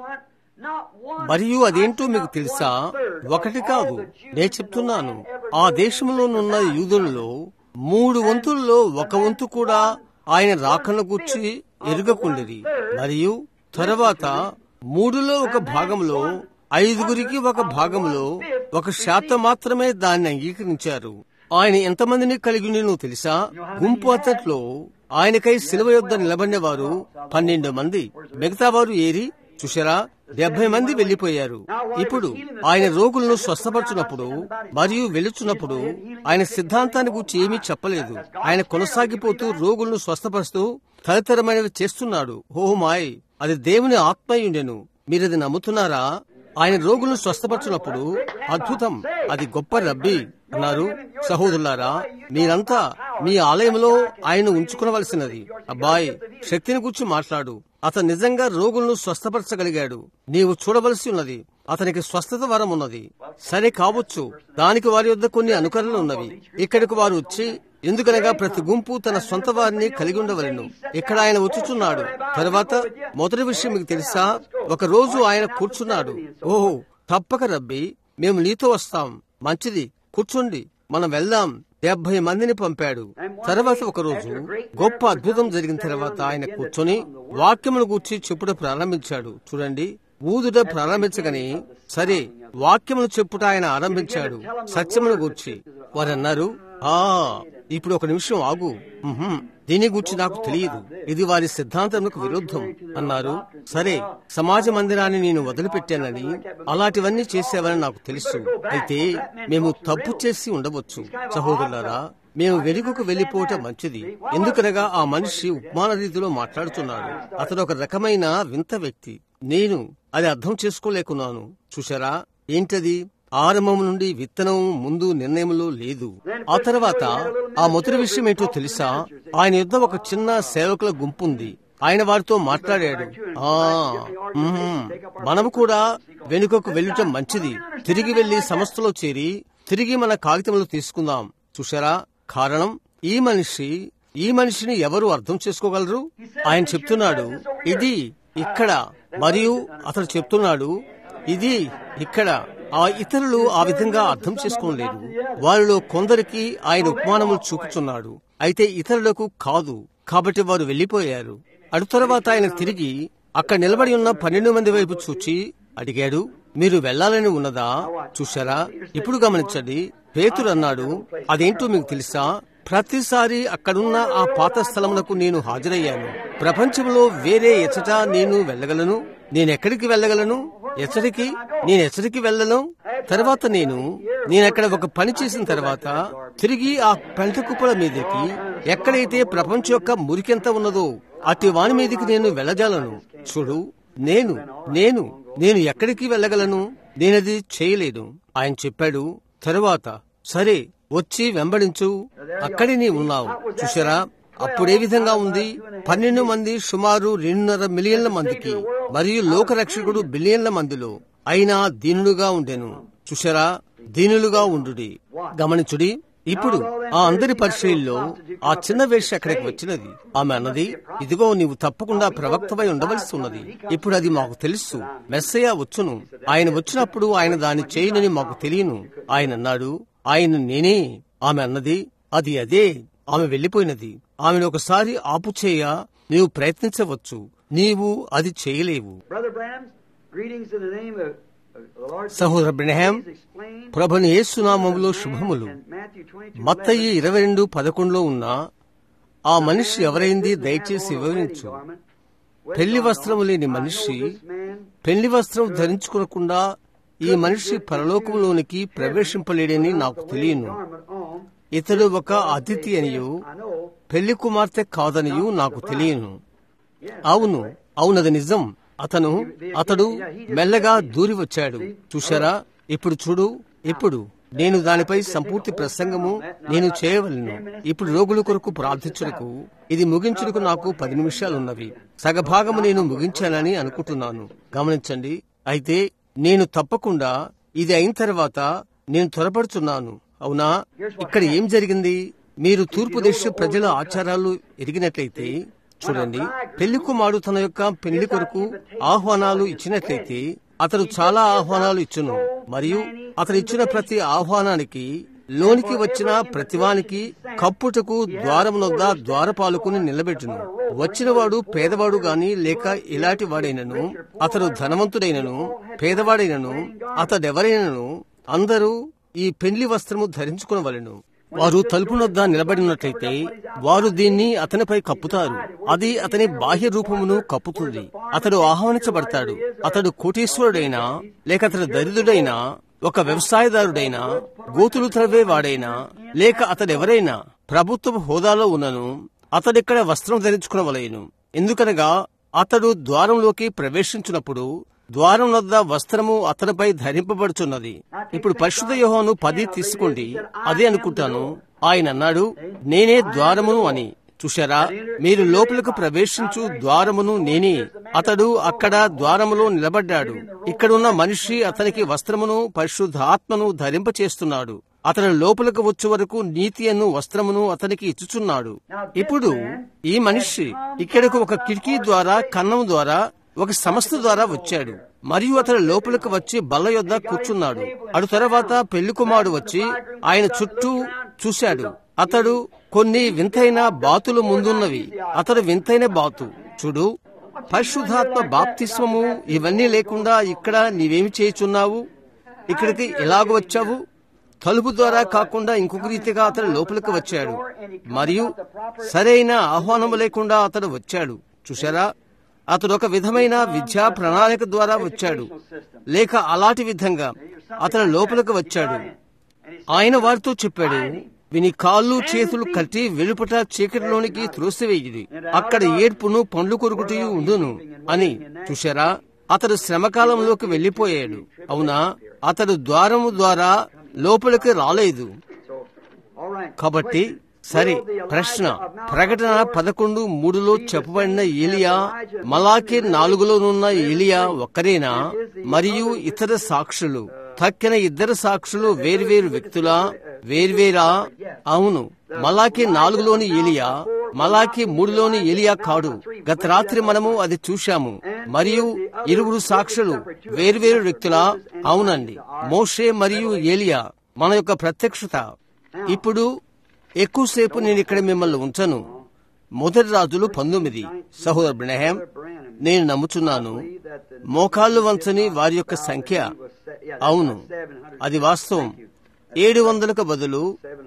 మరియు అదేంటో మీకు తెలుసా ఒకటి కాదు నేను చెప్తున్నాను ఆ దేశంలోనున్న యూదులలో మూడు వంతుల్లో ఒక వంతు కూడా ఆయన రాకను గుర్చి ఎరుగకుండేది మరియు తరువాత మూడులో ఒక భాగంలో ఐదుగురికి ఒక భాగంలో ఒక శాతం మాత్రమే దాన్ని అంగీకరించారు ఆయన ఎంతమందిని కలిగి నువ్వు తెలుసా గుంపు అంతట్లో ఆయనకై శిలువ యొద్ద నిలబడిన వారు పన్నెండు మంది మిగతా వారు ఏరి చూసారా డెబ్బై మంది వెళ్లిపోయారు ఇప్పుడు ఆయన రోగులను స్వస్థపరచునప్పుడు మరియు వెళుచున్నప్పుడు ఆయన సిద్ధాంతాన్ని గురించి ఏమీ చెప్పలేదు ఆయన కొనసాగిపోతూ రోగులను స్వస్థపరుస్తూ తదితరమైనవి చేస్తున్నాడు ఓ మాయ్ అది దేవుని ఆత్మయుండెను మీరది నమ్ముతున్నారా ఆయన రోగులను స్వస్థపరచున్నప్పుడు అద్భుతం అది గొప్ప రబ్బీ అన్నారు సహోదరులారా మీరంతా మీ ఆలయంలో ఆయన ఉంచుకునవలసినది అబ్బాయి శక్తిని గురించి మాట్లాడు అతను నిజంగా రోగులను స్వస్థపరచగలిగాడు నీవు చూడవలసి ఉన్నది అతనికి స్వస్థత వరం ఉన్నది సరే కావచ్చు దానికి వారి వద్ద కొన్ని అనుకరణలు ఉన్నవి ఇక్కడికి వారు వచ్చి ఎందుకనగా ప్రతి గుంపు తన సొంత వారిని కలిగి ఉండవలను ఇక్కడ ఆయన వచ్చుచున్నాడు తర్వాత మొదటి విషయం మీకు తెలుసా ఒక రోజు ఆయన కూర్చున్నాడు ఓహో తప్పక రబ్బి మేము నీతో వస్తాం మంచిది కూర్చోండి మనం వెళ్దాం డెబ్బై మందిని పంపాడు తర్వాత ఒక రోజు గొప్ప అద్భుతం జరిగిన తర్వాత ఆయన కూర్చొని వాక్యమును గూర్చి చెప్పుట ప్రారంభించాడు చూడండి ఊదుట ప్రారంభించగానే సరే వాక్యమును చెప్పుట ఆయన ఆరంభించాడు సత్యమును గూర్చి వారన్నారు ఆ ఇప్పుడు ఒక నిమిషం ఆగు ఉహుం, దీని గురించి నాకు తెలియదు ఇది వారి సిద్ధాంతములకు విరుద్ధం అన్నారు సరే సమాజ మందిరాన్ని నేను వదిలిపెట్టానని అలాంటివన్నీ చేసేవని నాకు తెలుసు అయితే మేము తప్పు చేసి ఉండవచ్చు సహోదరులారా మేము వెలుగుకు వెళ్లిపోవటం మంచిది ఎందుకనగా ఆ మనిషి ఉపమాన రీతిలో మాట్లాడుతున్నాడు అతడు ఒక రకమైన వింత వ్యక్తి నేను అది అర్థం చేసుకోలేకున్నాను చూసారా ఏంటది ఆరంభం నుండి విత్తనం ముందు నిర్ణయంలో లేదు ఆ తర్వాత ఆ మొదటి విషయం ఏంటో తెలుసా ఆయన యుద్ధ ఒక చిన్న సేవకుల గుంపు ఉంది ఆయన వారితో మాట్లాడాడు ఆ మ్మ్, మనము కూడా వెనుకకు వెళ్ళటం మంచిది తిరిగి వెళ్లి సంస్థలో చేరి తిరిగి మన కాగితములు తీసుకుందాం చూసారా కారణం ఈ మనిషి ఈ మనిషిని ఎవరు అర్థం చేసుకోగలరు ఆయన చెప్తున్నాడు ఇది ఇక్కడ మరియు అతడు చెప్తున్నాడు ఇది ఇక్కడ ఆ ఇతరులు ఆ విధంగా అర్థం చేసుకోలేరు వారిలో కొందరికి ఆయన ఉపమానములు చూపుతున్నాడు అయితే ఇతరులకు కాదు కాబట్టి వారు వెళ్లిపోయారు అటు తర్వాత ఆయన తిరిగి అక్కడ నిలబడి ఉన్న పన్నెండు మంది వైపు చూచి అడిగాడు మీరు వెళ్లాలని ఉన్నదా చూశారా ఇప్పుడు గమనించండి పేతురు అన్నాడు అదేంటో మీకు తెలుసా ప్రతిసారి అక్కడున్న ఆ పాత స్థలమునకు నేను హాజరయ్యాను ప్రపంచంలో వేరే ఎచ్చట నేను వెళ్ళగలను నేనెక్కడికి వెళ్ళగలను ఎచ్చడికి నేను ఎచ్చడికి వెళ్ళను తర్వాత నేను నేనక్కడ ఒక పని చేసిన తర్వాత తిరిగి ఆ పెంట కుప్పల మీదకి ఎక్కడైతే ప్రపంచం యొక్క మురికెంత ఉన్నదో అట్టి వాని మీదకి నేను వెళ్ళజాలను చూడు నేను నేను నేను ఎక్కడికి వెళ్ళగలను నేనది చేయలేను ఆయన చెప్పాడు తరువాత సరే వచ్చి వెంబడించు అక్కడే నీ ఉన్నావు చూసారా అప్పుడే విధంగా ఉంది పన్నెండు మంది సుమారు రెండున్నర మిలియన్ల మందికి మరియు లోకరక్షకుడు బిలియన్ల మందిలో అయినా దీనులుగా ఉండెను చూసారా దీనులుగా ఉండుడి గమనించుడి ఇప్పుడు ఆ అందరి పరిచయంలో ఆ చిన్న వేష అక్కడికి వచ్చినది ఆమె అన్నది ఇదిగో నీవు తప్పకుండా ప్రవక్తమై ఉండవలసి ఉన్నది ఇప్పుడు అది మాకు తెలుసు మెస్సయ్య వచ్చును ఆయన వచ్చినప్పుడు ఆయన దాన్ని చేయనని మాకు తెలియను ఆయన అన్నాడు ఆయన నేనే ఆమె అన్నది అది అదే ఆమె వెళ్లిపోయినది ఆమెను ఒకసారి ఆపుచేయ నీవు ప్రయత్నించవచ్చు నీవు అది చేయలేవు Brother Branham, greetings in the name of of the Lord సహోదర బ్రహ్యాం Jesus explained ప్రభుని యేసునామములో శుభములు in Matthew 22, మత్తయి ఇరవై రెండు పదకొండులో ఉన్న ఆ మనిషి ఎవరైంది దయచేసి వివరించు పెళ్లి వస్త్రము లేని మనిషి పెళ్లి వస్త్రం ధరించుకోకుండా ఈ మనిషి పరలోకంలోనికి ప్రవేశింపలేడని నాకు తెలియను ఇతడు ఒక అతిథి అనియు పెళ్లి కుమార్తె కాదనియు నాకు తెలియను అవును అవునది నిజం అతను అతడు మెల్లగా దూరి వచ్చాడు చూశారా ఇప్పుడు చూడు ఇప్పుడు నేను దానిపై సంపూర్తి ప్రసంగము నేను చేయవలను ఇప్పుడు రోగుల కొరకు ప్రార్థించుటకు ఇది ముగించుటకు నాకు పది నిమిషాలున్నవి సగభాగము నేను ముగించానని అనుకుంటున్నాను గమనించండి అయితే నేను తప్పకుండా ఇది అయిన తర్వాత నేను త్వరపడుచున్నాను అవునా ఇక్కడ ఏం జరిగింది మీరు తూర్పు దేశ ప్రజల ఆచారాలు ఎరిగినట్లయితే చూడండి పెళ్లి కుమారుడు తన యొక్క పెళ్లి కొరకు ఆహ్వానాలు ఇచ్చినట్లయితే అతడు చాలా ఆహ్వానాలు ఇచ్చును మరియు అతడు ఇచ్చిన ప్రతి ఆహ్వానానికి లోనికి వచ్చిన ప్రతివానికి కప్పుటకు ద్వారమునొద్ద ద్వారపాలుకుని నిలబెట్టును వచ్చినవాడు పేదవాడు గాని లేక ఇలాంటి వాడైనను అతడు ధనవంతుడైనను పేదవాడైనను అతడెవరైనను అందరూ ఈ పెళ్లి వస్త్రము ధరించుకునవలెను వారు తలుపునొద్ద నిలబడినట్లయితే వారు దీన్ని అతనిపై కప్పుతారు అది అతని బాహ్య రూపమును కప్పుతుంది అతడు ఆహ్వానించబడతాడు అతడు కోటీశ్వరుడైనా లేక అతడు దరిద్రుడైనా ఒక వ్యవసాయదారుడైనా గోతులు త్రవ్వే వాడైనా లేక అతడెవరైనా ప్రభుత్వ హోదాలో ఉన్నను అతడిక్కడ వస్త్రం ధరించుకునవలేను ఎందుకనగా అతడు ద్వారంలోకి ప్రవేశించినప్పుడు ద్వారం వద్ద వస్త్రము అతనిపై ధరింపబడుచున్నది ఇప్పుడు పరిశుద్ధ యోహాను పది తీసుకోండి అదే అనుకుంటాను ఆయన అన్నాడు నేనే ద్వారమును అని చూశారా మీరు లోపలకు ప్రవేశించు ద్వారమును నేనే అతడు అక్కడ ద్వారములో నిలబడ్డాడు ఇక్కడున్న మనిషి అతనికి వస్త్రమును పరిశుద్ధాత్మను ధరింపచేస్తున్నాడు అతని లోపలకు వచ్చే వరకు నీతి అను వస్త్రమును అతనికి ఇచ్చుచున్నాడు ఇప్పుడు ఈ మనిషి ఇక్కడకు ఒక కిటికీ ద్వారా కన్నం ద్వారా ఒక సంస్థ ద్వారా వచ్చాడు మరియు అతడు లోపలికి వచ్చి బల్ల యొద్ద కూర్చున్నాడు అటు తర్వాత పెళ్లి కుమారుడు వచ్చి ఆయన చుట్టూ చూశాడు అతడు కొన్ని వింతైన బాతులు ముందున్నవి అతడు వింతైన బాతు చూడు పరిశుద్ధాత్మ బాప్తిస్మము ఇవన్నీ లేకుండా ఇక్కడ నీవేమి చేయుచున్నావు ఇక్కడికి ఎలాగ వచ్చావు తలుపు ద్వారా కాకుండా ఇంకొక రీతిగా అతడు లోపలికి వచ్చాడు మరియు సరైన ఆహ్వానము లేకుండా అతడు వచ్చాడు చూశారా అతడు ఒక విధమైన విద్యా ప్రణాళిక ద్వారా వచ్చాడు లేక అలాంటి విధంగా అతడు లోపలికి వచ్చాడు ఆయన వారితో చెప్పాడు విని కాళ్ళు చేతులు కట్టి వెలుపట చీకటిలోనికి త్రోసివేయుడి అక్కడ ఏడ్పును పండ్లు కొరుకుతూ ఉండును అని చూశారా అతడు శ్రమకాలంలోకి వెళ్లిపోయాడు అవునా అతడు ద్వారము ద్వారా లోపలికి రాలేదు కాబట్టి సరే ప్రశ్న ప్రకటన పదకొండు మూడులో చెప్పబడిన ఏలియా మలాకి నాలుగులోనున్న ఏలియా ఒక్కరేనా మరియు ఇతర సాక్షులు తక్కిన ఇద్దరు సాక్షులు వేర్వేరు వ్యక్తులా వేర్వేరా అవును మలాకి నాలుగులోని ఏలియా మలాకి మూడులోని ఏలియా కాడు గత రాత్రి మనము అది చూశాము మరియు ఇరువురు సాక్షులు వేర్వేరు వ్యక్తులా అవునండి మోషే మరియు ఏలియా మన యొక్క ప్రత్యక్షత ఇప్పుడు ఎక్కువసేపు నేను ఇక్కడ మిమ్మల్ని ఉంచను మొదటి రాజులు పంతొమ్మిది సహోదరు బ్రహ్యాం నేను నమ్ముచున్నాను మోకాళ్ళు వంచని వారి యొక్క సంఖ్య అవును అది వాస్తవం ఏడు వందలకు బదులు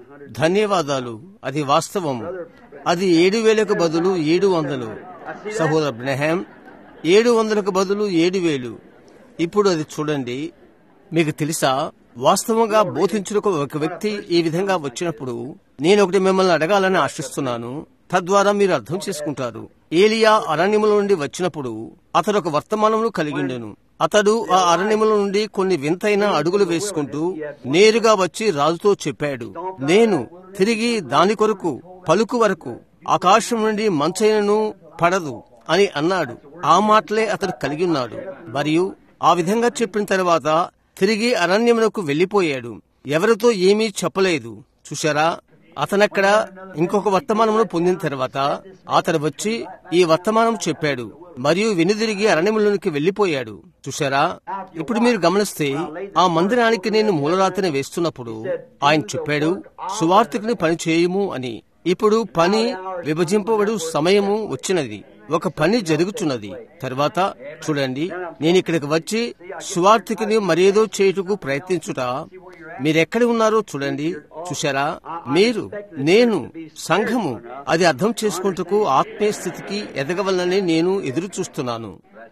ధన్యవాదాలు అది వాస్తవము అది ఏడు వేలకు బదులు ఏడు వందలు సహోదరు బ్రహ్యాం ఏడు వందలకు బదులు ఏడు వేలు ఇప్పుడు అది చూడండి మీకు తెలుసా వాస్తవంగా బోధించుటకు ఒక వ్యక్తి ఈ విధంగా వచ్చినప్పుడు నేను ఒకటి మిమ్మల్ని అడగాలని ఆశిస్తున్నాను తద్వారా మీరు అర్థం చేసుకుంటారు ఏలియా అరణ్యముల నుండి వచ్చినప్పుడు అతడు ఒక వర్తమానమును కలిగిండెను అతడు ఆ అరణ్యముల నుండి కొన్ని వింతైన అడుగులు వేసుకుంటూ నేరుగా వచ్చి రాజుతో చెప్పాడు నేను తిరిగి దాని కొరకు పలుకు వరకు ఆకాశం నుండి మంచైనను పడదు అని అన్నాడు ఆ మాటలే అతడు కలిగి ఉన్నాడు మరియు ఆ విధంగా చెప్పిన తర్వాత తిరిగి అరణ్యమునకు వెళ్లిపోయాడు ఎవరితో ఏమీ చెప్పలేదు చూశారా అతనక్కడ ఇంకొక వర్తమానమును పొందిన తర్వాత అతడు వచ్చి ఈ వర్తమానం చెప్పాడు మరియు వెనుదిరిగి అరణ్యములోనికి వెళ్లిపోయాడు చూశారా ఇప్పుడు మీరు గమనిస్తే ఆ మందిరానికి నేను మూలరాతిని వేస్తున్నప్పుడు ఆయన చెప్పాడు సువార్తికుని పని చేయము అని ఇప్పుడు పని విభజింపబడు సమయము వచ్చినది ఒక పని జరుగుతున్నది తర్వాత చూడండి నేను ఇక్కడికి వచ్చి సువార్థికుని మరేదో చేయుటకు ప్రయత్నించుట మీరెక్కడ ఉన్నారో చూడండి చూశారా మీరు నేను సంఘము అది అర్థం చేసుకుంటకు ఆత్మీయ స్థితికి ఎదగవలనని నేను ఎదురు చూస్తున్నాను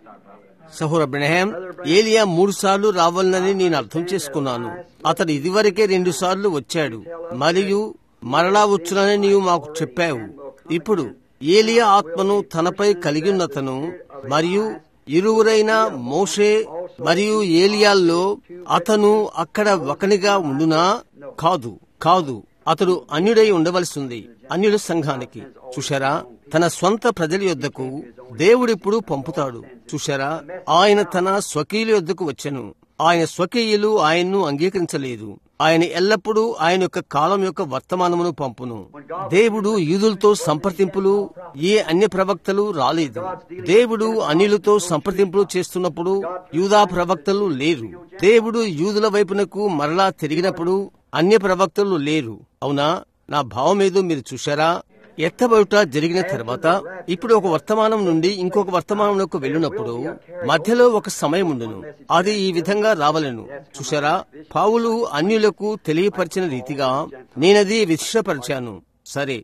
సహోర బ్రహ్యాం ఏలియా మూడు సార్లు రావాలని నేను అర్థం చేసుకున్నాను అతడు ఇదివరకే రెండు సార్లు వచ్చాడు మరియు మరలా వచ్చునని నీవు మాకు చెప్పావు ఇప్పుడు ఏలియా ఆత్మను తనపై కలిగి ఉన్నతను మరియు ఇరువురైన మోషే మరియు ఏలియాల్లో అతను అక్కడ ఒకనిగా ఉండునా కాదు కాదు అతడు అన్యుడై ఉండవలసింది అన్యుల సంఘానికి చూశారా తన స్వంత ప్రజల యొద్దకు దేవుడిప్పుడు పంపుతాడు చూశారా ఆయన తన స్వకీయుల యొద్దకు వచ్చెను ఆయన స్వకీయులు ఆయన్ను అంగీకరించలేదు ఆయన ఎల్లప్పుడూ ఆయన యొక్క కాలం యొక్క వర్తమానమును పంపును దేవుడు యూదులతో సంప్రదింపులు ఏ అన్య ప్రవక్తలు రాలేదు దేవుడు అన్యులతో సంప్రదింపులు చేస్తున్నప్పుడు యూదా ప్రవక్తలు లేరు దేవుడు యూదుల వైపునకు మరలా తిరిగినప్పుడు అన్య ప్రవక్తలు లేరు అవునా నా భావమేదో మీరు చూశారా ఎత్తబడుట జరిగిన తర్వాత ఇప్పుడు ఒక వర్తమానం నుండి ఇంకొక వర్తమానంలోకి వెళ్ళినప్పుడు మధ్యలో ఒక సమయం ఉండును అది ఈ విధంగా రావలను చూసారా పావులు అన్యులకు తెలియపరిచిన రీతిగా నేనది విశిష్టపరిచాను సరే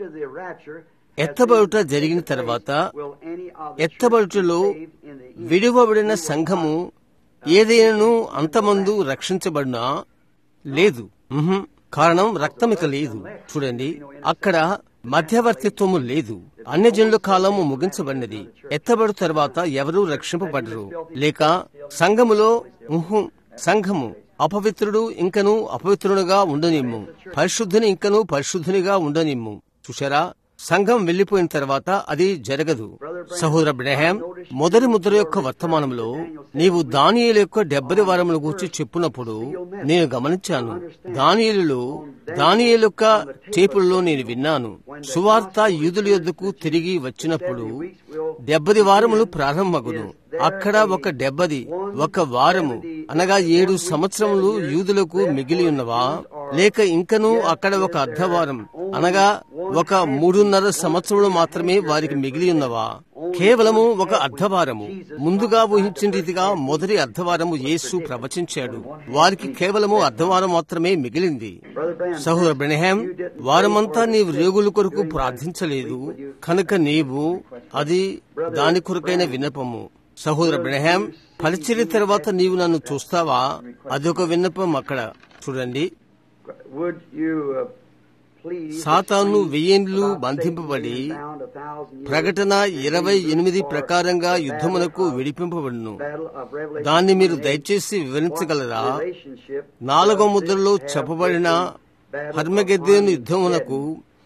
ఎత్తబడుట జరిగిన తర్వాత ఎత్తబడుటలో విడువబడిన సంఘము ఏదైనాను అంతమందు రక్షించబడినా లేదు ఉహుం. కారణం రక్తమిక లేదు చూడండి అక్కడ మధ్యవర్తిత్వము లేదు అన్యజనుల కాలము ముగించబడినది ఎత్తబడు తర్వాత ఎవరూ రక్షింపబడరు లేక సంఘములో ఉహు సంఘము అపవిత్రుడు ఇంకను అపవిత్రుడుగా ఉండనిమ్ము పరిశుద్ధుని ఇంకను పరిశుద్ధునిగా ఉండనిమ్ము చూశారా సంఘం వెళ్లిపోయిన తర్వాత అది జరగదు సహోదర బ్రహాం మొదటి ముద్ర యొక్క వర్తమానంలో నీవు దానియేలు యొక్క డెబ్బది వారముల గురించి చెప్పునప్పుడు నేను గమనించాను దానియేలులో దానియేలు యొక్క టేపుల్లో నేను విన్నాను సువార్త యూదుల యొద్దకు తిరిగి వచ్చినప్పుడు డెబ్బది వారములు ప్రారంభమగును అక్కడ ఒక డెబ్బది ఒక వారము అనగా ఏడు సంవత్సరములు యూదులకు మిగిలి ఉన్నవా లేక ఇంకనూ అక్కడ ఒక అర్ధవారం అనగా ఒక మూడున్నర సంవత్సరములు మాత్రమే వారికి మిగిలి ఉన్నవా కేవలము ఒక అర్ధవారము ముందుగా ఊహించిన రీతిగా మొదటి అర్ధవారము యేసు ప్రవచించాడు వారికి కేవలము అర్ధవారం మాత్రమే మిగిలింది సహోదర బ్రెనహాం వారమంతా నీవు రేగుల కొరకు ప్రార్థించలేదు కనుక నీవు అది దాని కొరకైన విన్నపము సహోదర బ్రహ్యాం పరిచర్య తర్వాత నీవు నన్ను చూస్తావా అదొక విన్నపం అక్కడ చూడండి Would you uh, please సాతాను explain వెయ్యేండ్లు about బంధింపబడి Satan being bound a thousand years ప్రకటన ఇరవై ఎనిమిది ప్రకారంగా యుద్ధమునకు విడిపింపబడును battle of Revelation దాన్ని మీరు 28, దయచేసి వివరించగలరా relationship నాలుగో ముద్రలో చెప్పబడిన హర్మగెద్దేను యుద్ధమునకు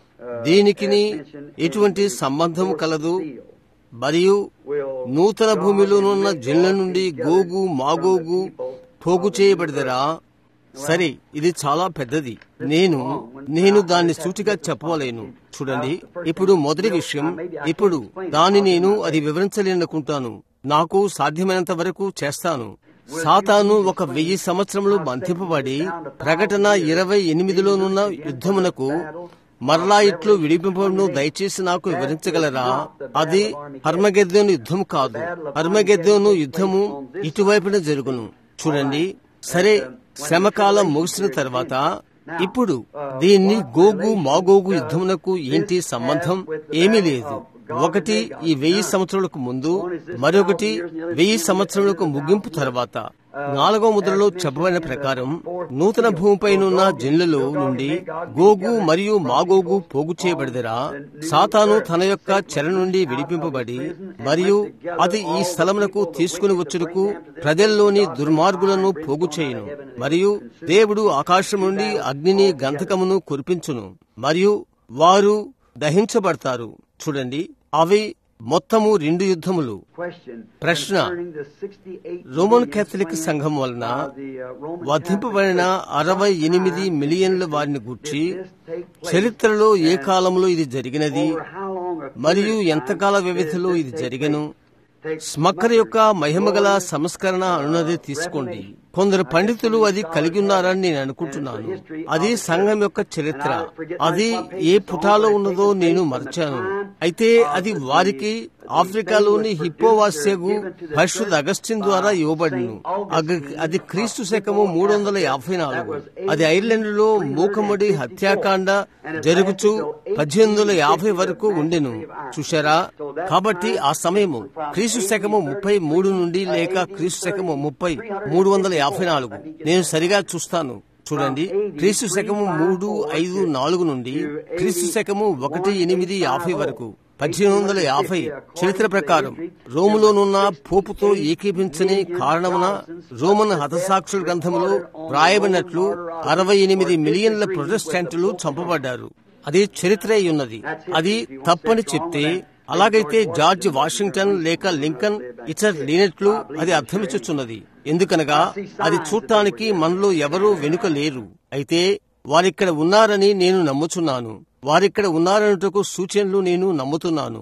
దీనికిని ఎటువంటి సంబంధం కలదు మరియు నూతన భూమిలోనున్న జన్ల నుండి గోగు మాగోగు పోగు చేయబడిదరా సరే ఇది చాలా పెద్దది నేను నేను దాన్ని సూటిగా చెప్పలేను చూడండి ఇప్పుడు మొదటి విషయం ఇప్పుడు దాన్ని నేను అది వివరించలేననుకుంటాను నాకు సాధ్యమైనంత వరకు చేస్తాను సాతాను ఒక వెయ్యి సంవత్సరములు బంధింపబడి ప్రకటన ఇరవై ఎనిమిదిలోనున్న యుద్ధమునకు మరలా ఇట్లు విడిపింపను దయచేసి నాకు వివరించగలరా అది హర్మగెద్దోను యుద్ధం కాదు హర్మగెద్దోను యుద్ధము ఇటువైపున జరుగును చూడండి సరే శ్రమకాలం ముగిసిన తర్వాత ఇప్పుడు దీన్ని గోగు మాగోగు యుద్ధమునకు ఏంటి సంబంధం ఏమీ లేదు ఒకటి ఈ వెయ్యి సంవత్సరాలకు ముందు మరొకటి వెయ్యి సంవత్సరాలకు ముగింపు తర్వాత నాలుగో ముద్రలో చెప్పబడిన ప్రకారం నూతన భూమిపైనున్న జన్లలో నుండి గోగు మరియు మాగోగు పోగు చేయబడిదరా సాతాను తన యొక్క చెర నుండి విడిపింపబడి మరియు అది ఈ స్థలమునకు తీసుకుని వచ్చుటకు ప్రజల్లోని దుర్మార్గులను పోగు చేయును మరియు దేవుడు ఆకాశం నుండి అగ్నిని గంధకమును కురిపించును మరియు వారు దహించబడతారు చూడండి అవి మొత్తము రెండు యుద్ధములు question ప్రశ్న concerning the 68 Roman million Catholic slain సంఘం వలన by the, uh, Roman వధింపబడిన Catholic అరవై Church. ఎనిమిది What time మిలియన్ల వారిని did గూర్చి this take place? చరిత్రలో ఏ And కాలంలో ఇది జరిగినది over how long a మరియు period of ఎంతకాల time వ్యవధిలో did ఇది this take జరిగను place? Take స్మక్కర్ యొక్క Smucker's మహిమగల glorious, సంస్కరణ uh, అనున్నది తీసుకోండి revelation. కొందరు I పండితులు guess అది some కలిగి scholars ఉన్నారని నేను have, అనుకుంటున్నాను and it's the history అది of the సంఘం church. యొక్క చరిత్ర And I forget అది what page ఏ it's on, పుటాలో but it ఉన్నదో takes నేను place from the మర్చాను time అయితే of అది the- వారికి the ఆఫ్రికాలోని thing was హిప్పోవాస్యగు produced or given to the పరిశుద్ధ church అగస్టిన్ by ద్వారా Saint ఇవ్వబడిను అగ- Augustine అది of క్రీస్తు Hippo శకము మూడు వందల Africa. యాభై నాలుగు That was అది ఐర్లాండ్ లో మూకమ్మడి 354. హత్యాకాండ And it జరుగుచు lasted till పద్దెనిమిది వందల యాభై 1850 వరకు of ఉండెను mastery of iron. చూశారా So that కాబట్టి time ఆ సమయము from క్రీస్తు శకము ముప్పై మూడు నుండి లేక క్రీస్తు శకము ముప్పై మూడు వందల యాభై నాలుగు నేను సరిగా చూస్తాను చూడండి క్రీస్తు శకము మూడు ఐదు నాలుగు నుండి క్రీస్తు శకము ఒకటి ఎనిమిది యాభై వరకు పద్దెనిమిది వందల యాభై చరిత్ర ప్రకారం రోములోనున్న పోపుతో ఏకీపించని కారణమున రోమన్ హతసాక్షుల గ్రంథములో వ్రాయబడినట్లు అరవై ఎనిమిది మిలియన్ల ప్రొటెస్టాంటులు చంపబడ్డారు అది చరిత్ర అయి ఉన్నది అది తప్పని చెప్తే అలాగైతే జార్జ్ వాషింగ్టన్ లేక లింకన్ ఇతర లేనట్లు అది అర్థమిచ్చుచున్నది ఎందుకనగా అది చూడటానికి మనలో ఎవరూ వెనుక లేరు అయితే వారిక్కడ ఉన్నారని నేను నమ్ముచున్నాను వారిక్కడ ఉన్నారనుటకు సూచనలు నేను నమ్ముతున్నాను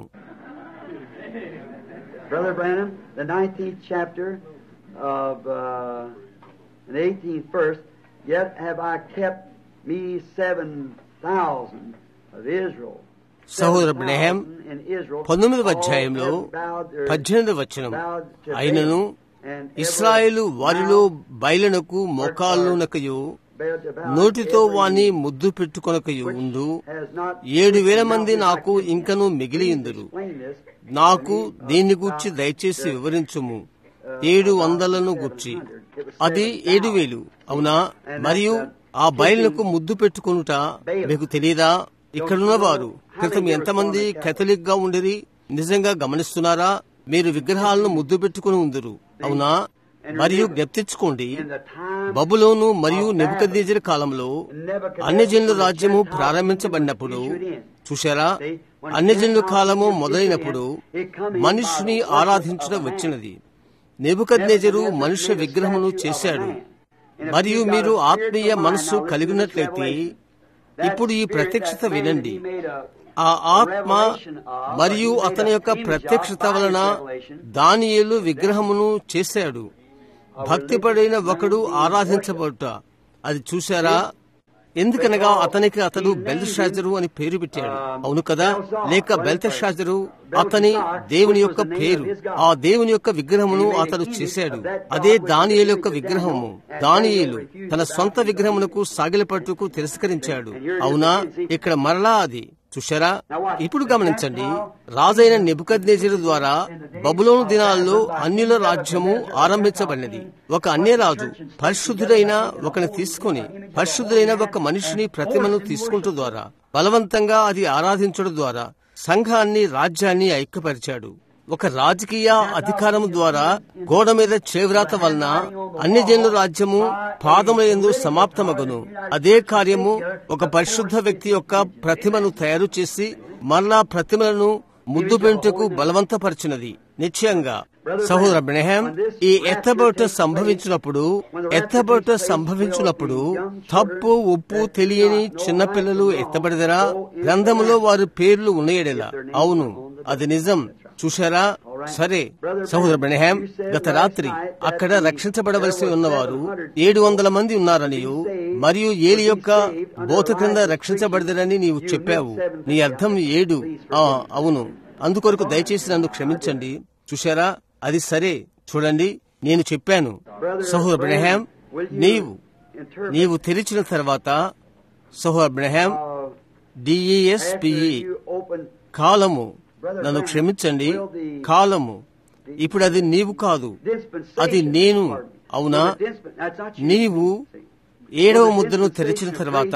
Brother Branham, the 19th chapter of uh, the 18th verse, yet have I kept me 7,000 of Israel. సహోదర బ్రహం 7,000 in Israel, పంతొమ్మిదవ all అధ్యాయంలో have bowed their- పద్దెనిమిది వచనం bowed to అయినను Baal, and every ఇస్రాయేలు వారిలో mouth బయలునకు మోకాళ్ళునకయు bowed to Baal, నోటితో every వాని knee ముద్దు పెట్టుకొనకయు which ఉండు has not ఏడు వేల now మంది this నాకు I can ఇంకను మిగిలియుందురు explain this. నాకు దీన్ని గూర్చి దయచేసి వివరించుము ఏడు వందలను గుర్చి అది ఏడు వేలు అవునా మరియు ఆ బయలునకు ముద్దు పెట్టుకొనుట మీకు తెలియదా ఇక్కడున్న వారు క్రితం ఎంతమంది కేథలిక్ గా ఉండిరి నిజంగా గమనిస్తున్నారా మీరు విగ్రహాలను ముద్దు పెట్టుకుని ఉందరు అవునా మరియు జ్ఞప్తించుకోండి In the time బబులోను మరియు నెబుకద్నేజర్ కాలంలో అన్యజనుల రాజ్యము ప్రారంభించబడినప్పుడు చూశారా అన్యజనుల కాలము మొదలైనప్పుడు మనుష్యుని ఆరాధించడం వచ్చినది నెబుకద్నేజరు మనుష్య విగ్రహమును చేశాడు మరియు మీరు ఆత్మీయ మనస్సు కలిగినట్లయితే ఇప్పుడు ఈ ప్రత్యక్షత వినండి ఆ ఆత్మ మరియు అతని యొక్క ప్రత్యక్షత వలన దానియేలు విగ్రహమును చేశాడు భక్తిపడైన ఒకడు ఆరాధించబడుట అది చూశారా ఎందుకనగా అతనికి అతడు బెల్షాజరు అని పేరు పెట్టాడు అవును కదా లేక బెల్తషాజరు అతని దేవుని యొక్క పేరు ఆ దేవుని యొక్క విగ్రహమును అతడు చేశాడు అదే దానియేలు యొక్క విగ్రహము దానియేలు తన సొంత విగ్రహమునకు సాగిలపట్టుకు తిరస్కరించాడు అవునా ఇక్కడ మరలా అది చూశారా ఇప్పుడు గమనించండి రాజైన నెబుకద్నేజరు ద్వారా బబులోను దినాల్లో అన్యుల రాజ్యము ఆరంభించబడినది ఒక అన్యరాజు పరిశుద్ధుడైన ఒకని తీసుకుని పరిశుద్ధుడైన ఒక మనిషిని ప్రతిమను తీసుకుంటూ ద్వారా బలవంతంగా అది ఆరాధించడం ద్వారా సంఘాన్ని రాజ్యాన్ని ఐక్యపరిచాడు ఒక రాజకీయ అధికారం ద్వారా గోడ మీద చేవ్రాత వలన అన్ని జనుల రాజ్యము పాదముల ఎందు సమాప్తమగును అదే కార్యము ఒక పరిశుద్ధ వ్యక్తి యొక్క ప్రతిమను తయారు చేసి మరలా ప్రతిమలను ముద్దు పెంటకు బలవంతపరిచినది నిశ్చయంగా సహోదర బ్రహ్యాం ఈ ఎత్తబోట సంభవించినప్పుడు ఎత్తబోట సంభవించినప్పుడు తప్పు ఉప్పు తెలియని చిన్నపిల్లలు ఎత్తబడిదరా గ్రంథములో వారి పేర్లు ఉన్నాయడేలా అవును అది నిజం చూశారా సరే సహోదర బ్రహ్యాం గత రాత్రి అక్కడ రక్షించబడవలసి ఉన్నవారు ఏడు వందల మంది ఉన్నారనియు మరియు ఏలి యొక్క బోధ క్రింద రక్షించబడదరని నీవు చెప్పావు నీ అర్థం ఏడు ఆ అవును అందుకొరకు దయచేసి నన్ను క్షమించండి చూశారా అది సరే చూడండి నేను చెప్పాను సహోదర బ్రహ్యాం నీవు నీవు తెరిచిన తర్వాత సహోదర బ్రహ్యాం డిఈఎస్పిఈ కాలము నన్ను క్షమించండి కాలము ఇప్పుడు అది నీవు కాదు అది నేను అవునా నీవు ఏడవ ముద్దను తెరిచిన తర్వాత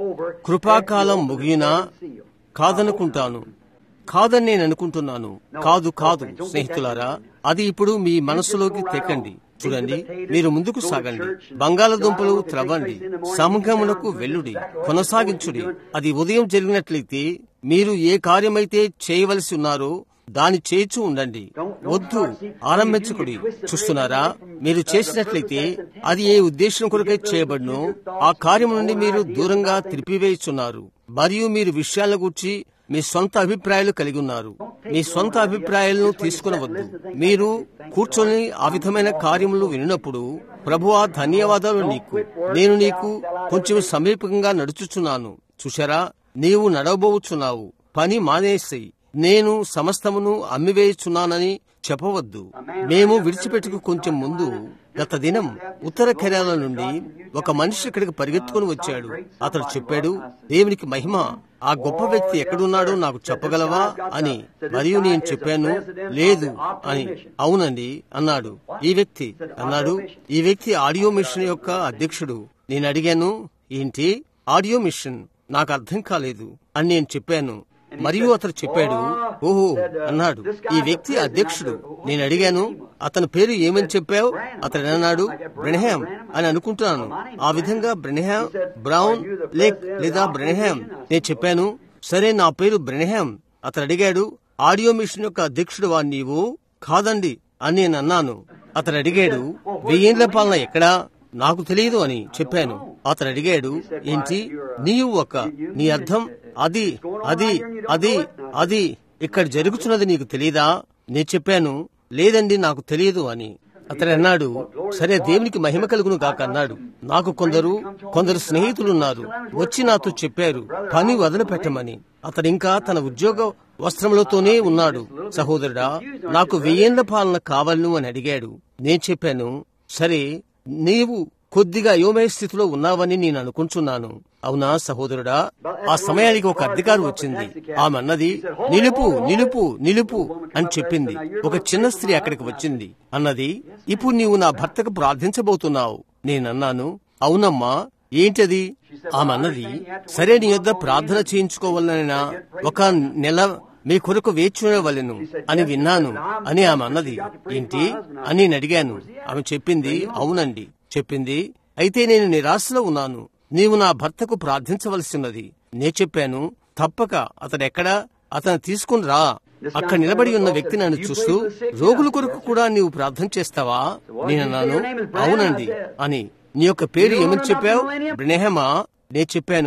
కృపాకాలం ముగినా కాదనుకుంటాను కాదని నేను అనుకుంటున్నాను కాదు కాదు స్నేహితులారా అది ఇప్పుడు మీ మనసులోకి తెకండి చూడండి మీరు ముందుకు సాగండి బంగాళదుంపలు త్రవ్వండి సంఘమునకు వెల్లుడి కొనసాగించుడి అది ఉదయం జరిగినట్లయితే మీరు ఏ కార్యమైతే చేయవలసి ఉన్నారో దాని చేయిచు ఉండండి వద్దు ఆరంభించుకుడి చూస్తున్నారా మీరు చేసినట్లయితే అది ఏ ఉద్దేశం కొరకై చేయబడినో ఆ కార్యం నుండి మీరు దూరంగా త్రిపివేయుచున్నారు మరియు మీరు విషయాల గురించి మీ సొంత అభిప్రాయాలు కలిగి ఉన్నారు మీ సొంత అభిప్రాయాలను తీసుకునవద్దు మీరు కూర్చొని ఆ విధమైన కార్యములు వినినప్పుడు ప్రభువా ధన్యవాదాలు నీకు నేను నీకు కొంచెం సమీపంగా నడుచుచున్నాను చూశారా నీవు నడవబోచున్నావు పని మానేసి నేను సమస్తమును అమ్మివేయుచున్నానని చెప్పవద్దు మేము విడిచిపెట్టుకు కొంచెం ముందు గత దినం ఉత్తర కెరాల నుండి ఒక మనిషి ఇక్కడికి పరిగెత్తుకుని వచ్చాడు అతడు చెప్పాడు దేవునికి మహిమ ఆ గొప్ప వ్యక్తి ఎక్కడున్నాడో నాకు చెప్పగలవా అని మరియు నేను చెప్పాను లేదు అని అవునండి అన్నాడు ఈ వ్యక్తి అన్నాడు ఈ వ్యక్తి ఆడియో మిషన్ యొక్క అధ్యక్షుడు నేను అడిగాను ఏంటి ఆడియో మిషన్ నాకు అర్థం కాలేదు అని నేను చెప్పాను మరియు అతను చెప్పాడు ఓహో అన్నాడు ఈ వ్యక్తి అధ్యక్షుడు నేను అడిగాను అతని పేరు ఏమని చెప్పావు అతను అన్నాడు బ్రెనహామ్ అని అనుకుంటున్నాను ఆ విధంగా బ్రెనహామ్ బ్రౌన్ లేక్ లేదా బ్రెనహామ్ నేను చెప్పాను సరే నా పేరు బ్రెనహామ్ అతను అడిగాడు ఆడియో మిషన్ యొక్క అధ్యక్షుడు వా నీవు కాదండి అని నేను అన్నాను అతను అడిగాడు వెయ్యేండ్ల పాలన ఎక్కడా నాకు తెలియదు అని చెప్పాను అతను అడిగాడు ఏంటి నీవు ఒక నీ అర్థం అది అది అది అది ఇక్కడ జరుగుతున్నది నీకు తెలియదా నేను చెప్పాను లేదండి నాకు తెలియదు అని అతను అన్నాడు సరే దేవునికి మహిమ కలుగును గాక అన్నాడు నాకు కొందరు కొందరు స్నేహితులున్నారు వచ్చి నాతో చెప్పారు పని వదిలిపెట్టమని అతను ఇంకా తన ఉద్యోగ వస్త్రములతోనే ఉన్నాడు సహోదరుడా నాకు వెయ్యేండ్ల పాలన కావాలను అని అడిగాడు నేను చెప్పాను సరే నీవు కొద్దిగా యోమయ స్థితిలో ఉన్నావని నేను అనుకుంటున్నాను అవునా సహోదరుడా ఆ సమయానికి ఒక అధికారి వచ్చింది ఆమె అన్నది నిలుపు నిలుపు నిలుపు అని చెప్పింది ఒక చిన్న స్త్రీ అక్కడికి వచ్చింది అన్నది ఇప్పుడు నీవు నా భర్తకు ప్రార్థించబోతున్నావు నేనన్నాను అవునమ్మా ఏంటది ఆమె అన్నది సరే నీ యొద్ద ప్రార్థన చేయించుకోవాలనైనా ఒక నెల మీ కొరకు వేచునేవలెను అని విన్నాను అని ఆమె అన్నది ఏంటి అని నేను అడిగాను ఆమె చెప్పింది అవునండి చెప్పింది అయితే నేను నిరాశలో ఉన్నాను నీవు నా భర్తకు ప్రార్థించవలసినది నే చెప్పాను తప్పక అతడెక్కడా అతను తీసుకుని రా అక్కడ నిలబడి ఉన్న వ్యక్తి నన్ను చూస్తూ రోగుల కొరకు కూడా నీవు ప్రార్థన చేస్తావా నేనన్నాను అవునండి అని నీ యొక్క పేరు ఏమని చెప్పావు బ్రహ్మా నే చెప్పాను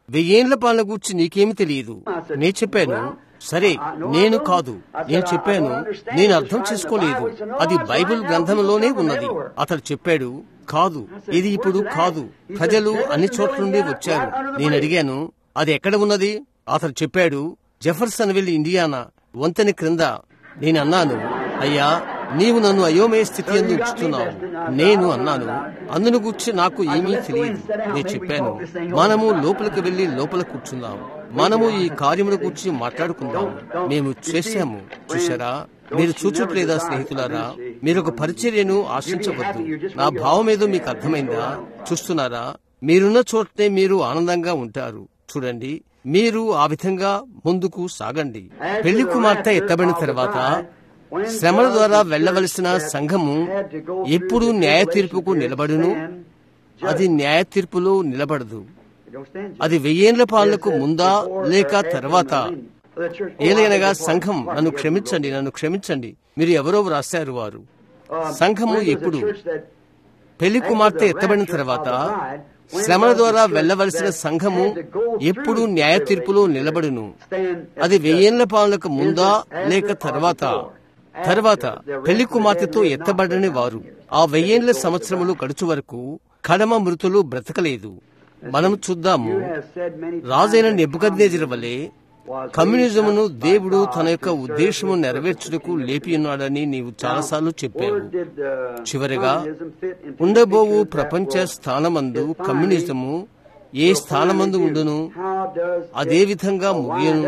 వెయ్యేండ్ల పాలన గురించి నీకేమి తెలియదు నేను చెప్పాను సరే నేను కాదు నేను చెప్పాను నేను అర్థం చేసుకోలేదు అది బైబిల్ గ్రంథంలోనే ఉన్నది అతడు చెప్పాడు కాదు ఇది ఇప్పుడు కాదు ప్రజలు అన్ని చోట్ల నుండి వచ్చారు నేను అడిగాను అది ఎక్కడ ఉన్నది అతడు చెప్పాడు జెఫర్సన్ వెళ్లి ఇండియానా వంతెన క్రింద నేను అన్నాను అయ్యా నీవు నన్ను అయోమయ స్థితి ఎందు ఉంచుతున్నావు నేను అన్నాను అందును గురించి నాకు ఏమీ తెలియదు నేను చెప్పాను మనము లోపలికి వెళ్లి లోపల కూర్చుందాం మనము ఈ కార్యముల గురించి మాట్లాడుకుందాం మేము చేశాము చూశారా మీరు చూచట్లేదా స్నేహితులారా మీరు ఒక పరిచర్యను ఆశించవద్దు నా భావం ఏదో మీకు అర్థమైందా చూస్తున్నారా మీరున్న చోటనే మీరు ఆనందంగా ఉంటారు చూడండి మీరు ఆ విధంగా ముందుకు సాగండి పెళ్లి కుమార్తె ఎత్తబడిన తర్వాత శ్రమల ద్వారా వెళ్లవలసిన సంఘము ఎప్పుడు న్యాయ తీర్పుకు నిలబడును అది న్యాయ తీర్పులో నిలబడదు అది వెయ్యేండ్ల పాలనకు ముందా లేక తర్వాత ఏలైనగా సంఘం నన్ను క్షమించండి నన్ను క్షమించండి మీరు ఎవరో రాశారు వారు సంఘము ఎప్పుడు పెళ్లి కుమార్తె ఎత్తబడిన తర్వాత శ్రమల ద్వారా వెళ్లవలసిన సంఘము ఎప్పుడు న్యాయ తీర్పులో నిలబడును అది వెయ్యేండ్ల పాలనకు ముందా లేక తర్వాత తర్వాత పెళ్లి కుమార్తెతో ఎత్తబడని వారు ఆ వెయ్యేండ్ల సంవత్సరములు గడుచు వరకు కడమ మృతులు బ్రతకలేదు మనం చూద్దాము రాజైన నెబ్బుకద్నేజర్ వలె కమ్యూనిజమును దేవుడు తన యొక్క ఉద్దేశము నెరవేర్చుటకు లేపి ఉన్నాడని నీవు చాలాసార్లు చెప్పావు చివరిగా ఉండబోవు ప్రపంచ స్థానమందు కమ్యూనిజము ఏ స్థానమందు ఉండును అదే విధంగా ముగియను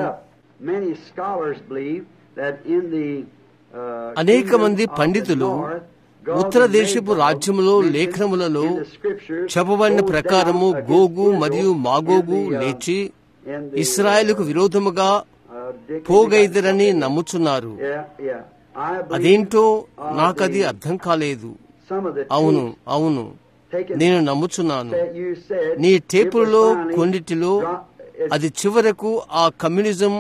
అనేక మంది పండితులు ఉత్తర దేశపు రాజ్యములో లేఖనములలో చెప్పబడిన ప్రకారము గోగు మరియు మాగోగు లేచి ఇస్రాయేలుకు విరోధముగా పోగైదరని నమ్ముచున్నారు అదేంటో నాకది అర్థం కాలేదు అవును అవును నేను నమ్ముచున్నాను నీ టేపుల్లో కొన్నిటిలో అది చివరకు ఆ కమ్యూనిజం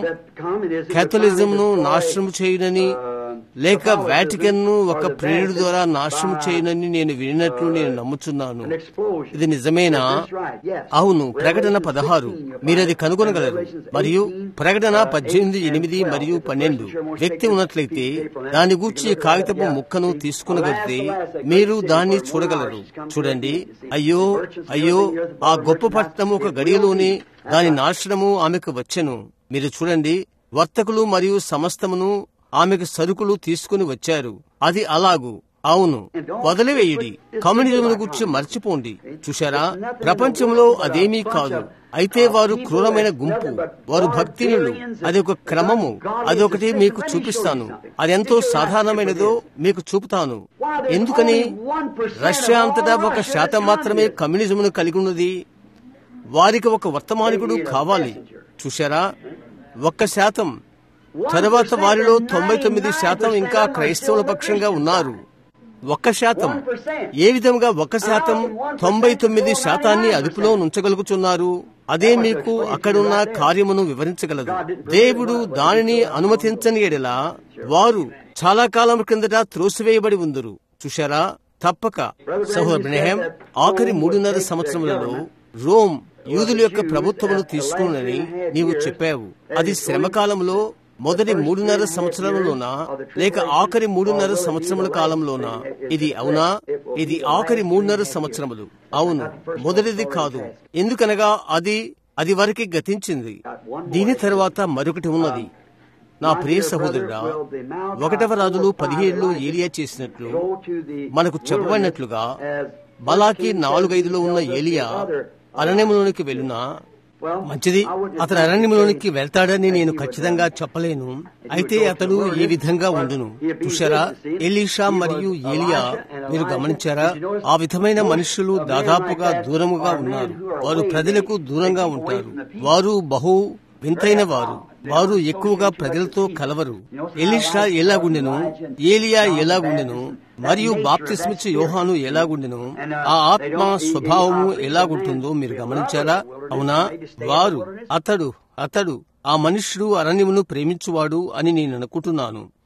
కేథలిజం ను నాశనం చేయనని లేక వాటికన్ ను ఒక ప్రేరుడు ద్వారా నాశనం చేయనని నేను వినినట్లు నేను నమ్ముచున్నాను ఇది నిజమేనా అవును ప్రకటన పదహారు మీరది కనుగొనగలరు మరియు ప్రకటన పద్దెనిమిది ఎనిమిది మరియు పన్నెండు వ్యక్తి ఉన్నట్లయితే దాని గూర్చి కాగితపు ముక్కను తీసుకునగలిగితే మీరు దాన్ని చూడగలరు చూడండి అయ్యో అయ్యో ఆ గొప్ప పట్టణము ఒక గడియలోనే దాని నాశనము ఆమెకు వచ్చెను మీరు చూడండి వర్తకులు మరియు సమస్తమును ఆమెకు సరుకులు తీసుకుని వచ్చారు అది అలాగు అవును వదిలివేయుడి కమ్యూనిజం గురించి మర్చిపోండి చూశారా ప్రపంచంలో అదేమీ కాదు అయితే వారు క్రూరమైన గుంపు వారు భక్తినులు అది ఒక క్రమము అది ఒకటి మీకు చూపిస్తాను అదెంతో సాధారణమైనదో మీకు చూపుతాను ఎందుకని రష్యా అంతటా ఒక శాతం మాత్రమే కమ్యూనిజంను కలిగి ఉన్నది వారికి ఒక వర్తమానికుడు కావాలి చూశారా ఒక్క శాతం తరువాత వారిలో తొంభై తొమ్మిది శాతం ఇంకా క్రైస్తవుల పక్షంగా ఉన్నారు ఒక్క శాతం ఏ విధంగా ఒక్క శాతం తొంభై తొమ్మిది శాతాన్ని అదుపులో ఉంచగలుగుతున్నారు అదే మీకు అక్కడున్న కార్యమును వివరించగలదు దేవుడు దానిని అనుమతించని ఎడలా వారు చాలా కాలం కిందట త్రోసివేయబడి ఉందరు చూశారా తప్పక సహోదరు బ్రహ్యం ఆఖరి మూడున్నర సంవత్సరములలో రోమ్ యూదుల యొక్క ప్రభుత్వమును తీసుకున్నని నీవు చెప్పావు అది శ్రమకాలంలో మొదటి మూడున్నర సంవత్సరంలోనా లేక ఆఖరి మూడున్నర సంవత్సరముల కాలంలోనా ఇది అవునా ఇది ఆఖరి మూడున్నర సంవత్సరములు అవును మొదటిది కాదు ఎందుకనగా అది అది వరకు గతించింది దీని తర్వాత మరొకటి ఉన్నది నా ప్రియ సహోదరుడా ఒకటవ రాజులు పదిహేడులో ఏలియా చేసినట్లు మనకు చెప్పబడినట్లుగా బలాకి నాలుగైదులో ఉన్న ఏలియా అరణ్యంలోనికి వెళ్ళినా మంచిది అతను అరణ్యంలోనికి వెళ్తాడని నేను ఖచ్చితంగా చెప్పలేను అయితే అతడు ఈ విధంగా ఉండును చూశారా ఎలీషా మరియు ఏలియా మీరు గమనించారా ఆ విధమైన మనుషులు దాదాపుగా దూరముగా ఉన్నారు వారు ప్రజలకు దూరంగా ఉంటారు వారు బహు వింతైన వారు వారు ఎక్కువగా ప్రజలతో కలవరు ఎలీషా ఎలాగుండెను ఏలియా ఎలాగుండెను మరియు బాప్తిస్మిచ్చ యోహాను ఎలాగుండెను ఆ ఆత్మ స్వభావము ఎలాగుంటుందో మీరు గమనించారా అవునా వారు అతడు అతడు ఆ మనుష్యుడు అరణ్యమును ప్రేమించువాడు అని నేను అనుకుంటున్నాను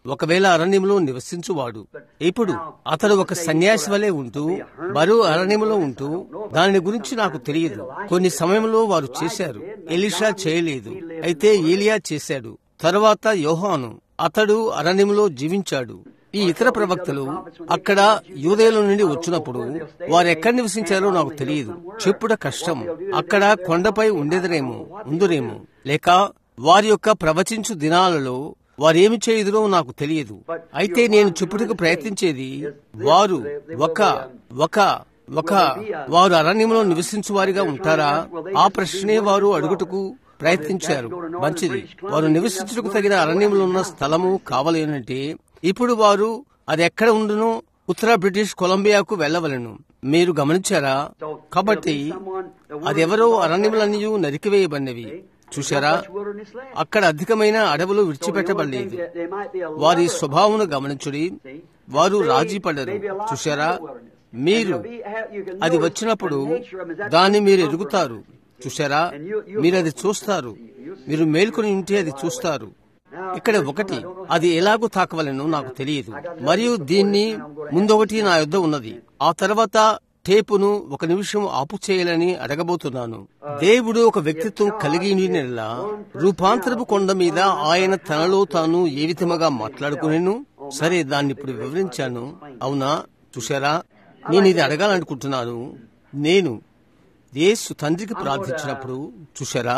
ఒకవేళ అరణ్యంలో నివసించువాడు ఇప్పుడు అతడు ఒక సన్యాసి వలె ఉంటూ మరో అరణ్యంలో ఉంటూ దాని గురించి నాకు తెలియదు కొన్ని సమయంలో వారు చేశారు ఎలిషా చేయలేదు అయితే ఏలియా చేశాడు తరువాత యోహాను అతడు అరణ్యంలో జీవించాడు ఈ ఇతర ప్రవక్తలు అక్కడ యూదయల నుండి వచ్చినప్పుడు వారు ఎక్కడ నివసించారో నాకు తెలియదు చెప్పుట కష్టం అక్కడ కొండపై ఉండేదరేమో ఉందురేమో లేక వారి యొక్క ప్రవచించు దినాలలో వారేమి చేయుదురో నాకు తెలియదు అయితే నేను చెప్పుటకు ప్రయత్నించేది వారు ఒక ఒక ఒక వారు అరణ్యంలో నివసించు వారిగా ఉంటారా ఆ ప్రశ్నే వారు అడుగుటకు ప్రయత్నించారు మంచిది వారు నివసించుటకు తగిన అరణ్యంలో ఉన్న స్థలము కావాలేనంటే ఇప్పుడు వారు అది ఎక్కడ ఉండునో ఉత్తర బ్రిటిష్ కొలంబియాకు వెళ్లవలను మీరు గమనించారా కాబట్టి అదెవరో అరణ్యములన్నీ నరికివేయబడినవి చూశారా అక్కడ అధికమైన అడవులు విడిచిపెట్టబడలేదు వారి స్వభావమును గమనించుడి వారు రాజీ పడరు చూశారా మీరు అది వచ్చినప్పుడు దాన్ని మీరు ఎరుగుతారు చూశారా మీరు అది చూస్తారు మీరు మేల్కొని ఉంటే అది చూస్తారు ఇక్కడ ఒకటి అది ఎలాగో తాకవలనో నాకు తెలియదు మరియు దీన్ని ముందొకటి నా యొద్ద ఉన్నది ఆ తర్వాత టేపును ఒక నిమిషం ఆపు చేయాలని అడగబోతున్నాను దేవుడు ఒక వ్యక్తిత్వం కలిగి నెల రూపాంతరపు కొండ మీద ఆయన తనలో తాను ఏ విధముగా మాట్లాడుకునేను సరే దాన్ని ఇప్పుడు వివరించాను అవునా చూశారా నేను ఇది అడగాలనుకుంటున్నాను నేను యేసు తండ్రికి ప్రార్థించినప్పుడు చూశారా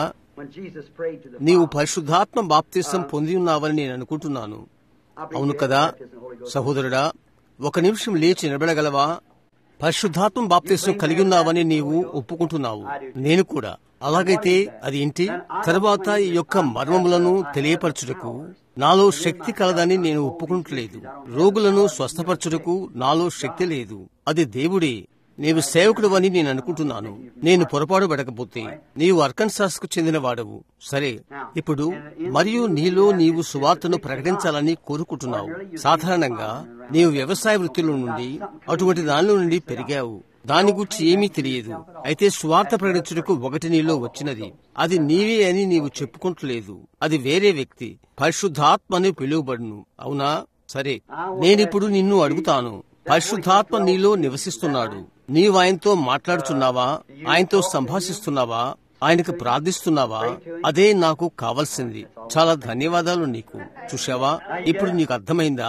నీవు పరిశుద్ధాత్మ బాప్తిసం పొంది ఉన్నావని నేను అనుకుంటున్నాను అవును కదా సహోదరుడా ఒక నిమిషం లేచి నిలబడగలవా పరిశుద్ధాత్మ బాప్తిసం కలిగి ఉన్నావని నీవు ఒప్పుకుంటున్నావు నేను కూడా అలాగైతే అది ఏంటి తర్వాత ఈ యొక్క మర్మములను తెలియపరచుటకు నాలో శక్తి కలదని నేను ఒప్పుకుంటలేదు రోగులను స్వస్థపరచుటకు నాలో శక్తి లేదు అది దేవుడే నీవు సేవకుడు అని నేను అనుకుంటున్నాను నేను పొరపాటు పడకపోతే నీవు అర్కన్సాస్ కు చెందిన వాడవు సరే ఇప్పుడు మరియు నీలో నీవు సువార్తను ప్రకటించాలని కోరుకుంటున్నావు సాధారణంగా నీవు వ్యవసాయ వృత్తిలో నుండి అటువంటి దానిలో నుండి పెరిగావు దాని గురించి ఏమీ తెలియదు అయితే స్వార్థ ప్రకటించుటకు ఒకటి నీలో వచ్చినది అది నీవే అని నీవు చెప్పుకుంటలేదు అది వేరే వ్యక్తి పరిశుద్ధాత్మని పిలువబడును అవునా సరే నేనిప్పుడు నిన్ను అడుగుతాను పరిశుద్ధాత్మ నీలో నివసిస్తున్నాడు నీవు ఆయనతో మాట్లాడుచున్నావా ఆయనతో సంభాషిస్తున్నావా ఆయనకు ప్రార్థిస్తున్నావా అదే నాకు కావలసింది చాలా ధన్యవాదాలు నీకు చూశావా ఇప్పుడు నీకు అర్థమైందా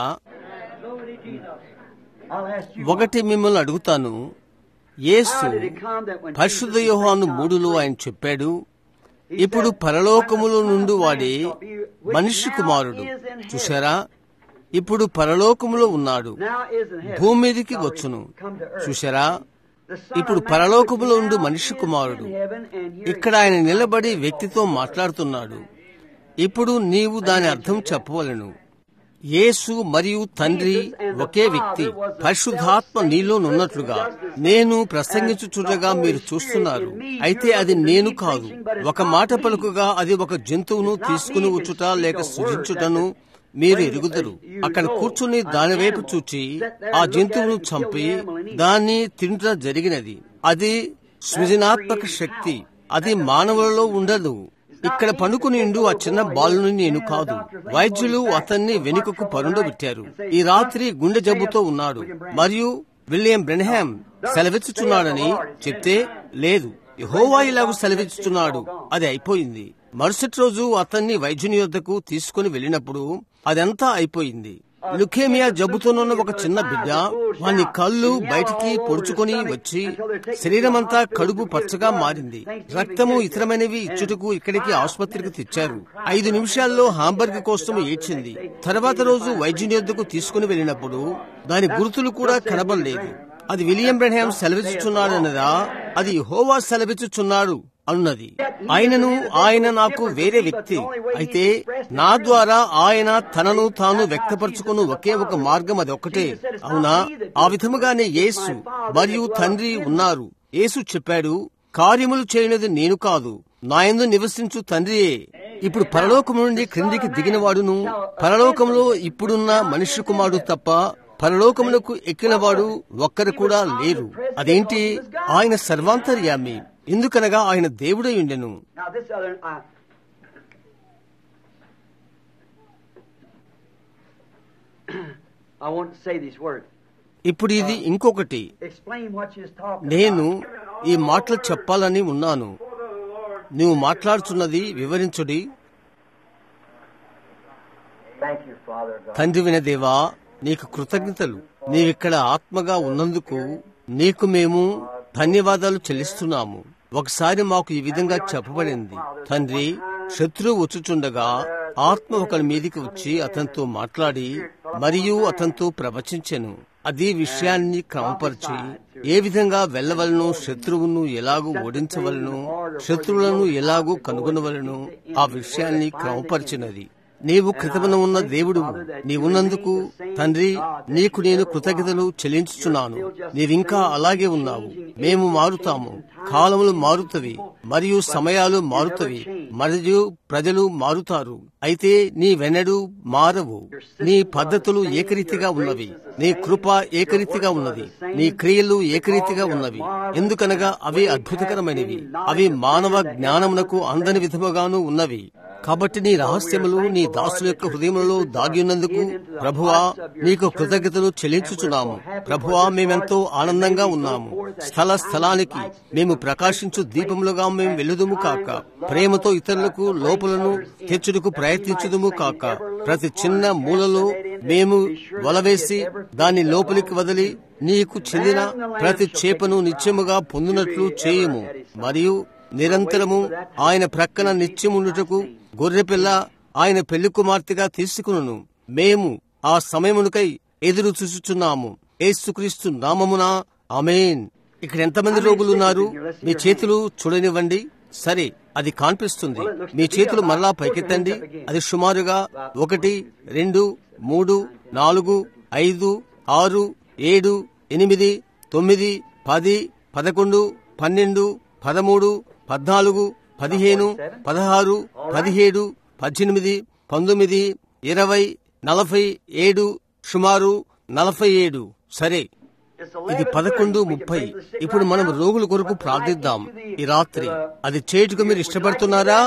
ఒకటి మిమ్మల్ని అడుగుతాను యేసు పరిశుద్ధ యోహాను మూడులో ఆయన చెప్పాడు ఇప్పుడు పరలోకములో నుండి వాడే మనిషి కుమారుడు చూశారా ఇప్పుడు పరలోకములో ఉన్నాడు భూమి మీదకి వచ్చును చూశారా ఇప్పుడు పరలోకములో ఉండు మనిషి కుమారుడు ఇక్కడ ఆయన నిలబడి వ్యక్తితో మాట్లాడుతున్నాడు ఇప్పుడు నీవు దాని అర్థం చెప్పవలను యేసు మరియు తండ్రి ఒకే వ్యక్తి పరిశుద్ధాత్మ నీలోనున్నట్లుగా నేను ప్రసంగించుచుండగా మీరు చూస్తున్నారు అయితే అది నేను కాదు ఒక మాట పలుకుగా అది ఒక జంతువును తీసుకుని వచ్చుట లేక సృజించుటను మీరు ఎరుగుదరు అక్కడ కూర్చుని దాని వైపు చూచి ఆ జంతువును చంపి దాన్ని తింట జరిగినది అది సృజనాత్మక శక్తి అది మానవులలో ఉండదు ఇక్కడ పనుకునిండు ఆ చిన్న బాలుని నేను కాదు వైద్యులు అతన్ని వెనుకకు పరుండబెట్టారు ఈ రాత్రి గుండె జబ్బుతో ఉన్నాడు మరియు విలియం బ్రెన్హామ్ సెలవిచ్చుచున్నాడని చెప్తే లేదు యహోవా ఇలాగ సెలవిచ్చుచున్నాడు అది అయిపోయింది మరుసటి రోజు అతన్ని వైద్యుని యొద్దకు తీసుకుని వెళ్ళినప్పుడు అదంతా అయిపోయింది లుకేమియా జబ్బుతోనున్న ఒక చిన్న బిడ్డ వాని కళ్ళు బయటికి పొడుచుకొని వచ్చి శరీరమంతా కడుపు పచ్చగా మారింది రక్తము ఇతరమైనవి ఇచ్చుటకు ఇక్కడికి ఆసుపత్రికి తెచ్చారు ఐదు నిమిషాల్లో హాంబర్గ్ కోసం ఏడ్చింది తర్వాత రోజు వైద్యుని యొద్దకు తీసుకుని వెళ్ళినప్పుడు దాని గుర్తులు కూడా కనబడలేదు అది విలియం బ్రహ్యాం సెలవిచ్చుచున్నాడన్నదా అది హోవా సెలవిచ్చుచున్నాడు అన్నది ఆయనను ఆయన నాకు వేరే వ్యక్తి అయితే నా ద్వారా ఆయన తనను తాను వ్యక్తపరచుకుని ఒకే ఒక మార్గం అది ఒక్కటే అవునా ఆ విధముగానే యేసు మరియు తండ్రి ఉన్నారు యేసు చెప్పాడు కార్యములు చేయనిది నేను కాదు నాయందు నివసించు తండ్రియే ఇప్పుడు పరలోకము నుండి క్రిందికి దిగినవాడును పరలోకంలో ఇప్పుడున్న మనుష్య కుమారుడు తప్ప పరలోకములకు ఎక్కినవాడు ఒక్కరు కూడా లేరు అదేంటి ఆయన సర్వాంతర్యామి ఎందుకనగా ఆయన దేవుడై ఉండెను Now this other, uh, I want to say these words. ఇప్పుడు ఇది ఇంకొకటి Explain what you was talking నేను about. ఈ మాటలు చెప్పాలని ఉన్నాను నువ్వు మాట్లాడుతున్నది వివరించుడి Thank you, Father God. తండ్రి వినదేవా నీకు కృతజ్ఞతలు నీవిక్కడ ఆత్మగా ఉన్నందుకు నీకు మేము ధన్యవాదాలు చెల్లిస్తున్నాము ఒకసారి మాకు ఈ విధంగా చెప్పబడింది తండ్రి శత్రువు వచ్చుచుండగా ఆత్మ ఒకరి మీదికి వచ్చి అతనితో మాట్లాడి మరియు అతనితో ప్రవచించెను అది విషయాన్ని క్రమపరిచి ఏ విధంగా వెళ్ళవలను శత్రువును ఎలాగూ ఓడించవలను శత్రువులను ఎలాగూ కనుగొనవలను ఆ విషయాన్ని క్రమపరిచినది నీవు కృతమున ఉన్న దేవుడు నీవున్నందుకు తండ్రి నీకు నేను కృతజ్ఞతలు చెల్లించుచున్నాను నీవింకా అలాగే ఉన్నావు మేము మారుతాము కాలములు మారుతవి మరియు సమయాలు మారుతవి మరియు ప్రజలు మారుతారు అయితే నీ వెనడు మారవు నీ పద్ధతులు ఏకరీతిగా ఉన్నవి నీ కృప ఏకరీతిగా ఉన్నది నీ క్రియలు ఏకరీతిగా ఉన్నవి ఎందుకనగా అవి అద్భుతకరమైనవి అవి మానవ జ్ఞానమునకు అందని విధముగాను ఉన్నవి కాబట్టి నీ రహస్యములు నీ దాసుల యొక్క హృదయములలో దాగి ఉన్నందుకు ప్రభువా నీకు కృతజ్ఞతలు చెల్లించుచున్నాము ప్రభువా మేమెంతో ఆనందంగా ఉన్నాము స్థల స్థలానికి మేము ప్రకాశించు దీపములుగా మేము వెళ్ళుదుము కాక ప్రేమతో ఇతరులకు లోపలను తెచ్చుటకు ప్రయత్నించుదుము కాక ప్రతి చిన్న మూలలో మేము వలవేసి దాన్ని లోపలికి వదిలి నీకు చెందిన ప్రతి చేపను నిత్యముగా పొందినట్లు చేయము మరియు నిరంతరము ఆయన ప్రక్కన నిత్యముండుటకు గొర్రెపిల్ల ఆయన పెళ్లి కుమార్తెగా తీసుకును మేము ఆ సమయమునకై ఎదురు చూచుచున్నాము ఏసుక్రీస్తు నామమున అమేన్ ఇక్కడ ఎంతమంది రోగులు ఉన్నారు మీ చేతులు చూడనివ్వండి సరే అది కాన్పిస్తుంది మీ చేతులు మరలా పైకెత్తండి అది సుమారుగా ఒకటి రెండు మూడు నాలుగు ఐదు ఆరు ఏడు ఎనిమిది తొమ్మిది పది పదకొండు పన్నెండు పదమూడు పద్నాలుగు పదిహేను పదహారు పదిహేడు పద్దెనిమిది పంతొమ్మిది ఇరవై నలభై ఏడు సుమారు నలభై ఏడు సరే ఇది పదకొండు ముప్పై ఇప్పుడు మనం రోగుల కొరకు ప్రార్థిద్దాం ఈ రాత్రి అది చేయుటకు మీరు ఇష్టపడుతున్నారా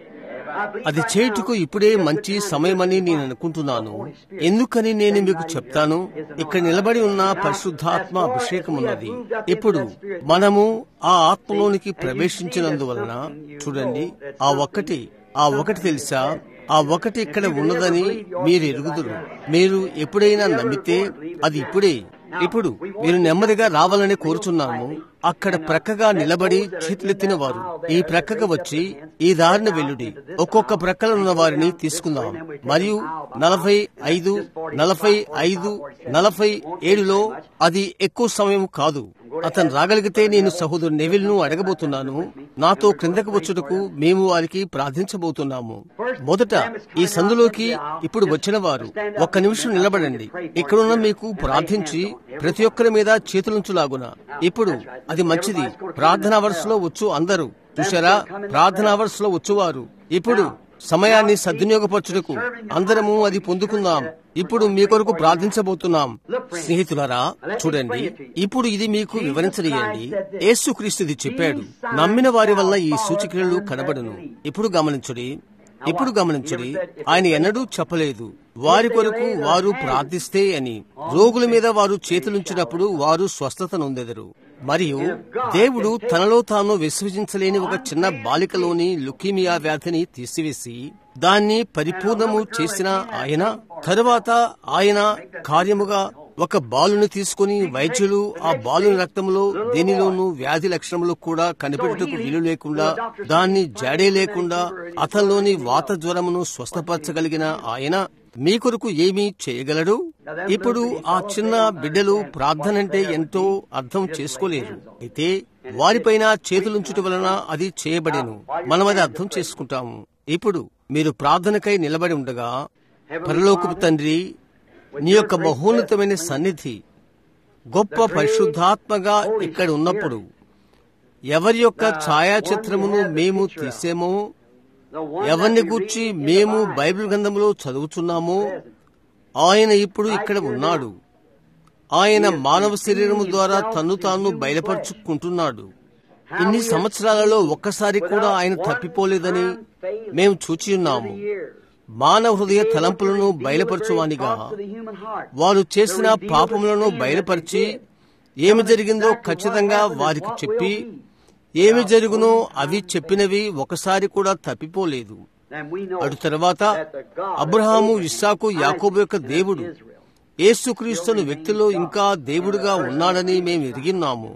అది చేయుటకు ఇప్పుడే మంచి సమయమని నేను అనుకుంటున్నాను ఎందుకని నేను మీకు చెప్తాను ఇక్కడ నిలబడి ఉన్న పరిశుద్ధాత్మ అభిషేకం ఉన్నది ఇప్పుడు మనము ఆ ఆత్మలోనికి ప్రవేశించినందువలన చూడండి ఆ ఒక్కటి ఆ ఒకటి తెలుసా ఆ ఒకటి ఇక్కడ ఉన్నదని మీరు ఎరుగుదురు మీరు ఎప్పుడైనా నమ్మితే అది ఇప్పుడే ఇప్పుడు మీరు నెమ్మదిగా రావాలని కోరుచున్నాము అక్కడ ప్రక్కగా నిలబడి చేతులెత్తిన వారు ఈ ప్రక్కగా వచ్చి ఈ దారిన వెల్లుడి ఒక్కొక్క ప్రక్కన ఉన్న వారిని తీసుకుందాం మరియు నలభై ఐదు నలభై ఐదు నలభై ఏడులో అది ఎక్కువ సమయం కాదు అతను రాగలిగితే నేను సహోదరు నెవిల్ను అడగబోతున్నాను నాతో క్రిందకు వచ్చుటకు మేము వారికి ప్రార్థించబోతున్నాము మొదట ఈ సందులోకి ఇప్పుడు వచ్చిన వారు ఒక్క నిమిషం నిలబడండి ఇక్కడున్న మీకు ప్రార్థించి ప్రతి ఒక్కరి మీద చేతులుంచులాగున ఇప్పుడు అది మంచిది ప్రార్థనా వరుసలో వచ్చు అందరూ చూసారా ప్రార్థనా వరుసలో వచ్చువారు ఇప్పుడు సమయాన్ని సద్వినియోగపరచుటకు అందరము అది పొందుకుందాం ఇప్పుడు మీ కొరకు ప్రార్థించబోతున్నాం స్నేహితులారా చూడండి ఇప్పుడు ఇది మీకు వివరించనియండి యేసుక్రీస్తు ఇది చెప్పాడు నమ్మిన వారి వల్ల ఈ సూచికలు కనబడును ఇప్పుడు గమనించుడి ఇప్పుడు గమనించుడి ఆయన ఎన్నడూ చెప్పలేదు వారి కొరకు వారు ప్రార్థిస్తే అని రోగుల మీద వారు చేతులుంచినప్పుడు వారు స్వస్థత నొందెదరు మరియు దేవుడు తనలో తాను విశ్వసించలేని ఒక చిన్న బాలికలోని లుకీమియా వ్యాధిని తీసివేసి దాన్ని పరిపూర్ణము చేసిన ఆయన తరువాత ఆయన కార్యముగా ఒక బాలుని తీసుకుని వైద్యులు ఆ బాలుని రక్తంలో దేనిలోనూ వ్యాధి లక్షణములు కూడా కనిపెట్టుటకు వీలు లేకుండా దాన్ని జాడే లేకుండా అతనిలోని వాత జ్వరమును స్వస్థపరచగలిగిన ఆయన మీ కొరకు ఏమీ చేయగలడు ఇప్పుడు ఆ చిన్న బిడ్డలు ప్రార్థనంటే ఎంతో అర్థం చేసుకోలేరు అయితే వారిపైన చేతులుంచుట వలన అది చేయబడేను మనం అది అర్థం చేసుకుంటాము ఇప్పుడు మీరు ప్రార్థనకై నిలబడి ఉండగా పరలోకపు తండ్రి నీ యొక్క మహోన్నతమైన సన్నిధి గొప్ప పరిశుద్ధాత్మగా ఇక్కడ ఉన్నప్పుడు ఎవరి యొక్క ఛాయాచిత్రమును మేము తీసేమో ఎవరిని గూర్చి మేము బైబిల్ గ్రంథంలో చదువుతున్నామో ఆయన ఇప్పుడు ఇక్కడ ఉన్నాడు ఆయన మానవ శరీరము ద్వారా తన్ను తాను బయలుపరుచుకుంటున్నాడు ఇన్ని సంవత్సరాలలో ఒక్కసారి కూడా ఆయన తప్పిపోలేదని మేము చూచి ఉన్నాము మానవ హృదయ తలంపులను బయలుపరచువానిగా వారు చేసిన పాపములను బయలుపరిచి ఏమి జరిగిందో ఖచ్చితంగా వారికి చెప్పి ఏమి జరుగునో అవి చెప్పినవి ఒకసారి కూడా తప్పిపోలేదు అటు తర్వాత అబ్రహాము ఇస్సాకు యాకోబు యొక్క దేవుడు యేసుక్రీస్తుని వ్యక్తిలో ఇంకా దేవుడుగా ఉన్నాడని మేము ఎరిగిన్నాము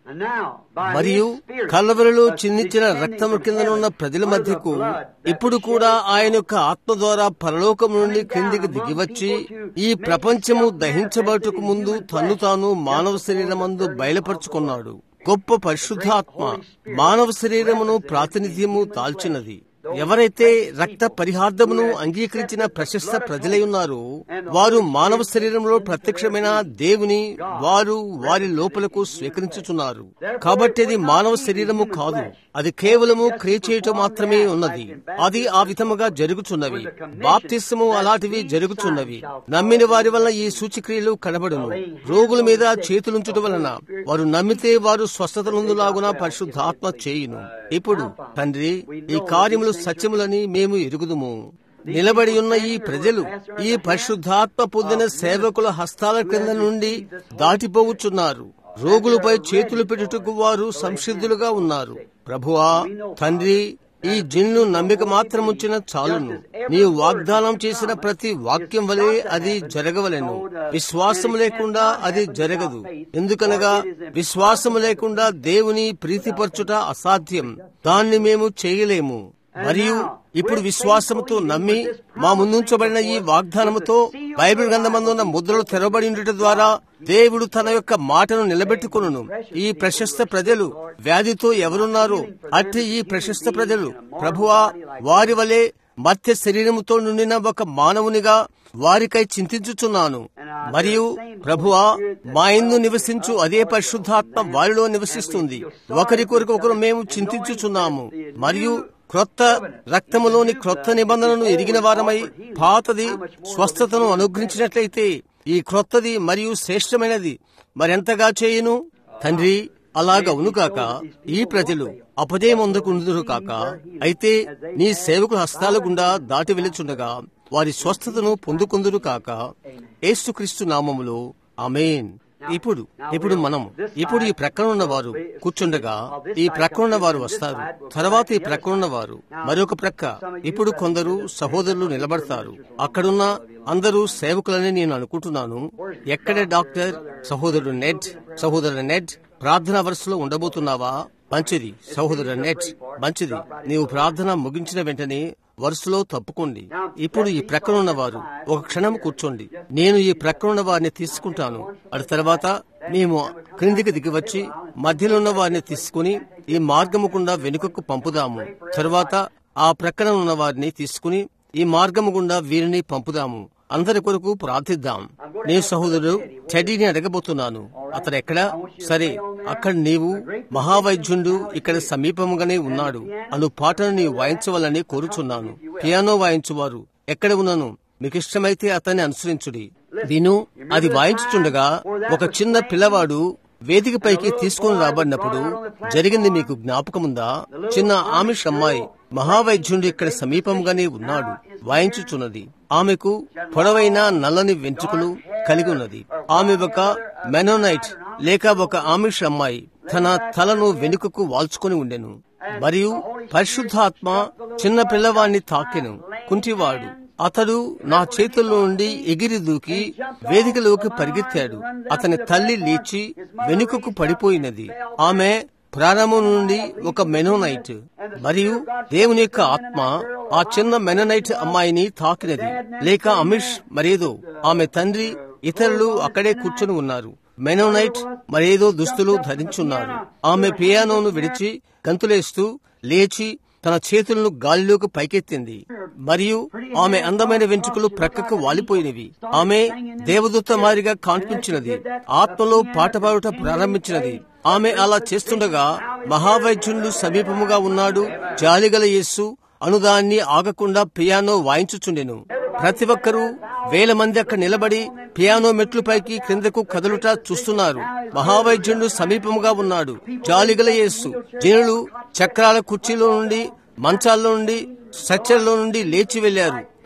మరియు కలవరలో చిందించిన రక్తము కిందనున్న ప్రజల మధ్యకు ఇప్పుడు కూడా ఆయన యొక్క ఆత్మ ద్వారా పరలోకం నుండి క్రిందికి దిగివచ్చి ఈ ప్రపంచము దహించబడుటకు ముందు తన్ను తాను మానవ శరీరమందు బయలుపరుచుకున్నాడు గొప్ప పరిశుద్ధాత్మ మానవ శరీరమును ప్రాతినిధ్యము దాల్చినది ఎవరైతే రక్త పరిహార్థమును అంగీకరించిన ప్రశస్త ప్రజలై ఉన్నారో వారు మానవ శరీరంలో ప్రత్యక్షమైన దేవుని వారు వారి లోపలకు స్వీకరించుచున్నారు కాబట్టి అది మానవ శరీరము కాదు అది కేవలము క్రియ చేయటం మాత్రమే ఉన్నది అది ఆ విధముగా జరుగుచున్నవి బాప్తిస్మము అలాంటివి జరుగుచున్నవి నమ్మిన వారి వలన ఈ సూచిక్రియలు కనబడును రోగుల మీద చేతులుంచుట వలన వారు నమ్మితే వారు స్వస్థత నుందులాగున పరిశుద్ధాత్మ చేయును ఇప్పుడు తండ్రి ఈ కార్యములు సత్యములని మేము ఎరుగుదుము నిలబడి ఉన్న ఈ ప్రజలు ఈ పరిశుద్ధాత్మ పొందిన సేవకుల హస్తాల క్రింద నుండి దాటిపోవచ్చున్నారు రోగులపై చేతులు పెట్టుటకు వారు సంసిద్ధులుగా ఉన్నారు ప్రభువా తండ్రి ఈ జిన్ను నమ్మిక మాత్రం ఉంచిన చాలును నీవు వాగ్దానం చేసిన ప్రతి వాక్యం వలె అది జరగవలెను విశ్వాసం లేకుండా అది జరగదు ఎందుకనగా విశ్వాసం లేకుండా దేవుని ప్రీతిపరచుట అసాధ్యం దాన్ని మేము చేయలేము మరియు ఇప్పుడు విశ్వాసముతో నమ్మి మా ముందుంచబడిన ఈ వాగ్దానముతో బైబిల్ గ్రంథమందున్న ముద్రలు తెరవబడి ఉండటం ద్వారా దేవుడు తన యొక్క మాటను నిలబెట్టుకును ఈ ప్రశస్త ప్రజలు వ్యాధితో ఎవరున్నారు అట్టి ఈ ప్రశస్త ప్రజలు ప్రభువా వారి వలె మత్య శరీరముతో నుండిన ఒక మానవునిగా వారికై చింతించుచున్నాను మరియు ప్రభువా మా ఇందు నివసించు అదే పరిశుద్ధాత్మ వారిలో నివసిస్తుంది ఒకరి కొరకు ఒకరు మేము చింతించుచున్నాము మరియు క్రొత్త రక్తములోని క్రొత్త నిబంధనను ఎరిగిన వారమై పాతది స్వస్థతను అనుగ్రహించినట్లయితే ఈ క్రొత్తది మరియు శ్రేష్టమైనది మరెంతగా చేయును తండ్రి అలాగవును కాక ఈ ప్రజలు అపజయమొందకుందురు కాక అయితే నీ సేవకుల హస్తాల గుండా దాటి వెలుచుండగా వారి స్వస్థతను పొందుకుందురు కాక ఏసుక్రీస్తు నామములో అమేన్ ఇప్పుడు ఇప్పుడు మనం ఇప్పుడు ఈ ప్రక్కన ఉన్న వారు కూర్చుండగా ఈ ప్రక్కన ఉన్న వారు వస్తారు తర్వాత ఈ ప్రక్కన ఉన్న వారు మరొక ప్రక్క ఇప్పుడు కొందరు సహోదరులు నిలబడతారు అక్కడున్న అందరూ సేవకులని నేను అనుకుంటున్నాను ఎక్కడ డాక్టర్ సహోదరుడు నెట్ సహోదరుడు నెట్ ప్రార్థనా వరుసలో ఉండబోతున్నావా మంచిది సహోదరుడు నెట్ మంచిది నీవు ప్రార్థన ముగించిన వెంటనే వరుసలో తప్పుకోండి ఇప్పుడు ఈ ప్రక్కన ఉన్న వారు ఒక క్షణం కూర్చోండి నేను ఈ ప్రక్కన ఉన్న వారిని తీసుకుంటాను అటు తర్వాత మేము క్రిందికి దిగివచ్చి మధ్యలో ఉన్న వారిని తీసుకుని ఈ మార్గము గుండా వెనుకకు పంపుదాము తరువాత ఆ ప్రక్కన ఉన్న వారిని తీసుకుని ఈ మార్గము గుండా వీరిని పంపుదాము అందరి కొరకు ప్రార్థిద్దాం నేను సహోదరుడు చెడీని అడగబోతున్నాను అతడు ఎక్కడ సరే అక్కడ నీవు మహావైద్యుండు ఇక్కడ సమీపముగానే ఉన్నాడు అను పాటను నీవు వాయించవాలని కోరుచున్నాను పియానో వాయించువారు ఎక్కడ ఉన్నాను మీకు ఇష్టమైతే అతన్ని అనుసరించుడి విను అది వాయించుచుండగా ఒక చిన్న పిల్లవాడు వేదికపైకి తీసుకుని రాబడినప్పుడు జరిగింది మీకు జ్ఞాపకముందా చిన్న ఆమిష్ అమ్మాయి మహావైద్యుడు ఇక్కడ సమీపంగానే ఉన్నాడు వాయించుచున్నది ఆమెకు పొడవైన నల్లని వెంట్రుకలు కలిగి ఉన్నది ఆమె ఒక మెనోనైట్ లేక ఒక ఆమిష్ అమ్మాయి తన తలను వెనుకకు వాల్చుకొని ఉండెను మరియు పరిశుద్ధాత్మ చిన్న పిల్లవాణ్ణి తాకెను కుంటివాడు అతడు నా చేతుల్లో నుండి ఎగిరి దూకి వేదికలోకి పరిగెత్తాడు అతని తల్లి లేచి వెనుకకు పడిపోయినది ఆమె ప్రారంభం నుండి ఒక మెనోనైట్ మరియు దేవుని యొక్క ఆత్మ ఆ చిన్న మెనోనైట్ అమ్మాయిని తాకినది లేక అమిష్ మరేదో ఆమె తండ్రి ఇతరులు అక్కడే కూర్చొని ఉన్నారు మెనోనైట్ మరేదో దుస్తులు ధరించున్నారు ఆమె పియానోను విడిచి గంతులేస్తూ లేచి తన చేతులను గాలిలోకి పైకెత్తింది మరియు ఆమె అందమైన వెంట్రుకలు ప్రక్కకు వాలిపోయినవి ఆమె దేవదూత మారిగా కాన్పించినది ఆత్మలో పాట పాడుట ప్రారంభించినది ఆమె అలా చేస్తుండగా మహావైద్యుడు సమీపముగా ఉన్నాడు జాలిగల యేస్సు అనుదాన్ని ఆగకుండా పియానో వాయించుచుండెను ప్రతి ఒక్కరూ వేల మంది అక్కడ నిలబడి పియానో మెట్లుపైకి క్రిందకు కదలుట చూస్తున్నారు మహావైద్యుడు సమీపముగా ఉన్నాడు జాలిగల యేస్సు జనులు చక్రాల కుర్చీలో నుండి మంచాల్లో నుండి సచ్చర్లో నుండి లేచి వెళ్లారు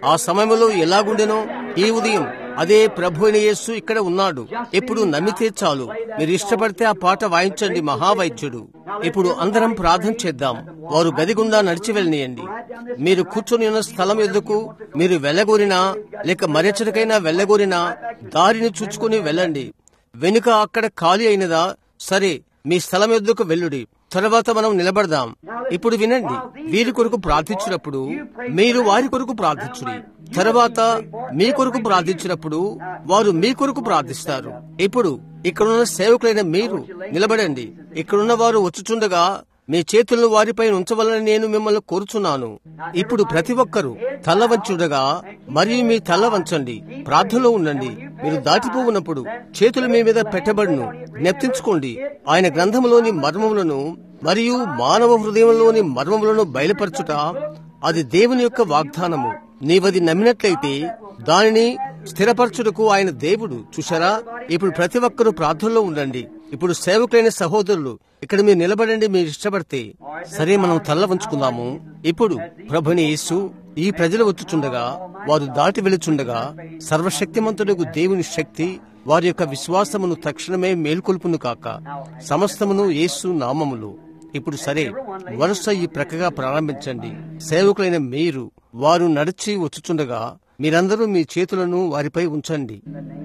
ఆ సమయంలో ఎలాగుండెనో ఈ ఉదయం అదే ప్రభు అయిన యేసు ఇక్కడ ఉన్నాడు ఇప్పుడు నమ్మితే చాలు మీరు ఇష్టపడితే ఆ పాట వాయించండి మహావైద్యుడు ఇప్పుడు అందరం ప్రార్థన చేద్దాం వారు గది గుండా నడిచి వెళ్ళనియండి మీరు కూర్చొని ఉన్న స్థలం ఎందుకు మీరు వెళ్ళగోరినా లేక మరెచ్చటికైనా వెళ్ళగోరినా దారిని చూచుకుని వెళ్ళండి వెనుక అక్కడ ఖాళీ అయినదా సరే మీ స్థలం ఎద్దుకు వెళ్ళుడి తర్వాత మనం నిలబడదాం ఇప్పుడు వినండి వీరి కొరకు ప్రార్థించినప్పుడు మీరు వారి కొరకు ప్రార్థించుడి తర్వాత మీ కొరకు ప్రార్థించినప్పుడు వారు మీ కొరకు ప్రార్థిస్తారు ఇప్పుడు ఇక్కడున్న సేవకులైన మీరు నిలబడండి ఇక్కడున్న వారు వచ్చుచుండగా మీ చేతులను వారిపై ఉంచవలని నేను మిమ్మల్ని కోరుచున్నాను ఇప్పుడు ప్రతి ఒక్కరూ తల వంచుండగా మరియు మీ తల వంచండి ప్రార్థనలో ఉండండి మీరు దాటిపోవున్నప్పుడు చేతులు మీ మీద పెట్టబడును జ్ఞప్తించుకోండి ఆయన గ్రంథంలోని మర్మములను మరియు మానవ హృదయంలోని మర్మములను బయలుపరచుట అది దేవుని యొక్క వాగ్దానము నీవది నమ్మినట్లయితే దానిని స్థిరపరచుటకు ఆయన దేవుడు చూశారా ఇప్పుడు ప్రతి ఒక్కరూ ప్రార్థనలో ఉండండి ఇప్పుడు సేవకులైన సహోదరులు ఇక్కడ మీరు నిలబడండి మీరు ఇష్టపడితే సరే మనం తల్ల వంచుకుందాము ఇప్పుడు ప్రభుని యేసు ఈ ప్రజలు వచ్చుచుండగా వారు దాటి వెళుచుండగా సర్వశక్తిమంతుడుకు దేవుని శక్తి వారి యొక్క విశ్వాసమును తక్షణమే మేల్కొల్పును కాక సమస్తమును యేసు నామములు ఇప్పుడు సరే వరుస ఈ ప్రక్కగా ప్రారంభించండి సేవకులైన మీరు వారు నడిచి వచ్చుచుండగా మీరందరూ మీ చేతులను వారిపై ఉంచండి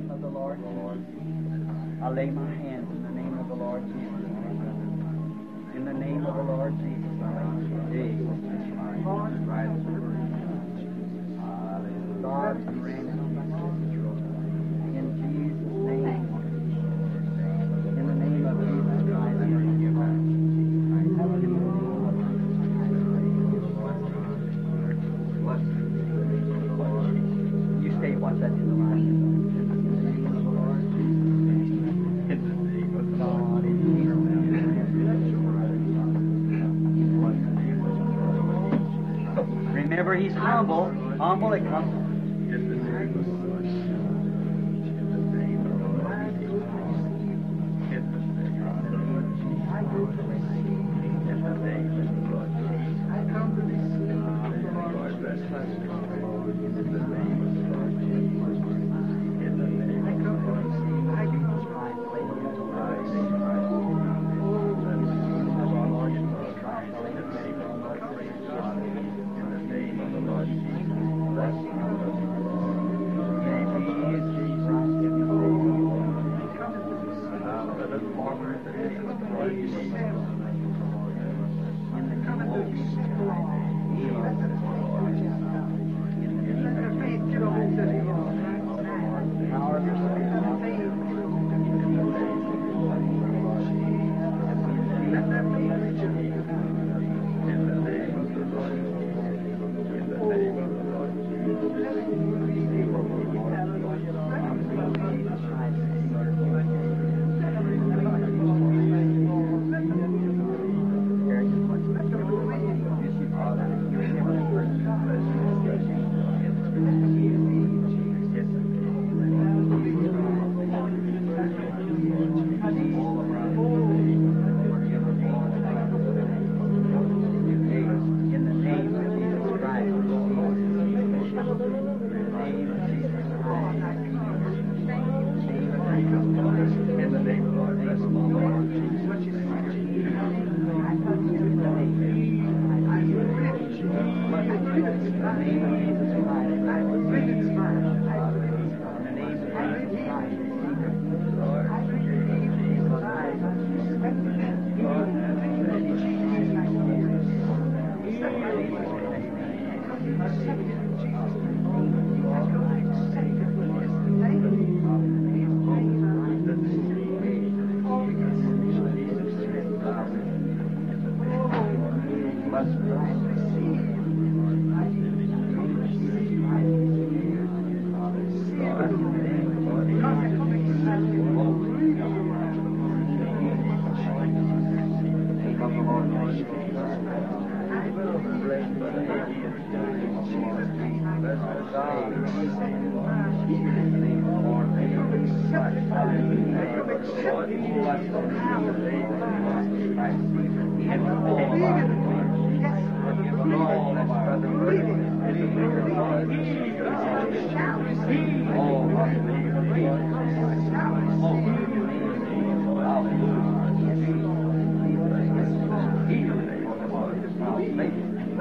In the name of the Lord Jesus. I lay my hands in the name of the Lord Jesus. In the name of the Lord Jesus. God, grant it. In Jesus' name. In the name of Jesus Christ. You stay, watch that in the line. In the name of the Lord Jesus. In the name of God, in Jesus' Remember, he's humble. Humble, it comes. In the name of Jesus Christ. In the name of Jesus Christ. In the name of the Lord, bless the Lord. In the name of Jesus Christ. In the name of Jesus Christ.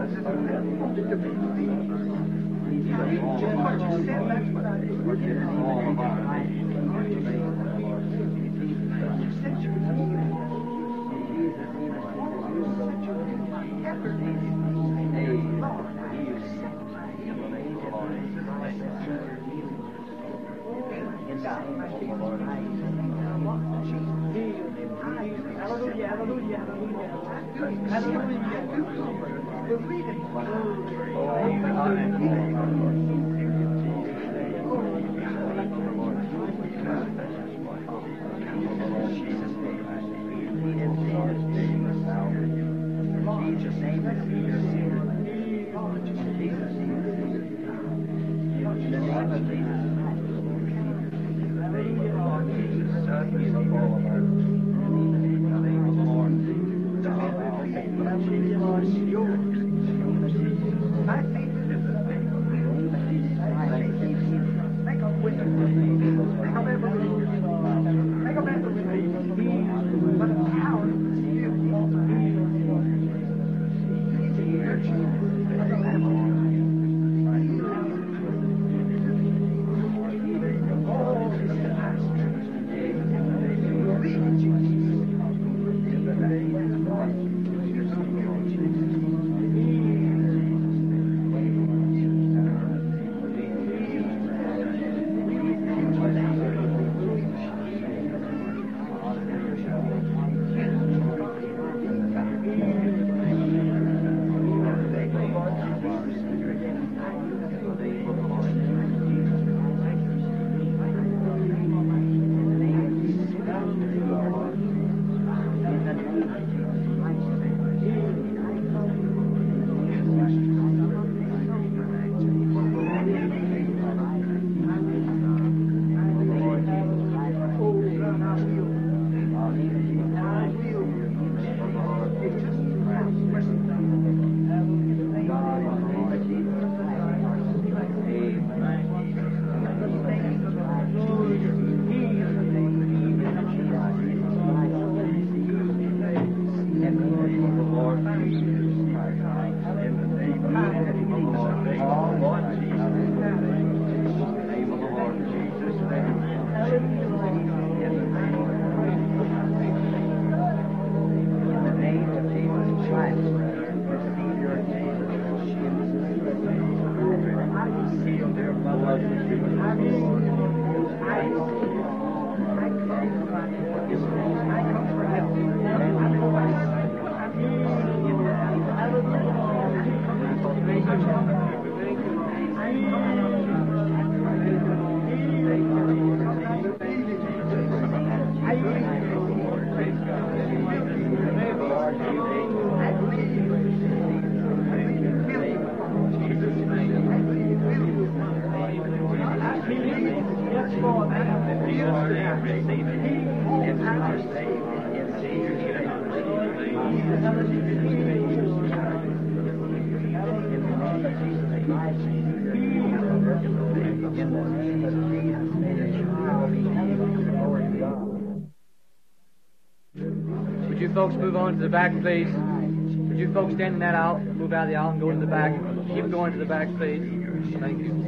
Would you folks move on to the back, please? Would you folks stand in that aisle, move out of the aisle and go to the back? Keep going to the back, please. Thank you.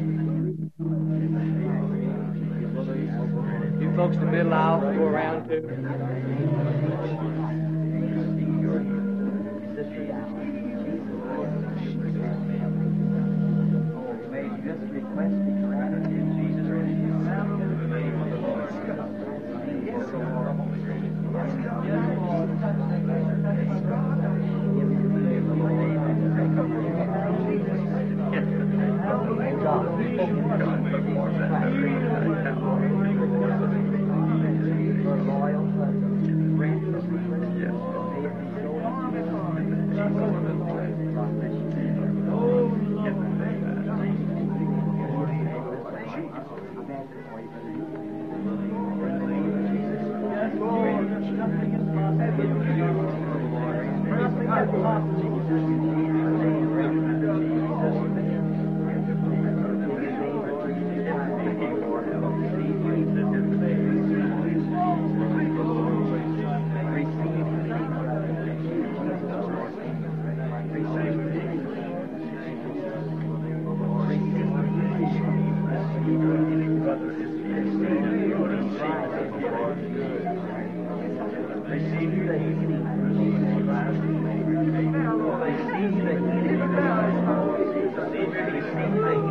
You folks in the middle aisle, go around too. May this request be granted in Jesus'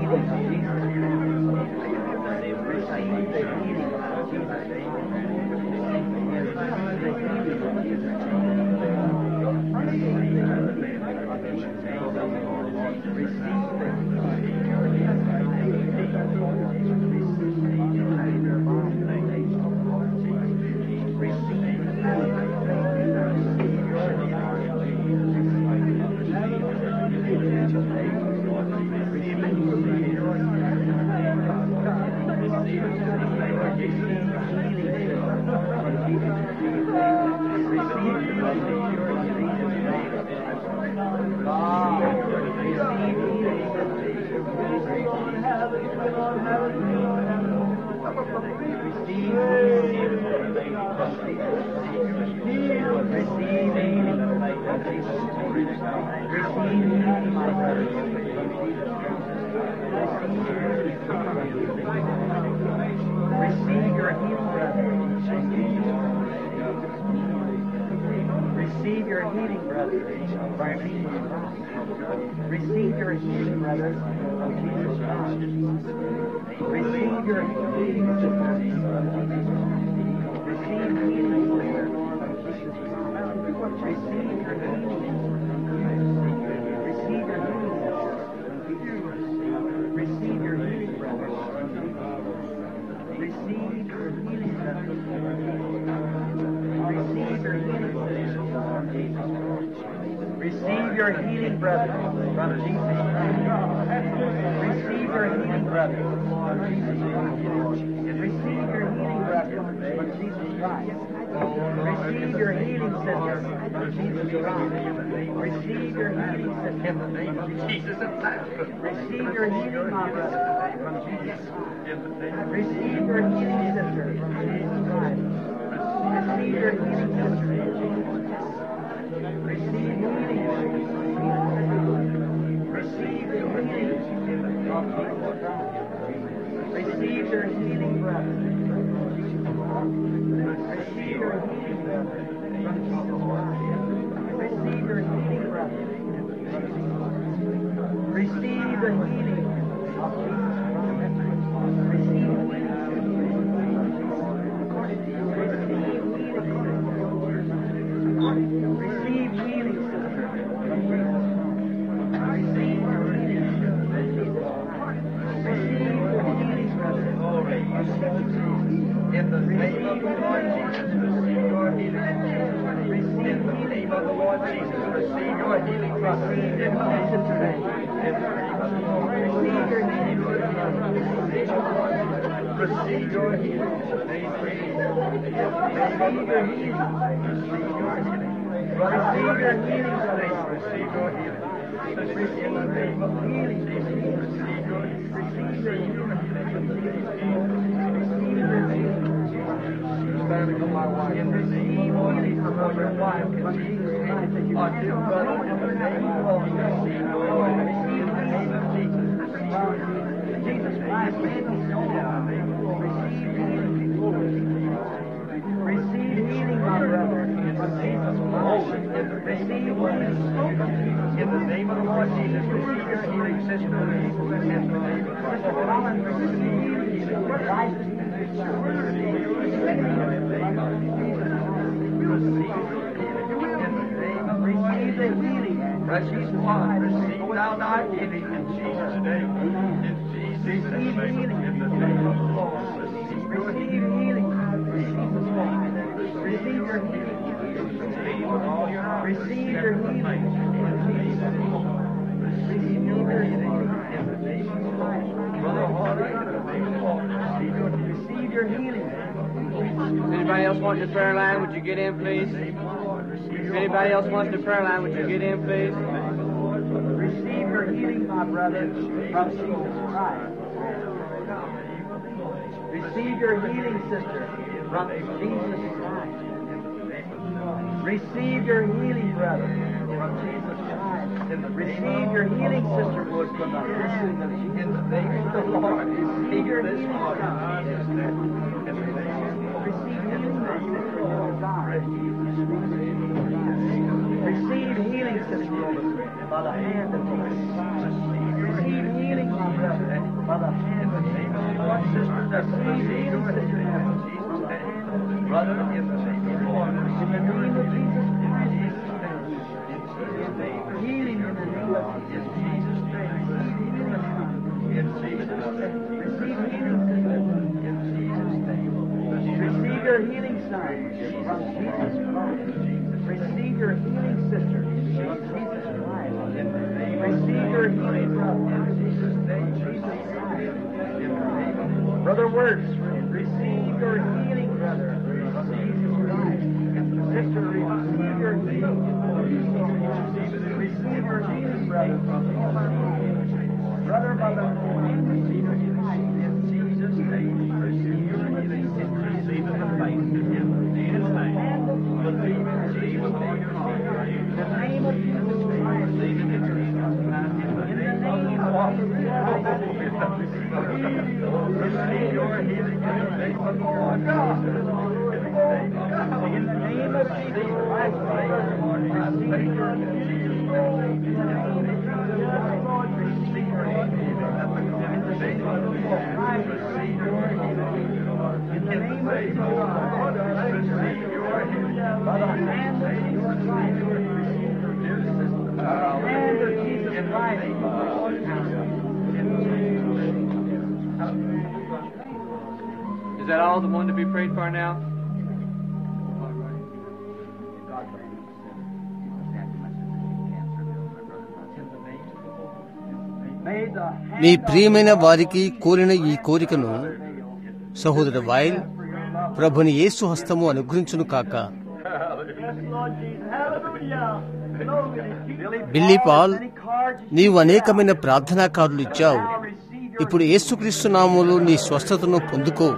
healing of Jesus Receive the healing of Jesus Receive your healing, brother. Receive your healing, brother. From Jesus Christ. Receive your healing, brother. From Jesus Christ. Receive your healing, sister. Receive healing, sister. From Jesus Christ. Receive your healing. Receive your healing, sister. Receive your healing, brother. Receive your healing, brother. Receive your healing, sister. From Jesus Christ. Receive your healing, brother. From Jesus Christ. Receive your healing, brother. From Jesus Christ. Receive your healing, brother. From Jesus Christ. Receive your healing, sister. From Jesus Christ. Receive your healing, sister. In the name of Jesus Receive your healing, my brother. From Jesus Christ. Receive your healing, sister. From Jesus Christ. Receive your healing, sister. From Jesus Christ. Receive healing. Receive your healing. From Jesus Christ. Receive your healing, brother. Receive your healing, brother. From Jesus Christ. Receive your healing, brother. Receive the healing of Jesus Christ. Receive healing. Receive healing, sister. From Jesus Christ. Receive your healing. From Jesus Christ. Receive the healing, brother. In the name of the Lord Jesus, receive your healing. Receive the name of the Lord Jesus, receive your healing, brother. In Jesus' name. In the name of the Lord. Receive your healing, brother. Receive your healing. Receive your healing. Receive your healing. Receive your healing, brother. Receive your healing. Receive the name of healing. Receive your healing. Receive your healing. Receive your healing. Standing on my wife. And receive healing for your wife. From Jesus Christ. Our dear brother, in the name of the Lord. Receive your healing. Receive the name of Jesus. Jesus Christ. Receive healing. Receive healing, my brother. From Jesus Christ. Receive healing. In the name of the Lord Jesus, receive your healing, sister. In the name of Sister Collins, receive healing. Receive the healing. Precious one, receive thou thy healing in Jesus' name. In Jesus' name. In the name of the Lord. Receive healing. Jesus' name. Receive your healing. Receive your healing. Receive your healing. In the name of Christ. Brother Hardy, in the name of the Lord. Receive your healing. If anybody else wants the prayer line, would you get in, please? If anybody else wants the prayer line, would you get in, please? Receive your healing, my brother, from Jesus Christ. Receive your healing, sister, from Jesus Christ. Receive your healing, brother, from Jesus Christ. Receive your healing, sister Wood, from the hand of Jesus. In the name of the Lord. Receive your healing, brother. Receive healing, my sister, Lord God. Receive healing, sister Wood, by the hand of Jesus. Receive healing, my brother. the hand of Jesus. Lord, sister, that's healing sister now in Jesus' name. Brother, in the name of the Lord, in the name of Jesus Christ, in Jesus' name. Healing in the name of Jesus. Jesus' name. In Jesus' name. Receive healing, sister. In Jesus' name. Receive your healing sign from Jesus Christ. Receive your healing sister from Jesus Christ. Receive your healing brother in Jesus' name. Jesus Christ. Brother Works, receive your healing brother from Jesus Christ. Sister, receive your healing. Receive your healing brother from Jesus Christ. Brother, mother, in Jesus Christ. In Jesus' name. Receive your healing. Receive it in faith. In Jesus' name. Believe in Jesus' name. In the name of Jesus Christ. Receive it in Jesus' name. In the name of Receive your healing in the name of the Lord God. In the name of Jesus Christ, receive your healing. Is that all the one to be prayed for now? నీ ప్రియమైన వారికి కోరిన ఈ కోరికను సహోదరు వైల్ ప్రభుని యేసు హస్తము అనుగ్రహించును కాక బిల్లీ పాల్ నీవు అనేకమైన ప్రార్థనా కార్డులు ఇచ్చావు ఇప్పుడు యేసుక్రీస్తు నామములో నీ స్వస్థతను పొందుకో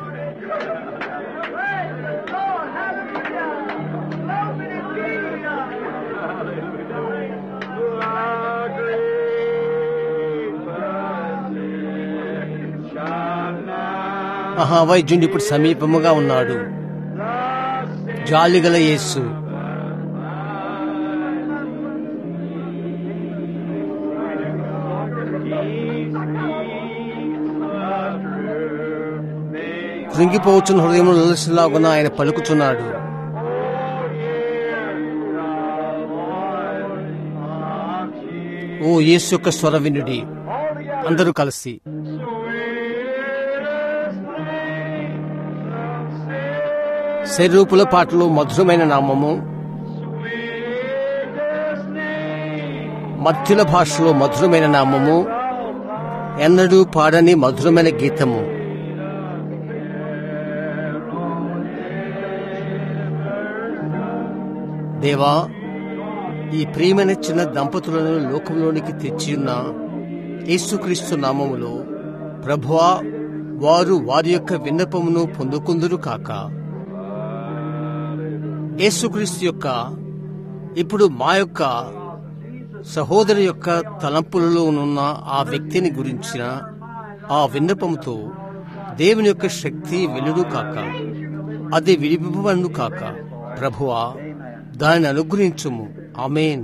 మహావైద్యుడు ఇప్పుడు సమీపముగా ఉన్నాడు జాలిగల యేసు కృంగిపోవచ్చున్న హృదయంలో నిలసిలాగున ఆయన పలుకుచున్నాడు ఓ యేసు యొక్క స్వర వినుడి అందరూ కలిసి శరీరూపుల పాటలు మధురమైన నామము మధ్యుల భాషలో మధురమైన నామము ఎన్నడూ పాడని మధురమైన గీతము దేవా ఈ ప్రియమైన చిన్న దంపతులను లోకంలోనికి తెచ్చియున్న యేసుక్రీస్తు నామములో ప్రభువా వారు వారి యొక్క విన్నపమును పొందుకుందురు కాక యేసుక్రీస్తు యొక్క ఇప్పుడు మా యొక్క సహోదరి యొక్క తలంపులలో ఉన్న ఆ వ్యక్తిని గురించిన ఆ విన్నపముతో దేవుని యొక్క శక్తి వెలుడు కాక అది విడిపింపబడును కాక ప్రభువా దానిని అనుగ్రహించుము ఆమెన్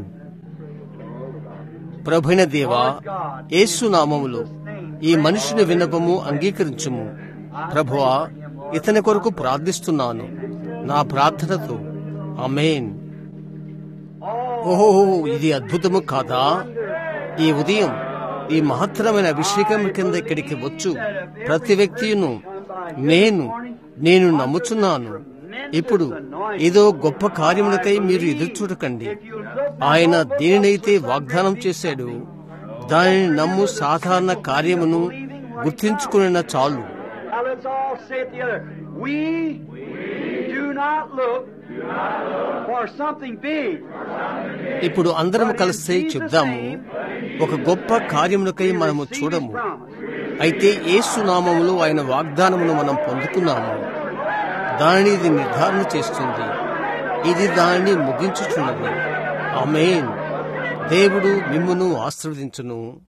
ప్రభుైన దేవా యేసు నామములో ఈ మనుషుని విన్నపము అంగీకరించుము ప్రభువా ఇతని కొరకు ప్రార్థిస్తున్నాను నా ప్రార్థనతో ఆమెన్ ఓహో ఇది అద్భుతము కాదా ఈ ఉదయం ఈ మహత్తరమైన అభిషేకం కింద ఇక్కడికి వచ్చు ప్రతి వ్యక్తిను నేను నేను నమ్ముచున్నాను ఇప్పుడు ఏదో గొప్ప కార్యములకై మీరు ఎదురు చూడకండి ఆయన దేనినైతే వాగ్దానం చేశాడు దానిని నమ్ము సాధారణ కార్యమును గుర్తించుకున్న చాలు Now let's all say it together. We do not look for something big. ఇప్పుడు అందరం కలిసి చెప్దాము ఒక గొప్ప కార్యములకై మనము చూడము అయితే యేసు నామములో ఆయన వాగ్దానమును మనం పొందుకున్నాము దానిని ఇది నిర్ధారణ చేస్తుంది ఇది దానిని ముగించుచున్నది ఆమేన్ దేవుడు మిమ్మును ఆశీర్వదించును